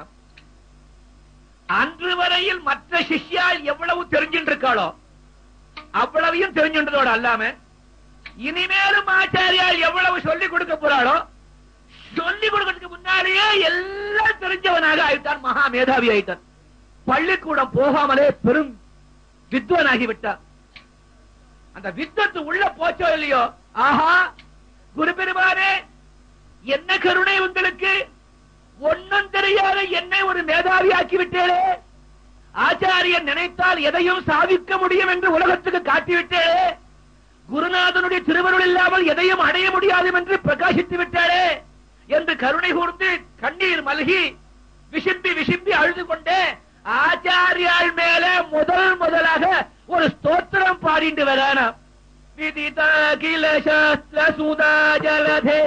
அன்று வரையில் மற்ற சிஷ்யால் எவ்வளவு தெரிஞ்சுட்டு இருக்காளோ அவ்வளவையும் தெரிஞ்சுன்றதோட அல்லாம இனிமேலும் ஆச்சாரியால் எவ்வளவு சொல்லிக் கொடுக்க போறாளோ சொல்லிக் கொடுக்கறதுக்கு முன்னாலேயே எல்லாம் தெரிஞ்சவனாக ஆயிட்டான் மகா மேதாவி ஆயிட்டான் பள்ளிக்கூடம் போகாமலே பெரும் வித்வனாகி விட்டான் அந்த வித்தத்து உள்ள போச்சோ இல்லையோ ஆஹா குரு பெருமானே என்ன கருணை உங்களுக்கு ஒன்னும் தெரியாத என்னை ஒரு மேதாவி ஆக்கி விட்டேளே ஆச்சாரியன் நினைத்தால் எதையும் சாதிக்க முடியும் என்று உலகத்துக்கு காட்டிவிட்டேளே குருநாதனுடைய திருவருள் இல்லாமல் எதையும் அடைய முடியாது என்று பிரகாசித்து விட்டாளே என்று கருணை கூர்ந்து கண்ணீர் மல்கி விசும்பி விசும்பி அழுது கொண்டே ஆச்சாரியால் மேல முதல் முதலாக ஒரு ஸ்தோத்திரம் பாடிட்டு வரான விதித கில சாஸ்திர சுதா ஜலதே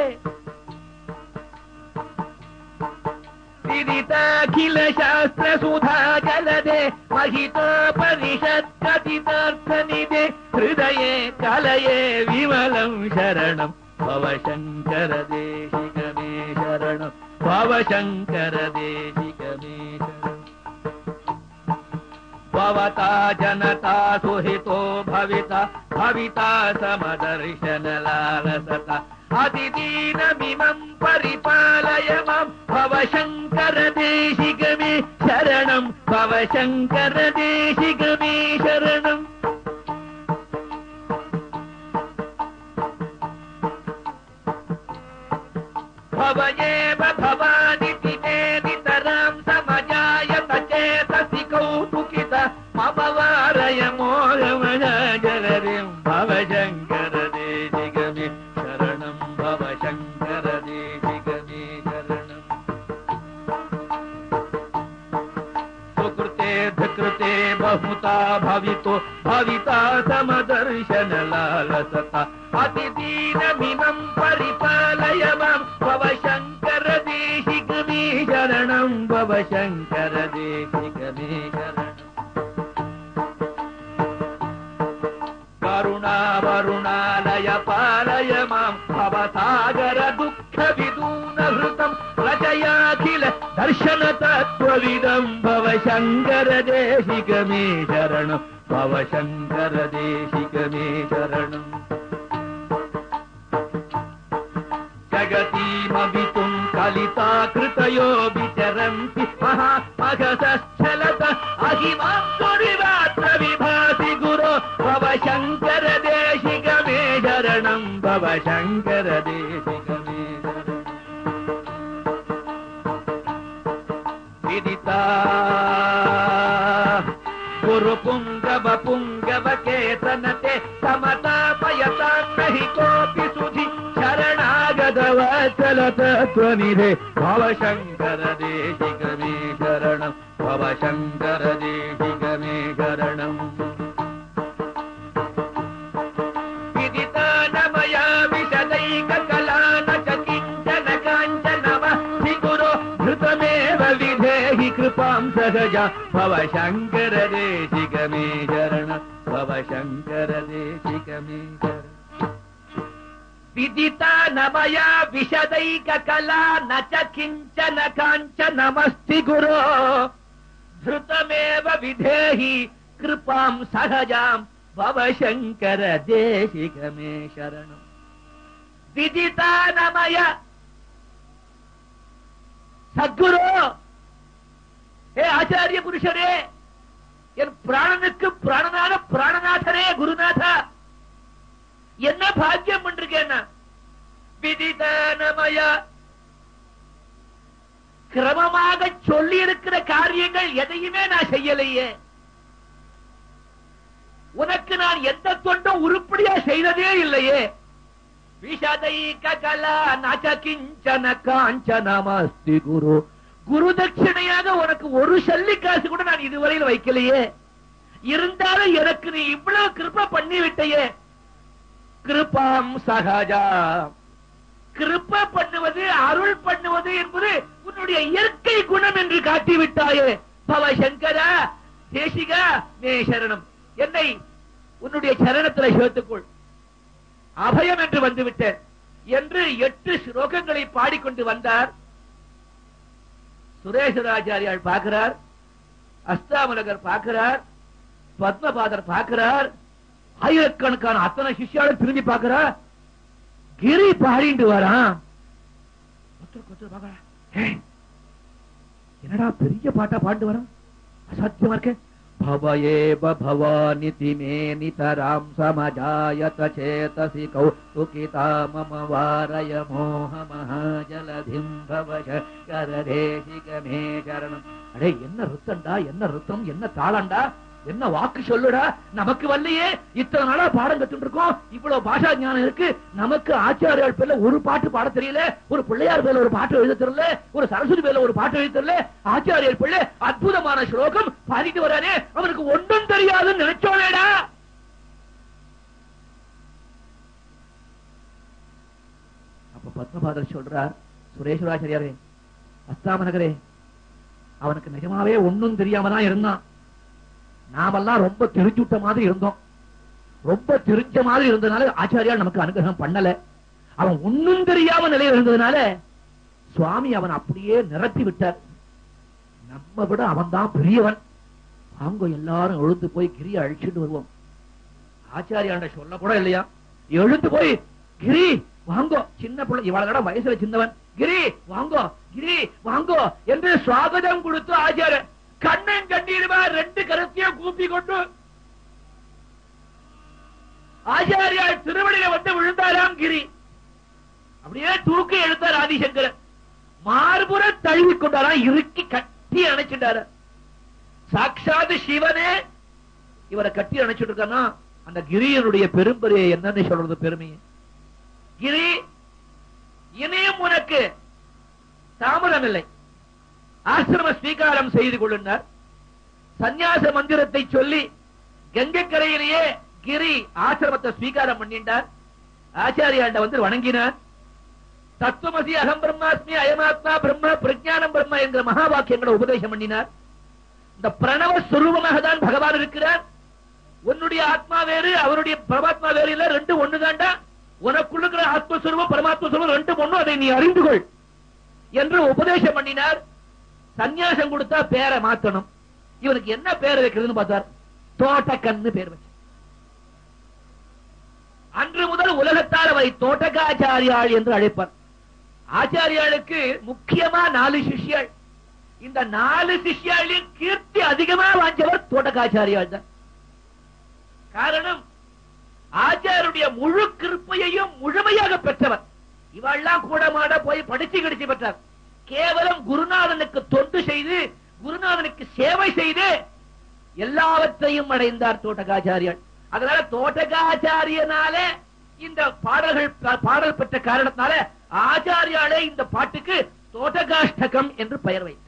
विदिताखिल शास्त्र सुधा जलदे महितोपनिषत्कथितार्थनिदे हृदये कलये विमलम् शरणम् भव शङ्कर देशिक मे शरणम् भव शङ्कर देशिक मे शरणम् भवता जनता सुहितो भविता भविता समदर्शन लालसता अतिदीनमिमम् परिपालय माम् भव शङ्कर देशिक मे शरणम् भव शङ्कर देशिक मे शरणम् भव एव भवानिति मे नितराम् समजायत चेतसि कौतुकित मम वारय मोहमय जलरिम् भव शङ्कर देशिक मे शरणम् भव शङ्कर देशिक मे शरणम् सुकृते धकृते बहुता भवितो भविता समदर्शन लालसता अतिदीनमिमम् परिपालय माम् भव शङ्कर देशिक मे शरणम् भव शङ्कर देशिक मे शरणम् करुणावरुणालय पालय माम् भवसागर दुःख विदूनहृतम् रचयाखिल दर्शन तत्त्वविदम् भव शङ्कर देशिक मे शरणम् भव शङ्कर देशिक मे शरणम् जगतीमवितुम् कलिता कृतयो विचरन्ति महामघसश्चलत अहिमाम् दुरिवात्र विभाति गुरो भव शङ्कर देशिक मे शरणम् भव शङ्कर देशिक मे शरणम् विदिता गुरु पुङ्गव पुङ्गव केतनते समतापयताम् नहि कोऽपि सुधि शरणागतवचलत त्वनिधे भव शङ्कर देशिक मे शरणम् भव शङ्कर देशिक मे शरणम् विदिता न मया विशदैककला न च किञ्चन काञ्चनमस्ति गुरो धृतमेव विधेहि कृपाम् सहजा भव शङ्कर देशिक मे शरण भव शङ्कर देशिक मे शरण विदिता न मया विशदैककला न च किञ्चन काञ्चनमस्ति गुरो धृतमेव विधेहि कृपाम् सहजाम् பவசங்கர தேசிகமே சரணம் விதிதானமய சத்குரு ஏ ஆச்சாரிய புருஷரே என் பிராணனுக்கு பிராணனான பிராணநாதரே குருநாதா என்ன பாக்கியம் பண்றீங்க விதிதானமய கிரமமாக சொல்லி இருக்கிற காரியங்கள் எதையுமே நான் செய்யலையே உனக்கு நான் எந்த தொண்டும் உருப்படியா செய்ததே இல்லையே விஷதைக கலா நச்ச கிஞ்சன காஞ்சனமஸ்தி குரு குரு தட்சிணையாக உனக்கு ஒரு சல்லி காசு கூட நான் இதுவரையில் வைக்கலையே இருந்தாலும் எனக்கு நீ இவ்வளவு கிருப பண்ணி விட்டையே கிருபாம் சகஜா கிருப்ப பண்ணுவது அருள் பண்ணுவது என்பது உன்னுடைய இயற்கை குணம் என்று காட்டிவிட்டாயே பவ சங்கரா தேசிகா மே சரணம் என்னை உன்னுடைய சரணத்தில் சேர்த்துக்கொள் அபயம் என்று வந்துவிட்டேன் என்று எட்டு ஸ்லோகங்களை பாடிக்கொண்டு வந்தார் சுரேஸ்வராச்சாரியால் பார்க்கிறார் அஸ்தாமலகர் பார்க்கிறார் பத்மபாதர் பார்க்கிறார் ஆயிரக்கணக்கான அத்தனை சிஷ்யாலும் திரும்பி பார்க்கிறார் கிரி பாடிட்டு வரான் ஒருத்தருக்கு ஒருத்தர் பார்க்கறா. ஏய், என்னடா பெரிய பாட்டா பாண்டு வரான் அசாத்தியமா இருக்க भवयेव भवानिति मे नितरां समजायत चेतसि कौतुकिता मम वारय मोहमहाजलधिं भवश करदेशिकमे शरणम् அடே என்ன ருத்தண்டா என்ன ருத்தம் என்ன தாளண்டா என்ன வாக்கு சொல்லுடா நமக்கு வரலையே இத்தனை நாளா பாடம் கத்துட்டு இருக்கோம் இவ்வளவு பாஷா ஞானம் இருக்கு நமக்கு ஆச்சாரியால் பேர்ல ஒரு பாட்டு பாட தெரியல ஒரு பிள்ளையார் பேர்ல ஒரு பாட்டு எழுத தெரியல ஒரு சரஸ்வதி பேர்ல ஒரு பாட்டு எழுத தெரியல ஆச்சாரியர் பிள்ளை அற்புதமான ஸ்லோகம் பாடிட்டு வரானே அவனுக்கு ஒன்றும் தெரியாதுன்னு நினைச்சோமேடா அப்ப பத்மபாதர் சொல்றார் சுரேஸ்வராச்சாரியாரே அஸ்தாமநகரே அவனுக்கு நிஜமாவே ஒண்ணும் தெரியாம தான் இருந்தான் நாமெல்லாம் ரொம்ப தெரிஞ்சுட்ட மாதிரி இருந்தோம் ரொம்ப தெரிஞ்ச மாதிரி இருந்ததுனால ஆச்சாரியால் நமக்கு அனுகிரகம் பண்ணல அவன் ஒண்ணும் தெரியாம நிலையில் இருந்ததுனால சுவாமி அவன் அப்படியே நிரப்பி விட்டார் நம்ம விட அவன் தான் பெரியவன் அவங்க எல்லாரும் எழுந்து போய் கிரியை அழிச்சுட்டு வருவோம் ஆச்சாரியாண்ட சொல்ல கூட இல்லையா எழுந்து போய் கிரி வாங்கோ சின்ன பிள்ளை இவளோட வயசுல சின்னவன் கிரி வாங்கோ கிரி வாங்கோ என்று சுவாகதம் கொடுத்து ஆச்சாரியர் கண்ணன் கண்ணீருமா ரெண்டு கருத்தையும் கூப்பி கொண்டு ஆச்சாரியார் திருவடியில வந்து விழுந்தாராம் கிரி அப்படியே தூக்கி எழுத்தார் ஆதிசங்கரன் மார்புற தழுவி கொண்டாராம் இறுக்கி கட்டி அணைச்சிட்டாரு சாட்சாத் சிவனே இவரை கட்டி அணைச்சிட்டு இருக்கானா அந்த கிரியனுடைய பெரும்பெரிய என்னன்னு சொல்றது பெருமையை கிரி இனியும் உனக்கு தாமதம் இல்லை ஆசிரம ஸ்வீகாரம் செய்து கொள்ளுனார் சந்நியாச மந்திரத்தை சொல்லி கங்கை கரையிலேயே கிரி ஆசிரமத்தை ஸ்வீகாரம் பண்ணிட்டார் ஆச்சாரியாண்ட வந்து வணங்கினார் தத்துவமசி அகம் பிரம்மாஸ்மி அயமாத்மா பிரம்ம பிரஜானம் பிரம்ம என்கிற மகா வாக்கியங்களை உபதேசம் பண்ணினார் இந்த பிரணவ சுரூபமாக தான் பகவான் இருக்கிறார் உன்னுடைய ஆத்மா வேறு அவருடைய பரமாத்மா வேறு இல்ல ரெண்டு ஒண்ணுதான்டா உனக்குள்ள இருக்கிற ஆத்மஸ்வரூபம் பரமாத்ம சுரூபம் ரெண்டு ஒண்ணு அதை நீ அறிந்து கொள் என்று உபதேசம் பண்ணினார் சந்நியாசம் கொடுத்தா பேரை மாத்தணும் இவனுக்கு என்ன பேர் வைக்கிறதுன்னு பார்த்தார் தோட்டக்கன்னு பேர் வச்சு அன்று முதல் உலகத்தால் அவரை தோட்டகாச்சாரியாள் என்று அழைப்பார் ஆச்சாரியாளுக்கு முக்கியமா நாலு சிஷ்யாள் இந்த நாலு சிஷ்யாளின் கீர்த்தி அதிகமா வாஞ்சவர் தோட்டகாச்சாரியாள் தான் காரணம் ஆச்சாருடைய முழு கிருப்பையையும் முழுமையாக பெற்றவர் இவெல்லாம் கூட மாட போய் படிச்சு கிடைச்சு பெற்றார் கேவலம் குருநாதனுக்கு தொண்டு செய்து குருநாதனுக்கு சேவை செய்து எல்லாவற்றையும் அடைந்தார் தோட்டகாச்சாரியால் அதனால தோட்டகாச்சாரியனாலே இந்த பாடல்கள் பாடல் பெற்ற காரணத்தினால ஆச்சாரியாலே இந்த பாட்டுக்கு தோட்டகாஷ்டகம் என்று பெயர் வைத்தார்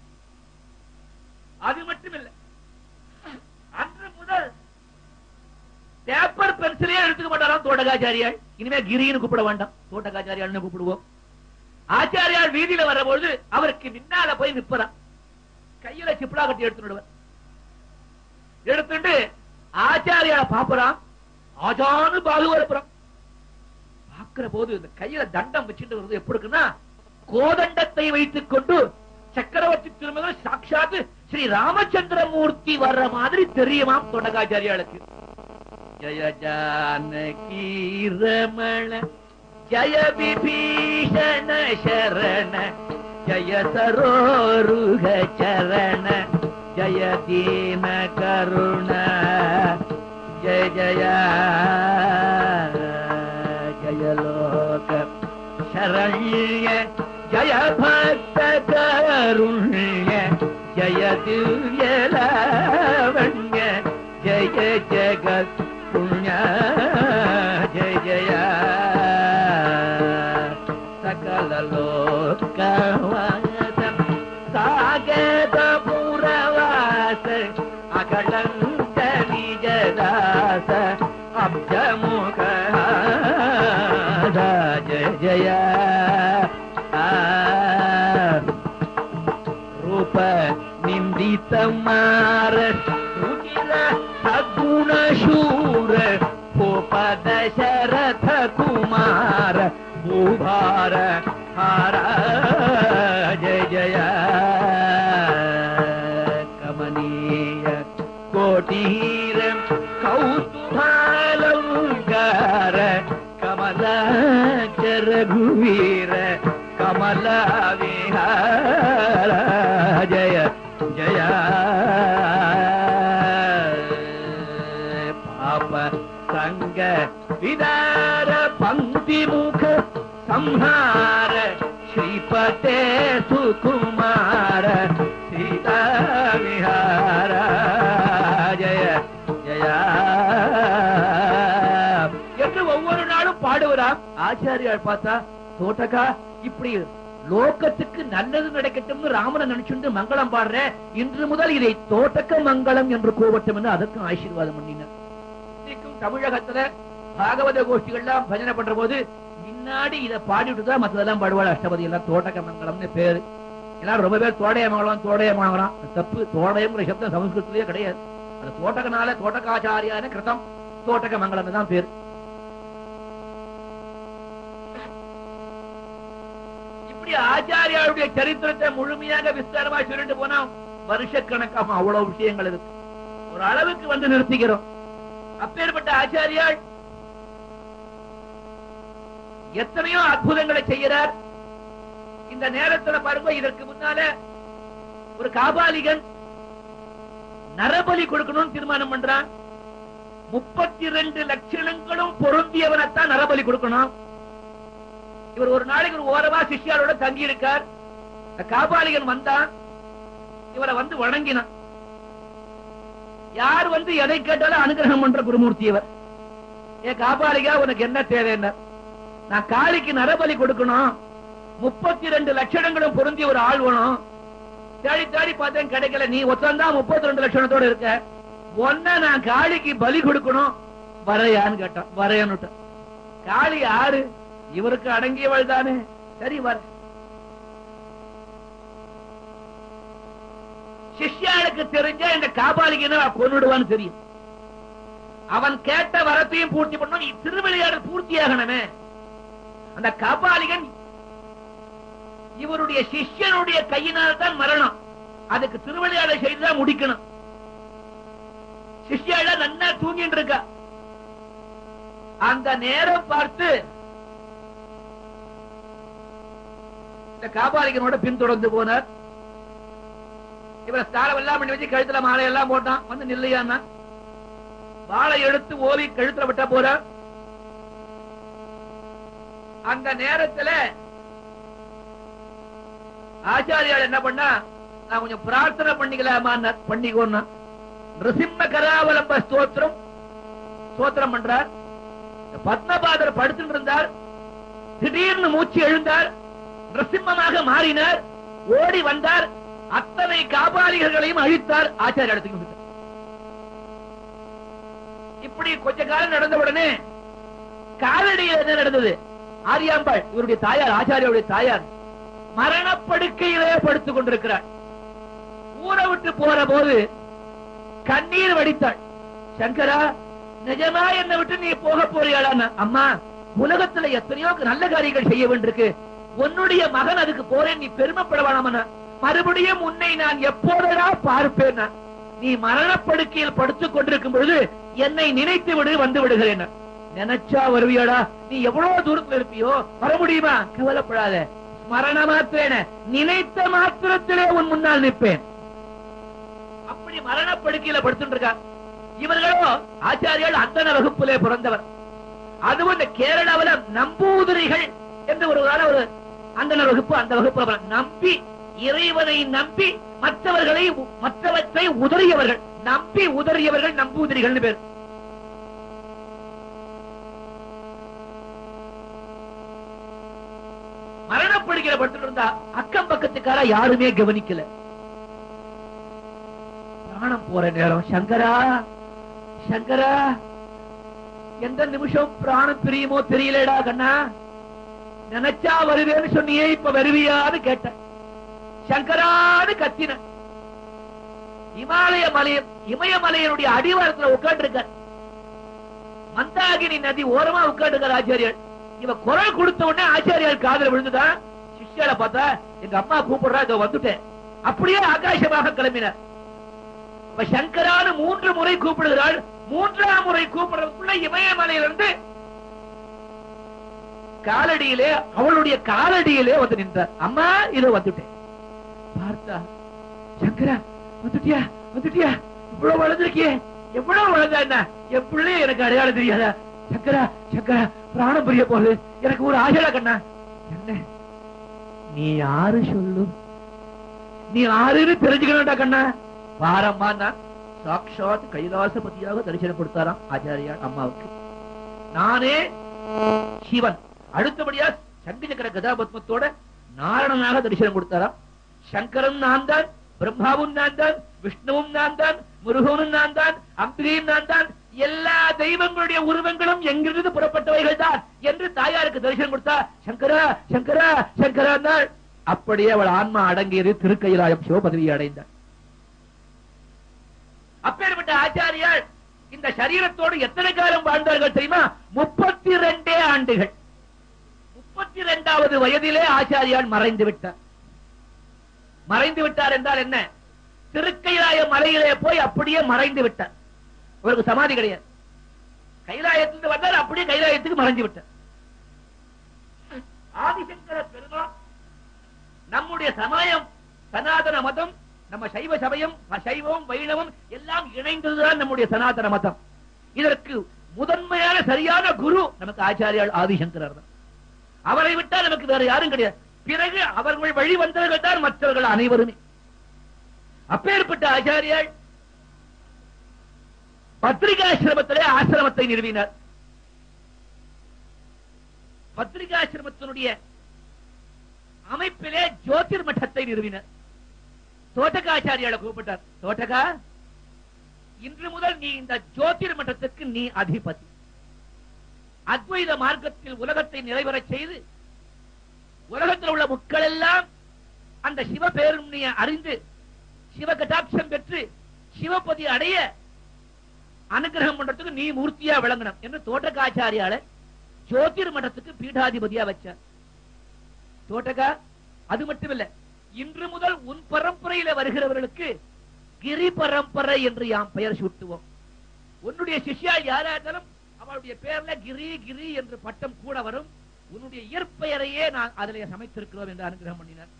அது மட்டுமில்லை அன்று முதல் பேப்பர் பென்சிலே எடுத்துக்க மாட்டாராம் தோட்டகாச்சாரியால் இனிமே கிரின்னு கூப்பிட வேண்டாம் தோட்டகாச்சாரியால்னு கூப்பிடுவோம் ஆச்சாரியால் வீதியில வரும்போது அவருக்கு முன்னால போய் நிப்பறான் கையில சிப்ளா கட்டி எடுத்துடுவார் எடுத்துட்டு ஆச்சாரியா பாப்புறான் ஆஜானு பாலுவா இருப்பான் பாக்குற போது இந்த கையில தண்டம் வச்சுட்டு வருது எப்படி இருக்குன்னா கோதண்டத்தை வைத்துக் கொண்டு சக்கரவர்த்தி திருமகன் சாட்சாத் ஸ்ரீ ராமச்சந்திரமூர்த்தி வர்ற மாதிரி தெரியுமாம் தொடகாச்சாரியாளுக்கு ஜய ஜானகி ரமண ஜய விபீஷண சரண ஜய சரோருக சரண ஜய தீன கருண ஜய ஜய ஜய லோக शरण्य जय भक्त करुण्य जय दिव्य लावण्य जय जगत् पुण्य जय जय सकल लोकवास सागत पुरवास अकलंक निजदास अब्जमुख जय जय रूप निन्दित मार रुचिर सगुण शूर भूप दशरथ कुमार भूभार हार जय जय कमनीय कोटीर कौतुभालङ्कार कमलाक्षर रघुवीर कमला विहार जय जय पाप संग विदार पंक्ति मुख संहार श्रीपते सुकुमार सीता विहार जय जय என்று ஒவ்வொரு நாளும் பாடுவராம் ஆச்சாரியார் பார்த்தா தோட்டக்கா இப்படி லோகத்துக்கு நல்லது நடக்கட்டும்னு ராமனை நினைச்சுட்டு மங்களம் பாடுற இன்று முதல் இதை தோட்டக்க மங்களம் என்று கூவட்டும் என்று அதற்கும் ஆசீர்வாதம் பண்ணினார் இன்னைக்கும் தமிழகத்துல பாகவத கோஷ்டிகள்லாம் பஜனை பண்ற போது முன்னாடி இதை பாடிட்டு தான் மத்ததெல்லாம் பாடுவாள் அஷ்டபதி எல்லாம் தோட்டக்க மங்களம்னு பேரு எல்லாரும் ரொம்ப பேர் தோடைய மங்களம் தோடைய மங்களம் அது தப்பு தோடயம்ங்கிற சப்தம் சமஸ்கிருத்திலேயே கிடையாது அது தோட்டக்கனால தோட்டக்காச்சாரியான கிருதம் தோட்டக்க மங்களம் தான் பேரு இப்படி ஆச்சாரியாருடைய சரித்திரத்தை முழுமையாக விஸ்தாரமா சொல்லிட்டு போனா வருஷக்கணக்காக அவ்வளவு விஷயங்கள் இருக்கு ஒரு அளவுக்கு வந்து நிறுத்திக்கிறோம் அப்பேற்பட்ட ஆச்சாரியால் எத்தனையோ அற்புதங்களை செய்கிறார் இந்த நேரத்துல பாருங்க இதற்கு முன்னால ஒரு காபாலிகன் நரபலி கொடுக்கணும்னு தீர்மானம் பண்றான் முப்பத்தி ரெண்டு லட்சணங்களும் பொருந்தியவனைத்தான் நரபலி கொடுக்கணும் இவர் ஒரு நாளைக்கு ஒரு ஓரமா சிஷ்யாரோட தங்கி இருக்கார் இந்த காபாலிகன் வந்தான் இவரை வந்து வணங்கினான் யார் வந்து எதை கேட்டாலும் அனுகிரகம் பண்ற குருமூர்த்தி இவர் ஏ காபாலிகா உனக்கு என்ன தேவை என்ன நான் காளிக்கு நரபலி கொடுக்கணும் முப்பத்தி ரெண்டு லட்சணங்களும் பொருந்திய ஒரு ஆள் வேணும் தேடி தேடி பார்த்தேன் கிடைக்கல நீ ஒத்தந்தான் முப்பத்தி ரெண்டு லட்சணத்தோட இருக்க ஒன்ன நான் காளிக்கு பலி கொடுக்கணும் வரையான்னு கேட்டான் வரையன்னுட்டான் காளி யாரு இவருக்கு அடங்கியவள் தானே சரி வர சிஷ்யாளுக்கு தெரிஞ்ச இந்த காபாலிகனை கொன்னுடுவான்னு தெரியும் அவன் கேட்ட வரத்தையும் பூர்த்தி பண்ணும் திருவிளையாடல் பூர்த்தியாகணுமே அந்த காபாலிகன் இவருடைய சிஷ்யனுடைய கையினால் தான் மரணம் அதுக்கு திருவிளையாடல் செய்துதான் முடிக்கணும் சிஷ்யாள நன்னா தூங்கிட்டு இருக்கா அந்த நேரம் பார்த்து இந்த காபாலிகனோட பின்தொடர்ந்து போனார் இவரை ஸ்தானம் எல்லாம் பண்ணி வச்சு கழுத்துல மாலை எல்லாம் போட்டான் வந்து நில்லையான்னா வாழை எடுத்து ஓவி கழுத்துல விட்டா போற அந்த நேரத்துல ஆச்சாரியால் என்ன பண்ணா நான் கொஞ்சம் பிரார்த்தனை பண்ணிக்கலாமா பண்ணிக்கோன்னா நிருசிம்ம கராவலம்ப ஸ்தோத்திரம் ஸ்தோத்திரம் பண்றார் இந்த பத்மபாதர் படுத்துட்டு இருந்தார் திடீர்னு மூச்சு எழுந்தார் நிருசிம்மமாக மாறினார் ஓடி வந்தார் அத்தனை காபாலிகர்களையும் அழித்தார் ஆச்சாரிய இடத்துக்கு விட்டார். இப்படி கொஞ்ச காலம் நடந்த உடனே காலடியில் என்ன நடந்தது ஆரியாம்பாள் இவருடைய தாயார் ஆச்சாரியுடைய தாயார் மரணப்படுக்கையிலே படுத்துக் கொண்டிருக்கிறார் ஊரை விட்டு போற போது கண்ணீர் வடித்தாள் சங்கரா நிஜமா என்னை விட்டு நீ போக போறியாளா அம்மா உலகத்துல எத்தனையோ நல்ல காரியங்கள் செய்ய வேண்டியிருக்கு உன்னுடைய மகன் அதுக்கு போறேன் நீ பெருமைப்பட வேணாமண்ணா மறுபடியும் உன்னை நான் எப்போதடா பார்ப்பேன் நீ மரணப்படுக்கையில் படுத்துக் கொண்டிருக்கும் பொழுது என்னை நினைத்து விடு வந்து விடுகிறேன் நினைச்சா வருவியாடா நீ எவ்வளவு தூரத்துல இருப்பியோ வர முடியுமா கவலைப்படாத ஸ்மரண மாத்திரேன நினைத்த மாத்திரத்திலே உன் முன்னால் நிற்பேன் அப்படி மரணப்படுக்கையில படுத்துட்டு இருக்கா இவர்களோ ஆச்சாரியால் அந்தன வகுப்பிலே பிறந்தவர் அதுவும் இந்த கேரளாவில நம்பூதிரிகள் என்று ஒரு கால ஒரு அந்தன வகுப்பு அந்த வகுப்புல பிறந்த- நம்பி இறைவனை நம்பி மற்றவர்களை மற்றவற்றை உதறியவர்கள் நம்பி உதறியவர்கள் நம்பூதிரிகள் பேர் மரணப்படுகிற படுத்துட்டு இருந்தா அக்கம் பக்கத்துக்கார யாருமே கவனிக்கல பிராணம் போற நேரம் சங்கரா சங்கரா எந்த நிமிஷம் பிராணம் பிரியுமோ தெரியலடா கண்ணா நினைச்சா வருவேன்னு சொன்னியே இப்ப வருவியான்னு கேட்டேன் சங்கரான்னு கத்தின இமாலய மலையம் இமயமலையனுடைய அடிவாரத்துல உட்கார்ந்து இருக்க மந்தாகினி நதி ஓரமா உட்கார்ந்து ஆச்சாரியர் இவ குரல் கொடுத்த உடனே ஆச்சாரியால் காதுல விழுந்துதா சிஷ்யால பார்த்தா எங்க அம்மா கூப்பிடுறா இதோ வந்துட்டேன் அப்படியே ஆகாசமாக கிளம்பினார் அப்ப சங்கரான்னு மூன்று முறை கூப்பிடுகிறாள் மூன்றாம் முறை கூப்பிடுறதுக்குள்ள இமயமலையிலிருந்து காலடியிலே அவளுடைய காலடியிலே வந்து நின்றார் அம்மா இதோ வந்துட்டேன் பார்த்தா சங்கரா வந்துட்டியா வந்துட்டியா இவ்வளவு வளர்ந்துருக்கியே எவ்வளவு வளர்ந்தா என்ன என் பிள்ளைய எனக்கு அடையாளம் தெரியாதா சங்கரா சங்கரா பிராணம் புரிய போகுது எனக்கு ஒரு ஆசைடா கண்ணா என்ன நீ யாரு சொல்லு நீ யாருன்னு தெரிஞ்சுக்கணும்டா கண்ணா பாரம்மா சாட்சாத் கைலாசபதியாக தரிசனம் கொடுத்தாராம் ஆச்சாரியா அம்மாவுக்கு நானே சிவன் அடுத்தபடியா சங்கு சக்கர கதாபத்மத்தோட நாரணனாக தரிசனம் கொடுத்தாராம் சங்கரன் நான் தான் பிரம்மாவும் நான் தான் விஷ்ணுவும் நான் தான் முருகனும் நான் தான் அம்பிகையும் நான் தான் எல்லா தெய்வங்களுடைய உருவங்களும் எங்கிருந்து புறப்பட்டவைகள் தான் என்று தாயாருக்கு தரிசனம் கொடுத்தா சங்கரா சங்கரா சங்கரா நாள் அப்படியே அவள் ஆன்மா அடங்கியது திருக்கையிலாயம் சிவபதவியை அடைந்தார் அப்பேற்பட்ட ஆச்சாரியால் இந்த சரீரத்தோடு எத்தனை காலம் வாழ்ந்தார்கள் தெரியுமா முப்பத்தி ரெண்டே ஆண்டுகள் முப்பத்தி இரண்டாவது வயதிலே ஆச்சாரியால் மறைந்து விட்டார் மறைந்து விட்டார் என்றால் என்ன திருக்கைலாய மலையிலே போய் அப்படியே மறைந்து விட்டார் அவருக்கு சமாதி கிடையாது கைலாயத்திலிருந்து வந்தார் அப்படியே கைலாயத்துக்கு மறைஞ்சு விட்டார் ஆதிசங்கர பெருமாள் நம்முடைய சமயம் சனாதன மதம் நம்ம சைவ சமயம் சைவம் வைணவம் எல்லாம் இணைந்ததுதான் நம்முடைய சனாதன மதம் இதற்கு முதன்மையான சரியான குரு நமக்கு ஆச்சாரியால் ஆதிசங்கரர் தான் அவரை விட்டால் நமக்கு வேற யாரும் கிடையாது பிறகு அவர்கள் வழி வந்தவர்கள் தான் மற்றவர்கள் அனைவருமே அப்பேற்பட்ட ஆச்சாரியால் பத்திரிகாசிரமத்திலே ஆசிரமத்தை நிறுவினார் பத்திரிகாசிரமத்தினுடைய அமைப்பிலே ஜோதிர் மட்டத்தை நிறுவினர் தோட்டகாச்சாரியால கூப்பிட்டார் தோட்டகா இன்று முதல் நீ இந்த ஜோதிர் மட்டத்துக்கு நீ அதிபதி அத்வைத மார்க்கத்தில் உலகத்தை நிறைவேறச் செய்து உலகத்தில் உள்ள முக்கள் எல்லாம் அந்த சிவ பேருண்மையை அறிந்து சிவ கட்டாட்சம் பெற்று சிவபதி அடைய அனுகிரகம் பண்றதுக்கு நீ மூர்த்தியா விளங்கணும் என்று தோட்டக்காச்சாரியால ஜோதிர் மட்டத்துக்கு பீடாதிபதியா வச்சார் தோட்டகா அது மட்டும் இல்ல இன்று முதல் உன் பரம்பரையில வருகிறவர்களுக்கு கிரி பரம்பரை என்று யாம் பெயர் சூட்டுவோம் உன்னுடைய சிஷ்யா யாரா இருந்தாலும் அவளுடைய பேர்ல கிரி கிரி என்று பட்டம் கூட வரும் உன்னுடைய இயற்பெயரையே நான் அதிலே சமைத்திருக்கிறோம் என்று அனுகிரகம் பண்ணினார்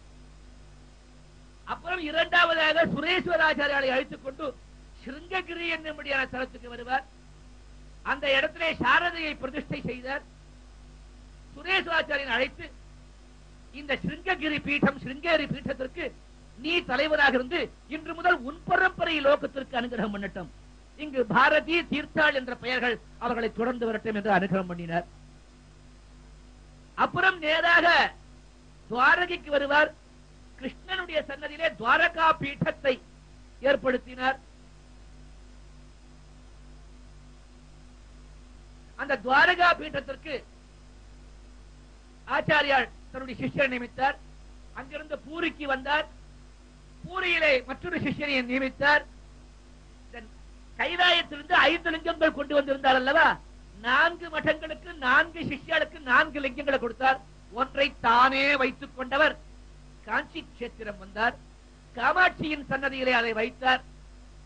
அப்புறம் இரண்டாவதாக சுரேஸ்வராச்சாரியாலை அழைத்துக் கொண்டு சிருங்ககிரி என்னும்படியான தலத்துக்கு வருவார் அந்த இடத்திலே சாரதையை பிரதிஷ்டை செய்தார் சுரேஸ்வராச்சாரியன் அழைத்து இந்த சிருங்ககிரி பீடம் சிருங்கேரி பீட்டத்திற்கு நீ தலைவராக இருந்து இன்று முதல் உன் பரம்பரை லோகத்திற்கு அனுகிரகம் பண்ணட்டும் இங்கு பாரதி தீர்த்தாள் என்ற பெயர்கள் அவர்களை தொடர்ந்து வரட்டும் என்று அனுகிரகம் பண்ணினார் அப்புறம் நேராக துவாரகைக்கு வருவார் கிருஷ்ணனுடைய சன்னதியிலே துவாரகா பீட்டத்தை ஏற்படுத்தினார் அந்த துவாரகா பீட்டத்திற்கு ஆச்சாரியால் தன்னுடைய சிஷ்யரை நியமித்தார் அங்கிருந்து பூரிக்கு வந்தார் பூரியிலே மற்றொரு சிஷ்யரை நியமித்தார் இந்த கைலாயத்திலிருந்து ஐந்து லிங்கங்கள் கொண்டு வந்திருந்தார் அல்லவா நான்கு மഠங்களுக்கு நான்கு சிஷ்யாளுக்கு நான்கு லிங்கங்களை கொடுத்தார் ஒன்றை தானே வைத்துக் கொண்டவர் காஞ்சி கஷேத்திரம் வந்தார் காமாட்சியின் சன்னதியிலே அதை வைத்தார்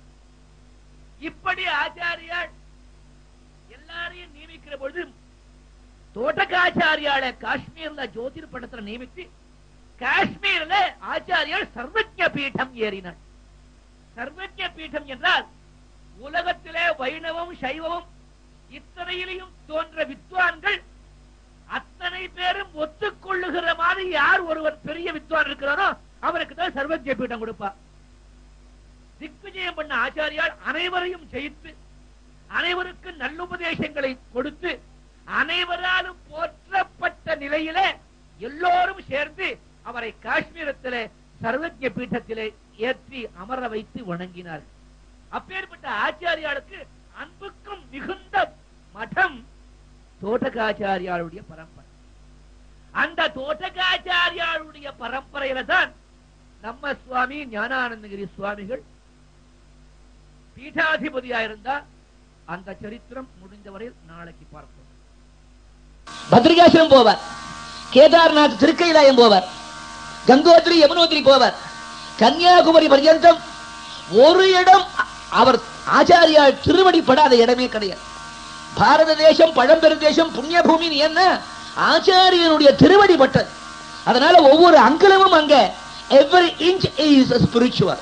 இப்படி ஆச்சாரியால் எல்லாரையும் நியமிக்கிற பொழுது தோட்டகாச்சாரியால காஷ்மீர்ல ஜோதிர் படத்துல நியமித்து காஷ்மீர்ல ஆச்சாரியால் சர்வஜ பீடம் ஏறினார் சர்வஜ பீடம் என்றால் உலகத்திலே வைணவம் சைவம் இத்தனையிலையும் தோன்ற வித்வான்கள் அத்தனை பேரும் ஒத்துக்கொள்ளுகிற மாதிரி யார் ஒருவர் பெரிய வித்வான் இருக்கிறாரோ அவருக்கு தான் சர்வஜ பீடம் கொடுப்பார் திக்விஜயம் பண்ண ஆச்சாரியால் அனைவரையும் ஜெயித்து அனைவருக்கு நல்லுபதேசங்களை கொடுத்து அனைவராலும் போற்றப்பட்ட நிலையிலே எல்லோரும் சேர்ந்து அவரை காஷ்மீரத்திலே சர்வஜ பீட்டத்திலே ஏற்றி அமர வைத்து வணங்கினார்கள் அப்பேற்பட்ட ஆச்சாரியாளுக்கு அன்புக்கும் மிகுந்த மடம் தோட்டகாச்சாரியாளுடைய பரம்பரை அந்த தோட்டகாச்சாரியாளுடைய பரம்பரையில தான் நம்ம சுவாமி ஞானானந்தகிரி சுவாமிகள் பீட்டாதிபதியா இருந்தா அந்த சரித்திரம் முடிந்தவரையில் நாளைக்கு பார்ப்போம் பத்ரிகாசிரம் போவார் கேதார்நாத் திருக்கைலாயம் போவார் கங்கோத்ரி யமுனோத்ரி போவார் கன்னியாகுமரி பர்யந்தம் ஒரு இடம் அ- அவர் ஆச்சாரியால் திருவடி படாத இடமே கிடையாது பாரத தேசம் பழம்பெரும் தேசம் புண்ணிய பூமி என்ன ஆச்சாரியனுடைய திருவடி பட்டது அதனால ஒவ்வொரு அங்குலமும் அங்க எவ்ரி இன்ச் இஸ் ஸ்பிரிச்சுவல்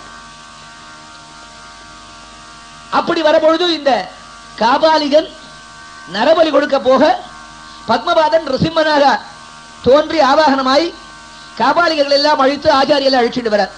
அப்படி வரபொழுது இந்த காபாலிகன் நரபலி கொடுக்க போக பத்மபாதன் ரிசிம்மனாக தோன்றி ஆவாகனமாய் காபாலிகர்கள் எல்லாம் அழித்து ஆச்சாரியெல்லாம் அழிச்சிட்டு வரார்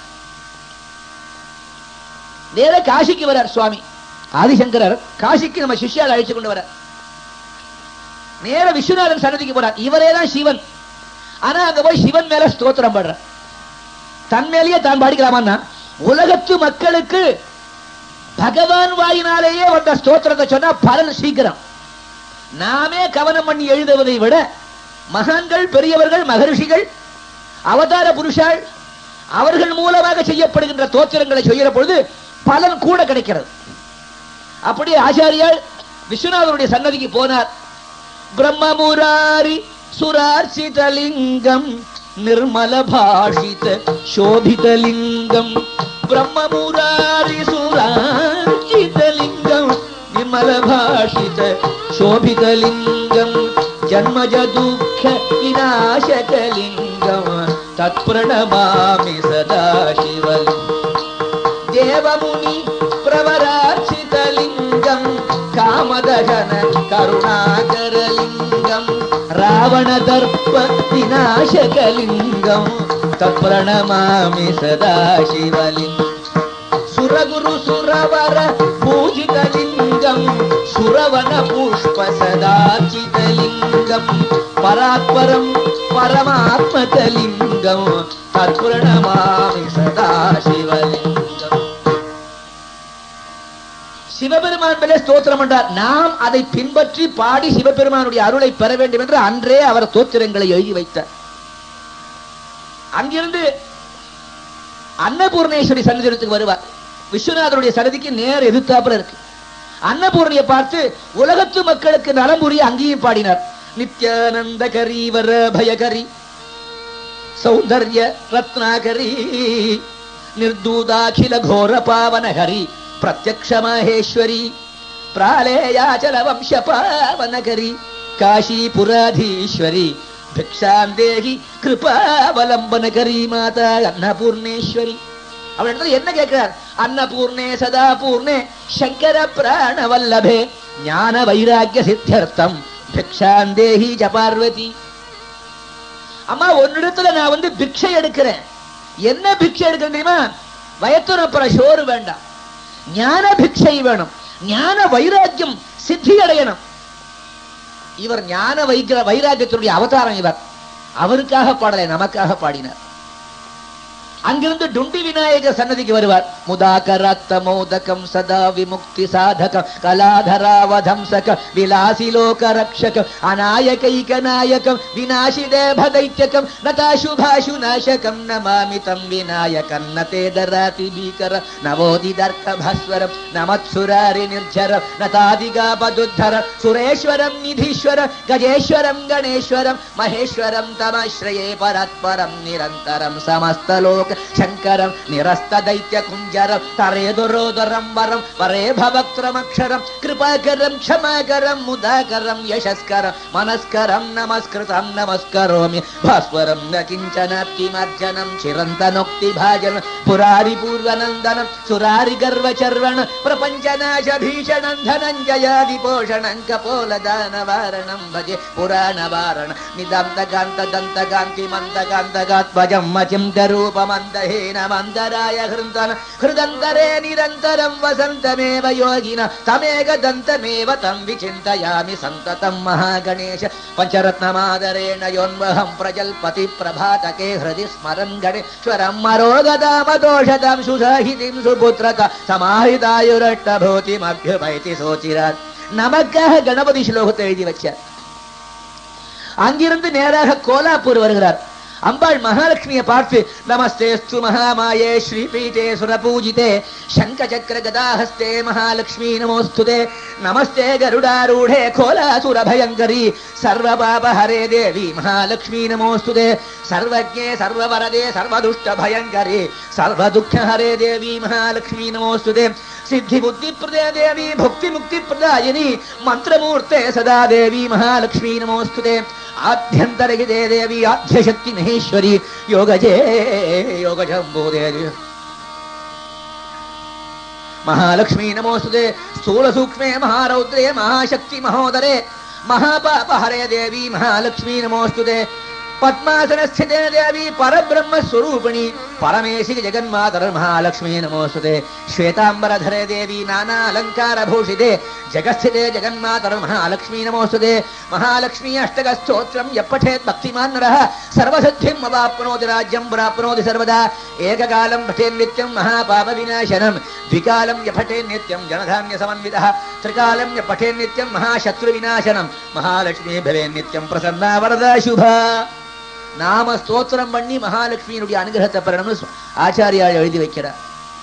நேர காசிக்கு வரார் சுவாமி ஆதிசங்கரர் காசிக்கு நம்ம சிஷ்யால் அழைச்சு கொண்டு வரார் நேர விஸ்வநாதன் சன்னதிக்கு போறார் இவரே தான் சிவன் ஆனா அங்க போய் சிவன் மேல ஸ்தோத்திரம் பண்றார் தன் மேலேயே தான் பாடிக்கலாமான்னா உலகத்து மக்களுக்கு பகவான் வாயினாலேயே வந்த ஸ்தோத்திரத்தை சொன்னா பலன் சீக்கிரம் நாமே கவனம் பண்ணி எழுதுவதை விட மகான்கள் பெரியவர்கள் மகரிஷிகள் அவதார புருஷாள் அவர்கள் மூலமாக செய்யப்படுகின்ற தோத்திரங்களை செய்கிற பொழுது பலன் கூட கிடைக்கிறது அப்படி ஆச்சாரியால் விஸ்வநாதருடைய சன்னதிக்கு போனார் பிரம்மமுராரி சுரார்ச்சிதலிங்கம் நிர்மல பாஷித சோபிதலிங்கம் பிரம்மமுராரி சுரார்ச்சிதலிங்கம் நிர்மல பாஷித சோபிதலிங்கம் ஜன்மஜ துக்க விநாசகலிங்கம் தத்பிரணமாமி சதா சிவலிங்கம் தேவமுனி பிரவராட்சிதலிங்கம் காமதகன கருணாகரலிங்கம் ராவண தர்ப்ப விநாசகலிங்கம் தப்ரணமாமி சதா சிவலிங்கம் சுரகுரு சுரவர பூஜிதலிங்கம் சுரவன புஷ்ப சதாச்சிதலிங்கம் பராத்பரம் பரமாத்மகலிங்கம் தற்புரணமாமி சதா சிவலிங்கம் சிவபெருமான் மேலே ஸ்தோத்திரம் என்றார் நாம் அதை பின்பற்றி பாடி சிவபெருமானுடைய அருளை பெற வேண்டும் என்று அன்றே அவர் தோத்திரங்களை எழுதி வைத்தார் அங்கிருந்து அன்னபூர்ணேஸ்வரி சன்னிதிடத்துக்கு வருவார் விஸ்வநாதருடைய சன்னதிக்கு நேர் எதிர்த்தாப்புல இருக்கு அன்னபூர்ணியை பார்த்து உலகத்து மக்களுக்கு நலம் புரிய அங்கேயும் பாடினார் நித்யானந்த கரீவர பயகரி சௌந்தர்ய ரத்னாகரி நிர்தூதாகில கோர பாவனகரி பிரத்யக்ஷ மகேஸ்வரி பிராளேயாச்சல வம்ச பாவனகரி காஷிபுராதீஸ்வரி பிக்ஷாம் தேகி கிருபாவலம்பனகரி மாதா அன்னபூர்ணேஸ்வரி அவன் இடத்துல என்ன கேட்கிறார் அன்னபூர்ணே சதா பூர்ணே சங்கர பிராண வல்லபே ஞான வைராக்கிய சித்தியர்த்தம் பிக்ஷாந்தேஹி ஜ பார்வதி அம்மா உன்னிடத்துல நான் வந்து பிக்ஷை எடுக்கிறேன் என்ன பிக்ஷை எடுக்கிறேன் தெரியுமா வயத்துறப்புற சோறு வேண்டாம் ஞான பிக்ஷை வேணும் ஞான வைராக்கியம் சித்தி அடையணும் இவர் ஞான வைக்கிற வைராக்கியத்தினுடைய அவதாரம் இவர் அவருக்காக பாடலை நமக்காக பாடினார் அங்கிருந்து டுண்டி விநாயகர் சன்னதிக்கு வருவார் முதாகரத்த மோதகம் சதா விமுக்தி சாதகம் கலாதராவதம்சக விலாசி லோக ரக்ஷகம் அநாயகைக நாயகம் விநாசி தேவ தைத்யகம் நதாசுபாஷு நாசகம் நமாமி தம் விநாயகம் நதே தராதி பீகர நவோதி தர்க்க பாஸ்வரம் நமத்சுராரி நிர்ஜரம் நதாதிகா பதுத்தர சுரேஸ்வரம் நிதீஸ்வரம் கஜேஸ்வரம் கணேஸ்வரம் மகேஸ்வரம் தமஸ்ரயே பரத்பரம் நிரந்தரம் சமஸ்தலோக శంకరం నిరస్త దైత్య కుంజరం తరేదురోదరం వరం వరే భవక్రమక్షరం కృపాకరం క్షమాకరం ముదాకరం యశస్కరం మనస్కరం నమస్కృతం నమస్కరోమి భాస్వరం న కించనాప్తిమర్జనం చిరంతనోక్తి భాజనం పురారి పూర్వనందనం సురారి గర్వచర్వణ ప్రపంచనాశ భీషణం ధనంజయాది పోషణం కపోల దానవారణం భజే పురాణ వారణ నిదంతకాంత దంతకాంతి మందకాంతగాత్మజం మచింత రూపమందహీన మందరాయ హృదన హృదంతరే నిరంతరం వసంతమేవ యోగిన తమేక దంతమేవ తం విచింతయామి సంతతం మహాగణేశ పంచరత్నమాదరేణ యోన్వహం ప్రజల్పతి ప్రభాతకే హృది స్మరన్ గణేశ్వరం మరోగదామదోషదాం சுசாஹிதிம் சுபுத்திரத சமாஹிதாயுரட்டபூதிமபியுபைதி சோச்சிரார் நமக்காக கணபதி ஸ்லோகத்தை எழுதி வச்சார் அங்கிருந்து நேராக கோலாப்பூர் வருகிறார் அம்பாள் மகாலட்சுமியை பார்த்து நமஸ்தேஸ்து மகாமாயே ஸ்ரீபீட்டே சுரபூஜிதே சங்க சக்கர கதாஹஸ்தே மகாலட்சுமி நமோஸ்துதே நமஸ்தே கருடாரூಢே கோலாசுர பயங்கரி சர்வ பாப ஹரே தேவி மகாலட்சுமி நமோஸ்துதே சர்வஜே சர்வவரதே சர்வதுஷ்ட பயங்கரி சர்வ துக்க ஹரே தேவி மகாலட்சுமி நமோஸ்துதே சித்தி புத்தி பிரதே தேவி புக்தி முக்தி பிரதாயினி மந்திரமூர்த்தே சதா தேவி மகாலட்சுமி நமோஸ்துதே ஆத்தியந்தரகிதே தேவி ஆத்தியசக்தி மகேஸ்வரி யோகஜே யோகஜம்போ தேவி महालक्ष्मी नमोस्तुते स्थूल सूक्ष्मे महारौद्रे महाशक्ति महोदरे महापाप हरे देवी महालक्ष्मी नमोस्तुते पद्मासन स्थिते देवी परब्रह्म स्वरूपिणी परमेशि जगन्मातर महालक्ष्मी नमोस्तुते श्वेतांबरधरे देवी नाना अलंकार भूषिते जगस्थिते जगन्मातर महालक्ष्मी नमोस्तुते महालक्ष्मी अष्टक स्तोत्रम यपठेत् भक्तिमान् नरः सर्वसिद्धिम् अवाप्नोति राज्यं प्राप्नोति सर्वदा एककालं पठेन् नित्यं महापाप विनाशनं द्विकालं यपठेन् नित्यं जनधान्य समन्वितः त्रिकालं यपठेन् नित्यं महाशत्रु विनाशनं महालक्ष्मी भवेन् नित्यं प्रसन्ना वरदा शुभा நாம ஸ்தோத்திரம் பண்ணி மகாலட்சுமியினுடைய அனுகிரகத்தை பெறணும்னு சொ- ஆச்சாரியார் எழுதி வைக்கிறார்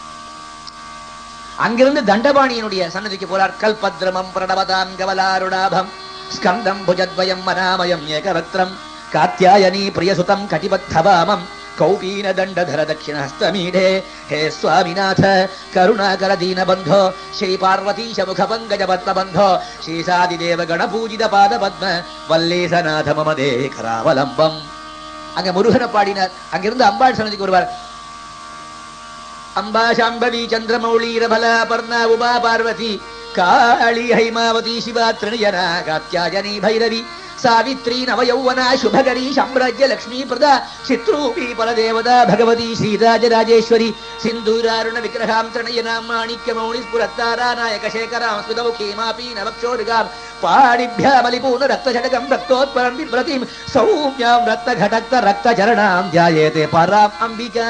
அங்கிருந்து தண்டபாணியினுடைய சன்னதிக்கு போறார் கல்பத்ரமம் பிரணவதாம் கவலாருடாபம் ஸ்கந்தம் புஜத்வயம் மனாமயம் ஏகவக்திரம் காத்தியாயனி பிரியசுதம் கட்டிபத்தவாமம் கௌபீன தண்டதர தட்சிணஹஸ்தமீடே ஹே சுவாமிநாத கருணாகர தீனபந்தோ ஸ்ரீ பார்வதீஷ முக பங்கஜ பத்மபந்தோ ஸ்ரீசாதிதேவ கணபூஜித பாத பத்ம வல்லேசநாத மமதே கராவலம்பம் அங்க முருகனை பாடினார் அங்கிருந்து அம்பாள் சன்னதிக்கு வருவார் அம்பா சாம்பவி சந்திரமௌளீரபலா பர்ணா உமா பார்வதி காளி ஹைமாவதி சிவா திருணியனா காத்தியாயனி பைரவி சாவித்ரி நவயௌவனா சுபகரி சாம்ராஜ்ய லக்ஷ்மி பிரதா சித்ரூபி பலதேவதா பகவதி ஸ்ரீராஜராஜேஸ்வரி சிந்தூராருண விக்கிரகாம் திரணயனாம் மாணிக்ய மௌளி ஸ்புரத்தாரா நாயக சேகராம் ஸ்மிதௌகீமாபி நவக்ஷோருகாம் பாடிभ्यामलिपूर्ण रक्तझटकं रक्तोत्पलं बिभ्रतीं सौम्यां रक्तघटक्त रक्तचरणां ध्यायेते पराम् अम्बिका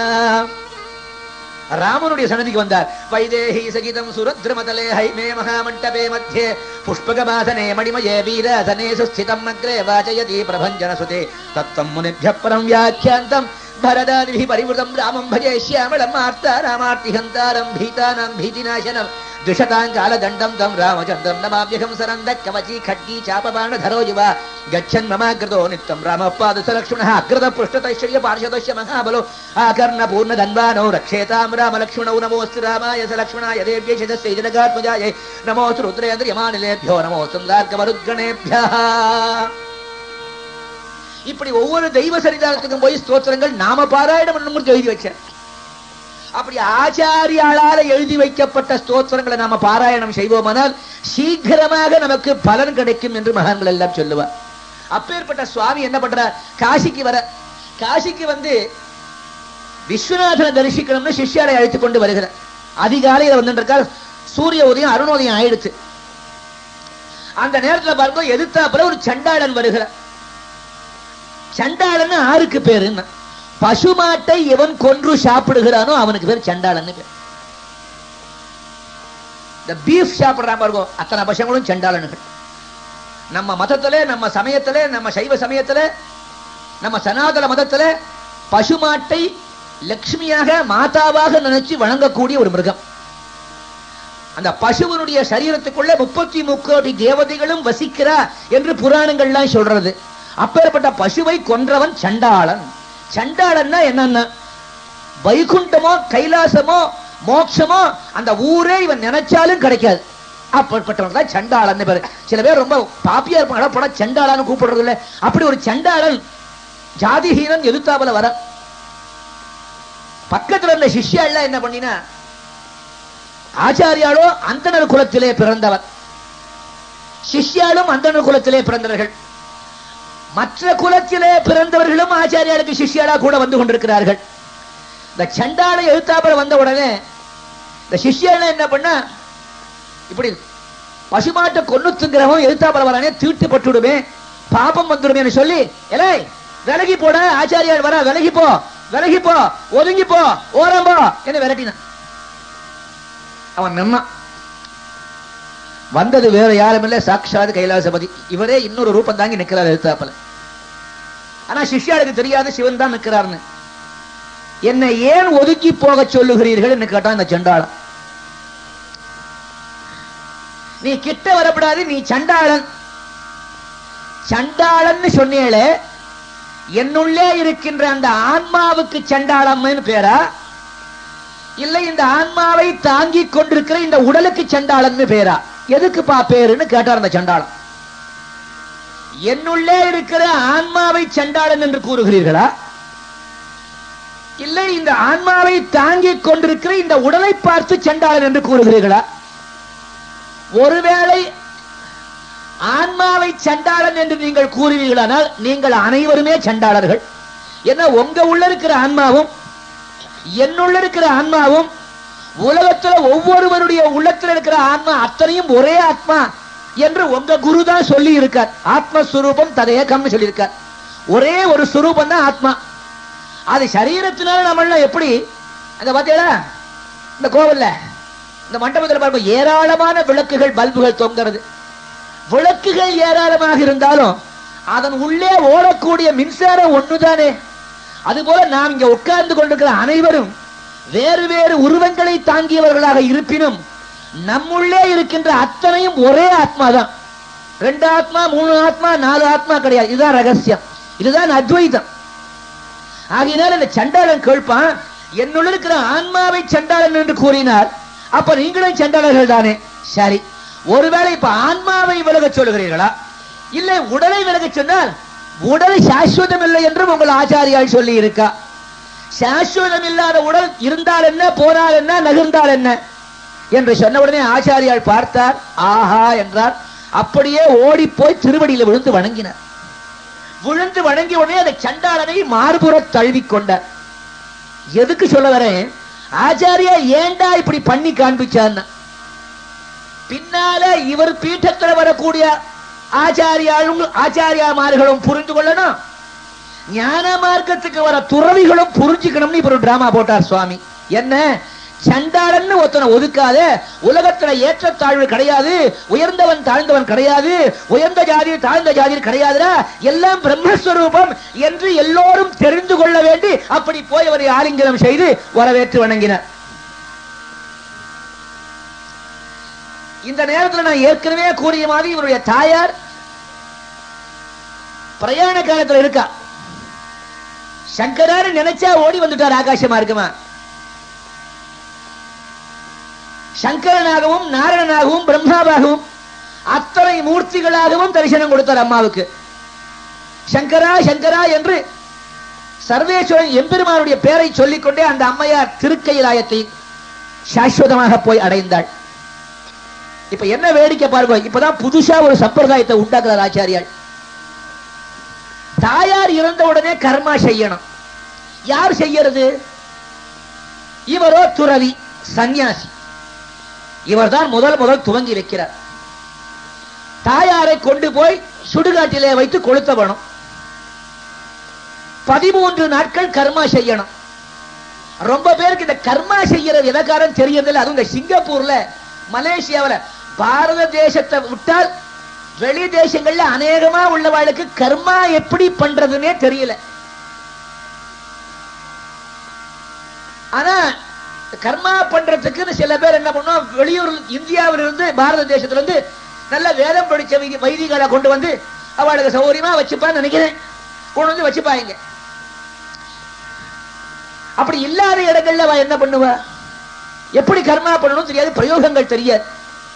ராமனுடைய சன்னதிக்கு வந்தார் வைதேகி சகிதம் சுரத்ருமதலே ஹைமே மகாமண்டபே மத்தியே புஷ்பகமாசனே மணிமயே வீராசனே சுஸ்திதம் அக்ரே வாச்சயதி பிரபஞ்சன சுதே தத்தம் முனிभ्यः பரம் வியாக்கியாந்தம் भरदादिभिः परिवृतं रामं भजे श्यामलं मार्तारामार्तिहन्तारं भीतानां भीतिनाशनं द्विषतां कालदण्डं तं रामचन्द्रं नमाम्यहं सरन्दः कवची खड्गी चापबाणधरो युवा गच्छन् ममाग्रतो नित्यं रामः पादसलक्ष्मणः अग्रतपृष्ठतैश्वर्य पार्षदस्य महाबलो आकर्णपूर्णधन्वानो रक्षेतां रामलक्ष्मणौ नमोऽस्तु रामाय स लक्ष्मणाय देव्यै शतस्यै जनगात्मजायै नमोऽस्तु रुद्रेन्द्रियमानिलेभ्यो नमोऽस्तु गार्गवरुद्गणेभ्यः இப்படி ஒவ்வொரு தெய்வ சரிதாரத்துக்கும் போய் ஸ்தோத்திரங்கள் நாம பாராயணம் பண்ணணும்னு எழுதி வச்சேன் அப்படி ஆச்சாரியாளால எழுதி வைக்கப்பட்ட ஸ்தோத்திரங்களை நாம பாராயணம் செய்வோமானால் சீக்கிரமாக நமக்கு பலன் கிடைக்கும் என்று மகான்கள் எல்லாம் சொல்லுவார் அப்பேற்பட்ட சுவாமி என்ன பண்றார் காசிக்கு வர காசிக்கு வந்து விஸ்வநாதனை தரிசிக்கணும்னு சிஷ்யாரை அழைத்துக் கொண்டு வருகிறார் அதிகாலையில வந்துட்டு இருக்கார் சூரிய உதயம் அருணோதயம் ஆயிடுச்சு அந்த நேரத்துல பாருங்க எதிர்த்தாப்புல ஒரு சண்டாளன் வருகிறார் சண்டாளன் ஆருக்கு பேருன்னா பசுமாட்டை எவன் கொன்று சாப்பிடுகிறானோ அவனுக்கு பேர் சண்டாளன் பேர் இந்த பீஃப் சாப்பிடுறான் பாருங்க அத்தனை பசங்களும் சண்டாளனுகள் நம்ம மதத்துல நம்ம சமயத்துல நம்ம சைவ சமயத்துல நம்ம சனாதன மதத்துல பசுமாட்டை லட்சுமியாக மாதாவாக நினைச்சு வணங்கக்கூடிய ஒரு மிருகம் அந்த பசுவனுடைய சரீரத்துக்குள்ள முப்பத்தி முக்கோடி தேவதைகளும் வசிக்கிறா என்று புராணங்கள்லாம் சொல்றது அப்பேற்பட்ட பசுவை கொன்றவன் சண்டாளன் சண்டாளன்னா என்னன்னா வைகுண்டமோ கைலாசமோ மோட்சமோ அந்த ஊரே இவன் நினைச்சாலும் கிடைக்காது அப்பற்பட்டவன் தான் சண்டாளன் பேரு சில பேர் ரொம்ப பாப்பியா இருப்பாங்க போனா சண்டாளன்னு கூப்பிடுறது இல்ல அப்படி ஒரு சண்டாளன் ஜாதிஹீனன் எதிர்த்தாப்புல வர பக்கத்துல இருந்த சிஷ்யாள்லாம் என்ன பண்ணினா ஆச்சாரியாலோ அந்தனர் குலத்திலே பிறந்தவர் சிஷ்யாலும் அந்தனர் குலத்திலே பிறந்தவர்கள் மற்ற குலத்திலே பிறந்தவர்களும் ஆச்சாரியாளுக்கு சிஷ்யாலா கூட வந்து கொண்டிருக்கிறார்கள் இந்த சண்டாள எழுத்தாப்புல வந்த உடனே இந்த சிஷ்யால என்ன பண்ணா இப்படி பசுமாட்டை கொன்னு திங்கிறவன் எழுத்தாப்புல வரானே தீட்டு பட்டுடுமே பாபம் வந்துடுமேன்னு சொல்லி எலே விலகி போட ஆச்சாரியால் வர விலகி போ விலகி போ ஒதுங்கி போ ஓரம் போ என்ன விரட்டினான் அவன் நின்னான் வந்தது வேற யாரும் இல்ல சாட்சாத் கைலாசபதி இவரே இன்னொரு ரூபம் தாங்கி நிக்கிறார் எழுத்தாப்புல ஆனா சிஷ்யாளுக்கு தெரியாது சிவன் தான் நிக்கிறார்னு என்னை ஏன் ஒதுக்கி போக சொல்லுகிறீர்கள் என்று கேட்டான் இந்த சண்டாளன் நீ கிட்ட வரப்படாது நீ சண்டாளன் சண்டாளன்னு சொன்னீங்களே என்னுள்ளே இருக்கின்ற அந்த ஆன்மாவுக்கு சண்டாளம்னு பேரா இல்லை இந்த ஆன்மாவை தாங்கிக் கொண்டிருக்கிற இந்த உடலுக்கு சண்டாளன்னு பேரா எதுக்குப்பா பேருன்னு கேட்டார் அந்த சண்டாளன் என்னுள்ளே இருக்கிற ஆன்மாவை சண்டாளன் என்று கூறுகிறீர்களா இல்லை இந்த ஆன்மாவை தாங்கிக் கொண்டிருக்கிற இந்த உடலை பார்த்து சண்டாளன் என்று கூறுகிறீர்களா ஒருவேளை ஆன்மாவை சண்டாளன் என்று நீங்கள் கூறுவீர்களானால் நீங்கள் அனைவருமே சண்டாளர்கள் ஏன்னா உங்க உள்ள இருக்கிற ஆன்மாவும் என்னுள்ள இருக்கிற ஆன்மாவும் உலகத்துல ஒவ்வொருவருடைய உள்ளத்துல இருக்கிற ஆன்மா அத்தனையும் ஒரே ஆத்மா என்று உங்க குரு தான் சொல்லி இருக்கார் ஆத்மஸ்வரூபம் ததேகம்னு சொல்லியிருக்கார் ஒரே ஒரு சுரூபம் தான் ஆத்மா அது சரீரத்தினால நம்மள எப்படி அங்க பாத்தீங்களா இந்த கோவில்ல இந்த மண்டபத்தில் பார்க்கும் ஏராளமான விளக்குகள் பல்புகள் தொங்குறது விளக்குகள் ஏராளமாக இருந்தாலும் அதன் உள்ளே ஓடக்கூடிய மின்சாரம் ஒண்ணுதானே அதுபோல நாம் இங்க உட்கார்ந்து கொண்டிருக்கிற அனைவரும் வேறு வேறு உருவங்களை தாங்கியவர்களாக இருப்பினும் நம்முள்ளே இருக்கின்ற அத்தனையும் ஒரே ஆத்மா தான் ரெண்டு ஆத்மா மூணு ஆத்மா நாலு ஆத்மா கிடையாது இதுதான் ரகசியம் இதுதான் அத்வைதம் ஆகையினால் இந்த சண்டாளன் கேட்பான் என்னுள்ள இருக்கிற ஆன்மாவை சண்டாளன் என்று கூறினார் அப்ப நீங்களும் சண்டாளர்கள் தானே சரி ஒருவேளை இப்ப ஆன்மாவை விலக சொல்லுகிறீர்களா இல்லை உடலை விலக சொன்னால் உடல் சாஸ்வதம் இல்லை என்றும் உங்கள் ஆச்சாரியால் சொல்லி இருக்கா சாஸ்வதம் இல்லாத உடல் இருந்தால் என்ன போனால் என்ன நகர்ந்தால் என்ன என்று சொன்ன உடனே ஆச்சாரியால் பார்த்தார் ஆஹா என்றார் அப்படியே ஓடி போய் திருவடியில விழுந்து வணங்கினார் விழுந்து வணங்கிய உடனே அந்த சண்டாளனை மார்புற தழுவிக் கொண்டார் எதுக்கு சொல்ல வரேன் ஆச்சாரியா ஏண்டா இப்படி பண்ணி காண்பிச்சான்னா பின்னால இவர் பீட்டத்துல வரக்கூடிய ஆச்சாரியாலும் ஆச்சாரியாமார்களும் புரிந்து கொள்ளணும் ஞான மார்க்கத்துக்கு வர துறவிகளும் புரிஞ்சுக்கணும்னு இப்ப ஒரு டிராமா போட்டார் சுவாமி என்ன சண்டாளன்னு ஒருத்தனை ஒதுக்காத உலகத்துல ஏற்றத்தாழ்வு கிடையாது உயர்ந்தவன் தாழ்ந்தவன் கிடையாது உயர்ந்த ஜாதி தாழ்ந்த ஜாதி கிடையாதுடா எல்லாம் பிரம்மஸ்வரூபம் என்று எல்லோரும் தெரிந்து கொள்ள வேண்டி அப்படி போய் அவரை ஆலிங்கனம் செய்து வரவேற்று வணங்கினார் இந்த நேரத்தில் நான் ஏற்கனவே கூறிய மாதிரி இவருடைய தாயார் பிரயாண காலத்துல இருக்கா சங்கராரு நினைச்சா ஓடி வந்துட்டார் ஆகாசமா இருக்குமா சங்கரனாகவும் நாராயணனாகவும் பிரம்மாவாகவும் அத்தனை மூர்த்திகளாகவும் தரிசனம் கொடுத்தார் அம்மாவுக்கு சங்கரா சங்கரா என்று சர்வேஸ்வரன் எம்பெருமானுடைய பெயரை சொல்லிக்கொண்டே அந்த அம்மையார் திருக்கையிலாயத்தை சாஸ்வதமாக போய் அடைந்தாள் இப்ப என்ன வேடிக்கை பாருங்க இப்பதான் புதுசா ஒரு சம்பிரதாயத்தை உண்டாக்குறார் ஆச்சாரியால் தாயார் இறந்த உடனே கர்மா செய்யணும் யார் செய்யறது இவரோ துறவி சந்நியாசி இவர்தான் முதல் முதல் துவங்கி வைக்கிறார் தாயாரை கொண்டு போய் சுடுகாட்டிலே வைத்து கொளுத்தவணும் பதிமூன்று நாட்கள் கர்மா செய்யணும் ரொம்ப பேருக்கு இந்த கர்மா செய்யற விதக்காரம் தெரியறதில்ல அதுவும் இந்த சிங்கப்பூர்ல மலேசியாவுல பாரத தேசத்தை விட்டால் வெளி தேசங்கள்ல அநேகமா உள்ளவாளுக்கு கர்மா எப்படி பண்றதுன்னே தெரியல ஆனா கர்மா பண்றதுக்குன்னு சில பேர் என்ன பண்ணுவோம் வெளியூர் இந்தியாவில இருந்து பாரத தேசத்துல இருந்து நல்ல வேதம் படிச்ச வைதி- வைதிகளை கொண்டு வந்து அவளுக்கு சௌகரியமா வச்சுப்பான்னு நினைக்கிறேன் கொண்டு வந்து வச்சுப்பாங்க அப்படி இல்லாத இடங்கள்ல அவ என்ன பண்ணுவா எப்படி கர்மா பண்ணணும் தெரியாது பிரயோகங்கள் தெரியாது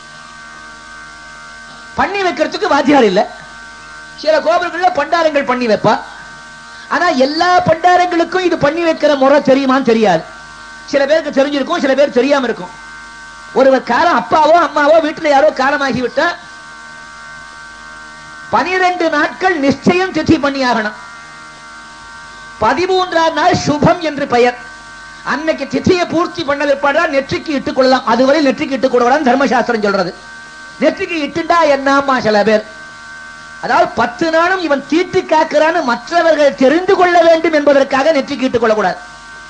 பண்ணி வைக்கிறதுக்கு வாத்தியார் இல்ல சில கோவில்கள்ல பண்டாரங்கள் பண்ணி வைப்பா ஆனா எல்லா பண்டாரங்களுக்கும் இது பண்ணி வைக்கிற முறை தெரியுமான்னு தெரியாது சில பேருக்கு தெரிஞ்சிருக்கும் சில பேர் தெரியாம இருக்கும் ஒருவர் காலம் அப்பாவோ அம்மாவோ வீட்டுல யாரோ காலமாகி விட்டா பனிரெண்டு நாட்கள் நிச்சயம் திதி பண்ணி ஆகணும் பதிமூன்றாம் நாள் சுபம் என்று பெயர் அன்னைக்கு திதியை பூர்த்தி பண்ண பிற்பாடு நெற்றிக்கு இட்டுக் கொள்ளலாம் அதுவரை நெற்றிக்கு இட்டுக் கொள்ளலாம் தர்மசாஸ்திரம் சொல்றது நெற்றிக்கு இட்டுண்டா என்னம்மா சில பேர் அதாவது பத்து நாளும் இவன் தீட்டு காக்கிறான்னு மற்றவர்கள் தெரிந்து கொள்ள வேண்டும் என்பதற்காக நெற்றிக்கு இட்டுக் கொள்ளக்கூடாது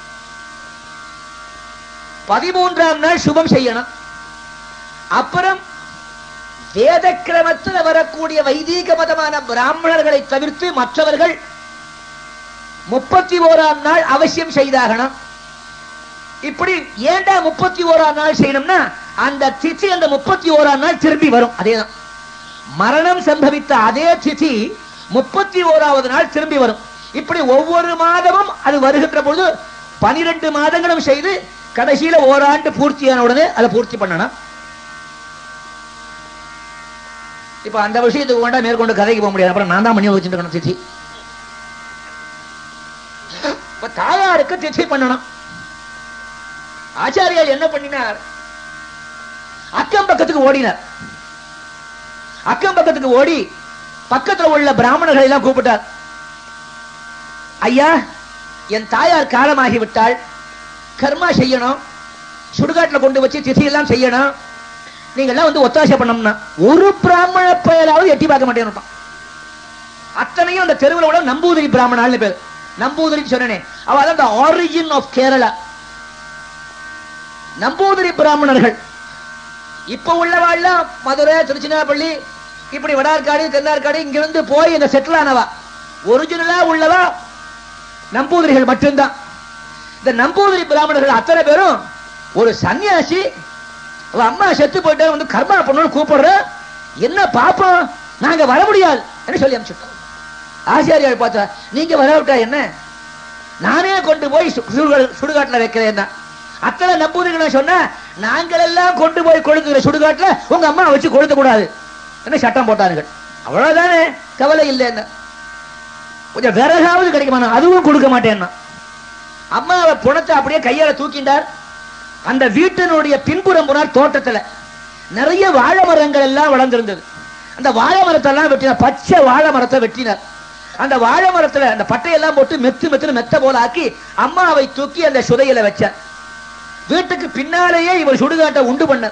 பதிமூன்றாம் நாள் சுபம் செய்யணும் அப்புறம் வேத கிரமத்தில் வரக்கூடிய வைதீக மதமான பிராமணர்களை தவிர்த்து மற்றவர்கள் முப்பத்தி ஓராம் நாள் அவசியம் செய்தாகணும் இப்படி ஏண்டா முப்பத்தி ஓராம் நாள் செய்யணும்னா அந்த திதி அந்த முப்பத்தி ஓராம் நாள் திரும்பி வரும் அதேதான் மரணம் சம்பவித்த அதே திதி முப்பத்தி ஓராவது நாள் திரும்பி வரும் இப்படி ஒவ்வொரு மாதமும் அது வருகின்ற பொழுது பனிரெண்டு மாதங்களும் செய்து கடைசியில ஓராண்டு பூர்த்தியான உடனே அதை பூர்த்தி பண்ணணும் இப்ப அந்த விஷயத்துக்கு வேண்டாம் மேற்கொண்டு கதைக்கு போக முடியாது அப்புறம் நான் தான் பண்ணி வச்சுட்டு இருக்கணும் திதி இப்ப தாயாருக்கு திதி பண்ணணும் ஆச்சாரியால் என்ன பண்ணினார் அக்கம் பக்கத்துக்கு ஓடினார் அக்கம் பக்கத்துக்கு ஓடி பக்கத்துல உள்ள பிராமணர்களை எல்லாம் கூப்பிட்டார் ஐயா என் தாயார் காலமாகி விட்டாள் கர்மா செய்யணும் சுடுகாட்டுல கொண்டு வச்சு திதி எல்லாம் செய்யணும் நீங்க எல்லாம் வந்து ஒத்தாசை பண்ணோம்னா ஒரு பிராமண பெயராவது எட்டி பார்க்க மாட்டேன்னு அத்தனையும் அந்த தெருவில் உள்ள நம்பூதிரி பிராமணால்னு பேர் நம்பூதிரின்னு சொன்னேனே அவ அதான் ஆரிஜின் ஆஃப் கேரளா நம்பூதிரி பிராமணர்கள் இப்ப உள்ளவாள்லாம் மதுரை திருச்சினாப்பள்ளி இப்படி வடார்காடு தென்னார்காடு இங்கிருந்து போய் இந்த செட்டில் ஆனவா ஒரிஜினலா உள்ளவா நம்பூதிரிகள் மட்டும்தான் இந்த நம்பூதிரி பிராமணர்கள் அத்தனை பேரும் ஒரு சன்னியாசி அவ அம்மா செத்து போயிட்டு வந்து கர்மா பண்ணணும்னு கூப்பிடுற என்ன பாப்போம் நாங்க வர முடியாது என்று சொல்லி அனுப்பிச்சுட்டோம் ஆசிரியர் பார்த்தா நீங்க வரவிட்டா என்ன நானே கொண்டு போய் சு- சுடுகா- சுடுகாட்டுல வைக்கிறேன் அத்தனை நம்பூதிரிகளை சொன்னா நாங்கள் எல்லாம் கொண்டு போய் கொளுத்துகிற சுடுகாட்டுல உங்க அம்மா வச்சு கொளுத்த கூடாது என்ன சட்டம் போட்டார்கள் அவ்வளவுதானே கவலை இல்லைன்னு கொஞ்சம் விறகாவது கிடைக்குமா அதுவும் கொடுக்க மாட்டேன்னா அம்மாவை புணத்தை அப்படியே கையால தூக்கிண்டார் அந்த வீட்டினுடைய பின்புறம் போனார் தோட்டத்துல நிறைய வாழை மரங்கள் எல்லாம் வளர்ந்திருந்தது அந்த வாழை மரத்தை எல்லாம் வெட்டினார் பச்சை வாழை மரத்தை வெட்டினார் அந்த வாழை மரத்துல அந்த பட்டையெல்லாம் போட்டு மெத்து மெத்துன்னு மெத்த போல ஆக்கி அம்மாவை தூக்கி அந்த சுதையில வச்சார் வீட்டுக்கு பின்னாலேயே இவர் சுடுகாட்டை உண்டு பண்ணார்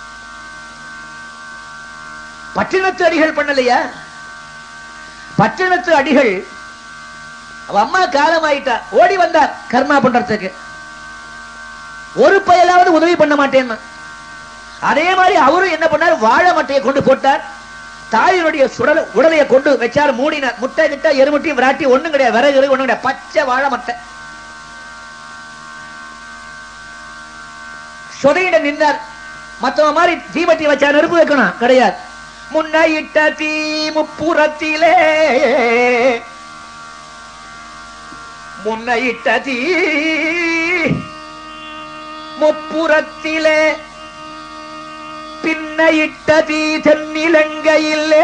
பட்டினத்து அடிகள் பண்ணலையா பட்டினத்து அடிகள் அவ அம்மா காலமாயிட்டா ஓடி வந்தார் கர்மா பண்றதுக்கு ஒரு பயலாவது உதவி பண்ண மாட்டேன்னா அதே மாதிரி அவரும் என்ன பண்ணார் வாழை மட்டையை கொண்டு போட்டார் தாயினுடைய சுடல் உடலையை கொண்டு வச்சார் மூடினார் முட்டை கிட்ட எருமுட்டி விராட்டி ஒண்ணும் கிடையாது விறகு கிறகு ஒண்ணும் கிடையாது பச்சை வாழை மட்டை சொதையிட நின்றார் மத்தவ மாதிரி தீவட்டி வச்சா நெருப்பு வைக்கணும் கிடையாது முன்னையிட்ட தீ முப்புறத்திலே முன்னையிட்ட தீ முப்புறத்திலே பின்னையிட்ட தீ தென்னிலங்கையிலே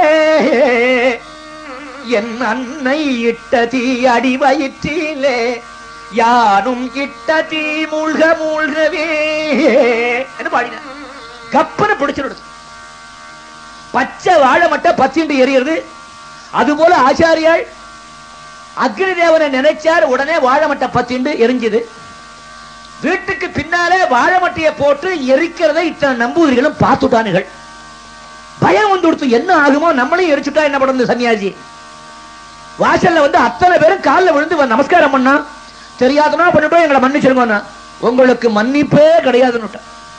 என் அன்னை இட்ட தீ அடி வயிற்றிலே யானும் இட்ட தீ மூழ்க மூழ்கவே என்று பாடினார் கப்பனை பிடிச்சிருடுது பச்சை வாழை மட்டும் பத்திண்டு எரியுறது அதுபோல ஆச்சாரியால் அக்னி தேவனை நினைச்சார் உடனே வாழை மட்டை பத்திண்டு எரிஞ்சுது வீட்டுக்கு பின்னாலே வாழை மட்டையை போட்டு எரிக்கிறதை இத்தனை நம்பூதிரிகளும் பார்த்துட்டானுகள் பயம் வந்து கொடுத்து என்ன ஆகுமோ நம்மளையும் எரிச்சுட்டா என்ன பண்ணுறது சன்னியாசி வாசல்ல வந்து அத்தனை பேரும் காலில் விழுந்து வந்து நமஸ்காரம் பண்ணா தெரியாதனா பண்ணிட்டோம் எங்களை மன்னிச்சிருங்கண்ணா உங்களுக்கு மன்னிப்பே கிடையாதுன்னு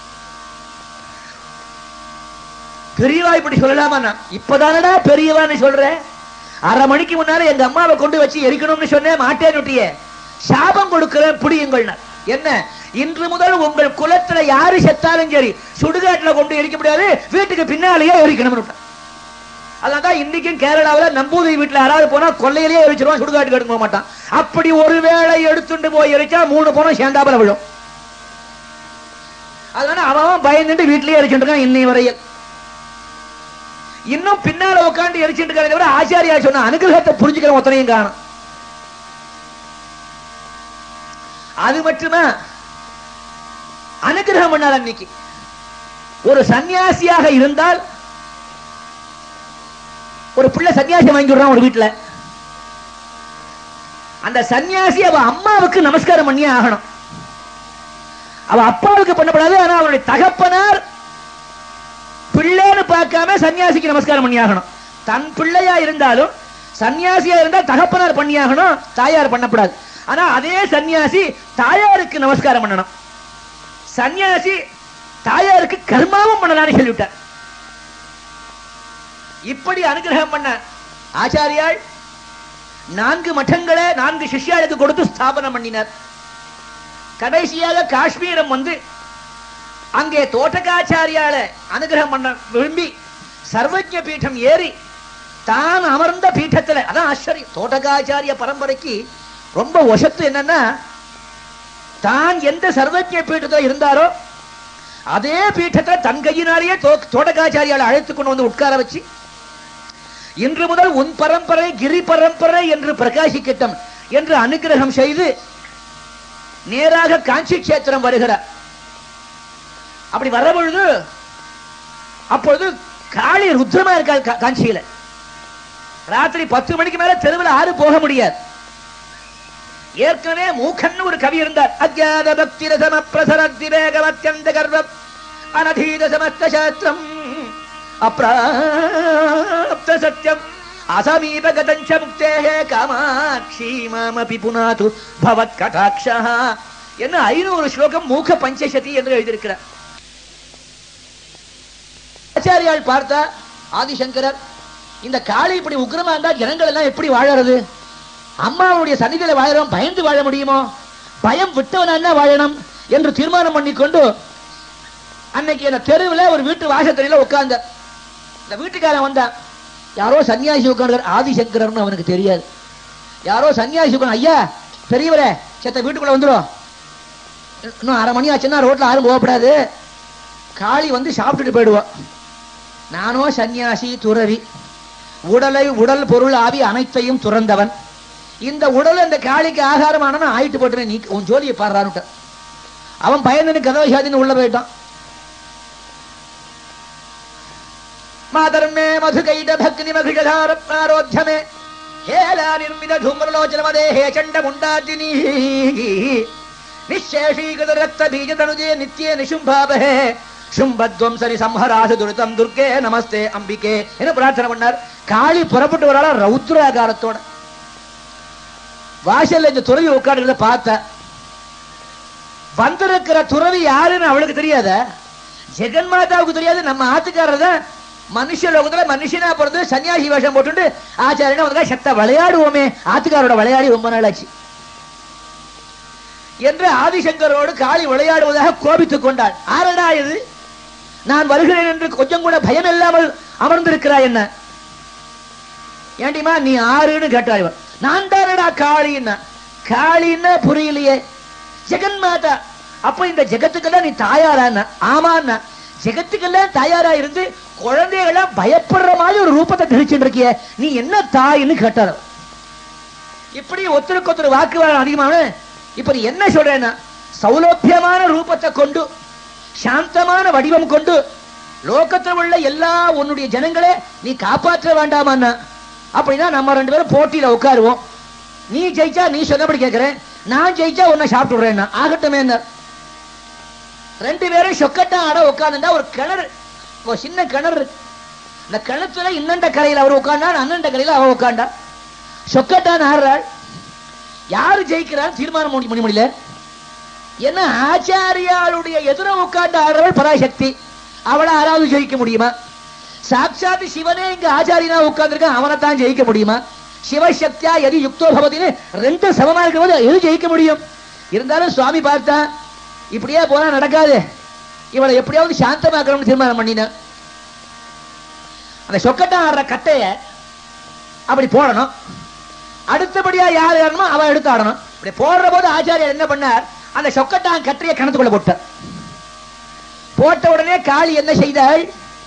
பெரியவா இப்படி சொல்லலாமா நான் இப்பதானடா பெரியவான்னு சொல்றேன் அரை மணிக்கு முன்னால எங்க அம்மாவை கொண்டு வச்சு எரிக்கணும்னு சொன்னேன் மாட்டேன்னுட்டியே சாபம் கொடுக்கிறேன் புடியுங்கள் என்ன இன்று முதல் உங்கள் குலத்துல யாரு செத்தாலும் சரி சுடுகாட்டுல கொண்டு எரிக்க முடியாது வீட்டுக்கு பின்னாலேயே எரிக்கணும் அதான் இன்னைக்கும் கேரளாவுல நம்பூதிரி வீட்டுல யாராவது போனா கொள்ளையிலேயே எரிச்சிருவான் சுடுகாட்டுக்கு எடுக்க போக மாட்டான் அப்படி ஒருவேளை எடுத்துட்டு போய் எரிச்சா மூணு பணம் சேர்ந்தாப்புல விழும் அதனால அவன் பயந்துட்டு வீட்லயே எரிச்சுட்டு இருக்கான் இன்னை வரையில் இன்னும் பின்னால உட்கார்ந்து எரிச்சுட்டு இருக்காங்க தவிர ஆச்சாரியா சொன்ன அனுகிரகத்தை புரிஞ்சுக்கிற ஒத்தனையும் காணும் அது மட்டுமா அனுகிரகம் பண்ணார் அன்னைக்கு ஒரு சன்னியாசியாக இருந்தால் ஒரு பிள்ளை சன்னியாசி வாங்கி விடுறான் ஒரு வீட்டுல அந்த சன்னியாசி அவ அம்மாவுக்கு நமஸ்காரம் பண்ணியே ஆகணும் அவ அப்பாவுக்கு பண்ணப்படாது ஆனா அவனுடைய தகப்பனார் பிள்ளைன்னு பார்க்காம சன்னியாசிக்கு நமஸ்காரம் பண்ணி ஆகணும் தன் பிள்ளையா இருந்தாலும் சன்னியாசியா இருந்தா தகப்பனார் பண்ணி ஆகணும் தாயார் பண்ணக்கூடாது ஆனா அதே சன்னியாசி தாயாருக்கு நமஸ்காரம் பண்ணணும் சன்னியாசி தாயாருக்கு கர்மாவும் பண்ணலாம்னு சொல்லிவிட்டார் இப்படி அனுகிரகம் பண்ண ஆச்சாரியாள் நான்கு மட்டங்களை நான்கு சிஷ்யாளுக்கு கொடுத்து ஸ்தாபனம் பண்ணினார் கடைசியாக காஷ்மீரம் வந்து அங்கே தோட்டகாச்சாரியால அனுகிரகம் பண்ண விரும்பி சர்வஜ பீடம் ஏறி தான் அமர்ந்த பீட்டத்துல அதான் ஆச்சரியம் தோட்டகாச்சாரிய பரம்பரைக்கு ரொம்ப ஒசத்து என்னன்னா தான் எந்த சர்வஜ பீட்டத்தில் இருந்தாரோ அதே பீட்டத்தை தன் கையினாலேயே தோ- தோட்டகாச்சாரியால அழைத்து கொண்டு வந்து உட்கார வச்சு இன்று முதல் உன் பரம்பரை கிரி பரம்பரை என்று பிரகாசிக்கட்டும் என்று அனுகிரகம் செய்து நேராக காஞ்சி கஷேத்திரம் வருகிறார் அப்படி வர பொழுது அப்பொழுது காளி ருத்ரமா இருக்கா கா- காஞ்சியில ராத்திரி பத்து மணிக்கு மேல தெருவில் ஆறு போக முடியாது ஏற்கனவே மூக்கன்னு ஒரு கவி இருந்தார் அஜாத பக்தி ரசம பிரசரத்தி வேகம் அத்தியந்த கர்வம் அனதீத சமஸ்த சாஸ்திரம் அப்ராப்த சத்தியம் அசமீப கதஞ்ச முக்தேஹே காமாட்சி மாமபி புனாது பவத் கடாட்சா என்ன ஐநூறு ஸ்லோகம் மூக்க பஞ்சசதி என்று எழுதியிருக்கிறார் ஆச்சாரியால் பார்த்தா ஆதிசங்கரர் இந்த காளி இப்படி உக்கிரமா இருந்தா ஜனங்கள் எல்லாம் எப்படி வாழறது அம்மாவுடைய சன்னிதியில வாழறோம் பயந்து வாழ முடியுமோ பயம் விட்டவன் என்ன வாழணும் என்று தீர்மானம் பண்ணிக்கொண்டு அன்னைக்கு அந்த தெருவில் ஒரு வீட்டு வாசத்தடியில உட்கார்ந்த இந்த வீட்டுக்காரன் வந்தான் யாரோ சன்னியாசி உட்கார்ந்து ஆதிசங்கரர்னு அவனுக்கு தெரியாது யாரோ சன்னியாசி உட்கார்ந்து ஐயா பெரியவரே செத்த வீட்டுக்குள்ள வந்துடும் இன்னும் அரை மணி ஆச்சுன்னா ரோட்ல யாரும் போகக்கூடாது காளி வந்து சாப்பிட்டுட்டு போயிடுவோம் நானோ சன்னியாசி துறவி உடலை உடல் பொருள் ஆவி அனைத்தையும் துறந்தவன் இந்த உடல் இந்த காளிக்கு ஆகாரமான ஆயிட்டு போட்டுறேன் நீ உன் ஜோலியை பாடுறான்னுட்ட அவன் பயந்துன்னு கதவை சாதின்னு உள்ள போயிட்டான் மாதர்மே மதுகைட பக்னி மகிஷார ஆரோத்தியமே ஹேலா நிர்மித தூம்ரலோச்சன மதே ஹே சண்ட முண்டாஜினி நிச்சேஷீகத ரக்த பீஜ தனுஜே நித்யே நிஷும்பாபஹே சும்பத்வம்சரி சம்ஹராசு துருதம் துர்கே நமஸ்தே அம்பிகே என்ன பிரார்த்தனை பண்ணார் காளி புறப்பட்டு வராளா ரௌத்ராகாரத்தோட வாசல்ல இந்த துறவி உட்கார்ந்து பார்த்த வந்திருக்கிற துறவி யாருன்னு அவளுக்கு தெரியாத ஜெகன்மாதாவுக்கு தெரியாது நம்ம ஆத்துக்காரர் தான் மனுஷ லோகத்துல மனுஷனா பிறந்து சன்னியாசி வேஷம் போட்டுட்டு ஆச்சாரியனா வந்து செத்த விளையாடுவோமே ஆத்துக்காரோட விளையாடி ரொம்ப நாள் ஆச்சு என்று ஆதிசங்கரோடு காளி விளையாடுவதாக கோபித்துக் கொண்டாள் ஆரடா இது நான் வருகிறேன் என்று கொஞ்சம் கூட பயம் இல்லாமல் அமர்ந்திருக்கிறாய் என்ன ஏண்டிமா நீ ஆறுன்னு கேட்டார் இவர் நான் தானடா காளின்னா காளின்னா புரியலையே ஜெகன் மாதா அப்ப இந்த ஜெகத்துக்கெல்லாம் நீ தாயாரான்னா ஆமான்னா ஜெகத்துக்கெல்லாம் தாயாரா இருந்து குழந்தைகளாம் பயப்படுற மாதிரி ஒரு ரூபத்தை தெரிச்சுட்டு இருக்கிய நீ என்ன தாயின்னு கேட்டார் அவர். இப்படி ஒருத்தருக்கு ஒருத்தர் வாக்குவாதம் அதிகமான இப்ப நீ என்ன சொல்றேன்னா சௌலபியமான ரூபத்தை கொண்டு சாந்தமான வடிவம் கொண்டு லோகத்தில் உள்ள எல்லா உன்னுடைய ஜனங்களே நீ காப்பாற்ற வேண்டாமான்னா அப்படின்னா நம்ம ரெண்டு பேரும் போட்டியில உட்காருவோம் நீ ஜெயிச்சா நீ சொன்னபடி கேட்கிறேன் நான் ஜெயிச்சா உன்னை சாப்பிட்டு விடுறேன் ஆகட்டுமே ரெண்டு பேரும் சொக்கட்டா ஆட உட்கார்ந்துட்டா ஒரு கிணறு ஒரு சின்ன கிணறு இருக்கு. இந்த கிணத்துல இன்னண்ட கரையில் அவர் உட்கார்ந்தா அண்ணண்ட கரையில் அவ உட்கார்ந்தா சொக்கட்டான் ஆடுறாள் யாரு ஜெயிக்கிறார் தீர்மானம் பண்ணி பண்ண முடியல என்ன ஆச்சாரியாளுடைய எதிர உட்கார்ந்து ஆடுறவள் பராசக்தி அவளை யாராவது ஜெயிக்க முடியுமா சாட்சாத் சிவனே இங்க ஆச்சாரியனா உட்கார்ந்துருக்கான் அவனை தான் ஜெயிக்க முடியுமா சிவசக்தியா எது யுக்தோ பவதின்னு ரெண்டு சமமா இருக்கும்போது எது ஜெயிக்க முடியும் இருந்தாலும் சுவாமி பார்த்தா இப்படியே போனா நடக்காது இவளை எப்படியாவது சாந்தமாக்கணும்னு தீர்மானம் பண்ணினான் அந்த சொக்கட்டம் ஆடுற கட்டைய அப்படி போடணும் அடுத்தபடியா யார் ஆடணுமோ அவ எடுத்து ஆடணும் இப்படி போடுற போது ஆச்சாரியர் என்ன பண்ணார் அந்த சொக்கட்டான் கட்டைய கிணத்துக்குள்ள போட்டார் போட்ட உடனே காளி என்ன செய்தாள்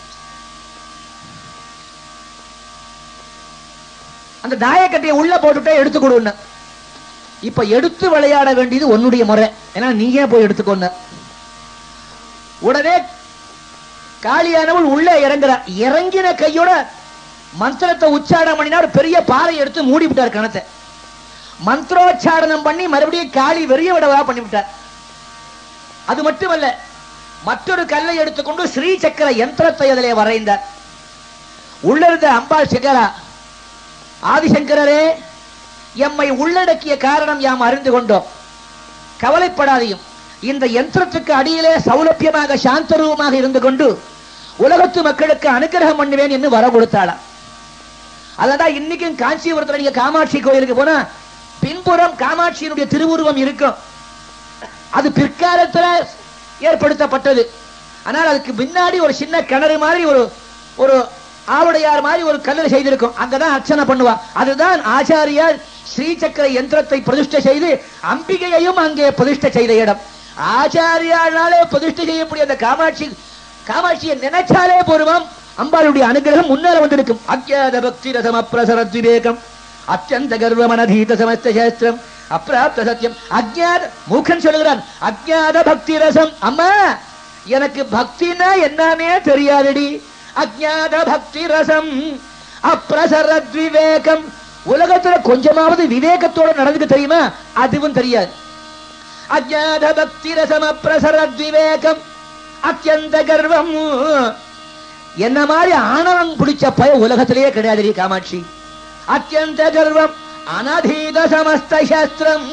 அந்த தாயக்கட்டையை உள்ள போட்டுட்டே எடுத்து கொடுன்னு இப்ப எடுத்து விளையாட வேண்டியது உன்னுடைய முறை ஏன்னா நீயே போய் எடுத்துக்கொன்ன உடனே காளியானவள் உள்ள இறங்குற இறங்கின கையோட மந்திரத்தை உச்சாரணம் பண்ணினார் பெரிய பாறை எடுத்து மூடி விட்டார் கணத்தை மந்திரோச்சாரணம் பண்ணி மறுபடியும் காளி வெறிய விடவா பண்ணி விட்டார் அது மட்டுமல்ல மற்றொரு கல்லை எடுத்துக்கொண்டு ஸ்ரீ சக்கர யந்திரத்தை அதிலே வரைந்தார் உள்ள இருந்த அம்பாள் சக்கரா ஆதிசங்கரரே எம்மை உள்ளடக்கிய காரணம் யாம் அறிந்து கொண்டோம் கவலைப்படாதையும் இந்த யந்திரத்துக்கு அடியிலே சௌலபியமாக சாந்தரூபமாக இருந்து கொண்டு உலகத்து மக்களுக்கு அனுகிரகம் பண்ணுவேன் என்று வர கொடுத்தாளாம் அதான் இன்னைக்கும் காஞ்சிபுரத்துல நீங்க காமாட்சி கோயிலுக்கு போனா பின்புறம் காமாட்சியினுடைய திருவுருவம் இருக்கும் அது பிற்காலத்துல ஏற்படுத்தப்பட்டது ஆனால் அதுக்கு முன்னாடி ஒரு சின்ன கிணறு மாதிரி ஒரு ஒரு ஆவுடையார் மாதிரி ஒரு கல்லில் செய்திருக்கும் அங்கதான் அர்ச்சனை பண்ணுவா அதுதான் ஆச்சாரியார் ஸ்ரீசக்கர யந்திரத்தை பிரதிஷ்டை செய்து அம்பிகையையும் அங்கே பிரதிஷ்டை செய்த இடம் ஆச்சாரியாலே பிரதிஷ்டை செய்யக்கூடிய அந்த காமாட்சி காமாட்சியை நினைச்சாலே பூர்வம் அம்பாளுடைய அனுகிரகம் முன்னால வந்திருக்கும் அக்யாத பக்தி ரசம் அப்பிரசரத் விவேகம் அத்தியந்த கர்வமனதீத சமஸ்த சேஸ்திரம் அப்பிராப்த சத்தியம் அஜ்ஞாத மூக்கன் சொல்லுகிறான் அஜ்ஞாத பக்தி ரசம் அம்மா எனக்கு பக்தினா என்னன்னே தெரியாதடி அஜ்ஞாத பக்தி ரசம் அப்பிரசரத் விவேகம் உலகத்துல கொஞ்சமாவது விவேகத்தோட நடந்துக்க தெரியுமா அதுவும் தெரியாது அஜ்ஞாத பக்தி ரசம் அப்பிரசரத் விவேகம் அத்தியந்த கர்வம் என்ன மாதிரி ஆணவம் பிடிச்ச பய உலகத்திலேயே கிடையாது காமாட்சி அத்தியந்த கர்வம் அனதீத சமஸ்த சாஸ்திரம்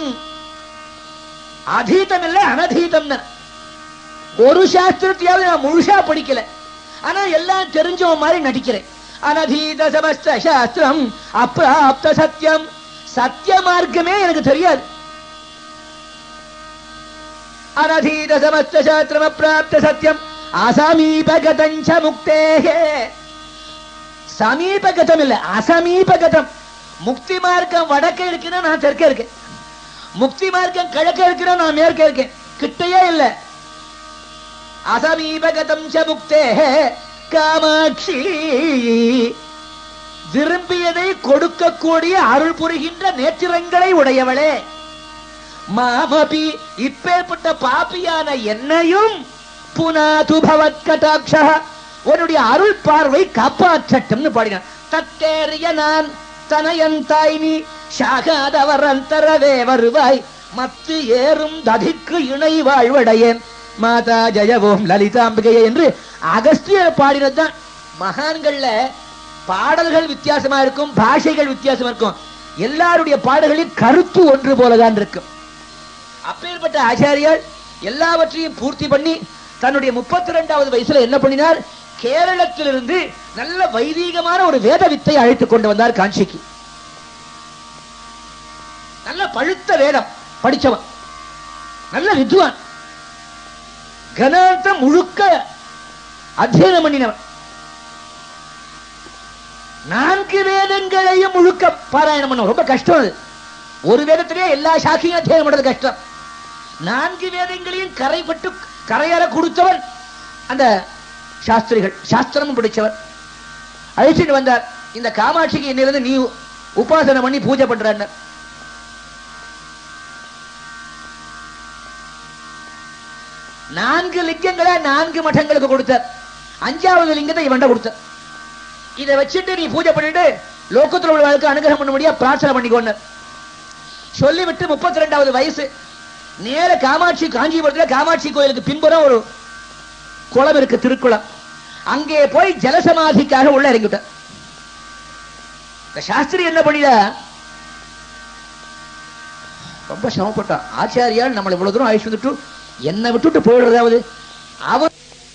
அதீதம் இல்ல அனதீதம் ஒரு சாஸ்திரத்தையாவது நான் முழுசா படிக்கல ஆனா எல்லாம் தெரிஞ்சவன் மாதிரி நடிக்கிறேன் அனதீத சமஸ்த சாஸ்திரம் அப்பிராப்த சத்தியம் சத்திய மார்க்கமே எனக்கு தெரியாது அனதீத சமஸ்த சாஸ்திரம் அப்பிராப்த சத்தியம் அசமீபகதஞ்ச முக்தேகே சமீபகதம் இல்ல அசமீபகதம் முக்தி மார்க்கம் வடக்க இருக்குன்னா நான் தெற்க இருக்கேன் முக்தி மார்க்கம் கிழக்க இருக்குன்னா நான் மேற்க இருக்கேன் கிட்டையே இல்ல அசமீபகதம் ச முக்தே காமாட்சி விரும்பியதை கொடுக்கக்கூடிய அருள் புரிகின்ற நேத்திரங்களை உடையவளே மாமபி இப்பேற்பட்ட பாப்பியான என்னையும் புனாது பவத் கடாட்ச உன்னுடைய அருள் பார்வை காப்பாற்றட்டும்னு பாடினான் தத்தேறிய நான் தனயன் தாய் நீ சாகாதவர் அந்தரவே வருவாய் மத்து ஏறும் ததிக்கு இணை வாழ்வடையேன் மாதா ஜெயவோம் லலிதாம்பிகையே என்று அகஸ்தியர் பாடினதுதான் மகான்கள்ல பாடல்கள் வித்தியாசமா இருக்கும் பாஷைகள் வித்தியாசமா இருக்கும் எல்லாருடைய பாடல்களின் கருத்து ஒன்று போலதான் இருக்கும் அப்பேற்பட்ட ஆச்சாரியார் எல்லாவற்றையும் பூர்த்தி பண்ணி தன்னுடைய முப்பத்தி ரெண்டாவது வயசுல என்ன பண்ணினார் கேரளத்திலிருந்து நல்ல வைதீகமான ஒரு வேத வித்தை அழைத்துக் கொண்டு வந்தார் காஞ்சிக்கு நல்ல பழுத்த வேதம் படிச்சவன் நல்ல வித்வான் கனாந்த முழுக்க அத்தியனம் பண்ணினவன் நான்கு வேதங்களையும் முழுக்க பாராயணம் பண்ண ரொம்ப கஷ்டம் அது ஒரு வேதத்திலேயே எல்லா சாக்கியும் அத்தியனம் பண்றது கஷ்டம் நான்கு வேதங்களையும் கரைப்பட்டு கரையற கொடுத்தவன் அந்த சாஸ்திரிகள் சாஸ்திரமும் பிடிச்சவர் அழைச்சிட்டு வந்தார் இந்த காமாட்சிக்கு இன்னிலிருந்து நீ உபாசனை பண்ணி பூஜை பண்ற நான்கு லிங்கங்களை நான்கு மட்டங்களுக்கு கொடுத்தார் அஞ்சாவது லிங்கத்தை இவன்ட கொடுத்தார் இதை வச்சுட்டு நீ பூஜை பண்ணிட்டு லோகத்தில் உள்ளவர்களுக்கு அனுகிரகம் பண்ண முடியா பிரார்த்தனை பண்ணிக்கொண்டு சொல்லிவிட்டு முப்பத்தி ரெண்டாவது வயசு நேர காமாட்சி காஞ்சிபுரத்துல காமாட்சி கோயிலுக்கு பின்புறம் ஒரு குளம் இருக்கு திருக்குளம் அங்கே போய் ஜலசமாதிக்காக உள்ள இறங்கிவிட்டார் இந்த சாஸ்திரி என்ன பண்ணிட ரொம்ப சிரமப்பட்டான் ஆச்சாரியால் நம்மளை இவ்வளவு தூரம் அழைச்சு வந்துட்டு என்னை விட்டுட்டு போயிடுறதாவது அவர்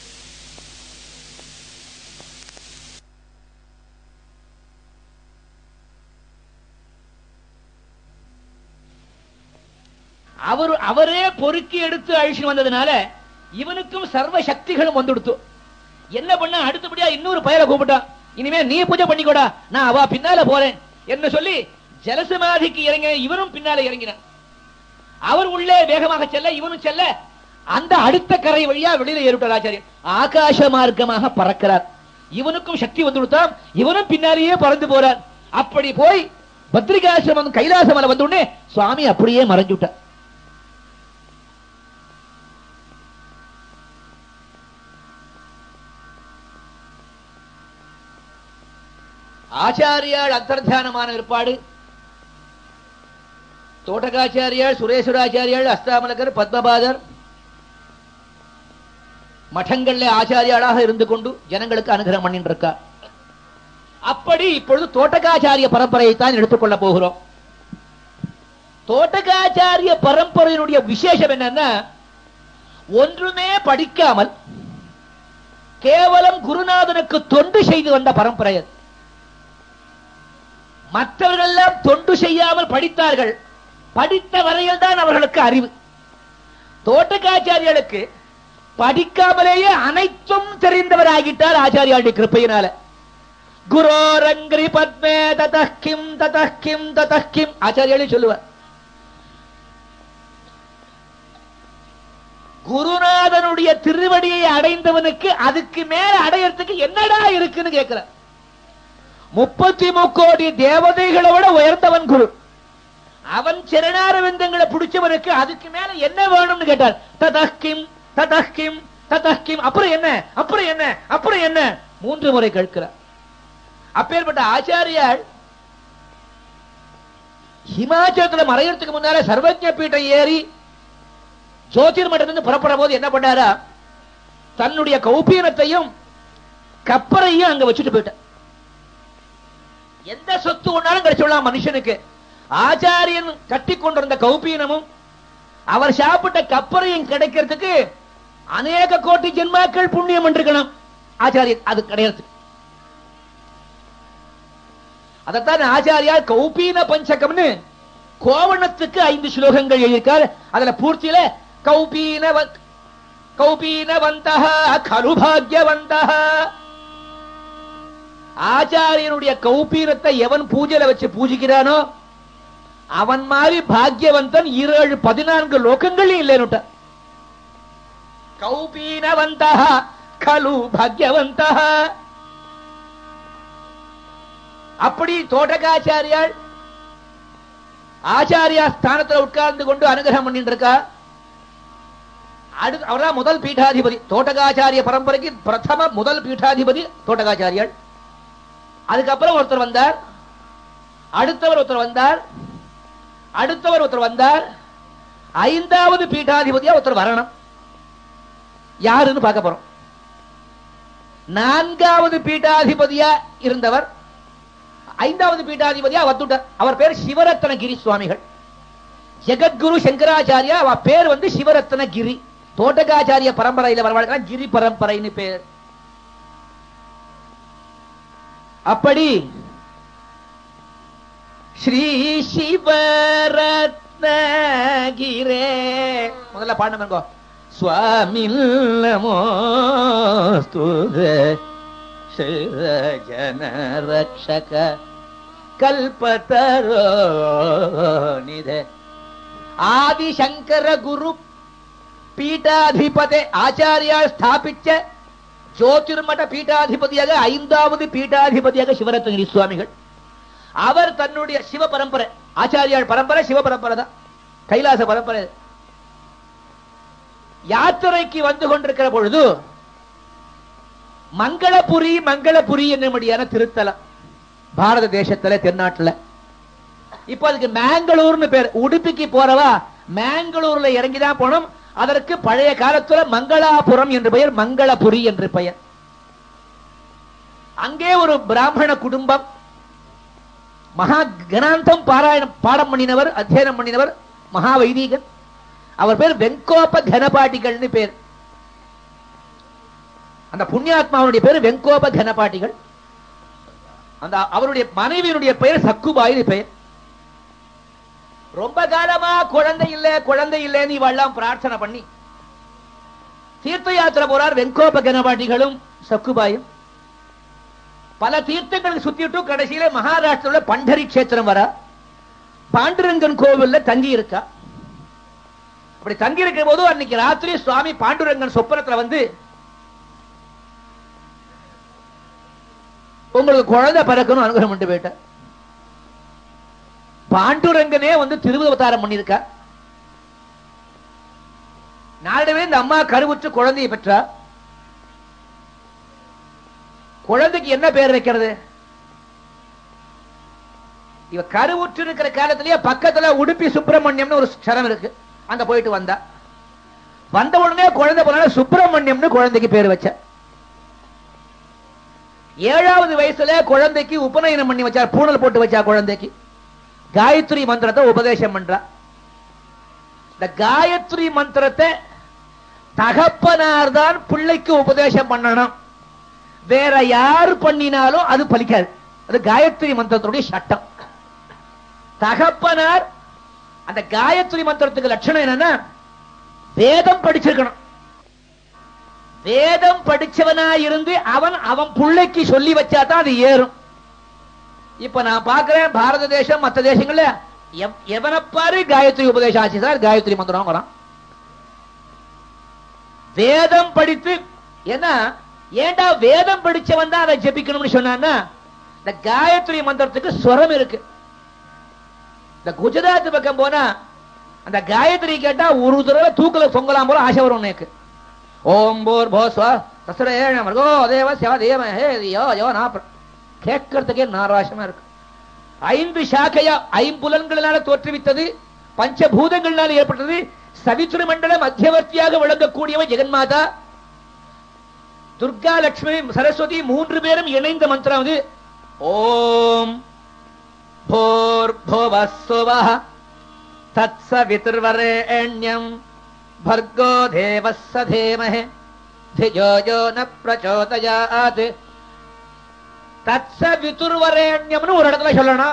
அவர் அவரே பொறுக்கி எடுத்து அழிச்சு வந்ததுனால இவனுக்கும் சர்வ சக்திகளும் வந்துடுத்து என்ன பண்ண அடுத்தபடியா இன்னொரு பயலை கூப்பிட்டான் இனிமே நீ பூஜை பண்ணிக்கோடா நான் அவ பின்னால போறேன் என்ன சொல்லி ஜலசமாதிக்கு இறங்க இவரும் பின்னால இறங்கினான் அவர் உள்ளே வேகமாக செல்ல இவனும் செல்ல அந்த அடுத்த கரை வழியா வெளியில ஏறிவிட்டார் ஆச்சாரியர் ஆகாச மார்க்கமாக பறக்கிறார் இவனுக்கும் சக்தி வந்து கொடுத்தான் இவனும் பின்னாலேயே பறந்து போறார் அப்படி போய் பத்ரிகாசிரமம் கைலாசமலை வந்த உடனே சுவாமி அப்படியே மறைஞ்சு விட்டார் ஆச்சாரியாள் அந்தர்தானமான ஏற்பாடு தோட்டகாச்சாரியாள் சுரேஸ்வராச்சாரியாள் அஸ்தாமலகர் பத்மபாதர் மఠங்கள்ல ஆச்சாரியாளாக இருந்து கொண்டு ஜனங்களுக்கு அனுகிரகம் பண்ணிட்டு இருக்கா அப்படி இப்பொழுது தோட்டகாச்சாரிய பரம்பரையை தான் எடுத்துக்கொள்ள போகிறோம் தோட்டகாச்சாரிய பரம்பரையினுடைய விசேஷம் என்னன்னா ஒன்றுமே படிக்காமல் கேவலம் குருநாதனுக்கு தொண்டு செய்து வந்த பரம்பரை அது மற்றவர்கள் எல்லாம் தொண்டு செய்யாமல் படித்தார்கள் படித்த வரையில் தான் அவர்களுக்கு அறிவு தோட்டக்காச்சாரியர்களுக்கு படிக்காமலேயே அனைத்தும் தெரிந்தவராகிட்டார் ஆச்சாரியாளுடைய கிருப்பையினால குரோரங்கிரி பத்மே ததக்கிம் ததக்கிம் ததக்கிம் ஆச்சாரியாலே சொல்லுவார் குருநாதனுடைய திருவடியை அடைந்தவனுக்கு அதுக்கு மேல அடையறதுக்கு என்னடா இருக்குன்னு கேட்கிறார் முப்பத்தி முக்கோடி தேவதைகளை விட உயர்ந்தவன் குரு அவன் சரணாரவிந்தங்களை பிடிச்சவனுக்கு அதுக்கு மேல என்ன வேணும்னு கேட்டார் ததக்கிம் ததக்கிம் ததக்கிம் அப்புறம் என்ன அப்புறம் என்ன அப்புறம் என்ன மூன்று முறை கேட்கிறார் அப்பேற்பட்ட ஆச்சாரியால் ஹிமாச்சலத்துல மறையறதுக்கு முன்னால சர்வஜ பீட்டம் ஏறி ஜோதிர் மட்டத்திலிருந்து புறப்படும் போது என்ன பண்ணாரா தன்னுடைய கௌபீனத்தையும் கப்பரையும் அங்க வச்சுட்டு போயிட்டார் எந்த சொத்து ஒன்னாலும் கிடைச்சுடலாம் மனுஷனுக்கு ஆச்சாரியன் கட்டி கொண்டிருந்த கௌபீனமும் அவர் சாப்பிட்ட கப்பரையும் கிடைக்கிறதுக்கு அநேக கோடி ஜென்மாக்கள் புண்ணியம் இருக்கணும் ஆச்சாரியன் அது கிடையாது அதைத்தான் ஆச்சாரியார் கௌபீன பஞ்சகம்னு கோவணத்துக்கு ஐந்து ஸ்லோகங்கள் எழுதியிருக்கார் அதுல பூர்த்தியில கௌபீன கௌபீனவந்தः கலு பாக்யவந்தः ஆச்சாரியனுடைய கௌபீனத்தை எவன் பூஜையில வச்சு பூஜிக்கிறானோ அவன் மாதிரி பாக்யவந்தன் ஏழு பதினான்கு லோகங்களும் இல்லைன்னுட்ட கௌபீனவந்த கலு பாக்யவந்த அப்படி தோட்டகாச்சாரியால் ஆச்சாரியா ஸ்தானத்துல உட்கார்ந்து கொண்டு அனுகிரகம் பண்ணிட்டு இருக்கா அடுத்து அவர்தான் முதல் பீட்டாதிபதி தோட்டகாச்சாரிய பரம்பரைக்கு பிரதம முதல் பீட்டாதிபதி தோட்டகாச்சாரியால் அதுக்கப்புறம் ஒருத்தர் வந்தார் அடுத்தவர் ஒருத்தர் வந்தார் அடுத்தவர் ஒருத்தர் வந்தார் ஐந்தாவது பீட்டாதிபதியா ஒருத்தர் வரணும் யாருன்னு பார்க்க போறோம் நான்காவது பீட்டாதிபதியா இருந்தவர் ஐந்தாவது பீட்டாதிபதியா வந்துட்டார் அவர் பேர் சிவரத்னகிரி சுவாமிகள் ஜெகத்குரு சங்கராச்சாரியா அவ பேர் வந்து சிவரத்னகிரி தோட்டகாச்சாரிய பரம்பரையில வரவாழ்கிறார் கிரி பரம்பரைன்னு பேர் அப்படி ஸ்ரீ சிவரத்னகிரே முதல்ல பாடணும் சுவாமி நமோஸ்துதே ஜன ரக்ஷக கல்பதரோ நிதே ஆதிசங்கர குரு பீட்டாதிபதி ஆச்சாரியா ஸ்தாபிச்ச ஜோதிர்மட பீட்டாதிபதியாக ஐந்தாவது பீட்டாதிபதியாக சிவரத்னகிரி சுவாமிகள் அவர் தன்னுடைய சிவ பரம்பரை ஆச்சாரியால் பரம்பரை சிவ பரம்பரை தான் கைலாச பரம்பரை யாத்திரைக்கு வந்து கொண்டிருக்கிற பொழுது மங்களபுரி மங்களபுரி என்னும்படியான திருத்தலம் பாரத தேசத்துல தென்னாட்டுல இப்ப அதுக்கு மேங்களூர்னு பேர் உடுப்பிக்கு போறவா மேங்களூர்ல இறங்கிதான் போனோம் அதற்கு பழைய காலத்துல மங்களாபுரம் என்று பெயர் மங்களபுரி என்று பெயர் அங்கே ஒரு பிராமண குடும்பம் மகா கணாந்தம் பாராயணம் பாடம் பண்ணினவர் அத்தியனம் பண்ணினவர் மகா வைதீகன் அவர் பேர் வெங்கோப கனபாட்டிகள்னு பேர் அந்த புண்ணியாத்மாவுடைய பேர் வெங்கோப கனபாட்டிகள் அந்த அவருடைய மனைவியினுடைய பெயர் சக்குபாயின்னு பெயர் ரொம்ப காலமா குழந்தை இல்ல குழந்தை இல்லைன்னு இவெல்லாம் பிரார்த்தனை பண்ணி தீர்த்த யாத்திரை போறார் வெங்கோப கனபாட்டிகளும் சக்குபாயும் பல தீர்த்தங்களுக்கு சுத்திட்டு கடைசியில மகாராஷ்டிராவில் பண்டரி கஷேத்திரம் வர பாண்டுரங்கன் கோவில்ல தங்கி இருக்கா அப்படி தங்கி இருக்கிற போது அன்னைக்கு ராத்திரி சுவாமி பாண்டுரங்கன் சொப்பனத்துல வந்து உங்களுக்கு குழந்தை பிறக்கணும் அனுகிரகம் பண்ணிட்டு போயிட்ட பாண்டுரங்கனே வந்து திருவவதாரம் பண்ணியிருக்கா நாளவே இந்த அம்மா கருவுற்று குழந்தையை பெற்றா குழந்தைக்கு என்ன பேர் வைக்கிறது இவ கருவுற்று இருக்கிற காலத்திலேயே பக்கத்துல உடுப்பி சுப்பிரமணியம்னு ஒரு சரம் இருக்கு அங்க போயிட்டு வந்தா வந்த உடனே குழந்தை போனால சுப்பிரமணியம்னு குழந்தைக்கு பேர் வச்ச ஏழாவது வயசுல குழந்தைக்கு உபநயனம் பண்ணி வச்சார் பூணல் போட்டு வச்சா குழந்தைக்கு காயத்ரி மந்திரத்தை உபதேசம் பண்றா இந்த காயத்ரி மந்திரத்தை தகப்பனார் தான் பிள்ளைக்கு உபதேசம் பண்ணணும் வேற யார் பண்ணினாலும் அது பலிக்காது அது காயத்ரி மந்திரத்துடைய சட்டம் தகப்பனார் அந்த காயத்ரி மந்திரத்துக்கு லட்சணம் என்னன்னா வேதம் படிச்சிருக்கணும் வேதம் படிச்சவனா இருந்து அவன் அவன் பிள்ளைக்கு சொல்லி வச்சா தான் அது ஏறும் இப்ப நான் பார்க்கிறேன் பாரத தேசம் மற்ற தேசங்கள்ல எவ்- எவனை பாரு காயத்ரி உபதேசம் ஆச்சு சார் காயத்ரி மந்திரம் வரான் வேதம் படித்து ஏன்னா ஏண்டா வேதம் படிச்சவன் தான் அதை ஜெபிக்கணும்னு சொன்னான்னா இந்த காயத்ரி மந்திரத்துக்கு ஸ்வரம் இருக்கு இந்த குஜராத் பக்கம் போனா அந்த காயத்ரி கேட்டா ஒரு தடவை தூக்கல தொங்கலாம் போல ஆசை வரும் உனக்கு ஓம் போர் போஸ்வா தசரேண மர்கோ தேவ சிவ தேவ ஹே யோ யோ நா பிர- கேட்கறதுக்கே நாராசமா இருக்கு ஐந்து சாக்கையா ஐம்புலன்களினால தோற்றுவித்தது பஞ்சபூதங்களினால ஏற்பட்டது சவித்ரு மண்டல மத்தியவர்த்தியாக விளங்கக்கூடியவன் ஜெகன்மாதா துர்கா லட்சுமி சரஸ்வதி மூன்று பேரும் இணைந்த மந்திரம் அது ஓம் भूर्भुवस्सुवः तत्सवितुर्वरेण्यम् भर्गो देवः स धीमहि धियो यो न प्रचोदयात् தத்சவிதுர்வரேண்யம்னு ஒரு இடத்துல சொல்லணும்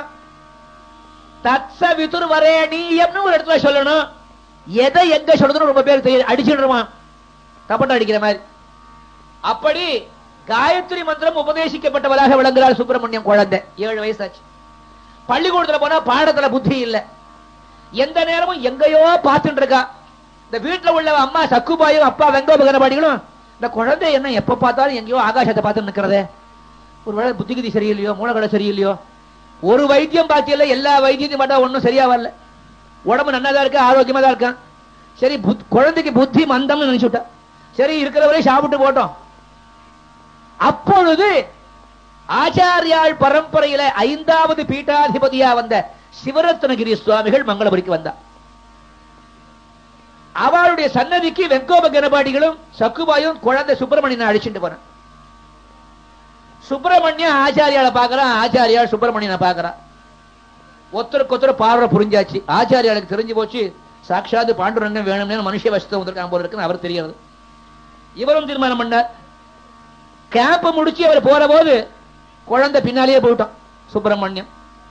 தத்சவிதுர்வரேணியம்னு ஒரு இடத்துல சொல்லணும் எதை எங்க சொல்றதுன்னு ரொம்ப பேர் தெரியும் அடிச்சிடுவான் தப்பட்ட அடிக்கிற மாதிரி அப்படி காயத்ரி மந்திரம் உபதேசிக்கப்பட்டவராக விளங்குகிறார் சுப்பிரமணியம் குழந்தை ஏழு வயசாச்சு பள்ளிக்கூடத்துல போனா பாடத்துல புத்தி இல்ல எந்த நேரமும் எங்கேயோ பார்த்துட்டு இருக்கா இந்த வீட்டுல உள்ள அம்மா சக்குபாயும் அப்பா வெங்கோபகரபாடிகளும் இந்த குழந்தை என்ன எப்ப பார்த்தாலும் எங்கேயோ ஆகாசத்தை பார்த்து நிக்கிறதே ஒருவேளை புத்திகிதி சரியில்லையோ மூலக்கடை சரியில்லையோ ஒரு வைத்தியம் பாத்தியல்ல எல்லா வைத்தியத்தையும் பார்த்தா ஒண்ணும் சரியா வரல உடம்பு நன்னாதான் இருக்கு ஆரோக்கியமா தான் இருக்கான் சரி புத்- குழந்தைக்கு புத்தி மந்தம்னு நினைச்சுட்டா சரி இருக்கிறவரே சாப்பிட்டு போட்டோம் அப்பொழுது ஆச்சாரியாள் பரம்பரையில ஐந்தாவது பீட்டாதிபதியா வந்த சிவரத்னகிரி சுவாமிகள் மங்களபுரிக்கு வந்தார் அவளுடைய சன்னதிக்கு வெங்கோப கணபாடிகளும் சக்குபாயும் குழந்தை சுப்பிரமணியனை அடிச்சுட்டு போன சுப்பிரமணிய ஆச்சாரியால பாக்குறான் ஆச்சாரியாள் சுப்பிரமணியனை பாக்குறான் ஒருத்தருக்கு ஒருத்தர் பார்வை புரிஞ்சாச்சு ஆச்சாரியாளுக்கு தெரிஞ்சு போச்சு சாட்சாத் பாண்டுரங்கம் வேணும்னு மனுஷ வசத்தம் வந்திருக்கான் போல இருக்குன்னு அவர் தெரியாது இவரும் தீர்மானம் பண்ணார் கேம்ப் முடிச்சு அவர் போற போது குழந்தை பின்னாலேயே போயிட்டோம் சுப்பிரமணியம்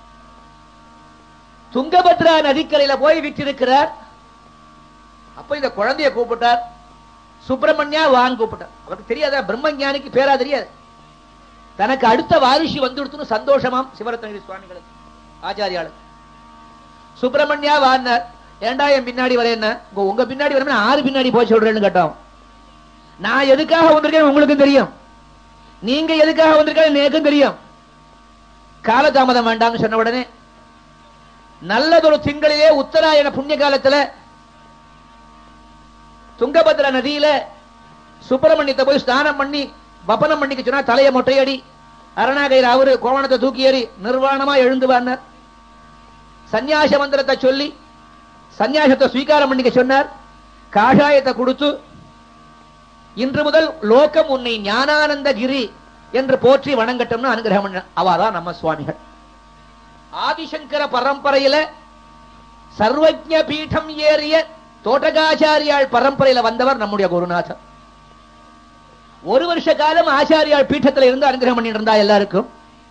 துங்கபத்ரா நதிக்கரையில போய் விட்டிருக்கிறார் அப்ப இந்த குழந்தைய கூப்பிட்டார் சுப்பிரமணியா வான்னு கூப்பிட்டார் அவருக்கு தெரியாதா பிரம்மஞானிக்கு பேரா தெரியாது தனக்கு அடுத்த வாரிசு வந்துடுத்துன்னு சந்தோஷமாம் சிவரத்னகிரி சுவாமிகளுக்கு ஆச்சாரியாளுக்கு சுப்பிரமணியா வான்னார் ஏண்டா என் பின்னாடி வரேன்னா உங்க- உங்க பின்னாடி வரமே ஆறு பின்னாடி போய் சொல்றேன்னு கேட்டோம் நான் எதுக்காக வந்திருக்கேன் உங்களுக்கும் தெரியும் நீங்க எதுக்காக வந்திருக்க எனக்கும் தெரியும் காலதாமதம் வேண்டாம்னு சொன்ன உடனே நல்லதொரு திங்களிலே உத்தராயண புண்ணிய காலத்துல துங்கபத்ரா நதியில சுப்பிரமணியத்தை போய் ஸ்நானம் பண்ணி வபனம் பண்ணிக்க சொன்னா தலையை மொட்டையடி அரணாகயிறு அவரு கோவணத்தை தூக்கி ஏறி நிர்வாணமா எழுந்து வான்னார் சந்நியாச மந்திரத்தை சொல்லி சந்நியாசத்தை ஸ்வீகாரம் பண்ணிக்க சொன்னார் காஷாயத்தை கொடுத்து இன்று முதல் லோகம் உன்னை ஞானானந்த கிரி என்று போற்றி வணங்கட்டும்னு அனுகிரகம் பண்ண அவாதான் நம்ம சுவாமிகள் ஆதிசங்கர பரம்பரையில சர்வஜ பீடம் ஏறிய தோட்டகாச்சாரியாள் பரம்பரையில வந்தவர் நம்முடைய குருநாதர் ஒரு வருஷ காலம் ஆச்சாரியாள் பீட்டத்தில் இருந்து அனுகிரகம் பண்ணிட்டு இருந்தா எல்லாருக்கும்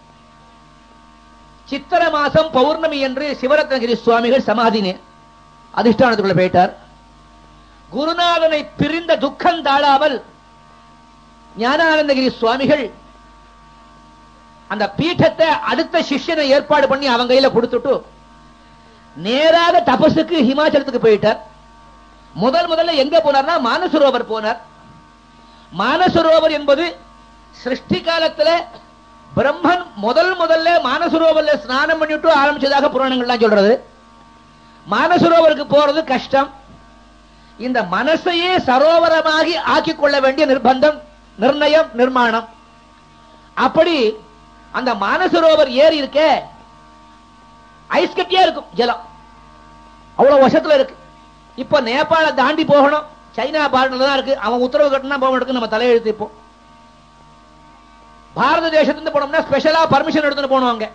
சித்திர மாசம் பௌர்ணமி என்று சிவரத்னகிரி சுவாமிகள் சமாதினே அதிஷ்டானத்துக்குள்ள போயிட்டார் குருநாதனை பிரிந்த துக்கம் தாழாமல் ஞானானந்தகிரி சுவாமிகள் அந்த பீഠத்தை அடுத்த சிஷ்யனை ஏற்பாடு பண்ணி அவங்க கையில கொடுத்துட்டு நேராக தபசுக்கு ஹிமாச்சலத்துக்கு போயிட்டார் முதல் முதல்ல எங்க போனார்னா மானசரோவர் போனார் மானசரோவர் என்பது சிருஷ்டி காலத்துல பிரம்மன் முதல் முதல்ல மானசரோவர்ல ஸ்நானம் பண்ணிட்டு ஆரம்பிச்சதாக புராணங்கள்லாம் சொல்றது மானசரோவருக்கு போறது கஷ்டம் இந்த மனசையே சரோவரமாகி ஆக்கிக் கொள்ள வேண்டிய நிர்பந்தம் நிர்ணயம் நிர்மாணம் அப்படி அந்த மானசரோவர் ஏறி இருக்க ஐஸ் கட்டியா இருக்கும் ஜலம் அவ்வளவு வருஷத்துல இருக்கு இப்ப நேபாள தாண்டி போகணும் சைனா பார்டர்ல தான் இருக்கு அவன் உத்தரவு கட்டினா போக மாட்டேங்குது நம்ம தலையெழுத்து இப்போ பாரத தேசத்துல போனோம்னா ஸ்பெஷலா பர்மிஷன் எடுத்துட்டு போனோம் அங்க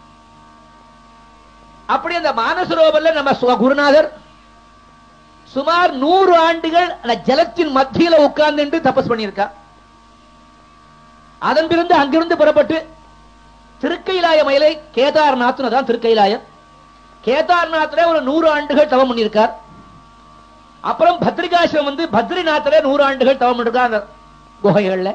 அப்படி அந்த மானசரோவர்ல நம்ம சு- குருநாதர் சுமார் நூறு ஆண்டுகள் அந்த ஜலத்தின் மத்தியில உட்கார்ந்து தபஸ் பண்ணியிருக்கா அதன் பிறந்து அங்கிருந்து புறப்பட்டு திருக்கைலாய மயிலை கேதார்நாத்னு தான் திருக்கைலாயம் கேதார்நாத்ல ஒரு நூறு ஆண்டுகள் தவம் பண்ணியிருக்கார் அப்புறம் பத்ரிகாசிரம் வந்து பத்ரிநாத்ல நூறு ஆண்டுகள் தவம் பண்ணிருக்கார் அந்த குகைகள்ல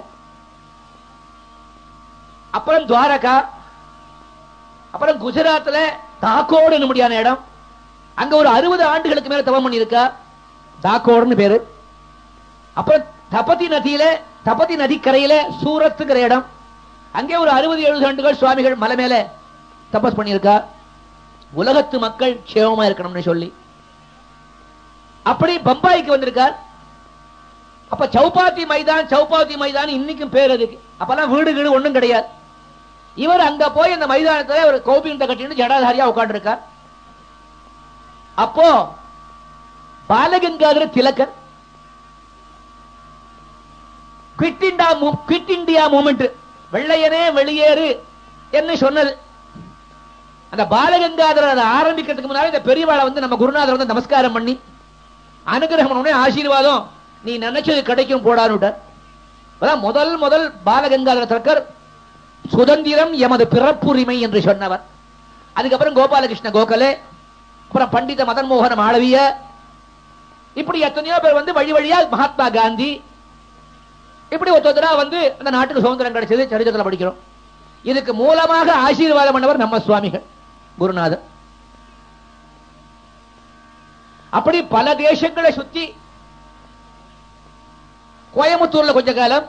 அப்புறம் துவாரகா அப்புறம் குஜராத்ல தாக்கோடு முடியான இடம் அங்க ஒரு அறுபது ஆண்டுகளுக்கு மேல தவம் பண்ணியிருக்கா தாக்கோடுன்னு பேரு அப்புறம் தபதி நதியில தபதி நதிக்கரையில சூரத்துங்கிற இடம் அங்கே ஒரு அறுபது எழுபது ஆண்டுகள் சுவாமிகள் மலை மேல தபஸ் பண்ணியிருக்கா உலகத்து மக்கள் க்ஷேமமா இருக்கணும்னு சொல்லி அப்படி பம்பாய்க்கு வந்திருக்கார் அப்ப சௌபாத்தி மைதான் சௌபாத்தி மைதான் இன்னைக்கும் பேர் அதுக்கு அப்பெல்லாம் வீடு வீடு ஒண்ணும் கிடையாது இவர் அங்க போய் அந்த மைதானத்துல ஒரு கோபிந்த கட்டின்னு ஜடாதாரியா உட்கார்ந்து இருக்கார் அப்போ Balagangadhara Tilak quit India quit India movement வெள்ளையனே வெளியேறு என்று சொன்னது அந்த பாலகங்காதரர் அதை ஆரம்பிக்கிறதுக்கு முன்னாடி இந்த பெரியவாளை வந்து நம்ம குருநாதர் வந்து நமஸ்காரம் பண்ணி அனுகிரகம் பண்ண உடனே ஆசீர்வாதம் நீ நினைச்சது கிடைக்கும் போடான்னு அதான் முதல் முதல் பாலகங்காதர திலகர் சுதந்திரம் எமது பிறப்புரிமை என்று சொன்னவர் அதுக்கப்புறம் கோபாலகிருஷ்ண கோகலே அப்புறம் பண்டித மதன் மோகன மாளவிய இப்படி எத்தனையோ பேர் வந்து வழி வழியா மகாத்மா காந்தி இப்படி ஒருத்தரா வந்து அந்த நாட்டுக்கு சுதந்திரம் கிடைச்சது சரித்திரத்தில் படிக்கிறோம் இதுக்கு மூலமாக ஆசீர்வாதம் பண்ணவர் நம்ம சுவாமிகள் குருநாதர் அப்படி பல தேசங்களை சுத்தி கோயம்புத்தூர்ல கொஞ்ச காலம்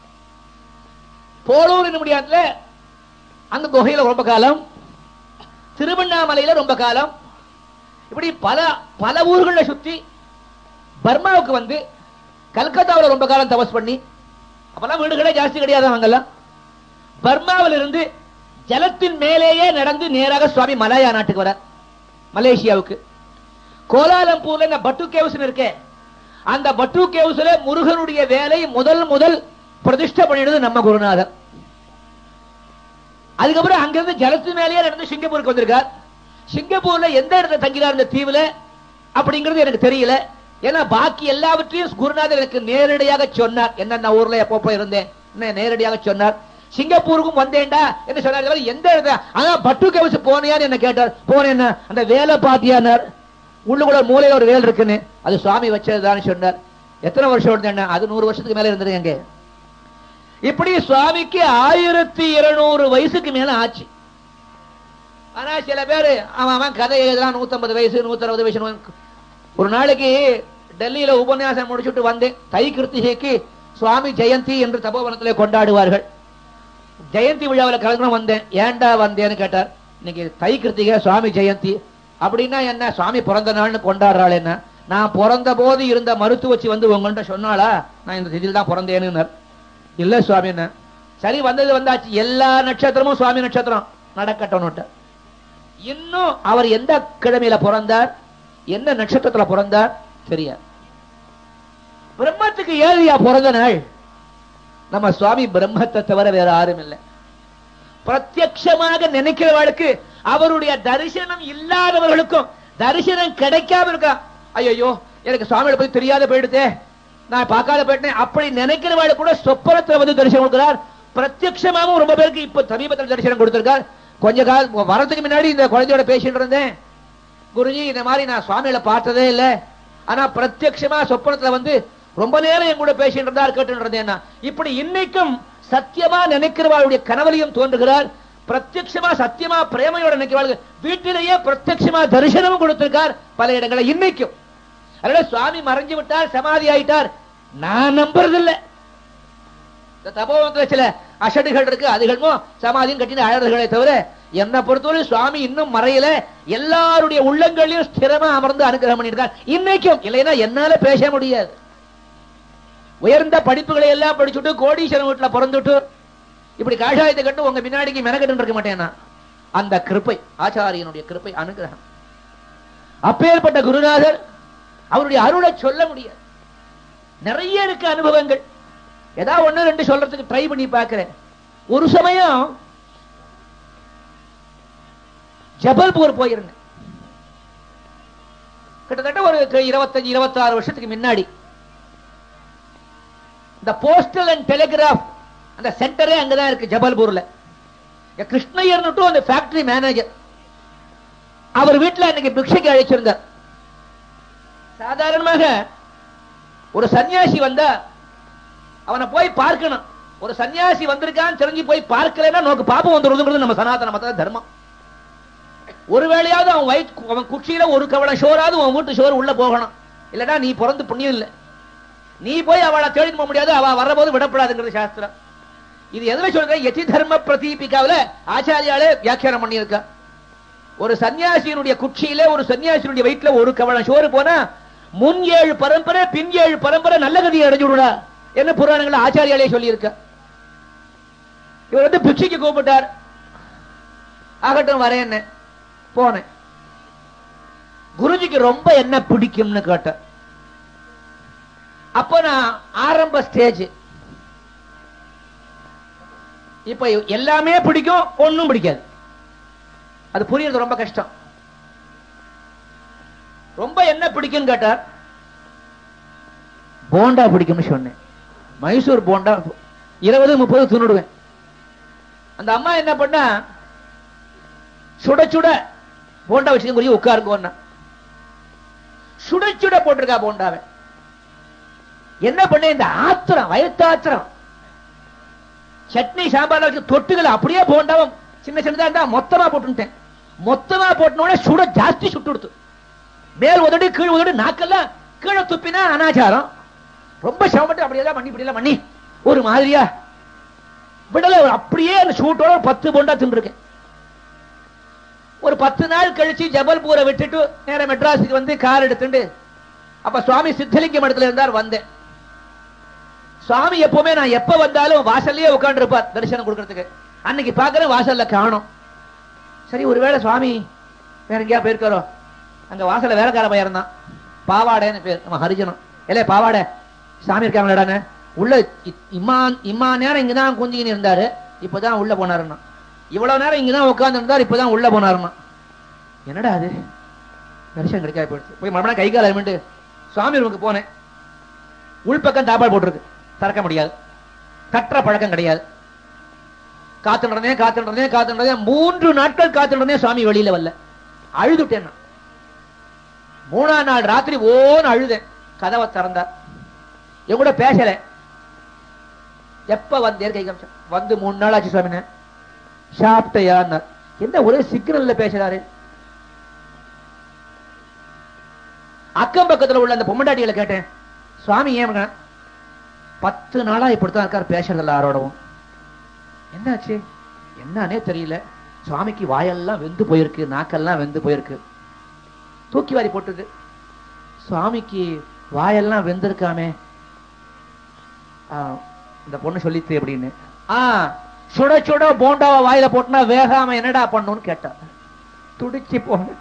போலூர் முடியாதுல அந்த குகையில ரொம்ப காலம் திருவண்ணாமலையில ரொம்ப காலம் இப்படி பல பல ஊர்களை சுத்தி பர்மாவுக்கு வந்து கல்கத்தாவுல ரொம்ப காலம் தபஸ் பண்ணி அப்பெல்லாம் வீடுகளே ஜாஸ்தி கிடையாது அவங்கெல்லாம் பர்மாவில் இருந்து ஜலத்தின் மேலேயே நடந்து நேராக சுவாமி மலாயா நாட்டுக்கு வர மலேசியாவுக்கு கோலாலம்பூர்ல இந்த பட்டு கேவ்ஸ் இருக்கே அந்த பட்டு கேவ்ஸ்ல முருகனுடைய வேலை முதல் முதல் பிரதிஷ்டை பண்ணிடுது நம்ம குருநாதர் அதுக்கப்புறம் அங்கிருந்து ஜலத்து மேலேயே நடந்து சிங்கப்பூருக்கு வந்திருக்கார் சிங்கப்பூர்ல எந்த இடத்துல தங்கிறார் இந்த தீவுல அப்படிங்கிறது எனக்கு தெரியல ஏன்னா பாக்கி எல்லாவற்றையும் குருநாதர் எனக்கு நேரடியாக சொன்னார் என்னென்ன ஊர்ல எப்போ இருந்தேன் என்ன நேரடியாக சொன்னார் சிங்கப்பூருக்கும் வந்தேன்டா என்ன சொன்னார் தவிர எந்த இடத்துல அதான் பட்டு கவசு போனியான்னு என்ன கேட்டார் போனேன் அந்த வேலை பாத்தியானார் உள்ளுக்குள்ள ஒரு மூலையில ஒரு வேல் இருக்குன்னு அது சுவாமி வச்சதுதான் சொன்னார் எத்தனை வருஷம் இருந்தேன் அது நூறு வருஷத்துக்கு மேல இருந்தது அங்கே இப்படி சுவாமிக்கு ஆயிரத்தி இருநூறு வயசுக்கு மேல ஆச்சு ஆனா சில பேரு அவன் அவன் கதை எழுதலாம் நூத்தம்பது வயசு நூத்தி அறுபது வயசு நூ- ஒரு நாளைக்கு டெல்லியில உபன்யாசம் முடிச்சுட்டு வந்தேன் தை கிருத்திகைக்கு சுவாமி ஜெயந்தி என்று தபோவனத்திலே கொண்டாடுவார்கள் ஜெயந்தி விழாவில் கலந்து வந்தேன் ஏன்டா வந்தேன்னு கேட்டார் இன்னைக்கு தை கிருத்திகை சுவாமி ஜெயந்தி அப்படின்னா என்ன சுவாமி பிறந்த நாள்னு கொண்டாடுறாள் என்ன நான் பிறந்த போது இருந்த மருத்துவச்சி வந்து உங்கள்கிட்ட சொன்னாளா நான் இந்த திதியில் தான் பிறந்தேன்னு இல்ல சுவாமி என்ன சரி வந்தது வந்தாச்சு எல்லா நட்சத்திரமும் சுவாமி நட்சத்திரம் நடக்கட்டும்னுட்ட இன்னும் அவர் எந்த கிழமையில பிறந்தார் என்ன நட்சத்திரத்துல பிறந்தார் தெரியாது பிரம்மத்துக்கு ஏழியா பிறந்த நாள் நம்ம சுவாமி பிரம்மத்தை தவிர வேற யாரும் இல்லை பிரத்யட்சமாக நினைக்கிறவர்களுக்கு அவருடைய தரிசனம் இல்லாதவர்களுக்கும் தரிசனம் கிடைக்காம இருக்கா ஐயோ எனக்கு சுவாமியை பத்தி தெரியாத போயிடுதே நான் பார்க்காத போயிட்டேன் அப்படி நினைக்கிறவர்களுக்கு கூட சொப்பனத்துல வந்து தரிசனம் கொடுக்கிறார் பிரத்யட்சமாகவும் ரொம்ப பேருக்கு இப்ப சமீபத்தில் தரிசனம் கொடுத்திருக்கார் கொஞ்ச காலம் வரதுக்கு முன்னாடி இந்த குழந்தையோட பேசிட்டு இருந்தேன் குருஜி இந்த மாதிரி நான் சுவாமியில பார்த்ததே இல்ல ஆனா பிரத்யட்சமா சொப்பனத்துல வந்து ரொம்ப நேரம் என் கூட பேசிட்டு இருந்தார் கேட்டு இருந்தேன் இப்படி இன்னைக்கும் சத்தியமா நினைக்கிறவர்களுடைய கனவலையும் தோன்றுகிறார் பிரத்யட்சமா சத்தியமா பிரேமையோட நினைக்கிறவர்கள் வீட்டிலேயே பிரத்யட்சமா தரிசனமும் கொடுத்திருக்கார் பல இடங்களில் இன்னைக்கும் அதனால சுவாமி மறைஞ்சு விட்டார் சமாதி ஆயிட்டார் நான் நம்புறதில்ல இந்த தபோவனத்துல சில அஷடுகள் இருக்கு அதுகளுமோ சமாதியும் கட்டின அழகுகளே தவிர என்னை பொறுத்தவரை சுவாமி இன்னும் மறையல எல்லாருடைய உள்ளங்களையும் ஸ்திரமா அமர்ந்து அனுகிரகம் பண்ணியிருக்கார் இன்னைக்கும் இல்லைன்னா என்னால பேச முடியாது உயர்ந்த படிப்புகளை எல்லாம் படிச்சுட்டு கோடீஸ்வரன் வீட்டுல பிறந்துட்டு இப்படி காஷாயத்தை கட்டு உங்க பின்னாடிக்கு மெனக்கட்டு இருக்க மாட்டேனா அந்த கிருப்பை ஆச்சாரியனுடைய கிருப்பை அனுகிரகம் அப்பேற்பட்ட குருநாதர் அவருடைய அருளை சொல்ல முடியாது நிறைய இருக்கு அனுபவங்கள் ஏதாவது ஒண்ணு ரெண்டு சொல்றதுக்கு ட்ரை பண்ணி பார்க்கிறேன் ஒரு சமயம் ஜபல்பூர் போயிருந்தேன் கிட்டத்தட்ட ஒரு இருபத்தஞ்சு இருபத்தாறு வருஷத்துக்கு முன்னாடி இந்த போஸ்டல் அண்ட் டெலிகிராஃப் அந்த சென்டரே அங்கதான் இருக்கு ஜபல்பூர்ல இங்க கிருஷ்ணய்யர்னுட்டும் அந்த ஃபேக்டரி மேனேஜர் அவர் வீட்டுல அன்னைக்கு பிக்ஷைக்கு அழைச்சிருந்தார் சாதாரணமாக ஒரு சன்னியாசி வந்தா அவனை போய் பார்க்கணும் ஒரு சன்னியாசி வந்திருக்கான்னு தெரிஞ்சு போய் பார்க்கலைன்னா நமக்கு பாப்பம் வந்துருதுங்கிறது நம்ம சனாதன மத தர்மம் ஒருவேளையாவது அவன் வயிற்று அவன் குச்சியில ஒரு கவளம் சோறாவது அவன் வீட்டு சோறு உள்ள போகணும் இல்லைன்னா நீ பிறந்து புண்ணியம் இல்லை நீ போய் அவளை தேடிட்டு போக முடியாது அவ வரபோது விடப்படாதுங்கிறது சாஸ்திரம் இது எதுல சொல்ற யதி தர்ம பிரதீபிகாவில ஆச்சாரியாலே வியாக்கியானம் பண்ணியிருக்கா ஒரு சன்னியாசியினுடைய குச்சியில ஒரு சன்னியாசியினுடைய வயிற்றுல ஒரு கவளம் சோறு போனா முன் ஏழு பரம்பரை பின் ஏழு பரம்பரை நல்ல கதியை அடைஞ்சு விடுடா என்ன புராணங்கள் ஆச்சாரியாலே சொல்லியிருக்க இவர் வந்து பிக்ஷைக்கு கூப்பிட்டார் ஆகட்டும் வரேன்னு போனேன் குருஜிக்கு ரொம்ப என்ன பிடிக்கும்னு கேட்டேன் அப்ப நான் ஆரம்ப ஸ்டேஜ் இப்ப எல்லாமே பிடிக்கும் ஒண்ணும் பிடிக்காது அது புரியறது ரொம்ப கஷ்டம் ரொம்ப என்ன பிடிக்கும்னு கேட்டார் போண்டா பிடிக்கும்னு சொன்னேன் மைசூர் போண்டா இருபது முப்பது துணுடுவேன் அந்த அம்மா என்ன பண்ணா சுட சுட போண்டா வச்சு குறி உட்காருங்க சுட சுட போட்டிருக்கா போண்டாவை என்ன பண்ண இந்த ஆத்திரம் வயத்தாத்திரம் சட்னி சாம்பார்ல வச்சு தொட்டுகளை அப்படியே போண்டாவும் சின்ன சின்னதா இருந்தா மொத்தமா போட்டுட்டேன் மொத்தமா போட்டனோட சுட ஜாஸ்தி சுட்டு கொடுத்து மேல் உதடு கீழ் உதடு நாக்கெல்லாம் கீழே துப்பினா அனாச்சாரம் ரொம்ப சிரமப்பட்டு அப்படியே தான் பண்ணி இப்படி பண்ணி ஒரு மாதிரியா விடல அப்படியே அந்த சூட்டோட ஒரு பத்து போண்டா தின்றுருக்கேன் ஒரு பத்து நாள் கழிச்சு ஜபல்பூரை விட்டுட்டு நேர மெட்ராஸுக்கு வந்து கார் எடுத்துட்டு அப்ப சுவாமி சித்தலிங்கம் இடத்துல இருந்தார் வந்தேன் சுவாமி எப்பவுமே நான் எப்ப வந்தாலும் வாசல்லயே உட்கார்ந்து இருப்பார் தரிசனம் கொடுக்கறதுக்கு அன்னைக்கு பாக்குறேன் வாசல்ல காணும் சரி ஒருவேளை சுவாமி வேற எங்கேயா போயிருக்காரோ அங்க வாசல்ல வேலைக்கார பையன் இருந்தான் பாவாடைன்னு பேர் நம்ம ஹரிஜனம் இல்ல பாவாடை சாமி இருக்காங்களடானே உள்ள இ- இம்மா இம்மா நேரம் இங்கதான் குந்திக்கின்னு இருந்தாரு இப்பதான் உள்ள போனாருன்னா இவ்வளவு நேரம் இங்கதான் உட்கார்ந்து இருந்தார் இப்பதான் உள்ள போனாருன்னா என்னடா அது தரிசனம் கிடைக்காது போயிடுச்சு போய் மறுபடியும் கை கால அருமிட்டு சுவாமி ரூமுக்கு போனேன் உள்பக்கம் தாப்பால் போட்டிருக்கு திறக்க முடியாது கட்டுற பழக்கம் கிடையாது காத்துன்றதே காத்துன்றதே காத்துன்றதே மூன்று நாட்கள் காத்துன்றதே சுவாமி வெளியில வரல அழுதுட்டேன் நான். மூணாம் நாள் ராத்திரி ஓன்னு அழுதேன் கதவை திறந்தார் என் கூட பேசல எப்ப வந்தேன் கை காமிச்சேன். வந்து மூணு நாள் ஆச்சு சுவாமின சாப்பிட்டையான்னார் என்ன ஒரே சிக்னல்ல பேசுறாரு அக்கம் பக்கத்துல உள்ள அந்த பொம்மண்டாட்டிகளை கேட்டேன் சுவாமி ஏன் மகன்? பத்து நாளா இப்படித்தான் இருக்கார் பேசுறதில்ல யாரோடவும் என்னாச்சு என்னன்னே தெரியல சுவாமிக்கு வாயெல்லாம் வெந்து போயிருக்கு நாக்கெல்லாம் வெந்து போயிருக்கு தூக்கி வாரி போட்டது சுவாமிக்கு வாயெல்லாம் வெந்திருக்காமே ஆ, இந்த பொண்ணு சொல்லித்து அப்படின்னு ஆ சுட சுட போண்டாவை வாயில போட்டுனா வேகாம என்னடா பண்ணுன்னு கேட்டா துடிச்சு போன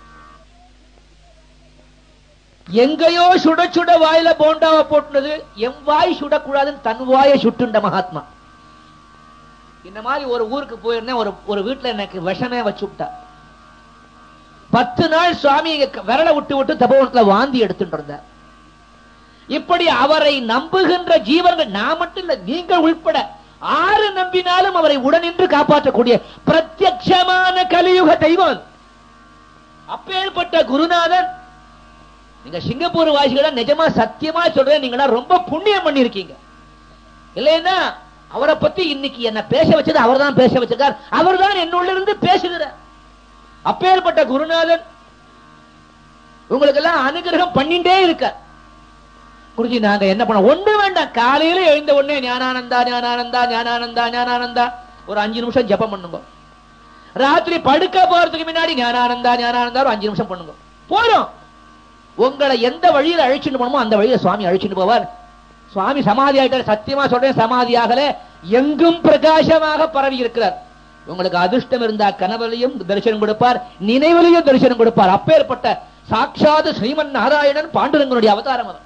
எங்கேயோ சுட சுட வாயில போண்டாவை போட்டுனது என் வாய் சுடக்கூடாதுன்னு தன் வாயை சுட்டுண்ட மகாத்மா இந்த மாதிரி ஒரு ஊருக்கு போயிருந்தேன் ஒரு ஒரு வீட்டுல எனக்கு விஷமே வச்சு விட்டா பத்து நாள் சுவாமி இங்க விரலை விட்டு விட்டு தபோவனத்துல வாந்தி எடுத்துட்டு இருந்தார் இப்படி அவரை நம்புகின்ற ஜீவர்கள் நான் மட்டும் இல்ல நீங்கள் உள்பட ஆறு நம்பினாலும் அவரை உடனின்று காப்பாற்றக்கூடிய பிரத்யட்சமான கலியுக தெய்வம் அப்பேற்பட்ட குருநாதன் நீங்க சிங்கப்பூர் வாசிகள நிஜமா சத்தியமா சொல்றேன் நீங்க ரொம்ப புண்ணியம் பண்ணிருக்கீங்க இல்லைன்னா அவரை பத்தி இன்னைக்கு என்ன பேச வச்சது அவர்தான் பேச வச்சிருக்கார் அவர்தான் என்னுள்ள இருந்து பேசுகிறார் அப்பேற்பட்ட குருநாதன் உங்களுக்கு எல்லாம் அனுகிரகம் பண்ணிட்டே இருக்கார் குருஜி நாங்க என்ன பண்ண ஒண்ணு வேண்டாம் காலையில எழுந்த உடனே ஞானானந்தா ஞானானந்தா ஞானானந்தா ஞானானந்தா ஒரு அஞ்சு நிமிஷம் ஜெபம் பண்ணுங்க ராத்திரி படுக்க போறதுக்கு முன்னாடி ஞானானந்தா ஞானானந்தா ஒரு அஞ்சு நிமிஷம் பண்ணுங்க போறோம் உங்களை எந்த வழியில அழைச்சிட்டு போகணுமோ அந்த வழியில சுவாமி அழைச்சிட்டு போவார் சுவாமி சமாதி ஆயிட்டார் சத்தியமா சொல்றேன் சமாதி ஆகல எங்கும் பிரகாசமாக பரவி இருக்கிறார் உங்களுக்கு அதிர்ஷ்டம் இருந்தா கனவுலையும் தரிசனம் கொடுப்பார் நினைவிலையும் தரிசனம் கொடுப்பார் அப்பேற்பட்ட சாட்சாத் ஸ்ரீமன் நாராயணன் பாண்டுரங்கனுடைய அவதாரம் அவர்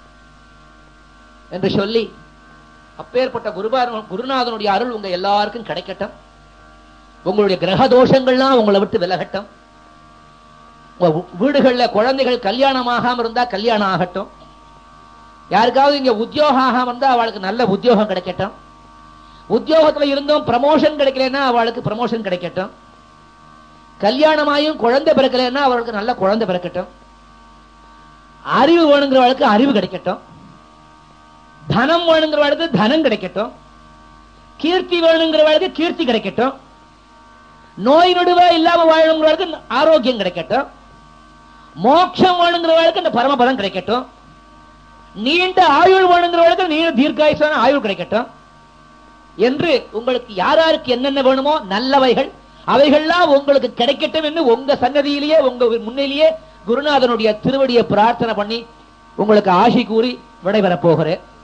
என்று சொல்லி அப்பேற்பட்ட குருபார குருநாதனுடைய அருள் உங்க எல்லாருக்கும் கிடைக்கட்டும் உங்களுடைய கிரக தோஷங்கள்லாம் உங்களை விட்டு விலகட்டும் உங்க வீ- வீடுகள்ல குழந்தைகள் கல்யாணம் ஆகாம இருந்தா கல்யாணம் ஆகட்டும் யாருக்காவது இங்க உத்தியோகம் ஆகாம இருந்தா அவளுக்கு நல்ல உத்தியோகம் கிடைக்கட்டும் உத்தியோகத்துல இருந்தும் ப்ரமோஷன் கிடைக்கலன்னா அவளுக்கு ப்ரமோஷன் கிடைக்கட்டும் கல்யாணமாயும் குழந்தை பிறக்கலைன்னா அவளுக்கு நல்ல குழந்தை பிறக்கட்டும் அறிவு வேணுங்கிறவளுக்கு அறிவு கிடைக்கட்டும் தனம் வேணுங்கிறவளுக்கு தனம் கிடைக்கட்டும் கீர்த்தி வேணுங்கிறவளுக்கு கீர்த்தி கிடைக்கட்டும் நோய் நொடுவே இல்லாம வாழணுங்கிறவளுக்கு ஆரோக்கியம் கிடைக்கட்டும் மோட்சம் வேணுங்கிறவளுக்கு இந்த பரமபதம் கிடைக்கட்டும் நீண்ட ஆயுள் வேணுங்கிறவளுக்கு நீண்ட தீர்க்காயுசான ஆயுள் கிடைக்கட்டும் என்று உங்களுக்கு யார் யாருக்கு என்னென்ன வேணுமோ நல்லவைகள் அவைகள்லாம் உங்களுக்கு கிடைக்கட்டும் என்று உங்க சன்னதியிலேயே உங்க முன்னிலேயே குருநாதனுடைய திருவடியை பிரார்த்தனை பண்ணி உங்களுக்கு ஆசி கூறி விடைபெறப் போகிறேன்